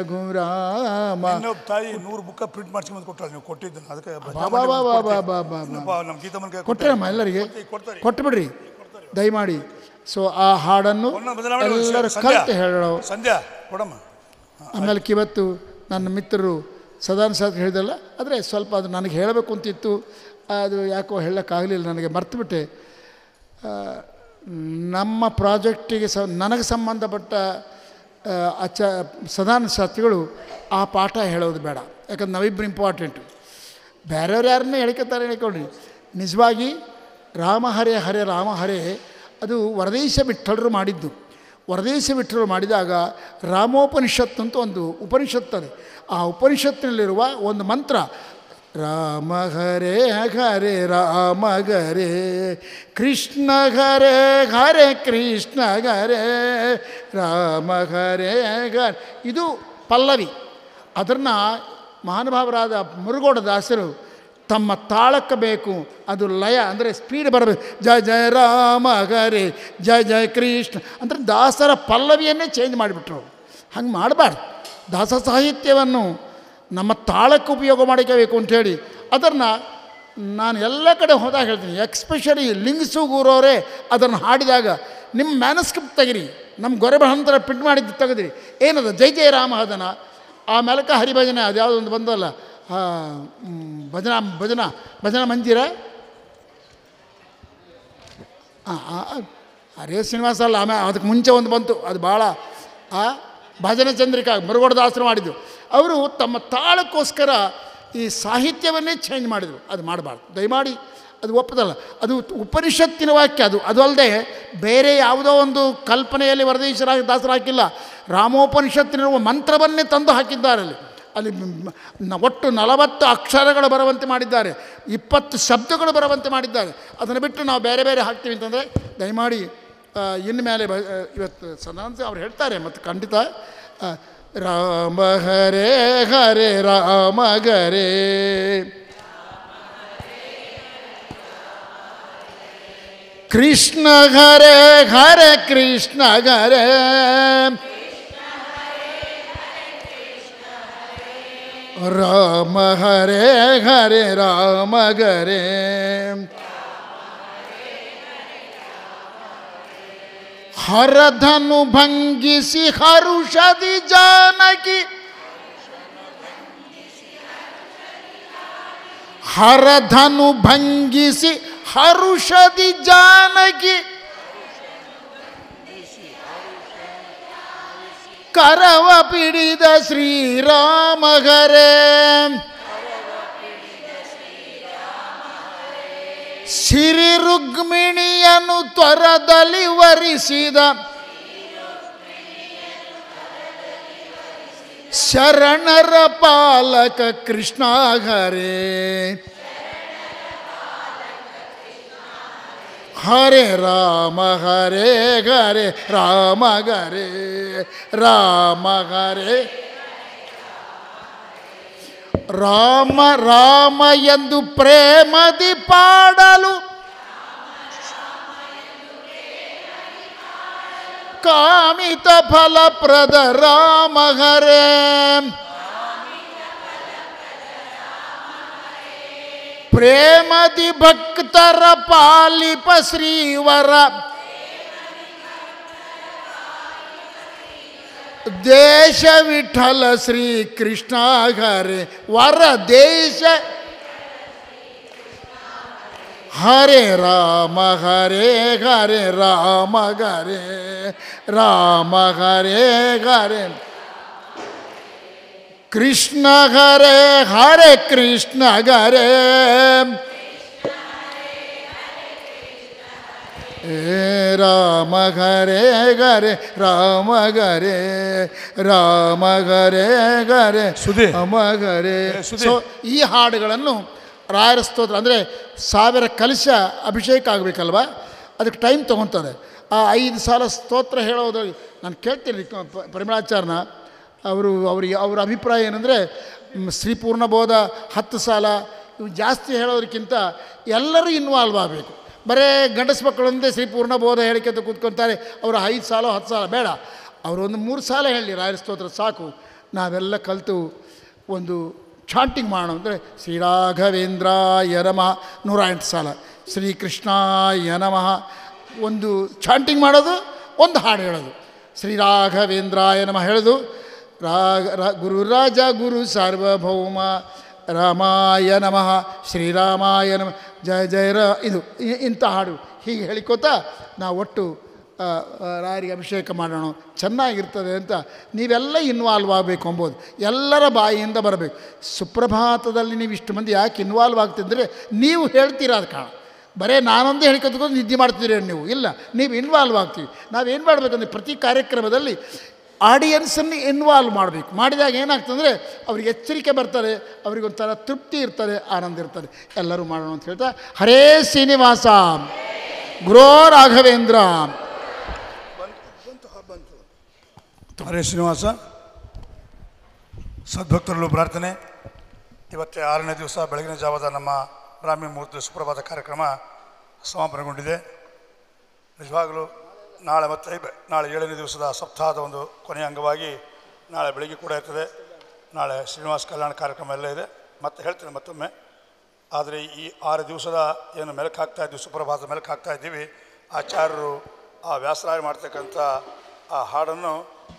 ರಘುರಾಮ ಇನ್ನೊಬ್ಬ ತಾಯಿ ನೂರು ಬುಕ್ಕ ಪ್ರಿಂಟ್ ಮಾಡ್ಸ್ಕೊಂಡ್ ಕೊಟ್ಟಾಳ ನೀವು ಕೊಟ್ಟಿದ್ದನ್ನ ಅದಕ್ಕೆ ಬಾ ಬಾ ಬಾ ಬಾ ಬಾ ಬಾ ಬಾ ಬಾ ನಮ್ಮ ಗೀತಮ್ಮನ ಕೈ ಕೊಟ್ಟರಮ್ಮ ಎಲ್ಲರಿಗೆ ಕೊಡ್ತಾರೆ. ಕೊಟ್ಟುಬಿಡ್ರಿ ದಯಮಾಡಿ ಸೊ ಆ ಹಾಡನ್ನು ಒಂದೊಂದು ಬದಲಾವಣೆ ಮಾಡಿ. ಎಲ್ಲರೂ ಸಂಧ್ಯಾ. ಕಲಿತು ಹೇಳೋ ಸಂಧ್ಯಾ ಕೊಡಮ್ಮ ಆಮೇಲೆ ಇವತ್ತು ನನ್ನ ಮಿತ್ರರು ಸದಾನ ಸಾತ್ ಹೇಳಿದಲ್ಲ ಆದರೆ ಸ್ವಲ್ಪ ಅದು ನನಗೆ ಹೇಳಬೇಕು ಅಂತಿತ್ತು ಅದು ಯಾಕೋ ಹೇಳೋಕ್ಕಾಗಲಿಲ್ಲ ನನಗೆ ಮರ್ತುಬಿಟ್ಟೆ ಆ, ನಮ್ಮ ಪ್ರಾಜೆಕ್ಟಿಗೆ ಸ ನನಗೆ ಸಂಬಂಧಪಟ್ಟ ಆ, ಆಚ ಸದಾನ ಶಾಸ್ತ್ರಿಗಳು ಆ ಪಾಠ ಹೇಳೋದು ಬೇಡ ಯಾಕಂದ್ರೆ ನಾವಿಬ್ಬರು ಇಂಪಾರ್ಟೆಂಟು ಬೇರೆಯವ್ರು ಯಾರನ್ನೇ ಹೇಳ್ಕೊತಾರೆ ಹೇಳ್ಕೊಳ್ರಿ ನಿಜವಾಗಿ ರಾಮ ಹರೇ ಹರೇ ರಾಮ ಹರೇ ಅದು ವರದೇಶ ವಿಠ್ಠಲರು ಮಾಡಿದ್ದು ವರದೇಶ ವಿಠ್ಠಲರು ಮಾಡಿದಾಗ ರಾಮೋಪನಿಷತ್ ಅಂತ ಒಂದು ಉಪನಿಷತ್ತು ಅದು ಆ ಉಪನಿಷತ್ತಿನಲ್ಲಿರುವ ಒಂದು ಮಂತ್ರ ರಾಮ ಹರೇ ಹರೇ ರಾಮ ಗರೇ ಕೃಷ್ಣ ಹರೇ ಹರೇ ಕೃಷ್ಣ ಗರೇ ರಾಮ ಹರೇ ಹರೇ ಇದು ಪಲ್ಲವಿ ಅದನ್ನು ಮಹಾನುಭಾವರಾದ ಮುರುಗೋಡ ದಾಸರು ತಮ್ಮ ತಾಳಕ್ಕೆ ಬೇಕು ಅದು ಲಯ ಅಂದರೆ ಸ್ಪೀಡ್ ಬರಬೇಕು ಜಯ ಜಯ ರಾಮ ಹರೇ ಜಯ ಜಯ ಕೃಷ್ಣ ಅಂದರೆ ದಾಸರ ಪಲ್ಲವಿಯನ್ನೇ ಚೇಂಜ್ ಮಾಡಿಬಿಟ್ರು ಹಂಗೆ ಮಾಡಬಾರ್ದು ದಾಸ ಸಾಹಿತ್ಯವನ್ನು ನಮ್ಮ ತಾಳಕ್ಕೆ ಉಪಯೋಗ ಮಾಡಿಕೋಬೇಕು ಅಂಥೇಳಿ ಅದನ್ನು ನಾನು ಎಲ್ಲ ಕಡೆ ಹೋದಾಗ ಹೇಳ್ತೀನಿ ಎಕ್ಸ್ಪೆಷಲಿ ಲಿಂಗ್ಸು ಗೂರವರೇ ಅದನ್ನು ಹಾಡಿದಾಗ ನಿಮ್ಮ ಮ್ಯಾನಸ್ಕ್ರಿಪ್ಟ್ ತೆಗಿರಿ ನಮ್ಮ ಗೊರೆಬಹಂತರ ಪ್ರಿಂಟ್ ಮಾಡಿದ್ದು ತೆಗೆದ್ರಿ ಏನದು ಜೈ ಜಯ ರಾಮ ಅದನ ಆ ಮೇಲಕ ಹರಿಭಜನೆ ಅದು ಯಾವುದೊಂದು ಬಂದಲ್ಲ ಆ, ಮ್, ಭಜನಾ ಭಜನಾ ಭಜನಾ ಮಂದಿರ ಆ, ಆ, ಆ, ಹರೇ ಶ್ರೀನಿವಾಸ ಅಲ್ಲ ಆಮೇಲೆ ಅದಕ್ಕೆ ಮುಂಚೆ ಒಂದು ಬಂತು ಅದು ಭಾಳ ಆ ಭಜನೆ ಚಂದ್ರಿಕಾ ಮುರುಗೋಡದಾಸರು ಮಾಡಿದ್ದು ಅವರು ತಮ್ಮ ತಾಳಕ್ಕೋಸ್ಕರ ಈ ಸಾಹಿತ್ಯವನ್ನೇ ಚೇಂಜ್ ಮಾಡಿದರು ಅದು ಮಾಡಬಾರ್ದು ದಯಮಾಡಿ ಅದು ಒಪ್ಪದಲ್ಲ ಅದು ಉಪನಿಷತ್ತಿನ ವಾಕ್ಯ ಅದು ಅದು ಅಲ್ಲದೆ ಬೇರೆ ಯಾವುದೋ ಒಂದು ಕಲ್ಪನೆಯಲ್ಲಿ ವರದೇಶರಾಗಿ ದಾಸರು ಹಾಕಿಲ್ಲ ರಾಮೋಪನಿಷತ್ತಿನಿರುವ ಮಂತ್ರವನ್ನೇ ತಂದು ಹಾಕಿದ್ದಾರೆ ಅಲ್ಲಿ ಅಲ್ಲಿ ಮ್- ನ- ಒಟ್ಟು ನಲವತ್ತು ಅಕ್ಷರಗಳು ಬರುವಂತೆ ಮಾಡಿದ್ದಾರೆ ಇಪ್ಪತ್ತು ಶಬ್ದಗಳು ಬರುವಂತೆ ಮಾಡಿದ್ದಾರೆ ಅದನ್ನು ಬಿಟ್ಟು ನಾವು ಬೇರೆ ಬೇರೆ ಹಾಕ್ತೀವಿ ಅಂತಂದರೆ ದಯಮಾಡಿ ಆ, ಇನ್ನು ಮೇಲೆ ಬ ಆ, ಇವತ್ತು ಸದಾಂತ ಅವ್ರು ಹೇಳ್ತಾರೆ ಮತ್ತು ಖಂಡಿತ ಆ, ರಾಮ ಹರೇ ಹರೇ ರಾಮ ಗರೇ ಕೃಷ್ಣ ಹರೇ ಹರೇ ಕೃಷ್ಣ ಹರೇ ರಾಮ ಹರೇ ಹರೇ ರಾಮ ಗರೇ ಹರಧನು ಭಂಗಿಸಿ ಹರುಷದಿ ಜಾನಕಿ ಹರಧನು ಭಂಗಿಸಿ ಹರುಷದಿ ಜಾನಕಿ ಕರವ ಪಿಡಿದ ಶ್ರೀರಾಮ ಹರೇ ಸಿರಿ ರುಕ್ಮಿಣಿಯನು ತ್ವರದಲ್ಲಿ ವರಿಸಿದ ಶರಣರ ಪಾಲಕ ಕೃಷ್ಣ ಹರೇ ಹರೇ ರಾಮ ಹರೇ ಹರೇ ರಾಮ ಹರೇ ರಾಮ ಹರೇ ರಾಮ ರಾಮ ಎಂದು ಪ್ರೇಮದಿ ಪಾಡಲು ಕಾಮಿತ ಫಲಪ್ರದ ರಾಮ ಹರೇ ಪ್ರೇಮದಿ ಭಕ್ತರ ಪಾಲಿಪ ಶ್ರೀವರ ದೇಶ ವಿಠಲ ಶ್ರೀ ಕೃಷ್ಣ ಹರೆ ವರ ದೇಶ ಹರೆ ರಾಮ ಹರೆ ಹರೆ ರಾಮ ಹರೆ ರಾಮ ಹರೆ ಹರೆ ಕೃಷ್ಣ ಹರೆ ಹರೆ ಕೃಷ್ಣ ಹರೆ ಹೇ ರಾಮ ಹರೆ ಗರೆ ರಾಮ ಗರೆ ರಾಮ ಗರೆ ಗರೆ ಸುಧಿ. ರಾಮ ಗರೆ ಏ, ಸುಧಿ. ಸೊ ಈ ಹಾಡುಗಳನ್ನು ರಾಯರ ಸ್ತೋತ್ರ ಅಂದರೆ ಸಾವಿರ ಕಲಶ ಅಭಿಷೇಕ ಆಗಬೇಕಲ್ವ ಅದಕ್ಕೆ ಟೈಮ್ ತೊಗೊತದೆ ಆ ಐದು ಸಾಲ ಸ್ತೋತ್ರ ಹೇಳೋದ್ರಲ್ಲಿ ನಾನು ಕೇಳ್ತೀನಿ ಕ- ಪ- ಪರಿಮಳಾಚಾರ್ಯನ ಅವರು ಅವ್ರಿಗೆ ಅವ್ರ ಅಭಿಪ್ರಾಯ ಏನಂದರೆ ಮ್, ಶ್ರೀ ಪೂರ್ಣಬೋಧ ಹತ್ತು ಸಾಲ ಇವು ಜಾಸ್ತಿ ಹೇಳೋದಕ್ಕಿಂತ ಎಲ್ಲರೂ ಇನ್ವಾಲ್ವ್ ಆಗಬೇಕು ಬರೇ ಗಂಡಸು ಮಕ್ಕಳೊಂದೇ ಶ್ರೀ ಪೂರ್ಣಬೋಧ ಹೇಳಿಕೆಂತ ಕೂತ್ಕೊತಾರೆ ಅವರು ಐದು ಸಾಲ ಹತ್ತು ಸಾಲ ಬೇಡ ಅವರು ಒಂದು ಮೂರು ಸಾಲ ಹೇಳಿ ರಾಯರ ಸ್ತೋತ್ರ ಸಾಕು ನಾವೆಲ್ಲ ಕಲಿತು ಒಂದು ಚಾಂಟಿಂಗ್ ಮಾಡೋಣ ಅಂದರೆ ಶ್ರೀರಾಘವೇಂದ್ರಾಯ ನಮಃ ನೂರ ಎಂಟು ಸಾಲ ಶ್ರೀಕೃಷ್ಣಾಯ ನಮಃ ಒಂದು ಚಾಂಟಿಂಗ್ ಮಾಡೋದು ಒಂದು ಹಾಡು ಹೇಳೋದು ಶ್ರೀರಾಘವೇಂದ್ರಾಯ ನಮಃ ಹೇಳೋದು ರಾಗ ರಾ ಗುರುರಾಜ ಗುರು ಸಾರ್ವಭೌಮ ರಾಮಾಯ ನಮಃ ಶ್ರೀರಾಮಾಯ ನಮಃ ಜಯ ಜಯ ರ ಇದು ಇ- ಇಂಥ ಹಾಡು ಹೀಗೆ ಹೇಳಿಕೋತಾ ನಾವು ಒಟ್ಟು ಆ, ಆ, ರಾಯರಿಗೆ ಅಭಿಷೇಕ ಮಾಡೋಣ ಚೆನ್ನಾಗಿರ್ತದೆ ಅಂತ ನೀವೆಲ್ಲ ಇನ್ವಾಲ್ವ್ ಆಗಬೇಕು ಅಂಬೋದು ಎಲ್ಲರ ಬಾಯಿಯಿಂದ ಬರಬೇಕು ಸುಪ್ರಭಾತದಲ್ಲಿ ನೀವು ಇಷ್ಟು ಮಂದಿ ಯಾಕೆ ಇನ್ವಾಲ್ವ್ ಆಗ್ತಿದ್ರೆ ನೀವು ಹೇಳ್ತೀರಾ ಅದು ಕಾರಣ ಬರೇ ನಾನೊಂದೇ ಹೇಳ್ಕೊತ್ಕೊಂಡು ನಿದ್ದೆ ಮಾಡ್ತೀರಿ ನೀವು ಇಲ್ಲ ನೀವು ಇನ್ವಾಲ್ವ್ ಆಗ್ತೀವಿ ನಾವೇನು ಮಾಡಬೇಕಂದ್ರೆ ಪ್ರತಿ ಕಾರ್ಯಕ್ರಮದಲ್ಲಿ ಆಡಿಯನ್ಸನ್ನು ಇನ್ವಾಲ್ವ್ ಮಾಡಬೇಕು ಮಾಡಿದಾಗ ಏನಾಗ್ತಂದರೆ ಅವ್ರಿಗೆ ಎಚ್ಚರಿಕೆ ಬರ್ತಾರೆ ಅವ್ರಿಗೊಂಥರ ತೃಪ್ತಿ ಇರ್ತದೆ ಆನಂದ ಇರ್ತದೆ ಎಲ್ಲರೂ ಮಾಡೋಣ ಅಂತ ಹೇಳ್ತಾ ಹರೇ ಶ್ರೀನಿವಾಸ ಗುರೋ ರಾಘವೇಂದ್ರ ಹರೇ ಶ್ರೀನಿವಾಸ ಸದ್ಭಕ್ತರಲ್ಲೂ ಪ್ರಾರ್ಥನೆ ಇವತ್ತೇ ಆರನೇ ದಿವಸ ಬೆಳಗಿನ ಜಾವದ ನಮ್ಮ ಬ್ರಾಹ್ಮಿ ಮುಹೂರ್ತ ಸುಪ್ರಭಾತ ಕಾರ್ಯಕ್ರಮ ಸಮಾಪನೆಗೊಂಡಿದೆ ನಿಜವಾಗಲೂ ನಾಳೆ ಮತ್ತೆ ಬೆ- ನಾಳೆ ಏಳನೇ ದಿವಸದ ಸಪ್ತಾಹದ ಒಂದು ಕೊನೆಯ ಅಂಗವಾಗಿ ನಾಳೆ ಬೆಳಿಗ್ಗೆ ಕೂಡ ಇರ್ತದೆ ನಾಳೆ ಶ್ರೀನಿವಾಸ ಕಲ್ಯಾಣ ಕಾರ್ಯಕ್ರಮ ಎಲ್ಲ ಇದೆ ಮತ್ತೆ ಹೇಳ್ತೇನೆ ಮತ್ತೊಮ್ಮೆ ಆದರೆ ಈ ಆರು ದಿವಸದ ಏನು ಮೆಲುಕು ಹಾಕ್ತಾ ಇದ್ದೀವಿ ಸುಪ್ರಭಾತ ಮೆಲುಕು ಹಾಕ್ತಾ ಇದ್ದೀವಿ ಆಚಾರ್ಯರು ಆ ವ್ಯಾಸರಾಯ ಮಾಡ್ತಕ್ಕಂಥ ಆ ಹಾಡನ್ನು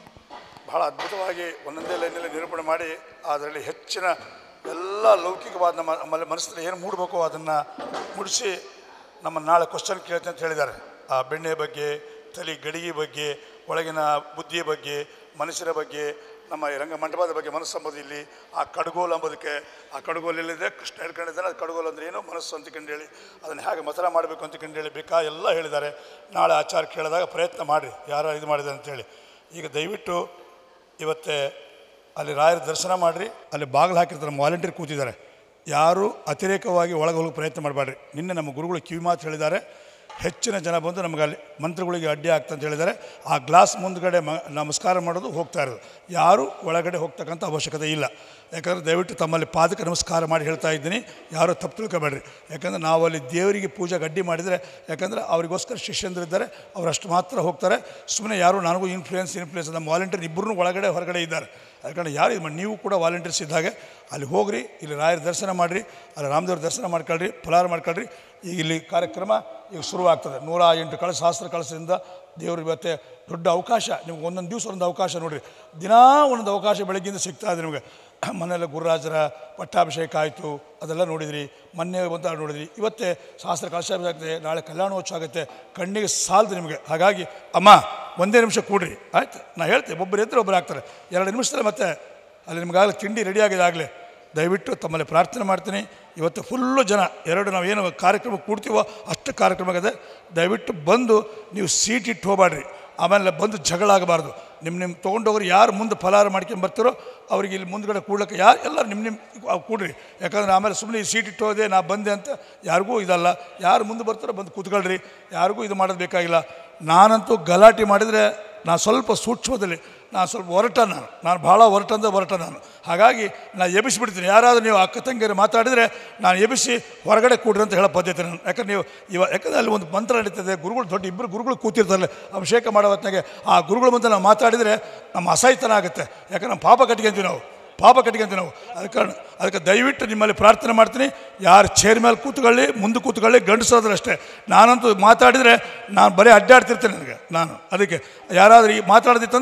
ಬಹಳ ಅದ್ಭುತವಾಗಿ ಒಂದೊಂದೇ ಲೈನಲ್ಲಿ ನಿರೂಪಣೆ ಮಾಡಿ ಅದರಲ್ಲಿ ಹೆಚ್ಚಿನ ಎಲ್ಲ ಲೌಕಿಕವಾದ ನಮ್ಮ ನಮ್ಮಲ್ಲಿ ಮನಸ್ಸಲ್ಲಿ ಏನು ಮೂಡಬೇಕು ಅದನ್ನು ಮುಡಿಸಿ ನಮ್ಮ ನಾಳೆ ಕ್ವಶನ್ ಕೇಳ್ತೀನಿ ಅಂತ ಹೇಳಿದ್ದಾರೆ ಆ ಬೆಣ್ಣೆ ಬಗ್ಗೆ ತಲೆ ಗಡಿಗೆ ಬಗ್ಗೆ ಒಳಗಿನ ಬುದ್ಧಿಯ ಬಗ್ಗೆ ಮನುಷ್ಯರ ಬಗ್ಗೆ ನಮ್ಮ ಈ ರಂಗಮಂಟಪದ ಬಗ್ಗೆ ಮನಸ್ಸು ಅಂಬೋದು ಇಲ್ಲಿ ಆ ಕಡಗೋಲು ಅಂಬೋದಕ್ಕೆ ಆ ಕಡಗೋಲು ಎಲ್ಲಿದೆ ಕೃಷ್ಣ ಹಿಡ್ಕೊಂಡಿದ್ದಾನೆ ಅದು ಕಡಗೋಲು ಅಂದ್ರೆ ಏನು ಮನಸ್ಸು ಅಂತಕೊಂಡು ಹೇಳಿ ಅದನ್ನು ಹೇಗೆ ಮಥನ ಮಾಡಬೇಕು ಅಂತಕೊಂಡು ಹೇಳಿ ಬೇಕಾ ಎಲ್ಲ ಹೇಳಿದ್ದಾರೆ ನಾಳೆ ಆಚಾರ ಕೇಳಿದಾಗ ಪ್ರಯತ್ನ ಮಾಡಿರಿ ಯಾರು ಇದು ಮಾಡಿದ್ದಾರೆ ಅಂತೇಳಿ ಈಗ ದಯವಿಟ್ಟು ಇವತ್ತೇ ಅಲ್ಲಿ ರಾಯರ ದರ್ಶನ ಮಾಡಿರಿ ಅಲ್ಲಿ ಬಾಗಿಲು ಹಾಕಿರ್ತಾರೆ ವಾಲಂಟಿಯರ್ ಕೂತಿದ್ದಾರೆ ಯಾರು ಅತಿರೇಕವಾಗಿ ಒಳಗೆ ಹೋಗೋ ಪ್ರಯತ್ನ ಮಾಡಬೇಡ್ರಿ ನಿನ್ನೆ ನಮ್ಮ ಗುರುಗಳು ಕಿವಿ ಮಾತು ಹೇಳಿದ್ದಾರೆ ಹೆಚ್ಚಿನ ಜನ ಬಂದು ನಮಗೆ ಅಲ್ಲಿ ಮಂತ್ರಗಳಿಗೆ ಅಡ್ಡಿ ಆಗ್ತಾ ಅಂತ ಹೇಳಿದ್ದಾರೆ ಆ ಗ್ಲಾಸ್ ಮುಂದ್ಗಡೆ ಮ ನಮಸ್ಕಾರ ಮಾಡೋದು ಹೋಗ್ತಾ ಇರೋದು ಯಾರು ಒಳಗಡೆ ಹೋಗ್ತಕ್ಕಂಥ ಅವಶ್ಯಕತೆ ಇಲ್ಲ ಯಾಕಂದರೆ ದಯವಿಟ್ಟು ತಮ್ಮಲ್ಲಿ ಪಾದಕ ನಮಸ್ಕಾರ ಮಾಡಿ ಹೇಳ್ತಾ ಇದ್ದೀನಿ ಯಾರು ತಪ್ಪು ತಿಳ್ಕೊಬೇಡ್ರಿ ಯಾಕಂದರೆ ನಾವು ಅಲ್ಲಿ ದೇವರಿಗೆ ಪೂಜೆಗೆ ಅಡ್ಡಿ ಮಾಡಿದರೆ ಯಾಕಂದರೆ ಅವರಿಗೋಸ್ಕರ ಶಿಷ್ಯಂದ್ರಿದ್ದಾರೆ ಅವ್ರು ಅಷ್ಟು ಮಾತ್ರ ಹೋಗ್ತಾರೆ ಸುಮ್ಮನೆ ಯಾರು ನನಗೂ ಇನ್ಫ್ಲೂಯೆನ್ಸ್ ಇನ್ಫ್ಲೂಯೆನ್ಸ್ ನಮ್ಮ ವಾಲಂಟಿಯರ್ ಇಬ್ಬರೂ ಒಳಗಡೆ ಹೊರಗಡೆ ಇದ್ದಾರೆ ಯಾಕಂದ್ರೆ ಯಾರು ಇದು ಮಾಡಿ ನೀವು ಕೂಡ ವಾಲಂಟಿಯರ್ಸ್ ಇದ್ದಾಗೆ ಅಲ್ಲಿ ಹೋಗ್ರಿ ಇಲ್ಲಿ ರಾಯರ ದರ್ಶನ ಮಾಡಿರಿ ಅಲ್ಲಿ ರಾಮದೇವ್ರ ದರ್ಶನ ಮಾಡ್ಕೊಳ್ರಿ ಫಲಾರ ಮಾಡ್ಕೊಳ್ರಿ ಈಗ ಇಲ್ಲಿ ಕಾರ್ಯಕ್ರಮ ಈಗ ಶುರುವಾಗ್ತದೆ ನೂರ ಎಂಟು ಕಳಶ ಸಹಸ್ರ ಕಳಶದಿಂದ ದೇವ್ರಿಗೆ ಇವತ್ತೆ ದೊಡ್ಡ ಅವಕಾಶ ನಿಮ್ಗೆ ಒಂದೊಂದು ದಿವಸ ಒಂದು ಅವಕಾಶ ನೋಡಿರಿ ದಿನಾ ಒಂದೊಂದು ಅವಕಾಶ ಬೆಳಗ್ಗಿಂದ ಸಿಗ್ತಾ ಇದೆ ನಿಮಗೆ ಮನೆಯಲ್ಲ ಗುರುರಾಜರ ಪಟ್ಟಾಭಿಷೇಕ ಆಯಿತು ಅದೆಲ್ಲ ನೋಡಿದ್ರಿ ಮೊನ್ನೆ ಬಂತ ನೋಡಿದ್ರಿ ಇವತ್ತೇ ಸಹಸ್ರ ಕಳಶಾಭಿಷೇಕ ಆಗುತ್ತೆ ನಾಳೆ ಕಲ್ಯಾಣೋತ್ಸವ ಆಗುತ್ತೆ ಕಣ್ಣಿಗೆ ಸಾಲದು ನಿಮಗೆ ಹಾಗಾಗಿ ಅಮ್ಮ ಒಂದೇ ನಿಮಿಷ ಕೂಡ್ರಿ ಆಯ್ತು ನಾ ಹೇಳ್ತೇನೆ ಒಬ್ಬರು ಎದ್ರೆ ಒಬ್ಬರು ಆಗ್ತಾರೆ ಎರಡು ನಿಮಿಷದಲ್ಲಿ ಮತ್ತೆ ಅಲ್ಲಿ ನಿಮಗಾಗಲೇ ತಿಂಡಿ ರೆಡಿ ಆಗಿದೆ ಆಗಲೇ ದಯವಿಟ್ಟು ತಮ್ಮಲ್ಲಿ ಪ್ರಾರ್ಥನೆ ಮಾಡ್ತೀನಿ ಇವತ್ತು ಫುಲ್ಲು ಜನ ಎರಡು ನಾವು ಏನು ಕಾರ್ಯಕ್ರಮ ಕೂಡ್ತೀವೋ ಅಷ್ಟು ಕಾರ್ಯಕ್ರಮ ಆಗಿದೆ ದಯವಿಟ್ಟು ಬಂದು ನೀವು ಸೀಟ್ ಇಟ್ಟು ಹೋಗ್ಬೇಡ್ರಿ ಆಮೇಲೆ ಬಂದು ಜಗಳ ಆಗಬಾರ್ದು ನಿಮ್ಮ ನಿಮ್ಮ ತೊಗೊಂಡೋಗ್ರು ಯಾರು ಮುಂದೆ ಫಲಾರ ಮಾಡ್ಕೊಂಡು ಬರ್ತಾರೋ ಅವ್ರಿಗೆ ಇಲ್ಲಿ ಮುಂದ್ಗಡೆ ಕೂಡ್ಲಿಕ್ಕೆ ಯಾರು ಎಲ್ಲರೂ ನಿಮ್ಮ ನಿಮ್ಮ ಕೂಡ್ರಿ ಯಾಕಂದ್ರೆ ಆಮೇಲೆ ಸುಮ್ಮನೆ ಈ ಸೀಟ್ ಇಟ್ಟು ಹೋದೆ ನಾ ಬಂದೆ ಅಂತ ಯಾರಿಗೂ ಇದಲ್ಲ ಯಾರು ಮುಂದೆ ಬರ್ತಾರೋ ಬಂದು ಕೂತ್ಕೊಳ್ರಿ ಯಾರಿಗೂ ಇದು ಮಾಡೋದು ಬೇಕಾಗಿಲ್ಲ ನಾನಂತೂ ಗಲಾಟೆ ಮಾಡಿದರೆ ನಾನು ಸ್ವಲ್ಪ ಸೂಕ್ಷ್ಮದಲ್ಲಿ ನಾನು ಸ್ವಲ್ಪ ಹೊರಟ ನಾನು ನಾನು ಭಾಳ ಹೊರಟಂದ ಹೊರಟ ನಾನು ಹಾಗಾಗಿ ನಾನು ಎಬ್ಬಿಸಿಬಿಡ್ತೀನಿ ಯಾರಾದರೂ ನೀವು ಅಕ್ಕ ತಂಗಿಯರು ಮಾತಾಡಿದರೆ ನಾನು ಎಬ್ಬಿಸಿ ಹೊರಗಡೆ ಕೂಡ್ರಿ ಅಂತ ಹೇಳೋ ಪದ್ಧತಿ ನಾನು ಯಾಕಂದ್ರೆ ನೀವು ಇವ ಯಾಕಂದ್ರೆ ಅಲ್ಲಿ ಒಂದು ಮಂತ್ರ ನಡೀತದೆ ಗುರುಗಳು ದೊಡ್ಡ ಇಬ್ಬರು ಗುರುಗಳು ಕೂತಿರ್ತಾರೆ ಅಭಿಷೇಕ ಮಾಡೋ ಹೊತ್ತಿನಾಗೆ ಆ ಗುರುಗಳ ಮುಂದೆ ನಾವು ಮಾತಾಡಿದರೆ ನಮ್ಮ ಅಸಹಿತನ ಆಗುತ್ತೆ ಯಾಕಂದ್ರೆ ನಮ್ಮ ಪಾಪ ಕಟ್ಕೊಂತೀವಿ ನಾವು ಪಾಪ ಕಟ್ಕೊಂತೀವಿ ನಾವು ಅದಕ್ಕೆ ಕಾರಣ ಅದಕ್ಕೆ ದಯವಿಟ್ಟು ನಿಮ್ಮಲ್ಲಿ ಪ್ರಾರ್ಥನೆ ಮಾಡ್ತೀನಿ ಯಾರು ಚೇರ್ ಮೇಲೆ ಕೂತ್ಕೊಳ್ಳಿ ಮುಂದೆ ಕೂತ್ಕೊಳ್ಳಿ ಗಂಡಸೋದ್ರೆ ಅಷ್ಟೇ ನಾನಂತೂ ಮಾತಾಡಿದರೆ ನಾನು ಬರೀ ಅಡ್ಡಾಡ್ತಿರ್ತೇನೆ ನನಗೆ ನಾನು ಅದಕ್ಕೆ ಯಾರಾದರೂ ಈ ಮಾತಾಡೋದಿತ್ತಂದರೆ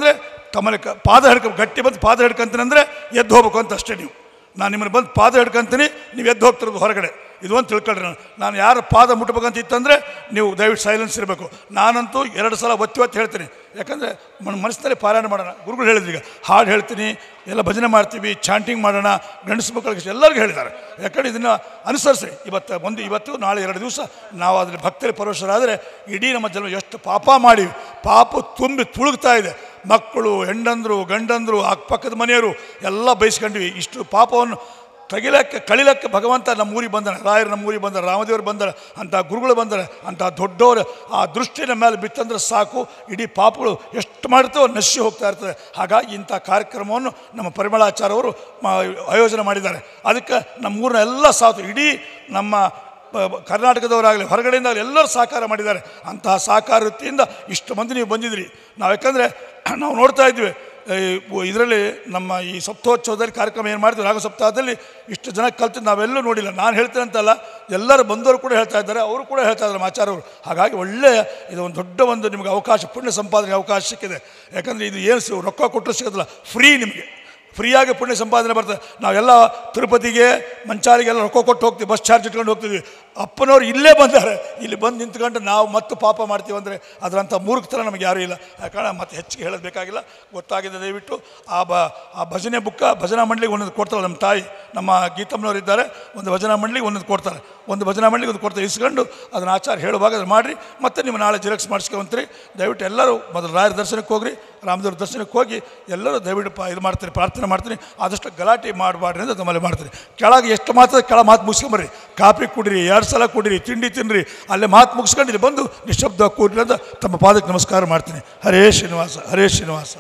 ತಮ್ಮಲ್ಲಿ ಕ ಪಾದ ಹಿಡ್ಕೊ ಗಟ್ಟಿ ಬಂದು ಪಾದ ಹಿಡ್ಕೊಂತೀನಿ ಅಂದರೆ ಎದ್ದು ಹೋಗ್ಬೇಕು ಅಂತ ಅಷ್ಟೇ ನೀವು ನಾನು ನಿಮ್ಮನ್ನು ಬಂದು ಪಾದ ಹಿಡ್ಕೊಂತೀನಿ ನೀವು ಎದ್ದು ಹೋಗ್ತಿರೋದು ಹೊರಗಡೆ ಇದು ಒಂದು ತಿಳ್ಕೊಳ್ರಿ ನಾನು ನಾನು ಯಾರು ಪಾದ ಮುಟ್ಬೇಕಂತ ಇತ್ತಂದರೆ ನೀವು ದಯವಿಟ್ಟು ಸೈಲೆನ್ಸ್ ಇರಬೇಕು ನಾನಂತೂ ಎರಡು ಸಲ ಒತ್ತಿ ಒತ್ತಿ ಹೇಳ್ತೀನಿ ಯಾಕಂದರೆ ಮನಸ್ಸಿನಲ್ಲಿ ಪಾರಾಯಣ ಮಾಡೋಣ ಗುರುಗಳು ಹೇಳಿದ್ರು ಈಗ ಹಾಡು ಹೇಳ್ತೀನಿ ಎಲ್ಲ ಭಜನೆ ಮಾಡ್ತೀವಿ ಚಾಂಟಿಂಗ್ ಮಾಡೋಣ ಗಂಡಸು ಮಕ್ಕಳಿಗೆ ಎಲ್ಲರಿಗೂ ಹೇಳಿದ್ದಾರೆ ಯಾಕಂದ್ರೆ ಇದನ್ನು ಅನುಸರಿಸಿ ಇವತ್ತು ಒಂದು ಇವತ್ತು ನಾಳೆ ಎರಡು ದಿವಸ ನಾವು ಅದರಲ್ಲಿ ಭಕ್ತರಿ ಪರವಶರಾದರೆ ಇಡೀ ನಮ್ಮ ಜನ್ಮ ಎಷ್ಟು ಪಾಪ ಮಾಡಿವಿ ಪಾಪ ತುಂಬಿ ತುಳುಗ್ತಾ ಇದೆ ಮಕ್ಕಳು ಹೆಂಡಂದರು ಗಂಡಂದರು ಅಕ್ಕಪಕ್ಕದ ಮನೆಯವರು ಎಲ್ಲ ಬಯಸ್ಕೊಂಡ್ವಿ ಇಷ್ಟು ಪಾಪವನ್ನು ತೆಗಿಲಕ್ಕೆ ಕಳಿಲಕ್ಕೆ ಭಗವಂತ ನಮ್ಮ ಊರಿಗೆ ಬಂದಾನೆ ರಾಯರು ನಮ್ಮ ಊರಿಗೆ ಬಂದಾರೆ ರಾಮದೇವರು ಬಂದಾರೆ ಅಂಥ ಗುರುಗಳು ಬಂದಾರೆ ಅಂಥ ದೊಡ್ಡವರು ಆ ದೃಷ್ಟಿನ ಮೇಲೆ ಬಿತ್ತಂದ್ರೆ ಸಾಕು ಇಡೀ ಪಾಪಗಳು ಎಷ್ಟು ಮಾಡ್ತೋ ನಶಿ ಹೋಗ್ತಾ ಇರ್ತದೆ ಹಾಗಾಗಿ ಇಂಥ ಕಾರ್ಯಕ್ರಮವನ್ನು ನಮ್ಮ ಪರಿಮಳಾಚಾರ್ಯ ಅವರು ಮ- ಆಯೋಜನೆ ಮಾಡಿದ್ದಾರೆ ಅದಕ್ಕೆ ನಮ್ಮ ಊರಿನ ಎಲ್ಲ ಸಾಥು ಇಡೀ ನಮ್ಮ ಬ- ಬ- ಕರ್ನಾಟಕದವರಾಗಲಿ ಹೊರಗಡೆಯಿಂದ ಆಗಲಿ ಎಲ್ಲರೂ ಸಹಕಾರ ಮಾಡಿದ್ದಾರೆ ಅಂತಹ ಸಹಕಾರ ವೃತ್ತಿಯಿಂದ ಇಷ್ಟು ಮಂದಿ ನೀವು ಬಂದಿದ್ದೀರಿ ನಾವು ಯಾಕಂದರೆ ನಾವು ನೋಡ್ತಾ ಇದ್ವಿ ಇದರಲ್ಲಿ ನಮ್ಮ ಈ ಸಪ್ತೋತ್ಸವದಲ್ಲಿ ಕಾರ್ಯಕ್ರಮ ಏನು ಮಾಡ್ತೀವಿ ರಾಗ ಸಪ್ತಾಹದಲ್ಲಿ ಇಷ್ಟು ಜನ ಕಲ್ತು ನಾವೆಲ್ಲೂ ನೋಡಿಲ್ಲ ನಾನು ಹೇಳ್ತೇನೆ ಅಂತಲ್ಲ ಎಲ್ಲರೂ ಬಂದವರು ಕೂಡ ಹೇಳ್ತಾ ಇದ್ದಾರೆ ಅವರು ಕೂಡ ಹೇಳ್ತಾ ಇದ್ದಾರೆ ಆಚಾರ್ಯವರು ಹಾಗಾಗಿ ಒಳ್ಳೆಯ ಇದು ಒಂದು ದೊಡ್ಡ ಒಂದು ನಿಮಗೆ ಅವಕಾಶ ಪುಣ್ಯ ಸಂಪಾದನೆ ಅವಕಾಶ ಸಿಕ್ಕಿದೆ ಯಾಕಂದರೆ ಇದು ಏನು ಸಿ- ರೊಕ್ಕ ಕೊಟ್ಟರು ಸಿಗೋದಿಲ್ಲ ಫ್ರೀ ನಿಮಗೆ ಫ್ರೀಯಾಗಿ ಪುಣ್ಯ ಸಂಪಾದನೆ ಬರ್ತದೆ ನಾವೆಲ್ಲ ತಿರುಪತಿಗೆ ಮಂಚಾಲಿಗೆಲ್ಲ ರೊಕ್ಕ ಕೊಟ್ಟು ಹೋಗ್ತೀವಿ ಬಸ್ ಚಾರ್ಜ್ ಇಟ್ಕೊಂಡು ಹೋಗ್ತೀವಿ ಅಪ್ಪನವ್ರು ಇಲ್ಲೇ ಬಂದಾರೆ ಇಲ್ಲಿ ಬಂದು ನಿಂತ್ಕೊಂಡು ನಾವು ಮತ್ತೆ ಪಾಪ ಮಾಡ್ತೀವಿ ಅಂದರೆ ಅದರಂಥ ಮೂರ್ಖತನ ನಮಗೆ ಯಾರೂ ಇಲ್ಲ ಯಾಕಂದ್ರೆ ಮತ್ತೆ ಹೆಚ್ಚಿಗೆ ಹೇಳೋದು ಬೇಕಾಗಿಲ್ಲ ಗೊತ್ತಾಗಿದೆ ದಯವಿಟ್ಟು ಆ ಬ ಆ ಭಜನೆ ಬುಕ್ಕ ಭಜನಾ ಮಂಡಳಿಗೆ ಒಂದೊಂದು ಕೊಡ್ತಾಳೆ ನಮ್ಮ ತಾಯಿ ನಮ್ಮ ಗೀತಮ್ಮನವ್ರು ಇದ್ದಾರೆ ಒಂದು ಭಜನಾ ಮಂಡಳಿಗೆ ಒಂದೊಂದು ಕೊಡ್ತಾರೆ ಒಂದು ಭಜನಾ ಮಂಡಳಿಗೆ ಒಂದು ಕೊಡ್ತಾರೆ ಇಸ್ಕೊಂಡು ಅದನ್ನ ಆಚಾರ ಹೇಳುವಾಗ ಅದನ್ನು ಮಾಡಿರಿ ಮತ್ತೆ ನೀವು ನಾಳೆ ಜಿರಾಕ್ಸ್ ಮಾಡಿಸ್ಕೊಂತೀರಿ ದಯವಿಟ್ಟು ಎಲ್ಲರೂ ಮೊದಲು ರಾಯರ ದರ್ಶನಕ್ಕೆ ಹೋಗ್ರಿ ರಾಮದೇವ್ರ ದರ್ಶನಕ್ಕೆ ಹೋಗಿ ಎಲ್ಲರೂ ದಯವಿಟ್ಟು ಪ ಇದು ಮಾಡ್ತೀನಿ ಪ್ರಾರ್ಥನೆ ಮಾಡ್ತೀನಿ ಆದಷ್ಟು ಗಲಾಟೆ ಮಾಡಬಾರ್ರಿ ಅಂತ ತಮ್ಮಲ್ಲಿ ಮಾಡ್ತೀನಿ ಕೆಳಗೆ ಎಷ್ಟು ಮಾತ್ರ ಕೆಳ ಮಾತು ಮುಗಿಸ್ಕೊಂಬರ್ರಿ ಕಾಫಿ ಕುಡಿರಿ ಎರಡು ಸಲ ಕುಡಿರಿ ತಿಂಡಿ ತಿನ್ನಿರಿ ಅಲ್ಲೇ ಮಾತು ಮುಗಿಸ್ಕೊಂಡು ಇಲ್ಲಿ ಬಂದು ನಿಶಬ್ದ ಕೂಡ್ರಿ ಅಂತ ತಮ್ಮ ಪಾದಕ್ಕೆ ನಮಸ್ಕಾರ ಮಾಡ್ತೀನಿ ಹರೇ ಶ್ರೀನಿವಾಸ ಹರೇ ಶ್ರೀನಿವಾಸ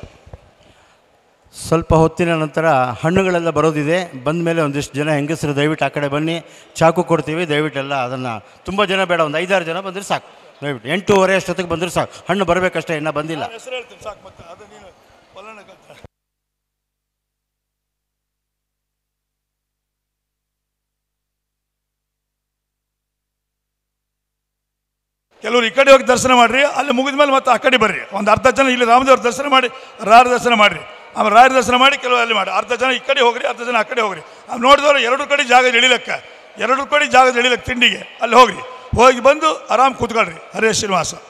ಸ್ವಲ್ಪ ಹೊತ್ತಿನ ನಂತರ ಹಣ್ಣುಗಳೆಲ್ಲ ಬರೋದಿದೆ ಬಂದ ಮೇಲೆ ಒಂದಿಷ್ಟು ಜನ ಹೆಂಗಸರು ದಯವಿಟ್ಟು ಆ ಕಡೆ ಬನ್ನಿ ಚಾಕು ಕೊಡ್ತೀವಿ ದಯವಿಟ್ಟೆಲ್ಲ ಅದನ್ನು ತುಂಬ ಜನ ಬೇಡ ಒಂದು ಐದಾರು ಜನ ಬಂದರೆ ಸಾಕು ದಯವಿಟ್ಟು ಎಂಟೂವರೆ ಅಷ್ಟೊತ್ತಿಗೆ ಬಂದರೆ ಸಾಕು ಹಣ್ಣು ಬರಬೇಕಷ್ಟೇ ಇನ್ನೂ ಬಂದಿಲ್ಲ ಹೆಸರು ಹೇಳ್ತೀನಿ ಸಾಕು ಮತ್ತೆ ಅದು ನೀನು ಪಲ್ಲಣ್ಣ ಕಲ್ತ ಕೆಲವರು ಈ ಕಡೆ ಹೋಗಿ ದರ್ಶನ ಮಾಡ್ರಿ ಅಲ್ಲಿ ಮುಗಿದ ಮೇಲೆ ಮತ್ತೆ ಆ ಕಡೆ ಬರ್ರಿ ಒಂದು ಅರ್ಧ ಜನ ಇಲ್ಲಿ ರಾಮದೇವ್ರ ದರ್ಶನ ಮಾಡಿ ರಾರ ದರ್ಶನ ಮಾಡ್ರಿ ಆಮೇಲೆ ರಾಯರ ದರ್ಶನ ಮಾಡಿ ಕೆಲವು ಅಲ್ಲಿ ಮಾಡಿ ಅರ್ಧ ಜನ ಈ ಕಡೆ ಹೋಗ್ರಿ ಅರ್ಧ ಜನ ಆ ಕಡೆ ಹೋಗ್ರಿ ಅವ್ನು ನೋಡಿದವರು ಎರಡು ಕಡೆ ಜಾಗ ಇಳಿಲಕ್ಕ ಎರಡು ಕಡೆ ಜಾಗ ಇಳಿಲಕ್ಕ ತಿಂಡಿಗೆ ಅಲ್ಲಿ ಹೋಗ್ರಿ ಹೋಗಿ ಬಂದು ಆರಾಮ್ ಕೂತ್ಕೊಳ್ರಿ ಹರೇ ಶ್ರೀನಿವಾಸ